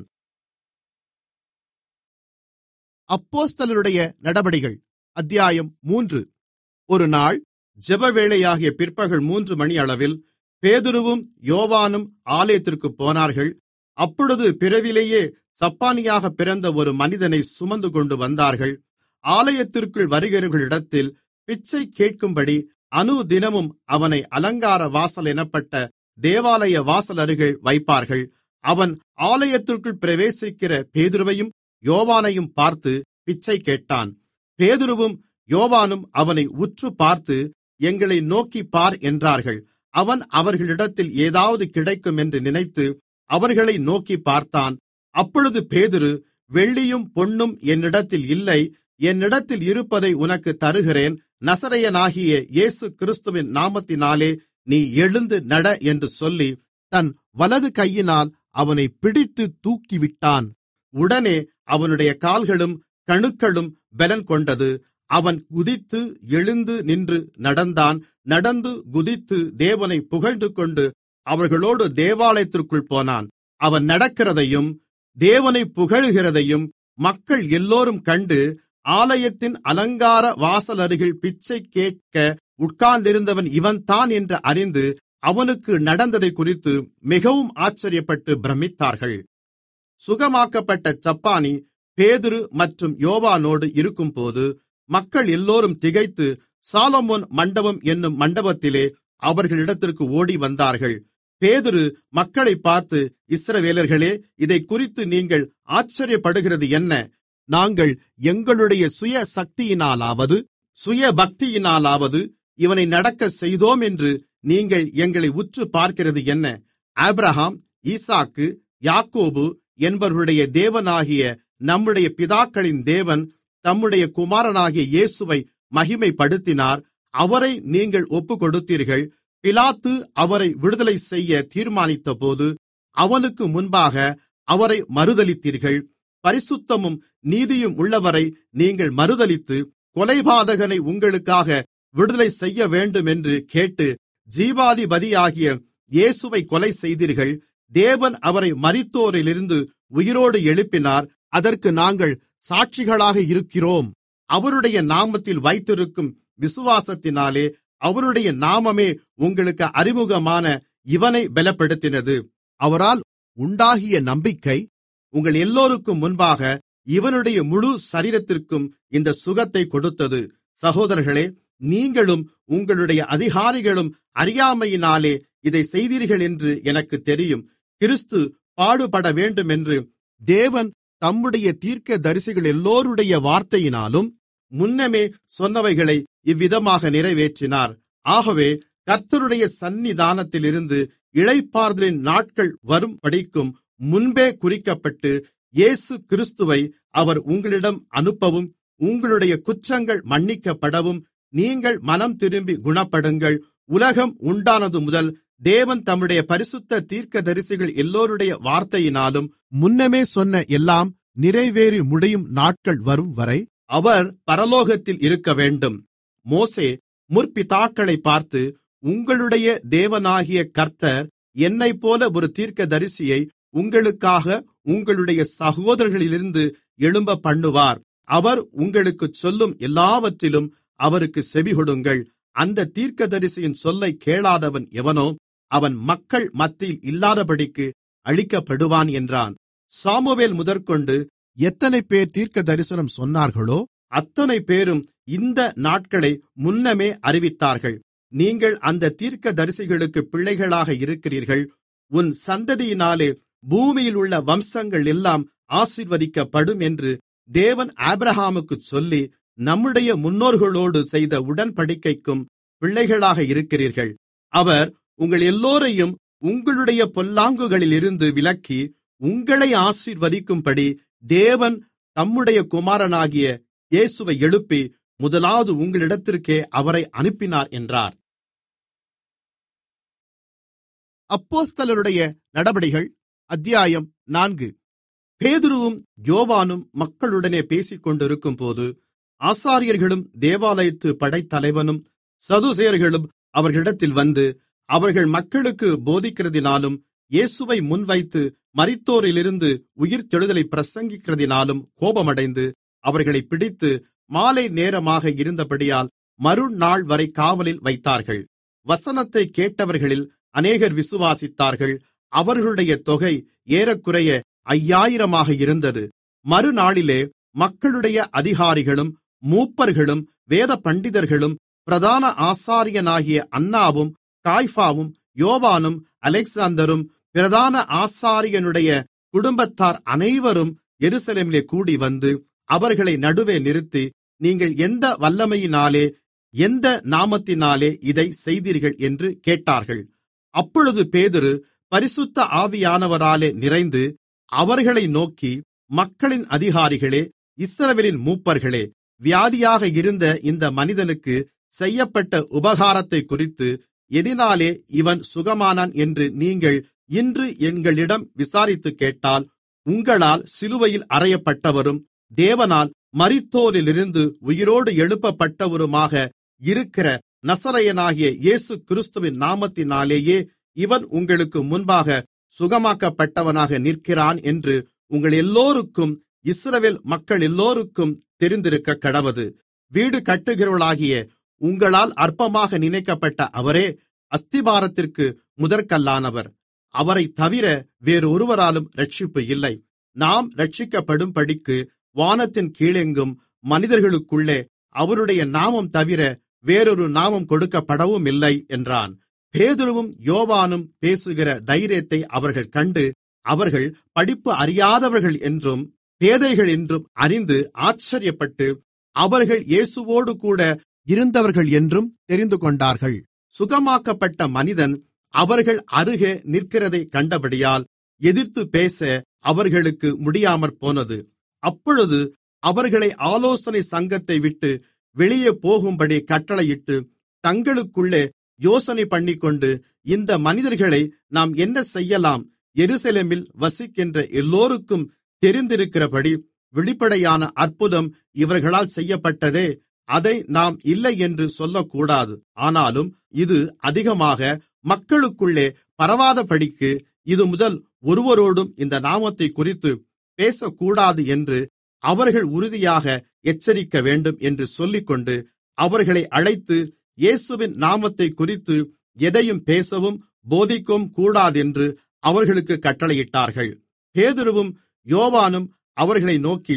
அப்போஸ்தலருடைய நடபடிகள் அத்தியாயம் மூன்று ஒரு நாள் ஜெபவேளையாகிய பிற்பகல் மூன்று மணி அளவில் பேதுருவும் யோவானும் ஆலயத்திற்குப் போனார்கள் அப்பொழுது பிறவிலேயே சப்பானியாக பிறந்த ஒரு மனிதனை சுமந்து கொண்டு வந்தார்கள் ஆலயத்திற்குள் வருகிறவர்களிடத்தில் பிச்சை கேட்கும்படி அனுதினமும் அவனை அலங்கார வாசல் எனப்பட்ட தேவாலய வாசல் அருகில் வைப்பார்கள் அவன் ஆலயத்திற்குள் பிரவேசிக்கிற பேதுருவையும் யோவானையும் பார்த்து பிச்சை கேட்டான் பேதுருவும் யோவானும் அவனை உற்று பார்த்து எங்களை நோக்கி பார் என்றார்கள் அவன் அவர்களிடத்தில் ஏதாவது கிடைக்கும் என்று நினைத்து அவர்களை நோக்கி பார்த்தான் அப்பொழுது பேதுரு வெள்ளியும் பொன்னும் என்னிடத்தில் இல்லை என்னிடத்தில் இருப்பதை உனக்கு தருகிறேன் நசரையனாகிய இயேசு கிறிஸ்துவின் நாமத்தினாலே நீ எழுந்து நட என்று சொல்லி தன் வலது கையினால் அவனை பிடித்து தூக்கிவிட்டான் உடனே அவனுடைய கால்களும் கணுக்களும் பலன் கொண்டது அவன் குதித்து எழுந்து நின்று நடந்தான் நடந்து குதித்து தேவனை புகழ்ந்துகொண்டு அவர்களோடு தேவாலயத்திற்குள் போனான் அவன் நடக்கிறதையும் தேவனை புகழுகிறதையும் மக்கள் எல்லோரும் கண்டு ஆலயத்தின் அலங்கார வாசலருகில் பிச்சை கேட்க உட்கார்ந்திருந்தவன் இவன்தான் என்று அறிந்து அவனுக்கு நடந்ததை குறித்து மிகவும் ஆச்சரியப்பட்டு பிரமித்தார்கள் சுகமாக்கப்பட்ட சப்பானி பேதுரு மற்றும் யோவானோடு இருக்கும்போது மக்கள் எல்லோரும் திகைத்து சாலமோன் மண்டபம் என்னும் மண்டபத்திலே அவர்களிடத்திற்கு ஓடி வந்தார்கள் பேதுரு மக்களை பார்த்து இஸ்ரவேலர்களே இதை குறித்து நீங்கள் ஆச்சரியப்படுகிறது என்ன நாங்கள் எங்களுடைய சுய சக்தியினாலாவது சுய பக்தியினாலாவது இவனை நடக்க செய்தோம் என்று நீங்கள் எங்களை உற்று பார்க்கிறது என்ன ஆபிரகாம் ஈசாக்கு யாக்கோபு என்பவர்களுடைய தேவனாகிய நம்முடைய பிதாக்களின் தேவன் தம்முடைய குமாரனாகிய இயேசுவை மகிமைப்படுத்தினார் அவரை நீங்கள் ஒப்புக்கொடுத்தீர்கள் பிலாத்து அவரை விடுதலை செய்ய தீர்மானித்தபோது அவனுக்கு முன்பாக அவரை மறுதலித்தீர்கள் பரிசுத்தமும் நீதியும் உள்ளவரை நீங்கள் மறுதலித்து கொலைபாதகனை உங்களுக்காக விடுதலை செய்ய வேண்டும் என்று கேட்டு ஜீவாதிபதியாகிய இயேசுவை கொலை செய்தீர்கள் தேவன் அவரை மரித்தோரிலிருந்து உயிரோடு எழுப்பினார் அதற்கு நாங்கள் சாட்சிகளாக இருக்கிறோம் அவருடைய நாமத்தில் வைத்திருக்கும் விசுவாசத்தினாலே அவருடைய நாமமே உங்களுக்கு அறிமுகமான இவனை பலப்படுத்தினது அவரால் உண்டாகிய நம்பிக்கை உங்கள் எல்லோருக்கும் முன்பாக இவனுடைய முழு சரீரத்திற்கும் இந்த சுகத்தை கொடுத்தது சகோதரர்களே நீங்களும் உங்களுடைய அதிகாரிகளும் அறியாமையினாலே இதை செய்தீர்கள் என்று எனக்கு தெரியும் கிறிஸ்து பாடுபட வேண்டும் என்று தேவன் தம்முடைய தீர்க்க தரிசிகள் எல்லோருடைய வார்த்தையினாலும் முன்னமே சொன்னவைகளை இவ்விதமாக நிறைவேற்றினார் ஆகவே கர்த்தருடைய சந்நிதானத்திலிருந்து இளைப்பாறுதலின் நாட்கள் வரும் படிக்கும் முன்பே குறிக்கப்பட்டு இயேசு கிறிஸ்துவை அவர் உங்களிடம் அனுப்பவும் உங்களுடைய குற்றங்கள் மன்னிக்கப்படவும் நீங்கள் மனம் திரும்பி குணப்படுங்கள் உலகம் உண்டானது முதல் தேவன் தம்முடைய பரிசுத்த தீர்க்கதரிசிகள் எல்லோருடைய வார்த்தையினாலும் முன்னமே சொன்ன எல்லாம் நிறைவேறி முடியும் நாட்கள் வரும் வரை அவர் பரலோகத்தில் இருக்க வேண்டும் மோசே முற்பிதாக்களை பார்த்து உங்களுடைய தேவனாகிய கர்த்தர் என்னைப்போல ஒரு தீர்க்கதரிசியை உங்களுக்காக உங்களுடைய சகோதரர்களிலிருந்து எழும்ப பண்ணுவார் அவர் உங்களுக்குச் சொல்லும் எல்லாவற்றிலும் அவருக்கு செவிகொடுங்கள் அந்த தீர்க்கதரிசியின் சொல்லை கேளாதவன் எவனோ அவன் மக்கள் மத்தியில் இல்லாதபடிக்கு அழிக்கப்படுவான் என்றான் சாமுவேல் முதற்கொண்டு எத்தனை பேர் தீர்க்க தரிசனம் சொன்னார்களோ அத்தனை பேரும் இந்த நாட்களை முன்னமே அறிவித்தார்கள் நீங்கள் அந்த தீர்க்க தரிசிகளுக்கு பிள்ளைகளாக இருக்கிறீர்கள் உன் சந்ததியினாலே பூமியில் உள்ள வம்சங்கள் எல்லாம் ஆசீர்வதிக்கப்படும் என்று தேவன் ஆபிரஹாமுக்குச் சொல்லி நம்முடைய முன்னோர்களோடு செய்த உடன்படிக்கைக்கும் பிள்ளைகளாக இருக்கிறீர்கள் அவர் உங்கள் எல்லோரையும் உங்களுடைய பொல்லாங்குகளிலிருந்து விலக்கி உங்களை ஆசீர்வதிக்கும்படி தேவன் தம்முடைய குமாரனாகிய இயேசுவை எழுப்பி முதலாவது உங்களிடத்திற்கே அவரை அனுப்பினார் என்றார் அப்போஸ்தலருடைய நடபடிகள் அத்தியாயம் நான்கு பேதுருவும் யோவானும் மக்களுடனே பேசிக்கொண்டிருக்கும்போது ஆசாரியர்களும் தேவாலயத்து படைத்தலைவனும் சதுசேயர்களும் அவர்களிடத்தில் வந்து அவர்கள் மக்களுக்கு போதிக்கிறதினாலும் இயேசுவை முன்வைத்து மரித்தோரிலிருந்து உயிர்த்தெழுதலை பிரசங்கிக்கிறதினாலும் கோபமடைந்து அவர்களை பிடித்து மாலை நேரமாக இருந்தபடியால் மறுநாள் வரை காவலில் வைத்தார்கள் வசனத்தை கேட்டவர்களில் அநேகர் விசுவாசித்தார்கள் அவர்களுடைய தொகை ஏறக்குறைய ஐயாயிரமாக இருந்தது மறுநாளிலே மக்களுடைய அதிகாரிகளும் மூப்பர்களும் வேத பண்டிதர்களும் பிரதான ஆசாரியனாகிய அன்னாவும் காய்ஃபாவும் யோவானும் அலெக்சாந்தரும் பிரதான ஆசாரியனுடைய குடும்பத்தார் அனைவரும் எருசலேமிலே கூடி வந்து அவர்களை நடுவே நிறுத்தி நீங்கள் எந்த வல்லமையினாலே எந்த நாமத்தினாலே இதை செய்தீர்கள் என்று கேட்டார்கள் அப்பொழுது பேதுரு பரிசுத்த ஆவியானவராலே நிறைந்து அவர்களை நோக்கி மக்களின் அதிகாரிகளே இஸ்ரவேலின் மூப்பர்களே வியாதியாக இருந்த இந்த மனிதனுக்கு செய்யப்பட்ட உபகாரத்தை குறித்து எதினாலே இவன் சுகமானான் என்று நீங்கள் இன்று எங்களிடம் விசாரித்து கேட்டால் உங்களால் சிலுவையில் அறையப்பட்டவரும் தேவனால் மரித்தோரிலிருந்து உயிரோடு எழுப்பப்பட்டவருமாக இருக்கிற நசரையனாகிய இயேசு கிறிஸ்துவின் நாமத்தினாலேயே இவன் உங்களுக்கு முன்பாக சுகமாக்கப்பட்டவனாக நிற்கிறான் என்று உங்கள் எல்லோருக்கும் இஸ்ரவேல் மக்கள் எல்லோருக்கும் தெரிந்திருக்க கடவது வீடு கட்டுகிறவர்களாகிய உங்களால் அற்பமாக நினைக்கப்பட்ட அவரே அஸ்திபாரத்திற்கு முதற்கல்லானவர் அவரை தவிர வேறொருவராலும் ரட்சிப்பு இல்லை நாம் ரட்சிக்கப்படும்படிக்கு வானத்தின் கீழெங்கும் மனிதர்களுக்குள்ளே அவருடைய நாமம் தவிர வேறொரு நாமம் கொடுக்கப்படவும் இல்லை என்றான் பேதுருவும் யோவானும் பேசுகிற தைரியத்தை அவர்கள் கண்டு அவர்கள் படிப்பு அறியாதவர்கள் என்றும் பேதைகள் என்றும் அறிந்து ஆச்சரியப்பட்டு அவர்கள் இயேசுவோடு கூட இருந்தவர்கள் என்றும் தெரிந்து கொண்டார்கள் சுகமாக்கப்பட்ட மனிதன் அவர்கள் அருகே நிற்கிறதைக் கண்டபடியால் எதிர்த்து பேச அவர்களுக்கு முடியாமற் போனது அப்பொழுது அவர்களை ஆலோசனை சங்கத்தை விட்டு வெளியே போகும்படி கட்டளையிட்டு தங்களுக்குள்ளே யோசனை பண்ணிக்கொண்டு இந்த மனிதர்களை நாம் என்ன செய்யலாம் எருசலேமில் வசிக்கின்ற எல்லோருக்கும் தெரிந்திருக்கிறபடி வெளிப்படையான அற்புதம் இவர்களால் செய்யப்பட்டதே அதை நாம் இல்லை என்று சொல்லக்கூடாது ஆனாலும் இது அதிகமாக மக்களுக்குள்ளே பரவாதபடிக்கு இது முதல் ஒருவரோடும் இந்த நாமத்தை குறித்து பேசக்கூடாது என்று அவர்கள் உறுதியாக எச்சரிக்க வேண்டும் என்று சொல்லிக்கொண்டு அவர்களை அழைத்து இயேசுவின் நாமத்தை குறித்து எதையும் பேசவும் போதிக்கவும் கூடாதென்று அவர்களுக்கு கட்டளையிட்டார்கள் பேதுருவும் யோவானும் அவர்களை நோக்கி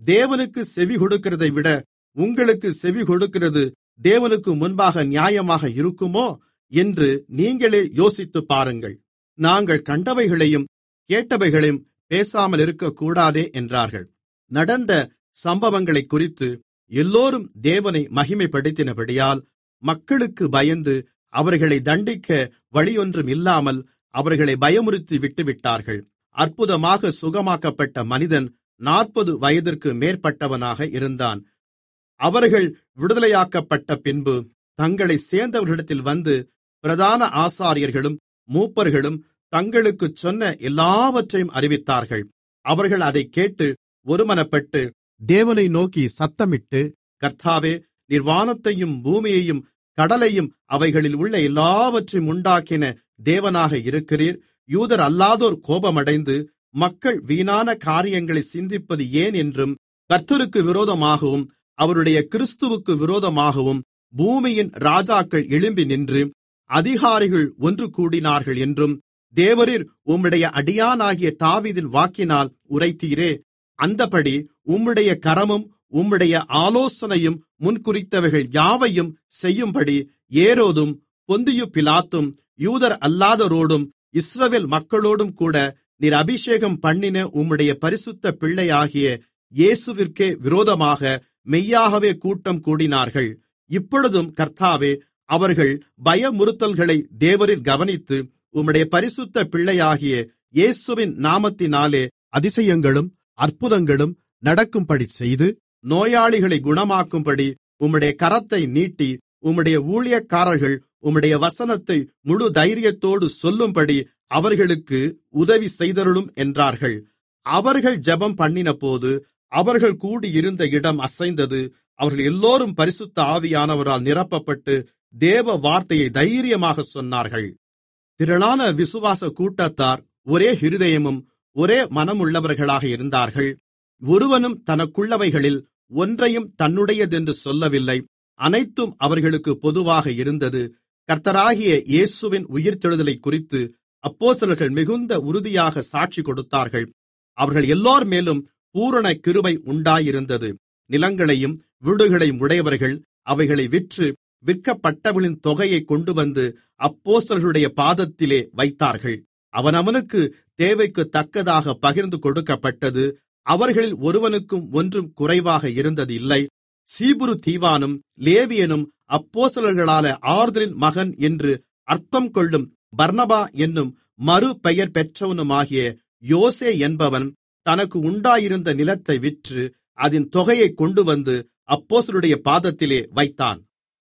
தேவனுக்கு செவி கொடுக்கிறதை விட உங்களுக்கு செவி கொடுக்கிறது தேவனுக்கு முன்பாக நியாயமாக இருக்குமோ என்று நீங்களே யோசித்துப் பாருங்கள் நாங்கள் கண்டவைகளையும் கேட்டவைகளையும் பேசாமல் இருக்கக்கூடாதே என்றார்கள் நடந்த சம்பவங்களை குறித்து எல்லோரும் தேவனை மகிமைப்படுத்தினபடியால் மக்களுக்கு பயந்து அவர்களை தண்டிக்க வழியொன்றும் இல்லாமல் அவர்களை பயமுறுத்தி விட்டுவிட்டார்கள் அற்புதமாக சுகமாக்கப்பட்ட மனிதன் நாற்பது வயதிற்கு மேற்பட்டவனாக இருந்தான் அவர்கள் விடுதலையாக்கப்பட்ட பின்பு தங்களை சேர்ந்தவர்களிடத்தில் வந்து பிரதான ஆசாரியர்களும் மூப்பர்களும் தங்களுக்குச் சொன்ன எல்லாவற்றையும் அறிவித்தார்கள் அவர்கள் அதைக் கேட்டு ஒருமனப்பட்டு தேவனை நோக்கி சத்தமிட்டு கர்த்தாவே நீர் வானத்தையும் பூமியையும் கடலையும் அவைகளில் உள்ள எல்லாவற்றையும் உண்டாக்கின தேவனாக இருக்கிறீர் யூதர் அல்லாதோர் கோபமடைந்து மக்கள் வீணான காரியங்களை சிந்திப்பது ஏன் என்றும் கர்த்தருக்கு விரோதமாகவும் அவருடைய கிறிஸ்துவுக்கு விரோதமாகவும் பூமியின் ராஜாக்கள் எழும்பி நின்று அதிகாரிகள் ஒன்று கூடினார்கள் என்றும் தேவரீர் உம்முடைய அடியானாகிய தாவீதின் வாக்கினால் உரைத்தீரே அந்தபடி உம்முடைய கரமும் உம்முடைய ஆலோசனையும் முன்குறித்தவைகள் யாவையும் செய்யும்படி ஏரோதும் பொந்தியு பிலாத்தும் யூதர் அல்லாதோரோடும் இஸ்ரவேல் மக்களோடும் கூட நீர் அபிஷேகம் பண்ணின உம்முடைய பரிசுத்த பிள்ளையாகிய இயேசுவிற்கே விரோதமாக மெய்யாகவே கூட்டம் கூடினார்கள் இப்பொழுதும் கர்த்தாவே அவர்கள் பயமுறுத்தல்களை தேவரில் கவனித்து உம்முடைய பரிசுத்த பிள்ளையாகிய இயேசுவின் நாமத்தினாலே அதிசயங்களும் அற்புதங்களும் நடக்கும்படி செய்து நோயாளிகளை குணமாக்கும்படி உம்முடைய கரத்தை நீட்டி உம்முடைய ஊழியக்காரர்கள் உம்முடைய வசனத்தை முழு தைரியத்தோடு சொல்லும்படி அவர்களுக்கு உதவி செய்தருளும் என்றார்கள் அவர்கள் ஜெபம் பண்ணினபோது அவர்கள் கூடியிருந்த இடம் அசைந்தது அவர்கள் எல்லோரும் பரிசுத்த ஆவியானவரால் நிரப்பப்பட்டு தேவ வார்த்தையை தைரியமாக சொன்னார்கள் திரளான விசுவாச கூட்டத்தார் ஒரே இருதயமும் ஒரே மனமுள்ளவர்களாக இருந்தார்கள் ஒருவனும் தனக்குள்ளவைகளில் ஒன்றையும் தன்னுடையதென்று சொல்லவில்லை அனைத்தும் அவர்களுக்கு பொதுவாக இருந்தது கர்த்தராகிய இயேசுவின் உயிர்த்தெழுதலை குறித்து அப்போஸ்தலர்கள் மிகுந்த உறுதியாக சாட்சி கொடுத்தார்கள் அவர்கள் எல்லோர் மேலும் பூரண கிருபை உண்டாயிருந்தது நிலங்களையும் வீடுகளையும் உடையவர்கள் அவைகளை விற்று விற்கப்பட்டவர்களின் தொகையை கொண்டுவந்து அப்போஸ்தலர்களுடைய பாதத்திலே வைத்தார்கள் அவனவனுக்கு தேவைக்கு தக்கதாக பகிர்ந்து கொடுக்கப்பட்டது அவர்களில் ஒருவனுக்கும் ஒன்றும் குறைவாக இருந்தது இல்லை சீபுரு தீவானும் லேவியனும் அப்போஸ்தலர்களால ஆறுதலின் மகன் என்று அர்த்தம் கொள்ளும் பர்னபா என்னும் மறு பெயர் பெற்றவனுமாகிய யோசே என்பவன் தனக்கு உண்டாயிருந்த நிலத்தை விற்று அதன் தொகையை கொண்டுவந்து அப்போஸ்தலருடைய பாதத்திலே வைத்தான்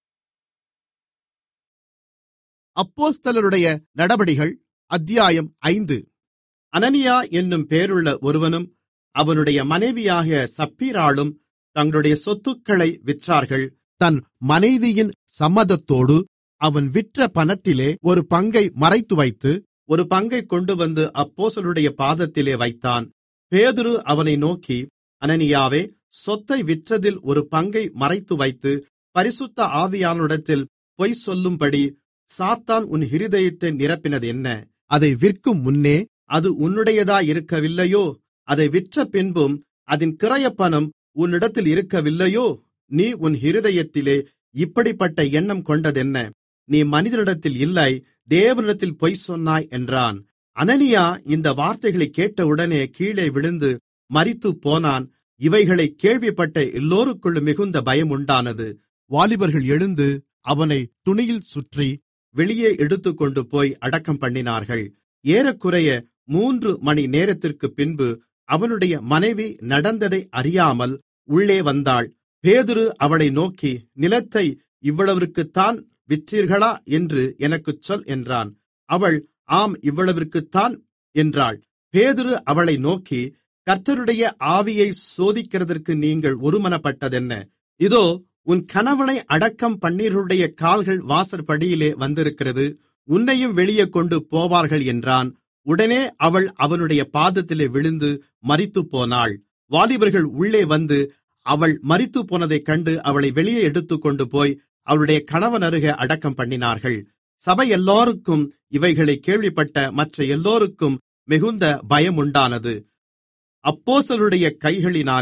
அப்போஸ்தலருடைய நடபடிகள் அத்தியாயம் ஐந்து அனனியா என்னும் பேருள்ள ஒருவனும் அவனுடைய மனைவியாகிய சப்பீராளும் தங்களுடைய சொத்துக்களை விற்றார்கள் தன் மனைவியின் சம்மதத்தோடு அவன் விற்ற பணத்திலே ஒரு பங்கை மறைத்து வைத்து ஒரு பங்கை கொண்டுவந்து அப்போஸ்தலருடைய பாதத்திலே வைத்தான் பேதுரு அவனை நோக்கி அனனியாவே சொத்தை விற்றதில் ஒரு பங்கை மறைத்து வைத்து பரிசுத்த ஆவியானிடத்தில் பொய் சொல்லும்படி சாத்தான் உன் இருதயத்தை நிரப்பினது என்ன அதை விற்கும் முன்னே அது உன்னுடையதா இருக்கவில்லையோ அதை விற்ற பின்பும் அதன் கிரயப்பணம் உன்னிடத்தில் இருக்கவில்லையோ நீ உன் இருதயத்திலே இப்படிப்பட்ட எண்ணம் கொண்டதென்ன நீ மனிதனிடத்தில் இல்லை தேவனிடத்தில் பொய் சொன்னாய் என்றான் அனனியா இந்த வார்த்தைகளை கேட்டவுடனே கீழே விழுந்து மரித்துப் போனான் இவைகளை கேள்விப்பட்ட எல்லோருக்குள்ளும் மிகுந்த பயம் உண்டானது வாலிபர்கள் எழுந்து அவனை துணியில் சுற்றி வெளியே எடுத்துக்கொண்டு போய் அடக்கம் பண்ணினார்கள் ஏறக்குறைய மூன்று மணி நேரத்திற்கு பின்பு அவனுடைய மனைவி நடந்ததை அறியாமல் உள்ளே வந்தாள் பேதுரு அவளை நோக்கி நிலத்தை இவ்வளவிற்குத்தான் விற்றீர்களா என்று எனக்குச் சொல் என்றான் அவள் ஆம் இவ்வளவிற்குத்தான் என்றாள் பேதுரு அவளை நோக்கி கர்த்தருடைய ஆவியை சோதிக்கிறதற்கு நீங்கள் ஒருமனப்பட்டதென்ன இதோ உன் கணவனை அடக்கம் பண்ணீர்களுடைய கால்கள் வாசற்படியிலே வந்திருக்கிறது உன்னையும் வெளியே கொண்டு போவார்கள் என்றான் உடனே அவள் அவனுடைய பாதத்திலே விழுந்து மரித்துப்போனாள் வாலிபர்கள் உள்ளே வந்து அவள் மரித்துப்போனதைக் கண்டு அவளை வெளியே எடுத்துக்கொண்டு போய் அவளுடைய கணவன் அருகே அடக்கம் பண்ணினார்கள் சபை எல்லோருக்கும் இவைகளை கேள்விப்பட்ட மற்ற எல்லோருக்கும் மிகுந்த பயம் உண்டானது அப்போஸ்தலருடைய கைகளினாலே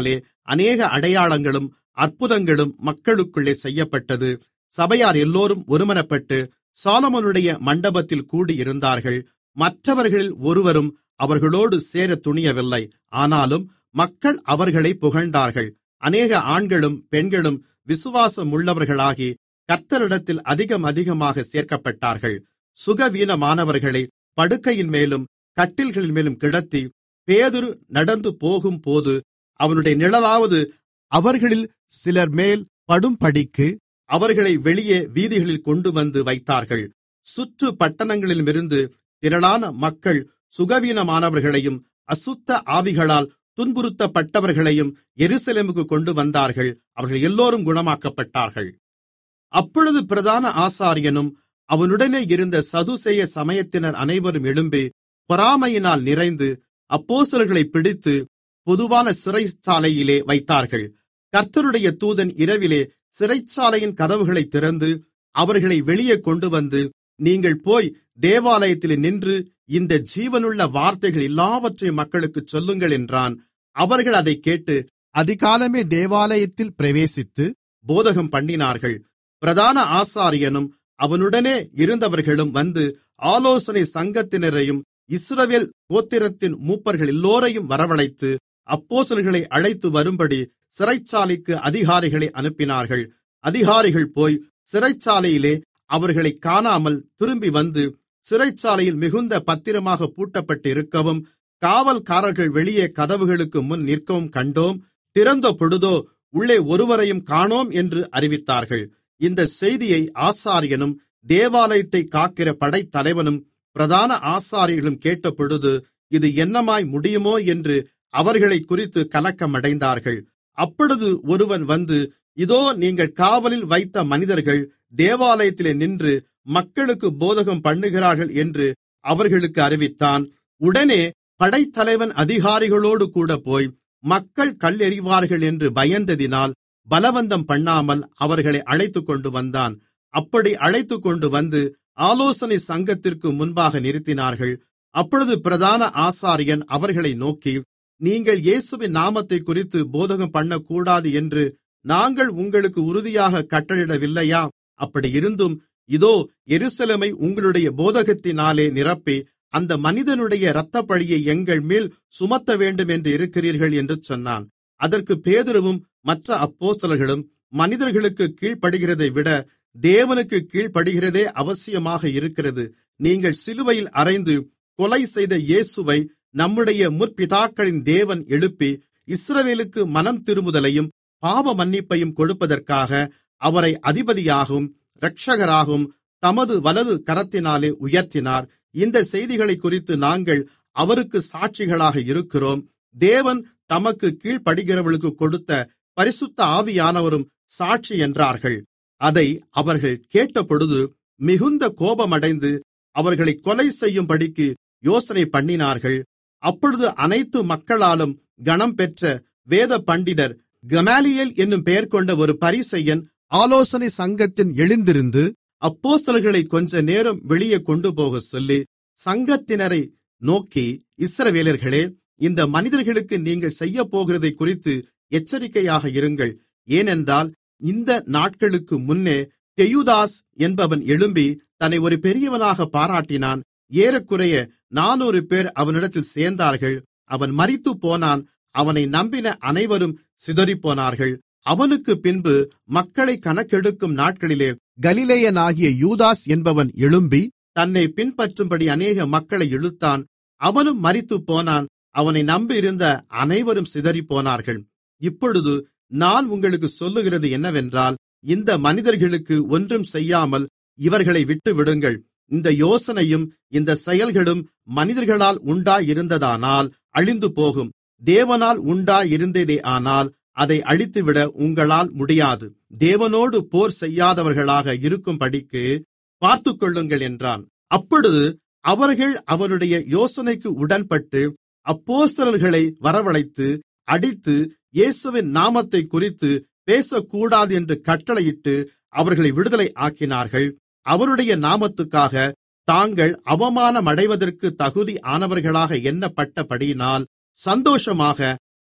அநேக அடையாளங்களும் அற்புதங்களும் மக்களுக்குள்ளே செய்யப்பட்டது சபையார் எல்லோரும் ஒருமனப்பட்டு சாலமோனுடைய மண்டபத்தில் கூடியிருந்தார்கள் மற்றவர்களில் ஒருவரும் அவர்களோடு சேர துணியவில்லை ஆனாலும் மக்கள் அவர்களை புகழ்ந்தார்கள் அநேக ஆண்களும் பெண்களும் விசுவாசமுள்ளவர்களாகி கர்த்தரிடத்தில் அதிகம் அதிகமாக சேர்க்கப்பட்டார்கள் சுகவீனமானவர்களை படுக்கையின் மேலும் கட்டில்களின் மேலும் கிடத்தி பேதுரு நடந்து போகும்போது அவனுடைய நிழலாவது அவர்களில் சிலர் மேல் படும்படிக்கு அவர்களை வெளியே வீதிகளில் கொண்டு வந்து வைத்தார்கள் சுற்று பட்டணங்களிலுமிருந்து திரளான மக்கள் சுகவீனமானவர்களையும் அசுத்த ஆவிகளால் துன்புறுத்தப்பட்டவர்களையும் எருசலேமுக்கு கொண்டு வந்தார்கள் அவர்கள் எல்லோரும் குணமாக்கப்பட்டார்கள் அப்பொழுது பிரதான ஆசாரியனும் அவனுடனே இருந்த சதுசேய சமயத்தினர் அனைவரும் எழும்பி பொறாமையினால் நிறைந்து அப்போஸ்தலர்களை பிடித்து பொதுவான சிறைச்சாலையிலே வைத்தார்கள் கர்த்தருடைய தூதன் இரவிலே சிறைச்சாலையின் கதவுகளை திறந்து அவர்களை வெளியே கொண்டு வந்து நீங்கள் போய் தேவாலயத்தில் நின்று இந்த ஜீவனுள்ள வார்த்தைகள் எல்லாவற்றையும் மக்களுக்குச் சொல்லுங்கள் என்றான் அவர்கள் அதைக் கேட்டு அதிகாலமே தேவாலயத்தில் பிரவேசித்து போதகம் பண்ணினார்கள் பிரதான ஆசாரியனும் அவனுடனே இருந்தவர்களும் வந்து ஆலோசனை சங்கத்தினரையும் இஸ்ரவேல் கோத்திரத்தின் மூப்பர்கள் எல்லோரையும் வரவழைத்து அப்போஸ்தலர்களை அழைத்து வரும்படி சிறைச்சாலைக்கு அதிகாரிகளை அனுப்பினார்கள் அதிகாரிகள் போய் சிறைச்சாலையிலே அவர்களை காணாமல் திரும்பி வந்து சிறைச்சாலையில் மிகுந்த பத்திரமாக பூட்டப்பட்டிருக்கவும் காவல்காரர்கள் வெளியே கதவுகளுக்கு முன் நிற்கவும் கண்டோம் திறந்த பொழுதோ உள்ளே ஒருவரையும் காணோம் என்று அறிவித்தார்கள் இந்த செய்தியை ஆசாரியனும் தேவாலயத்தை காக்கிற படைத்தலைவனும் பிரதான ஆசாரியர்களும் கேட்டபொழுது இது என்னமாய் முடியுமோ என்று அவர்களை குறித்து கலக்கமடைந்தார்கள் அப்பொழுது ஒருவன் வந்து இதோ நீங்கள் காவலில் வைத்த மனிதர்கள் தேவாலயத்திலே நின்று மக்களுக்கு போதகம் பண்ணுகிறார்கள் என்று அவர்களுக்கு அறிவித்தான் உடனே படைத்தலைவன் அதிகாரிகளோடு கூட போய் மக்கள் கல்லெறிவார்கள் என்று பயந்ததினால் பலவந்தம் பண்ணாமல் அவர்களை அழைத்துக்கொண்டு வந்தான் அப்படி அழைத்துக்கொண்டு வந்து ஆலோசனை சங்கத்திற்கு முன்பாக நிறுத்தினார்கள் அப்பொழுது பிரதான ஆசாரியன் அவர்களை நோக்கி நீங்கள் இயேசுவின் நாமத்தை குறித்து போதகம் பண்ணக்கூடாது என்று நாங்கள் உங்களுக்கு உறுதியாக கட்டளிடவில்லையா அப்படியிருந்தும் இதோ எருசலேமை உங்களுடைய போதகத்தினாலே நிரப்பி அந்த மனிதனுடைய இரத்தப்பழியை எங்கள் மேல் சுமத்த வேண்டும் என்று இருக்கிறீர்கள் என்று சொன்னான் அதற்கு பேதுருவும் மற்ற அப்போஸ்தலர்களும் மனிதர்களுக்கு கீழ்ப்படுகிறதை விட தேவனுக்கு கீழ்ப்படுகிறதே அவசியமாக இருக்கிறது நீங்கள் சிலுவையில் அறைந்து கொலை செய்த இயேசுவை நம்முடைய முற்பிதாக்களின் தேவன் எழுப்பி இஸ்ரவேலுக்கு மனம் திரும்புதலையும் பாவ மன்னிப்பையும் கொடுப்பதற்காக அவரை அதிபதியாகவும் இரட்சகராகவும் தமது வலது கரத்தினாலே உயர்த்தினார் இந்த செய்திகளை குறித்து நாங்கள் அவருக்கு சாட்சிகளாக இருக்கிறோம் தேவன் தமக்கு கீழ்ப்படுகிறவர்களுக்கு கொடுத்த பரிசுத்த ஆவியானவரும் சாட்சி என்றார்கள் அதை அவர்கள் கேட்டபொழுது மிகுந்த கோபமடைந்து அவர்களை கொலை செய்யும்படிக்கு யோசனை பண்ணினார்கள் அப்பொழுது அனைத்து மக்களாலும் கனம் பெற்ற வேத பண்டிதர் கமாலியேல் என்னும் பெயர் கொண்ட ஒரு பரிசெயன் ஆலோசனை சங்கத்தின் எழுந்திருந்து அப்போஸ்தலர்களை கொஞ்ச நேரம் வெளியே கொண்டு போக சொல்லி சங்கத்தினரை நோக்கி இஸ்ரவேலர்களே இந்த மனிதர்களுக்கு நீங்கள் செய்யப்போகிறதை குறித்து எச்சரிக்கையாக இருங்கள் ஏனென்றால் இந்த நாட்களுக்கு முன்னே தெயுதாஸ் என்பவன் எழும்பி தன்னை ஒரு பெரியவனாக பாராட்டினான் ஏறக்குறைய நானூறு பேர் அவனிடத்தில் சேர்ந்தார்கள் அவன் மரித்து போனான் அவனை நம்பின அனைவரும் சிதறிப்போனார்கள் அவனுக்கு பின்பு மக்களை கணக்கெடுக்கும் நாட்களிலே கலிலேயனாகிய யூதாஸ் என்பவன் எழும்பி தன்னை பின்பற்றும்படி அநேக மக்களை இழுத்தான் அவனும் மரித்து போனான் அவனை நம்பியிருந்த அனைவரும் சிதறிப்போனார்கள் இப்பொழுது நான் உங்களுக்கு சொல்லுகிறது என்னவென்றால் இந்த மனிதர்களுக்கு ஒன்றும் செய்யாமல் இவர்களை விட்டுவிடுங்கள் இந்த யோசனையும் இந்த செயல்களும் மனிதர்களால் உண்டாயிருந்ததானால் அழிந்து போகும் தேவனால் உண்டாயிருந்ததே ஆனால் அதை அழித்துவிட உங்களால் முடியாது தேவனோடு போர் செய்யாதவர்களாக இருக்கும்படிக்கு பார்த்துக்கொள்ளுங்கள் என்றான் அப்பொழுது அவர்கள் அவனுடைய யோசனைக்கு உடன்பட்டு அப்போஸ்தலர்களை வரவழைத்து அடித்து இயேசுவின் நாமத்தை குறித்து பேசக்கூடாது என்று கட்டளையிட்டு அவர்களை விடுதலை ஆக்கினார்கள் அவருடைய நாமத்துக்காக தாங்கள் அவமானமடைவதற்கு தகுதி ஆனவர்களாக எண்ணப்பட்டபடியினால் சந்தோஷமாக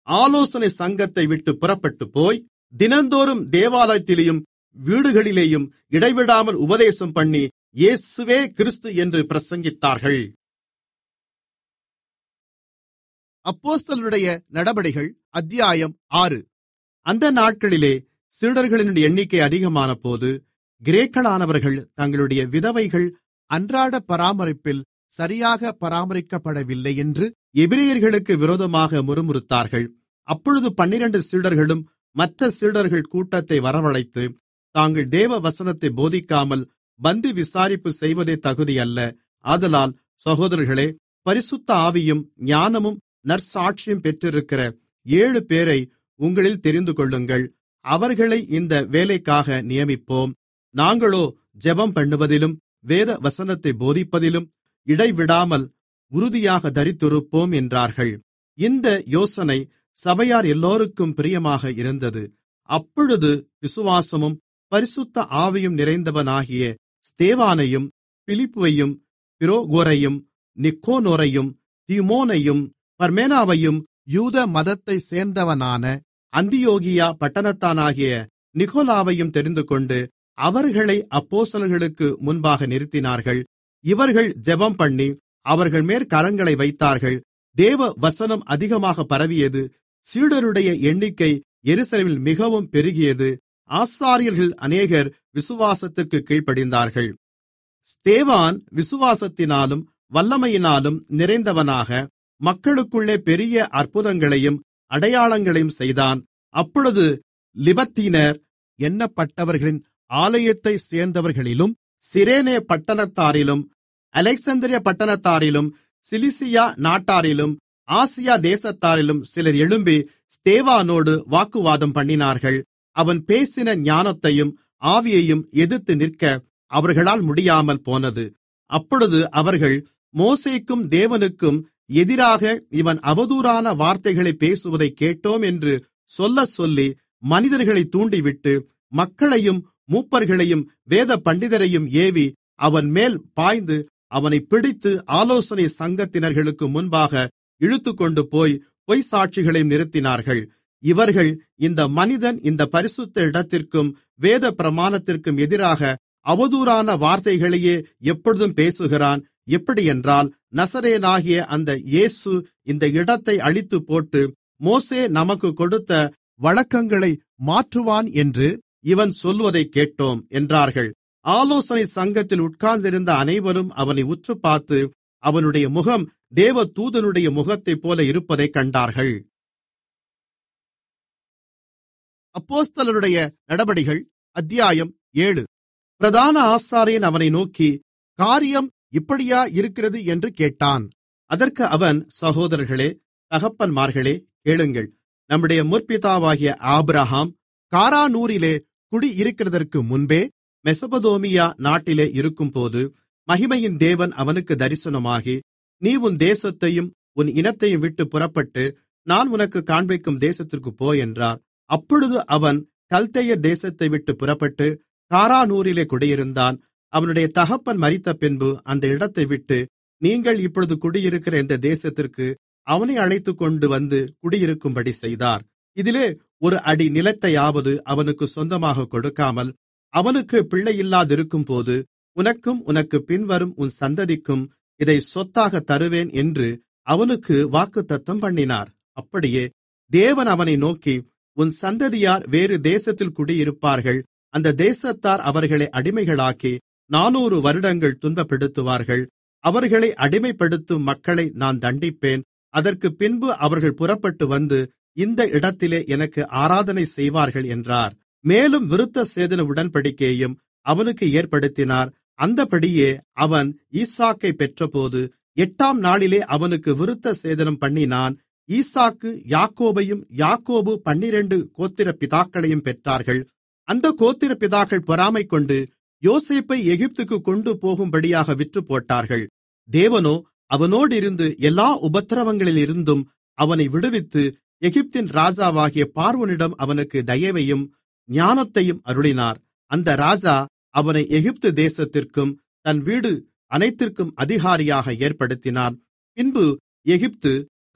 ஆலோசனை சங்கத்தை விட்டு புறப்பட்டு போய் தினந்தோறும் தேவாலயத்திலேயும் வீடுகளிலேயும் இடைவிடாமல் உபதேசம் பண்ணி இயேசுவே கிறிஸ்து என்று பிரசங்கித்தார்கள் அப்போஸ்தலருடைய நடபடிகள் அத்தியாயம் ஆறு அந்த நாட்களிலே சீடர்களின் எண்ணிக்கை அதிகமானபோது கிரேக்களானவர்கள் தங்களுடைய விதவைகள் அன்றாட பராமரிப்பில் சரியாக பராமரிக்கப்படவில்லை என்று எபிரேயர்களுக்கு விரோதமாக முறுமுறுத்தார்கள் அப்பொழுது பன்னிரண்டு சீடர்களும் மற்ற சீடர்கள் கூட்டத்தை வரவழைத்து தாங்கள் தேவ வசனத்தை போதிக்காமல் பந்தி விசாரிப்பு செய்வதே தகுதியல்ல ஆதலால் சகோதரர்களே பரிசுத்த ஆவியும் ஞானமும் நற்சாட்சியும் பெற்றிருக்கிற ஏழு பேரை உங்களில் தெரிந்து கொள்ளுங்கள் அவர்களை இந்த வேலைக்காக நியமிப்போம் நாங்களோ ஜெபம் பண்ணுவதிலும் வேத வசனத்தை போதிப்பதிலும் இடைவிடாமல் உறுதியாக தரித்திருப்போம் என்றார்கள் இந்த யோசனை சபையார் எல்லோருக்கும் பிரியமாக இருந்தது அப்பொழுது விசுவாசமும் பரிசுத்த ஆவியும் நிறைந்தவனாகிய ஸ்தேவானையும் பிலிப்புவையும் பிரோகோரையும் நிக்கோனோரையும் தீமோனையும் பர்மேனாவையும் யூத மதத்தைச் சேர்ந்தவனான அந்தியோகியா பட்டணத்தானாகிய நிகோலாவையும் தெரிந்துகொண்டு அவர்களை அப்போஸ்தலர்களுக்கு முன்பாக நிறுத்தினார்கள் இவர்கள் ஜெபம்பண்ணி அவர்கள் மேற் கரங்களை வைத்தார்கள் தேவ வசனம் அதிகமாக பரவியது சீடருடைய எண்ணிக்கை எருசலேமில் மிகவும் பெருகியது ஆசாரியர்கள் அநேகர் விசுவாசத்திற்கு கீழ்ப்படிந்தார்கள் ஸ்தேவான் விசுவாசத்தினாலும் வல்லமையினாலும் நிறைந்தவனாக மக்களுக்குள்ளே பெரிய அற்புதங்களையும் அடையாளங்களையும் செய்தான் அப்பொழுது லிபத்தீனர் எண்ணப்பட்டவர்களின் ஆலயத்தைச் சேர்ந்தவர்களிலும் சிரேனே பட்டணத்தாரிலும் அலெக்சந்திரிய பட்டணத்தாரிலும் சிலிசியா நாட்டாரிலும் ஆசியா தேசத்தாரிலும் சிலர் எழும்பி ஸ்தேவானோடு வாக்குவாதம் பண்ணினார்கள் அவன் பேசின ஞானத்தையும் ஆவியையும் எதிர்த்து நிற்க அவர்களால் முடியாமல் போனது அப்பொழுது அவர்கள் மோசேக்கும் தேவனுக்கும் எதிராக இவன் அவதூறான வார்த்தைகளை பேசுவதை கேட்டோம் என்று சொல்லச் சொல்லி மனிதர்களை தூண்டிவிட்டு மக்களையும் மூப்பர்களையும் வேத பண்டிதரையும் ஏவி அவன் மேல் பாய்ந்து அவனை பிடித்து ஆலோசனை சங்கத்தினர்களுக்கு முன்பாக இழுத்துக்கொண்டு போய் பொய் சாட்சிகளையும் நிறுத்தினார்கள் இவர்கள் இந்த மனிதன் இந்த பரிசுத்த இடத்திற்கும் வேத பிரமாணத்திற்கும் எதிராக அவதூறான வார்த்தைகளையே எப்பொழுதும் பேசுகிறான் எப்படியென்றால் நசரேனாகிய அந்த இயேசு இந்த இடத்தை அழித்து போட்டு மோசே நமக்கு கொடுத்த வழக்கங்களை மாற்றுவான் என்று இவன் சொல்வதை கேட்டோம் என்றார்கள் ஆலோசனை சங்கத்தில் உட்கார்ந்திருந்த அனைவரும் அவனை உற்று பார்த்து அவனுடைய முகம் தேவ தூதனுடைய முகத்தைப் போல இருப்பதைக் கண்டார்கள் அப்போஸ்தலருடைய நடபடிகள் அத்தியாயம் ஏழு பிரதான ஆசாரியன் அவனை நோக்கி காரியம் இப்படியா இருக்கிறது என்று கேட்டான் அதற்கு அவன் சகோதரர்களே தகப்பன்மார்களே கேளுங்கள் நம்முடைய முற்பிதாவாகிய ஆபிரகாம் காரானூரிலே குடியிருக்கிறதற்கு முன்பே மெசபதோமியா நாட்டிலே இருக்கும்போது மகிமையின் தேவன் அவனுக்கு தரிசனமாகி நீ உன் தேசத்தையும் உன் இனத்தையும் விட்டு புறப்பட்டு நான் உனக்கு காண்பிக்கும் தேசத்திற்கு போ என்றார் அப்பொழுது அவன் கல்தேயர் தேசத்தை விட்டு புறப்பட்டு காரானூரிலே குடியிருந்தான் அவனுடைய தகப்பன் மரித்த பின்பு அந்த இடத்தை விட்டு நீங்கள் இப்பொழுது குடியிருக்கிற இந்த தேசத்திற்கு அவனை அழைத்துக் கொண்டு வந்து குடியிருக்கும்படி செய்தார் இதிலே ஒரு அடி நிலத்தையாவது அவனுக்கு சொந்தமாக கொடுக்காமல் அவனுக்கு பிள்ளையில்லாதிருக்கும்போது உனக்கும் உனக்கு பின்வரும் உன் சந்ததிக்கும் இதை சொத்தாக தருவேன் என்று அவனுக்கு வாக்குத்தத்தம் பண்ணினார் அப்படியே தேவன் அவனை நோக்கி உன் சந்ததியார் வேறு தேசத்தில் குடியிருப்பார்கள் அந்த தேசத்தார் அவர்களை அடிமைகளாக்கி நானூறு வருடங்கள் துன்பப்படுத்துவார்கள் அவர்களை அடிமைப்படுத்தும் மக்களை நான் தண்டிப்பேன் அதற்கு பின்பு அவர்கள் புறப்பட்டு வந்து இந்த இடத்திலே எனக்கு ஆராதனை செய்வார்கள் என்றார் மேலும் விருத்த சேதன உடன்படிக்கையையும் அவனுக்கு ஏற்படுத்தினார் அந்தபடியே அவன் ஈசாக்கை பெற்றபோது எட்டாம் நாளிலே அவனுக்கு விருத்த சேதனம் பண்ணினான் ஈசாக்கு யாக்கோபையும் யாக்கோபு பன்னிரண்டு கோத்திர பிதாக்களையும் பெற்றார்கள் அந்த கோத்திர பிதாக்கள் பொறாமை கொண்டு யோசேப்பை எகிப்துக்கு கொண்டு போகும்படியாக விற்று போட்டார்கள் தேவனோ அவனோடிருந்து எல்லா உபத்திரவங்களிலிருந்தும் அவனை விடுவித்து எகிப்தின் ராஜாவாகிய பார்வனிடம் அவனுக்கு தயவையும் ஞானத்தையும் அருளினார் அந்த ராஜா அவனை எகிப்து தேசத்திற்கும் தன் வீடு அனைத்திற்கும் அதிகாரியாக ஏற்படுத்தினான் பின்பு எகிப்து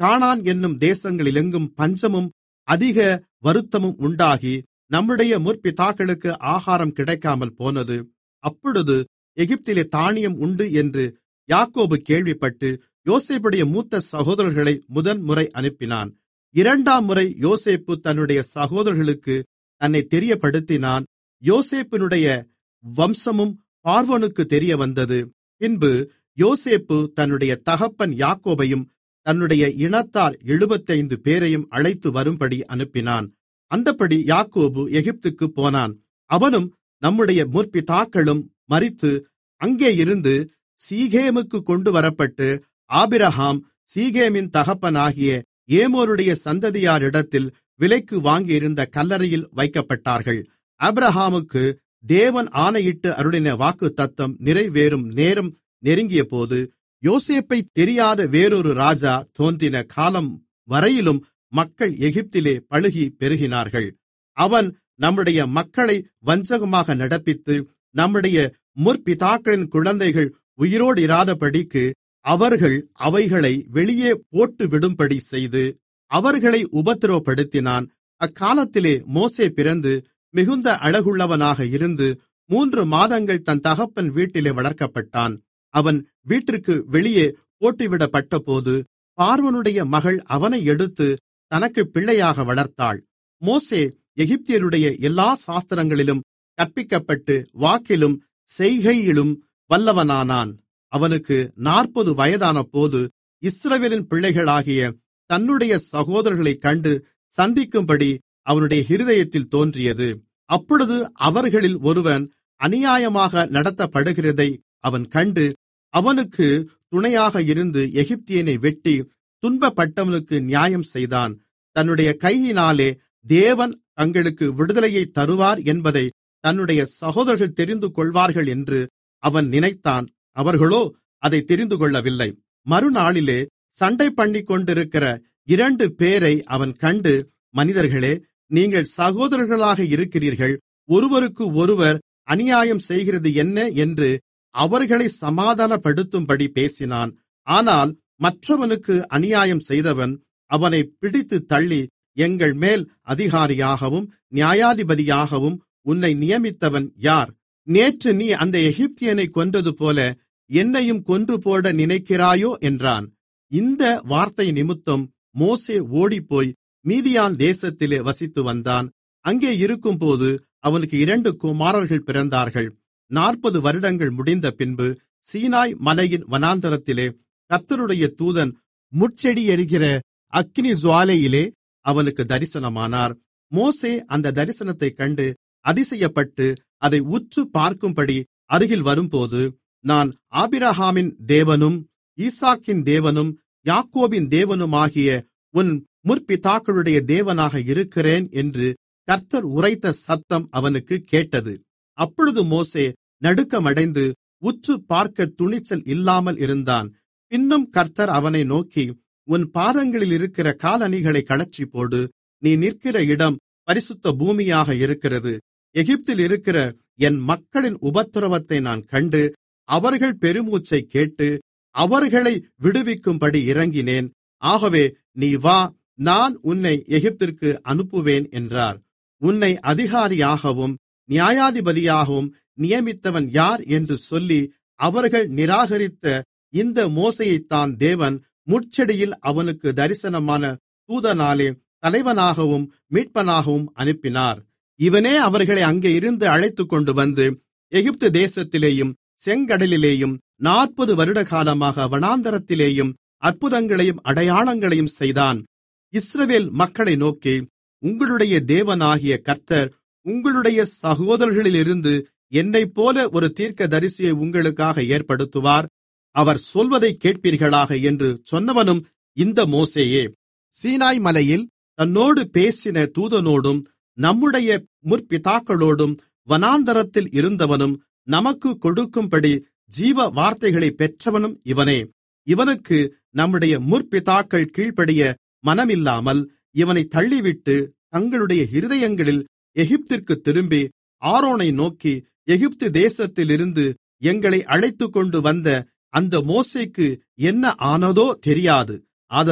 கானான் என்னும் தேசங்களிலெங்கும் பஞ்சமும் அதிக வருத்தமும் உண்டாகி நம்முடைய முற்பிதாக்களுக்கு ஆகாரம் கிடைக்காமல் போனது அப்பொழுது எகிப்திலே தானியம் உண்டு என்று யாக்கோபு கேள்விப்பட்டு யோசேப்புடைய மூத்த சகோதரர்களை முதன்முறை அனுப்பினான் இரண்டாம் முறை யோசேப்பு தன்னுடைய சகோதரர்களுக்கு தன்னை தெரியப்படுத்தினான் யோசேப்பினுடைய வம்சமும் பார்வோனுக்கு தெரிய வந்தது பின்பு யோசேப்பு தன்னுடைய தகப்பன் யாக்கோபையும் தன்னுடைய இனத்தார் எழுபத்தைந்து பேரையும் அழைத்து வரும்படி அனுப்பினான் அந்தப்படி யாக்கோபு எகிப்துக்கு போனான் அவனும் நம்முடைய முற்பிதாக்களும் மறித்து அங்கே இருந்து சீகேமுக்கு கொண்டு வரப்பட்டு ஆபிரகாம் சீகேமின் தகப்பனாகிய ஏமோருடைய சந்ததியாரிடத்தில் விலைக்கு வாங்கியிருந்த கல்லறையில் வைக்கப்பட்டார்கள் ஆபிரகாமுக்கு தேவன் ஆணையிட்டு அருளின வாக்குத்தத்தம் நிறைவேறும் நேரம் நெருங்கியபோது யோசேப்பை தெரியாத வேறொரு ராஜா தோன்றின காலம் வரையிலும் மக்கள் எகிப்திலே பழுகி பெருகினார்கள் அவன் நம்முடைய மக்களை வஞ்சகமாக நடப்பித்து நம்முடைய முற்பிதாக்களின் குழந்தைகள் உயிரோடு இராதபடிக்கு அவர்கள் அவைகளை வெளியே போட்டுவிடும்படி செய்து அவர்களை உபத்திரவப்படுத்தினான் அக்காலத்திலே மோசே பிறந்து மிகுந்த அழகுள்ளவனாக இருந்து மூன்று மாதங்கள் தன் தகப்பன் வீட்டிலே வளர்க்கப்பட்டான் அவன் வீட்டிற்கு வெளியே போட்டுவிடப்பட்டபோது பார்வனுடைய மகள் அவனை எடுத்து தனக்கு பிள்ளையாக வளர்த்தாள் மோசே எகிப்தியருடைய எல்லா சாஸ்திரங்களிலும் கற்பிக்கப்பட்டு வாக்கிலும் செய்கையிலும் வல்லவனானான் அவனுக்கு நாற்பது வயதானபோது இஸ்ரவேலின் பிள்ளைகளாகிய தன்னுடைய சகோதரர்களைக் கண்டு சந்திக்கும்படி அவனுடைய இருதயத்தில் தோன்றியது அப்பொழுது அவர்களில் ஒருவன் அநியாயமாக நடத்தப்படுகிறதை அவன் கண்டு அவனுக்கு துணையாக இருந்து எகிப்தியனை வெட்டி துன்பப்பட்டவனுக்கு நியாயம் செய்தான் தன்னுடைய கையினாலே தேவன் தங்களுக்கு விடுதலையை தருவார் என்பதை தன்னுடைய சகோதரர்கள் தெரிந்து கொள்வார்கள் என்று அவன் நினைத்தான் அவர்களோ அதை தெரிந்து கொள்ளவில்லை மறுநாளிலே சண்டை பண்ணிக்கொண்டிருக்கிற இரண்டு பேரை அவன் கண்டு மனிதர்களே நீங்கள் சகோதரர்களாக இருக்கிறீர்கள் ஒருவருக்கு ஒருவர் அநியாயம் செய்கிறது என்ன என்று அவர்களை சமாதானப்படுத்தும்படி பேசினான் ஆனால் மற்றவனுக்கு அநியாயம் செய்தவன் அவனை பிடித்து தள்ளி எங்கள் மேல் அதிகாரியாகவும் நியாயாதிபதியாகவும் உன்னை நியமித்தவன் யார் நேற்று நீ அந்த எகிப்தியனை கொன்றதுபோல என்னையும் கொன்றுபோட நினைக்கிறாயோ என்றான் இந்த வார்த்தை நிமித்தம் மோசே ஓடிப்போய் மீதியான் தேசத்திலே வசித்து வந்தான் அங்கே இருக்கும்போது அவனுக்கு இரண்டு குமாரர்கள் பிறந்தார்கள் நாற்பது வருடங்கள் முடிந்த பின்பு சீனாய் மலையின் வனாந்தரத்திலே கர்த்தருடைய தூதன் முட்செடி எரிகிற அக்கினி ஜுவாலையிலே அவனுக்கு தரிசனமானார் மோசே அந்த தரிசனத்தைக் கண்டு அதிசயப்பட்டு அதை உற்று பார்க்கும்படி அருகில் வரும்போது நான் ஆபிரஹாமின் தேவனும் ஈசாக்கின் தேவனும் யாக்கோபின் தேவனுமாகிய உன் முற்பிதாக்களுடைய தேவனாக இருக்கிறேன் என்று கர்த்தர் உரைத்த சத்தம் அவனுக்கு கேட்டது அப்பொழுது மோசே நடுக்கமடைந்து உற்று பார்க்க துணிச்சல் இல்லாமல் இருந்தான் பின்னும் கர்த்தர் அவனை நோக்கி உன் பாதங்களில் இருக்கிற காலணிகளை கழற்றி போடு நீ நிற்கிற இடம் பரிசுத்த பூமியாக இருக்கிறது எகிப்தில் இருக்கிற என் மக்களின் உபத்திரவத்தை நான் கண்டு அவர்கள் பெருமூச்சை கேட்டு அவர்களை விடுவிக்கும்படி இறங்கினேன் ஆகவே நீ வா நான் உன்னை எகிப்திற்கு அனுப்புவேன் என்றார் உன்னை அதிகாரியாகவும் நியாயாதிபதியாகவும் நியமித்தவன் யார் என்று சொல்லி அவர்கள் நிராகரித்த இந்த மோசையைத்தான் தேவன் முட்செடியில் அவனுக்கு தரிசனமான தூதனாலே தலைவனாகவும் மீட்பனாகவும் அனுப்பினார் இவனே அவர்களை அங்கே இருந்து அழைத்துக்கொண்டு வந்து எகிப்து தேசத்திலேயும் செங்கடலிலேயும் நாற்பது வருடகாலமாக வனாந்தரத்திலேயும் அற்புதங்களையும் அடையாளங்களையும் செய்தான் இஸ்ரவேல் மக்களை நோக்கி உங்களுடைய தேவனாகிய கர்த்தர் உங்களுடைய சகோதரர்களிலிருந்து என்னைப்போல ஒரு தீர்க்கதரிசியை உங்களுக்காக ஏற்படுத்துவார் அவர் சொல்வதைக் கேட்பீர்களாக என்று சொன்னவனும் இந்த மோசேயே சீனாய் மலையில் தன்னோடு பேசின தூதனோடும் நம்முடைய முற்பிதாக்களோடும் வனாந்தரத்தில் இருந்தவனும் நமக்கு கொடுக்கும்படி ஜீவ வார்த்தைகளை பெற்றவனும் இவனே இவனுக்கு நம்முடைய முற்பிதாக்கள் கீழ்ப்படிய மனமில்லாமல் இவனை தள்ளிவிட்டு தங்களுடைய இருதயங்களில் எகிப்திற்கு திரும்பி ஆரோனை நோக்கி எகிப்து தேசத்திலிருந்து எங்களை அழைத்துக்கொண்டு வந்த அந்த மோசேக்கு என்ன ஆனதோ தெரியாது ஆதலால்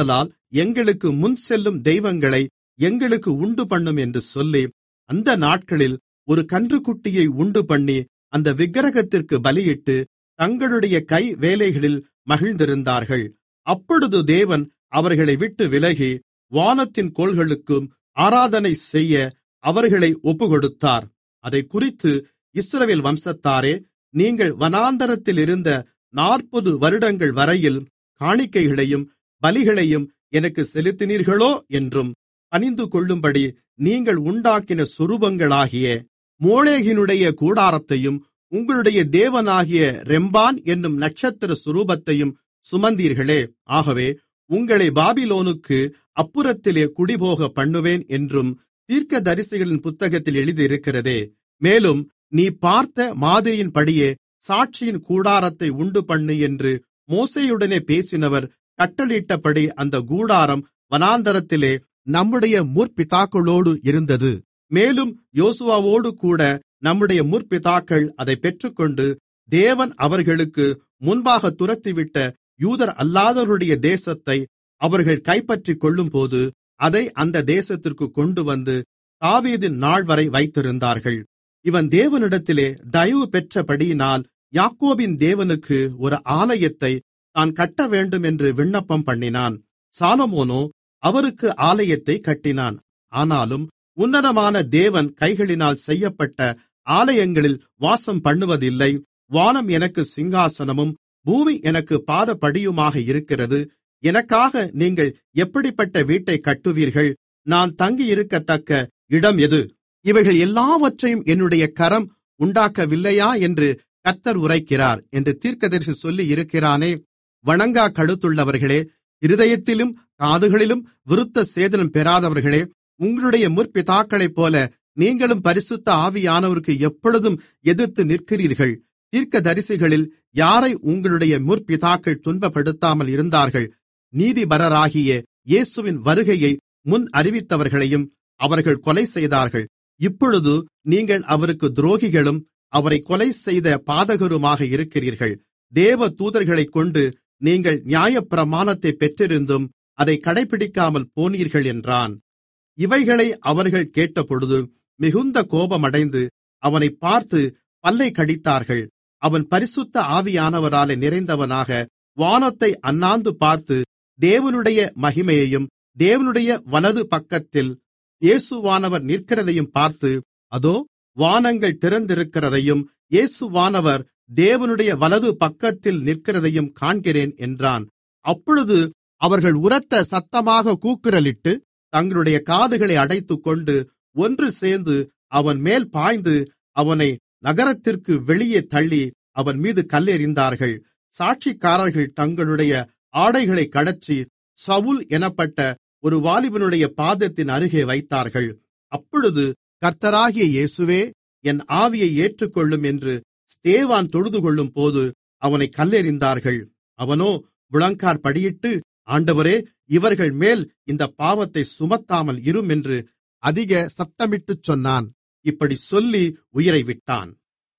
எங்களுக்கு முன்செல்லும் தெய்வங்களை எங்களுக்கு உண்டுபண்ணும் என்று சொல்லி அந்த நாட்களில் ஒரு கன்றுக்குட்டியை உண்டுபண்ணி அந்த விக்கிரகத்திற்கு பலியிட்டு தங்களுடைய கை வேலைகளில் மகிழ்ந்திருந்தார்கள் அப்பொழுது தேவன் அவர்களை விட்டு விலகி வானத்தின் கோள்களுக்கும் ஆராதனை செய்ய அவர்களை ஒப்புக்கொடுத்தார் அதை குறித்து இஸ்ரவேல் வம்சத்தாரே நீங்கள் வனாந்தரத்தில் இருந்த நாற்பது வருடங்கள் வரையில் காணிக்கைகளையும் பலிகளையும் எனக்கு செலுத்தினீர்களோ என்றும் பணிந்து கொள்ளும்படி நீங்கள் உண்டாக்கின சுரூபங்களாகிய மோளேகினுடைய கூடாரத்தையும் உங்களுடைய தேவனாகிய ரெம்பான் என்னும் நட்சத்திர சுரூபத்தையும் சுமந்தீர்களே ஆகவே உங்களை பாபிலோனுக்கு அப்புறத்திலே குடிபோக பண்ணுவேன் என்றும் தீர்க்கதரிசிகளின் புத்தகத்தில் எழுதியிருக்கிறதே மேலும் நீ பார்த்த மாதிரியின்படியே சாட்சியின் கூடாரத்தை உண்டுபண்ணு என்று மோசேயுடனே பேசினவர் கட்டளையிட்டபடி அந்த கூடாரம் வனாந்தரத்திலே நம்முடைய முற்பிதாக்களோடு இருந்தது மேலும் யோசுவாவோடு கூட நம்முடைய முற்பிதாக்கள் அதை பெற்றுக்கொண்டு தேவன் அவர்களுக்கு முன்பாக துரத்திவிட்ட யூதர் அல்லாதவருடைய தேசத்தை அவர்கள் கைப்பற்றிக் கொள்ளும்போது அதை அந்த தேசத்திற்கு கொண்டு வந்து தாவீதின் நாள்வரை வைத்திருந்தார்கள் இவன் தேவனிடத்திலே தயவு பெற்றபடியினால் யாக்கோபின் தேவனுக்கு ஒரு ஆலயத்தை தான் கட்ட வேண்டும் என்று விண்ணப்பம் பண்ணினான் சாலமோனோ அவருக்கு ஆலயத்தை கட்டினான் ஆனாலும் உன்னதமான தேவன் கைகளினால் செய்யப்பட்ட ஆலயங்களில் வாசம் பண்ணுவதில்லை வானம் எனக்கு சிங்காசனமும் பூமி எனக்கு பாதப்படியுமாக இருக்கிறது எனக்காக நீங்கள் எப்படிப்பட்ட வீட்டை கட்டுவீர்கள் நான் தங்கியிருக்கத்தக்க இடம் எது இவைகள் எல்லாவற்றையும் என்னுடைய கரம் உண்டாக்கவில்லையா என்று கர்த்தர் உரைக்கிறார் என்று தீர்க்கதரிசி சொல்லி இருக்கிறானே வணங்கா கழுத்துள்ளவர்களே இருதயத்திலும் காதுகளிலும் விருத்த சேதனம் பெறாதவர்களே உங்களுடைய முற்பிதாக்களைப் போல நீங்களும் பரிசுத்த ஆவியானவருக்கு எப்பொழுதும் எதிர்த்து நிற்கிறீர்கள் தீர்க்கதரிசிகளில் யாரை உங்களுடைய முற்பிதாக்கள் துன்பப்படுத்தாமல் இருந்தார்கள் நீதிபரராகிய இயேசுவின் வருகையை முன் அறிவித்தவர்களையும் அவர்கள் கொலை செய்தார்கள் இப்பொழுது நீங்கள் அவருக்கு துரோகிகளும் அவரை கொலை செய்த பாதகருமாக இருக்கிறீர்கள் தேவ தூதர்களைக் கொண்டு நீங்கள் நியாயப்பிரமாணத்தை பெற்றிருந்தும் அதை கடைபிடிக்காமல் போனீர்கள் என்றான் இவைகளை அவர்கள் கேட்டபொழுது மிகுந்த கோபமடைந்து அவனை பார்த்து பல்லை கடித்தார்கள் அவன் பரிசுத்த ஆவியானவராலே நிறைந்தவனாக வானத்தை அண்ணாந்து பார்த்து தேவனுடைய மகிமையையும் தேவனுடைய வலது பக்கத்தில் இயேசுவானவர் நிற்கிறதையும் பார்த்து அதோ வானங்கள் திறந்திருக்கிறதையும் இயேசுவானவர் தேவனுடைய வலது பக்கத்தில் நிற்கிறதையும் காண்கிறேன் என்றான் அப்பொழுது அவர்கள் உரத்த சத்தமாக கூக்குரலிட்டு தங்களுடைய காதுகளை அடைத்துக்கொண்டு ஒன்று சேர்ந்து அவன் மேல் பாய்ந்து அவனை நகரத்திற்கு வெளியே தள்ளி அவன் மீது கல்லெறிந்தார்கள் சாட்சிக்காரர்கள் தங்களுடைய ஆடைகளை கடற்றி சவுல் எனப்பட்ட ஒரு வாலிபனுடைய பாதத்தின் அருகே வைத்தார்கள் அப்பொழுது கர்த்தராகிய இயேசுவே என் ஆவியை ஏற்றுக்கொள்ளும் என்று ஸ்தேவான் தொழுதுகொள்ளும் போது அவனை கல்லெறிந்தார்கள் அவனோ முழங்கார் படியிட்டு ஆண்டவரே இவர்கள் மேல் இந்த பாவத்தை சுமத்தாமல் இரும் என்று அதிக சத்தமிட்டுச் சொன்னான் இப்படி சொல்லி உயிரை விட்டான்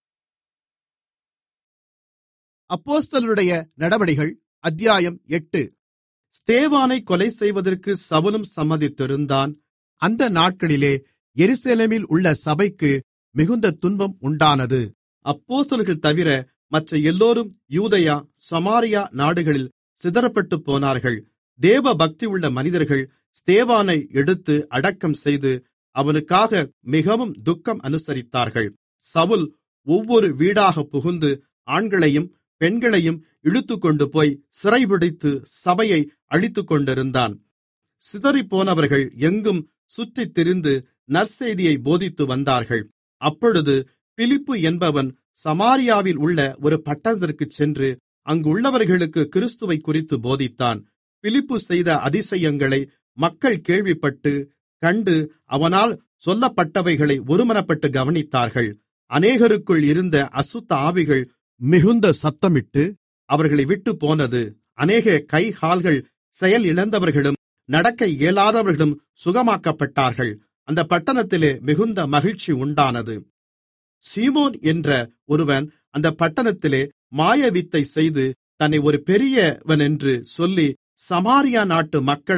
அப்போஸ்தலருடைய நடபடிகள் அத்தியாயம் எட்டு ஸ்தேவானை கொலை செய்வதற்கு சவுலும் சம்மதித்திருந்தான் அந்த நாட்களிலே எருசலேமில் உள்ள சபைக்கு மிகுந்த துன்பம் உண்டானது அப்போஸ்தலர்கள் தவிர மற்ற எல்லோரும் யூதயா சமாரியா நாடுகளில் சிதறப்பட்டு போனார்கள் தேவ பக்தியுள்ள மனிதர்கள் ஸ்தேவானை எடுத்து அடக்கம் செய்து அவனுக்காக மிகவும் துக்கம் அனுசரித்தார்கள் சவுல் ஒவ்வொரு வீடாக புகுந்து ஆண்களையும் பெண்களையும் இழுத்துக்கொண்டு போய் சிறைபிடித்து சபையை அழித்துக்கொண்டிருந்தான் சிதறிப்போனவர்கள் எங்கும் சுற்றித் திரிந்து நற்செய்தியை போதித்து வந்தார்கள் அப்பொழுது பிலிப்பு என்பவன் சமாரியாவில் உள்ள ஒரு பட்டணத்திற்குச் சென்று அங்குள்ளவர்களுக்கு கிறிஸ்துவை குறித்து போதித்தான் பிலிப்பு செய்த அதிசயங்களை மக்கள் கேள்விப்பட்டு கண்டு அவனால் சொல்லப்பட்டவைகளை ஒருமனப்பட்டு கவனித்தார்கள் அநேகருக்குள் இருந்த அசுத்த ஆவிகள் மிகுந்த சத்தமிட்டு அவர்களை விட்டு போனது அநேக கை கால்கள் செயல் இழந்தவர்களும் நடக்க இயலாதவர்களும் சுகமாக்கப்பட்டார்கள் அந்த பட்டணத்திலே மிகுந்த மகிழ்ச்சி உண்டானது சீமோன் என்ற ஒருவன் அந்த பட்டணத்திலே மாயவித்தை செய்து தன்னை ஒரு பெரியவனென்று சொல்லி சமாரியா நாட்டு மக்களை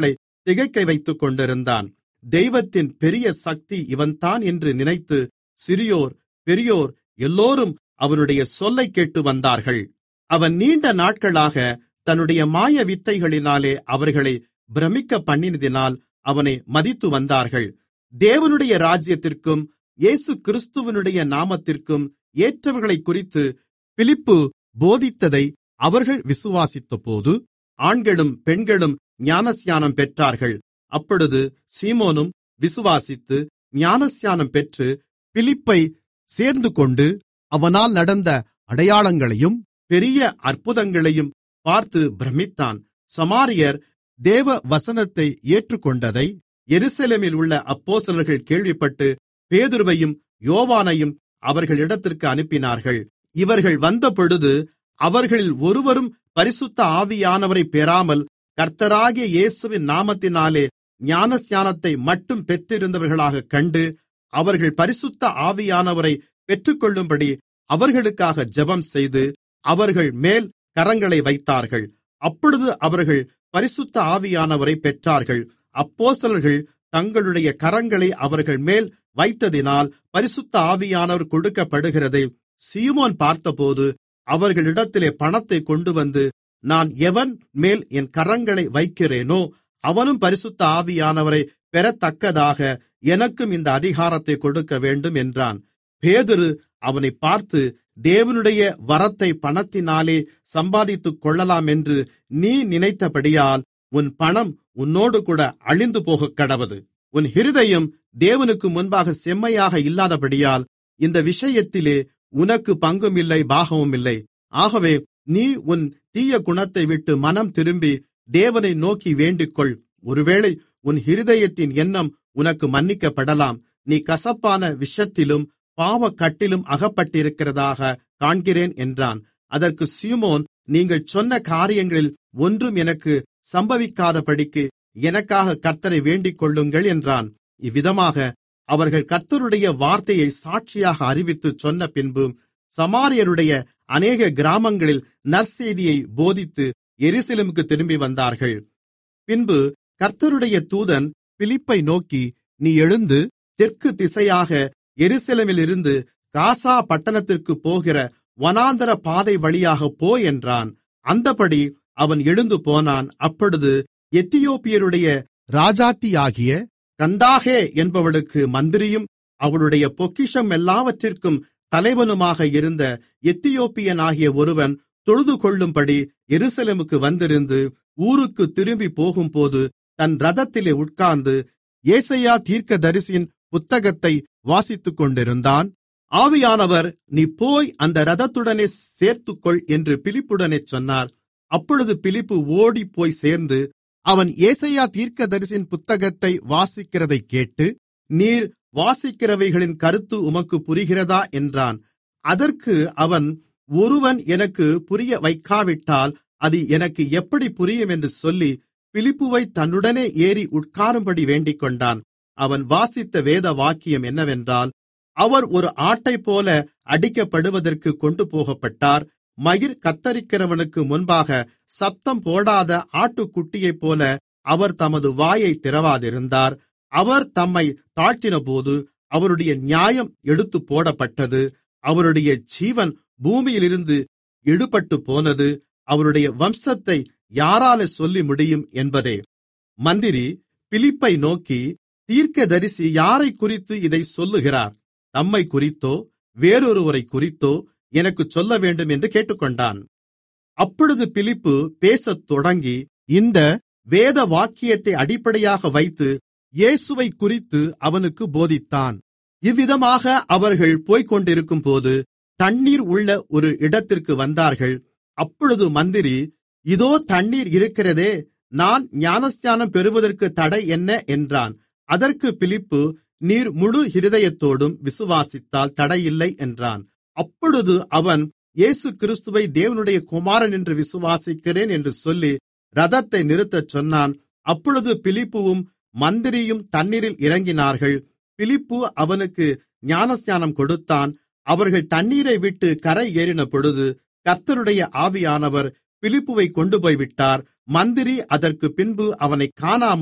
திகைக்க வைத்துக் கொண்டிருந்தான் தெய்வத்தின் பெரிய சக்தி இவன்தான் என்று நினைத்து சிறியோர் பெரியோர் எல்லோரும் அவனுடைய சொல்லைக் கேட்டு வந்தார்கள் அவன் நீண்ட நாட்களாக தன்னுடைய மாய வித்தைகளினாலே அவர்களை பிரமிக்க பண்ணினதினால் அவனை மதித்து வந்தார்கள் தேவனுடைய ராஜ்யத்திற்கும் இயேசு கிறிஸ்துவனுடைய நாமத்திற்கும் ஏற்றவர்களை குறித்து பிலிப்பு போதித்ததை அவர்கள் விசுவாசித்தபோது ஆண்களும் பெண்களும் ஞானஸ்நானம் பெற்றார்கள் அப்பொழுது சீமோனும் விசுவாசித்து ஞானஸ்நானம் பெற்று பிலிப்பை சேர்ந்துகொண்டு அவனால் நடந்த அடையாளங்களையும் பெரிய அற்புதங்களையும் பார்த்து பிரமித்தான் சமாரியர் தேவ வசனத்தை ஏற்றுக்கொண்டதை எருசலேமில் உள்ள அப்போஸ்தலர்கள் கேள்விப்பட்டு பேதுருவையும் யோவானையும் அவர்களிடத்திற்கு அனுப்பினார்கள் இவர்கள் வந்தபொழுது அவர்களில் ஒருவரும் பரிசுத்த ஆவியானவரை பெறாமல் கர்த்தராகிய இயேசுவின் நாமத்தினாலே ஞானஸ்நானத்தை மட்டும் பெற்றிருந்தவர்களாகக் கண்டு அவர்கள் பரிசுத்த ஆவியானவரை பெற்றுக்கொள்ளும்படி அவர்களுக்காக ஜெபம் செய்து அவர்கள் மேல் கரங்களை வைத்தார்கள் அப்பொழுது அவர்கள் பரிசுத்த ஆவியானவரை பெற்றார்கள் அப்போஸ்தலர்கள் தங்களுடைய கரங்களை அவர்கள் மேல் வைத்ததினால் பரிசுத்த ஆவியானவர் கொடுக்கப்படுகிறதை சீமோன் பார்த்தபோது அவர்களிடத்திலே பணத்தை கொண்டுவந்து நான் எவன் மேல் என் கரங்களை வைக்கிறேனோ அவனும் பரிசுத்த ஆவியானவரை பெறத்தக்கதாக எனக்கும் இந்த அதிகாரத்தை கொடுக்க வேண்டும் என்றான் பேதுரு அவனை பார்த்து தேவனுடைய வரத்தை பணத்தினாலே சம்பாதித்துக் கொள்ளலாம் என்று நீ நினைத்தபடியால் உன் பணம் உன்னோடு கூட அழிந்து போகக் கடவது உன் இருதயம் தேவனுக்கு முன்பாக செம்மையாக இல்லாதபடியால் இந்த விஷயத்திலே உனக்கு பங்கும் இல்லை பாகமும் இல்லை ஆகவே நீ உன் தீய குணத்தை விட்டு மனம் திரும்பி தேவனை நோக்கி வேண்டிக்கொள் ஒருவேளை உன் இருதயத்தின் எண்ணம் உனக்கு மன்னிக்கப்படலாம் நீ கசப்பான விஷத்திலும் பாவக்கட்டிலும் அகப்பட்டிருக்கிறதாக காண்கிறேன் என்றான் அதற்கு சீமோன் நீங்கள் சொன்ன காரியங்களில் ஒன்றும் எனக்கு சம்பவிக்காதபடிக்கு எனக்காக கர்த்தரை வேண்டிக் கொள்ளுங்கள் என்றான் இவ்விதமாக அவர்கள் கர்த்தருடைய வார்த்தையை சாட்சியாக அறிவித்து சொன்ன பின்பு சமாரியருடைய அநேக கிராமங்களில் நற்செய்தியை போதித்து எருசலேமுக்கு திரும்பி வந்தார்கள் பின்பு கர்த்தருடைய தூதன் பிலிப்பை நோக்கி நீ எழுந்து தெற்கு திசையாக எருசலேமிலிருந்து காசா பட்டணத்திற்கு போகிற வனாந்தர பாதை வழியாக போ என்றான் அந்தபடி அவன் எழுந்து போனான் அப்பொழுது எத்தியோப்பியருடைய ராஜாத்தியாகிய கந்தாகே என்பவளுக்கு மந்திரியும் அவளுடைய பொக்கிஷம் எல்லாவற்றிற்கும் தலைவனுமாக இருந்த எத்தியோப்பியனாகிய ஒருவன் தொழுது கொள்ளும்படி எருசலேமுக்கு வந்திருந்து ஊருக்கு திரும்பி போகும்போது தன் ரதத்திலே உட்கார்ந்து ஏசையா தீர்க்கதரிசியின் புத்தகத்தை வாசித்துக் கொண்டிருந்தான் ஆவியானவர் நீ போய் அந்த ரதத்துடனே சேர்த்துக்கொள் என்று பிலிப்புடனே சொன்னார் அப்பொழுது பிலிப்பு ஓடிப்போய் சேர்ந்து அவன் ஏசையா தீர்க்கதரிசியின் புத்தகத்தை வாசிக்கிறதைக் கேட்டு நீர் வாசிக்கிறவைகளின் கருத்து உமக்கு புரிகிறதா என்றான் அதற்கு அவன் ஒருவன் எனக்கு புரிய வைக்காவிட்டால் அது எனக்கு எப்படி புரியும் என்று சொல்லி பிலிப்புவை தன்னுடனே ஏறி உட்காரும்படி வேண்டிக்கொண்டான் அவன் வாசித்த வேத வாக்கியம் என்னவென்றால் அவர் ஒரு ஆட்டைப்போல அடிக்கப்படுவதற்கு கொண்டு போகப்பட்டார் மயிர் கத்தரிக்கிறவனுக்கு முன்பாக சத்தம் போடாத ஆட்டுக்குட்டியைப்போல அவர் தமது வாயை திறவாதிருந்தார் அவர் தம்மை தாழ்த்தினபோது அவருடைய நியாயம் எடுத்து போடப்பட்டது அவருடைய ஜீவன் பூமியிலிருந்து எடுபட்டு போனது அவருடைய வம்சத்தை யாரால சொல்லி முடியும் என்பதே மந்திரி பிலிப்பை நோக்கி தீர்க்கதரிசி யாரை குறித்து இதை சொல்லுகிறார் தம்மை குறித்தோ வேறொருவரை குறித்தோ எனக்கு சொல்ல வேண்டும் என்று கேட்டுக்கொண்டான் அப்பொழுது பிலிப்பு பேசத் தொடங்கி இந்த வேத வாக்கியத்தை அடிப்படையாக வைத்து இயேசுவை குறித்து அவனுக்கு போதித்தான் இவ்விதமாக அவர்கள் போய்க்கொண்டிருக்கும்போது தண்ணீர் உள்ள ஒரு இடத்திற்கு வந்தார்கள் அப்பொழுது மந்திரி இதோ தண்ணீர் இருக்கிறதே நான் ஞானஸ்நானம் பெறுவதற்கு தடை என்ன என்றான் அதற்கு பிலிப்பு நீர் முழு இருதயத்தோடும் விசுவாசித்தால் தடையில்லை என்றான் அப்பொழுது அவன் இயேசு கிறிஸ்துவை தேவனுடைய குமாரன் என்று விசுவாசிக்கிறேன் என்று சொல்லி ரதத்தை நிறுத்தச் சொன்னான் அப்பொழுது பிலிப்புவும் மந்திரியும் தண்ணீரில் இறங்கினார்கள் பிலிப்பு அவனுக்கு ஞானஸ்நானம் கொடுத்தான் அவர்கள் தண்ணீரை விட்டு கரை ஏறின பொழுது கர்த்தருடைய ஆவியானவர் பிலிப்புவை கொண்டுபோய் விட்டார் மந்திரி அதற்கு பின்பு அவனை காணாமல்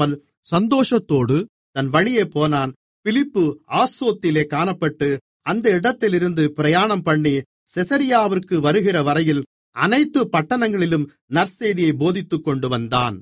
சந்தோஷத்தோடு தன் வழியே போனான் பிலிப்பு ஆசோத்திலே காணப்பட்டு அந்த இடத்திலிருந்து பிரயாணம் பண்ணி செசரியாவிற்கு வருகிற வரையில் அனைத்து பட்டணங்களிலும் நற்செய்தியை போதித்துக் கொண்டு வந்தான்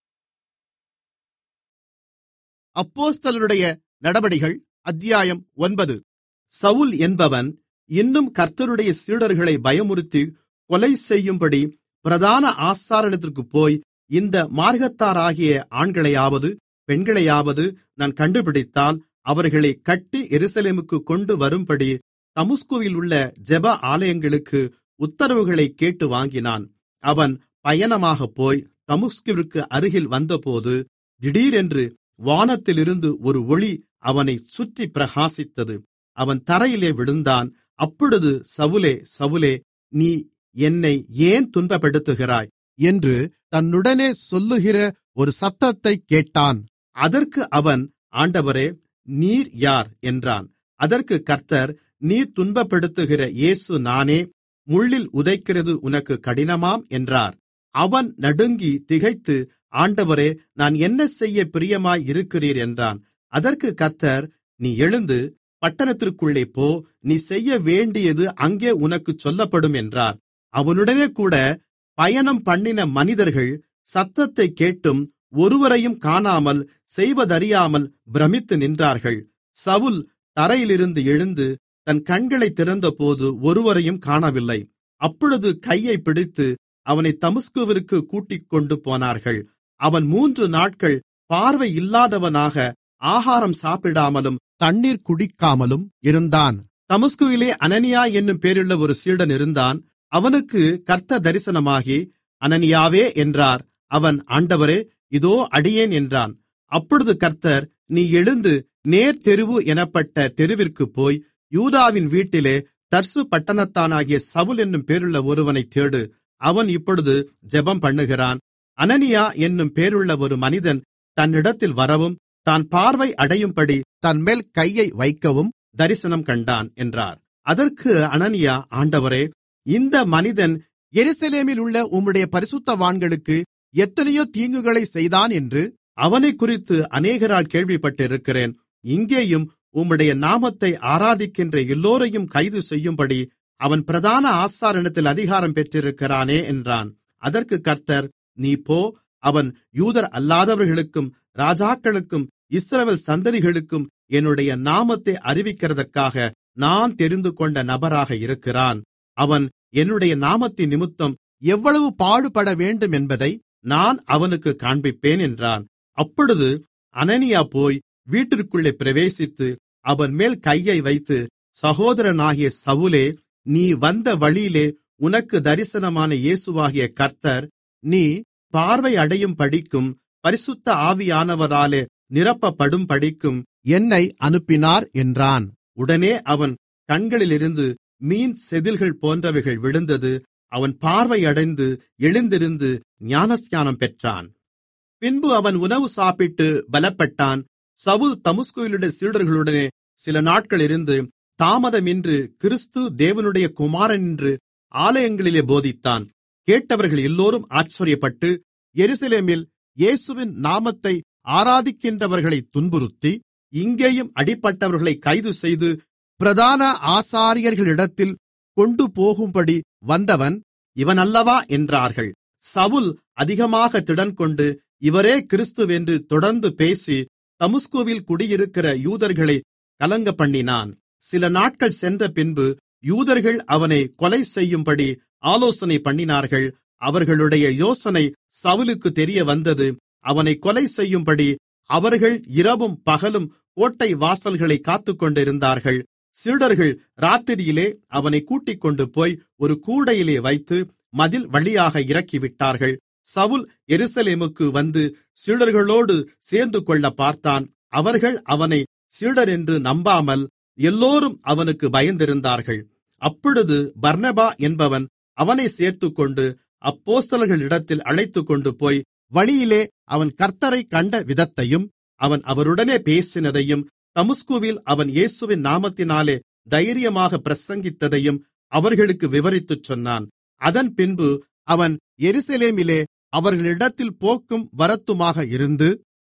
அப்போஸ்தலருடைய நடபடிகள் அத்தியாயம் ஒன்பது சவுல் என்பவன் இன்னும் கர்த்தருடைய சீடர்களை பயமுறுத்தி கொலை செய்யும்படி பிரதான ஆசாரத்திற்குப் போய் இந்த மார்க்கத்தாராகிய ஆண்களையாவது பெண்களையாவது நான் கண்டுபிடித்தால் அவர்களை கட்டி எருசலேமுக்கு கொண்டு வரும்படி தமுஸ்குவில் உள்ள ஜெப ஆலயங்களுக்கு உத்தரவுகளை கேட்டு வாங்கினான் அவன் பயணமாகப் போய் தமுஸ்குவிற்கு அருகில் வந்தபோது திடீரென்று வானத்திலிருந்து ஒரு ஒளி அவனை சுற்றி பிரகாசித்தது அவன் தரையிலே விழுந்தான் அப்பொழுது சவுலே சவுலே நீ என்னை ஏன் துன்பப்படுத்துகிறாய் என்று தன்னுடனே சொல்லுகிற ஒரு சத்தத்தைக் கேட்டான் அதற்கு அவன் ஆண்டவரே நீர் யார் என்றான் அதற்கு கர்த்தர் நீர் துன்பப்படுத்துகிற இயேசு நானே முள்ளில் உதைக்கிறது உனக்கு கடினமாம் என்றார் அவன் நடுங்கி திகைத்து ஆண்டவரே நான் என்ன செய்ய பிரியமாய் இருக்கிறீர் என்றான் அதற்கு கர்த்தர் நீ எழுந்து பட்டணத்திற்குள்ளே போ நீ செய்ய வேண்டியது அங்கே உனக்கு சொல்லப்படும் என்றார் அவனுடனே கூட பயணம் பண்ணின மனிதர்கள் சத்தத்தை கேட்டும் ஒருவரையும் காணாமல் செய்வதறியாமல் பிரமித்து நின்றார்கள் சவுல் தரையிலிருந்து எழுந்து தன் கண்களை திறந்தபோது ஒருவரையும் காணவில்லை அப்பொழுது கையை பிடித்து அவனை தமுஸ்குவிற்கு கூட்டிக் கொண்டு போனார்கள் அவன் மூன்று நாட்கள் பார்வை இல்லாதவனாக ஆகாரம் சாப்பிடாமலும் தண்ணீர் குடிக்காமலும் இருந்தான் தமஸ்குவிலே அனனியா என்னும் பேருள்ள ஒரு சீடன் இருந்தான் அவனுக்கு கர்த்த தரிசனமாகி அனனியாவே என்றார் அவன் ஆண்டவரே இதோ அடியேன் என்றான் அப்பொழுது கர்த்தர் நீ எழுந்து நேர் தெருவு எனப்பட்ட தெருவிற்கு போய் யூதாவின் வீட்டிலே தர்சு பட்டணத்தானாகிய சவுல் என்னும் பேருள்ள ஒருவனை தேடு அவன் இப்பொழுது ஜெபம் பண்ணுகிறான் அனனியா என்னும் பேருள்ள ஒரு மனிதன் தன்னிடத்தில் வரவும் தான் பார்வை அடையும்படி தன்மேல் கையை வைக்கவும் தரிசனம் கண்டான் என்றார் அதற்கு அனனியா ஆண்டவரே இந்த மனிதன் எருசலேமில் உள்ள உம்முடைய பரிசுத்தவான்களுக்கு எத்தனையோ தீங்குகளை செய்தான் என்று அவனை குறித்து அநேகரால் கேள்விப்பட்டிருக்கிறேன் இங்கேயும் உம்முடைய நாமத்தை ஆராதிக்கின்ற எல்லோரையும் கைது செய்யும்படி அவன் பிரதான ஆசாரணத்தில் அதிகாரம் பெற்றிருக்கிறானே என்றான் அதற்கு கர்த்தர் நீ போ அவன் யூதர் அல்லாதவர்களுக்கும் ராஜாக்களுக்கும் இஸ்ரவேல் சந்ததிகளுக்கும் என்னுடைய நாமத்தை அறிவிக்கிறதற்காக நான் தெரிந்து கொண்ட நபராக இருக்கிறான் அவன் என்னுடைய நாமத்தின் நிமித்தம் எவ்வளவு பாடுபட வேண்டும் என்பதை நான் அவனுக்கு காண்பிப்பேன் என்றான் அப்பொழுது அனனியா போய் வீட்டிற்குள்ளே பிரவேசித்து அவன் மேல் கையை வைத்து சகோதரனாகிய சவுலே நீ வந்த வழியிலே உனக்கு தரிசனமான இயேசுவாகிய கர்த்தர் நீ பார்வை அடையும் படிக்கும் பரிசுத்த ஆவியானவராலே நிரப்பப்படும் படிக்கும் என்னை அனுப்பினார் என்றான் உடனே அவன் கண்களிலிருந்து மீன் செதில்கள் போன்றவைகள் விழுந்தது அவன் பார்வையடைந்து எழுந்திருந்து ஞானஸ்நானம் பெற்றான் பின்பு அவன் உணவு சாப்பிட்டு பலப்பட்டான் சவுல் தமுஸ்குவிலுடைய சீடர்களுடனே சில நாட்கள் இருந்து தாமதமின்றி கிறிஸ்து தேவனுடைய குமாரன் என்று ஆலயங்களிலே போதித்தான் கேட்டவர்கள் எல்லோரும் ஆச்சரியப்பட்டு எருசலேமில் இயேசுவின் நாமத்தை ஆராதிக்கின்றவர்களை துன்புறுத்தி இங்கேயும் அடிப்பட்டவர்களை கைது செய்து பிரதான ஆசாரியர்களிடத்தில் கொண்டு போகும்படி வந்தவன் இவன் அல்லவா என்றார்கள் சவுல் அதிகமாக திடன்கொண்டு இவரே கிறிஸ்துவென்று தொடர்ந்து பேசி தமுஸ்குவில் குடியிருக்கிற யூதர்களை கலங்க பண்ணினான் சில நாட்கள் சென்ற பின்பு யூதர்கள் அவனை கொலை செய்யும்படி ஆலோசனை பண்ணினார்கள் அவர்களுடைய யோசனை சவுலுக்கு தெரிய வந்தது அவனை கொலை செய்யும்படி அவர்கள் இரவும் பகலும் கோட்டை வாசல்களை காத்துக்கொண்டிருந்தார்கள் சீடர்கள் ராத்திரியிலே அவனை கூட்டிக்கொண்டு போய் ஒரு கூடையிலே வைத்து மதில் வழியாக இறக்கிவிட்டார்கள் சவுல் எருசலேமுக்கு வந்து சீடர்களோடு சேர்ந்து கொள்ள பார்த்தான் அவர்கள் அவனை சீடர் என்று நம்பாமல் எல்லோரும் அவனுக்கு பயந்திருந்தார்கள் அப்பொழுது பர்னபா என்பவன் அவனை சேர்த்துக்கொண்டு அப்போஸ்தலர்களிடத்தில் அழைத்துக்கொண்டு போய் வழியிலே அவன் கர்த்தரை கண்ட விதத்தையும் அவன் அவருடனே பேசினதையும் தமுஸ்குவில் அவன் இயேசுவின் நாமத்தினாலே தைரியமாக பிரசங்கித்ததையும் அவர்களுக்கு விவரித்துச் சொன்னான் அதன் பின்பு அவன் எருசலேமிலே அவர்களிடத்தில் போக்கும் வரத்துமாக இருந்து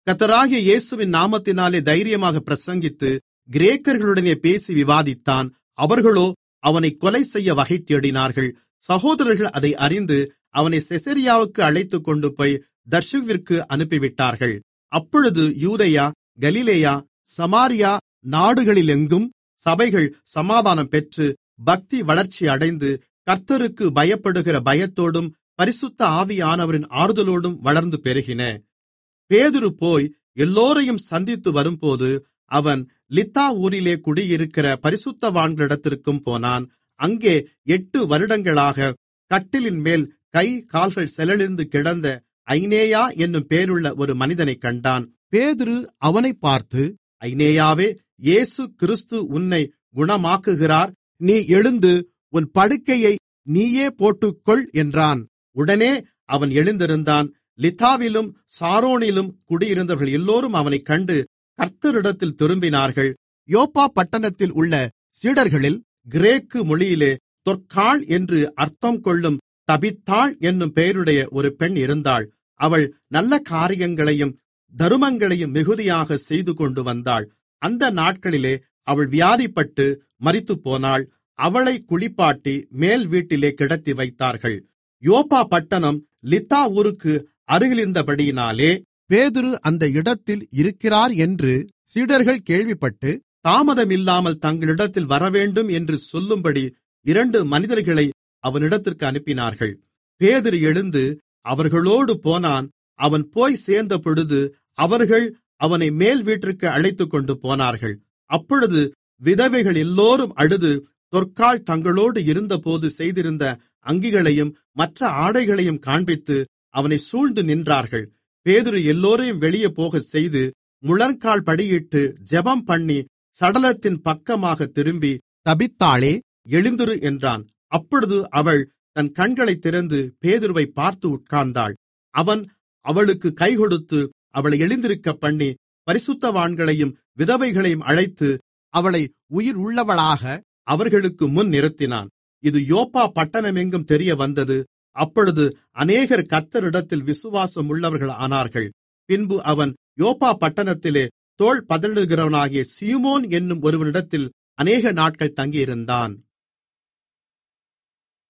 கர்த்தராகிய இயேசுவின் நாமத்தினாலே தைரியமாக பிரசங்கித்து கிரேக்கர்களுடனே பேசி விவாதித்தான் அவர்களோ அவனை கொலை செய்ய வகை தேடினார்கள் சகோதரர்கள் அதை அறிந்து அவனை செசரியாவுக்கு அழைத்துக்கொண்டு போய் தர்ஷுவிற்கு அனுப்பிவிட்டார்கள் அப்பொழுது யூதேயா கலிலேயா சமாரியா நாடுகளிலெங்கும் சபைகள் சமாதானம் பெற்று பக்தி வளர்ச்சி அடைந்து கர்த்தருக்கு பயப்படுகிற பயத்தோடும் பரிசுத்த ஆவியானவரின் ஆறுதலோடும் வளர்ந்து பெருகின பேதுரு போய் எல்லோரையும் சந்தித்து வரும்போது அவன் லித்தா ஊரிலே குடியிருக்கிற பரிசுத்தவான்களிடத்திற்கும் போனான் அங்கே எட்டு வருடங்களாக கட்டிலின் மேல் கை கால்கள் செலழிந்து கிடந்த ஐனேயா என்னும் பேருள்ள ஒரு மனிதனைக் கண்டான் பேதுரு அவனைப் பார்த்து ஐனேயாவே இயேசு கிறிஸ்து உன்னை குணமாக்குகிறார் நீ எழுந்து உன் படுக்கையை நீயே போட்டுக்கொள் என்றான் உடனே அவன் எழுந்திருந்தான் லித்தாவிலும் சாரோனிலும் குடியிருந்தவர்கள் எல்லோரும் அவனைக் கண்டு கர்த்தரிடத்தில் திரும்பினார்கள் யோப்பா பட்டணத்தில் உள்ள சீடர்களில் கிரேக்கு மொழியிலே தொற்காள் என்று அர்த்தம் கொள்ளும் தபித்தாள் என்னும் பெயருடைய ஒரு பெண் இருந்தாள் அவள் நல்ல காரியங்களையும் தருமங்களையும் மிகுதியாக செய்து கொண்டு வந்தாள் அந்த நாட்களிலே அவள் வியாதிப்பட்டு மரித்துப்போனாள் அவளை குளிப்பாட்டி மேல் வீட்டிலே கிடத்தி வைத்தார்கள் யோப்பா பட்டணம் லித்தா ஊருக்கு அருகிலிருந்தபடியினாலே பேதுரு அந்த இடத்தில் இருக்கிறார் என்று சீடர்கள் கேள்விப்பட்டு தாமதமில்லாமல் தங்களிடத்தில் வரவேண்டும் என்று சொல்லும்படி இரண்டு மனிதர்களை அவனிடத்திற்கு அனுப்பினார்கள் பேதுரு எழுந்து அவர்களோடு போனான் அவன் போய் சேர்ந்தபொழுது அவர்கள் அவனை மேல் வீட்டிற்கு அழைத்துக்கொண்டு போனார்கள் அப்பொழுது விதவைகள் எல்லோரும் அழுது தொற்கால் தங்களோடு இருந்தபோது செய்திருந்த அங்கிகளையும் மற்ற ஆடைகளையும் காண்பித்து அவனை சூழ்ந்து நின்றார்கள் பேதுரு எல்லோரையும் வெளியே போகச் செய்து முழங்கால் படியிட்டு ஜெபம் பண்ணி சடலத்தின் பக்கமாக திரும்பி தபித்தாளே எழுந்திரு என்றான் அப்பொழுது அவள் தன் கண்களைத் திறந்து பேதுருவை பார்த்து உட்கார்ந்தாள் அவன் அவளுக்கு கைகொடுத்து அவளை எழுந்திருக்கப் பண்ணி பரிசுத்தவான்களையும் விதவைகளையும் அழைத்து அவளை உயிர் உள்ளவளாக அவர்களுக்கு முன் நிறுத்தினான் இது யோப்பா பட்டணமெங்கும் தெரிய வந்தது அப்பொழுது அநேகர் கர்த்தரிடத்தில் விசுவாசம் உள்ளவர்கள் ஆனார்கள் பின்பு அவன் யோப்பா பட்டணத்திலே தோள் பதழுகிறவனாகிய சீமோன் என்னும் ஒருவனிடத்தில் அநேக நாட்கள் தங்கியிருந்தான்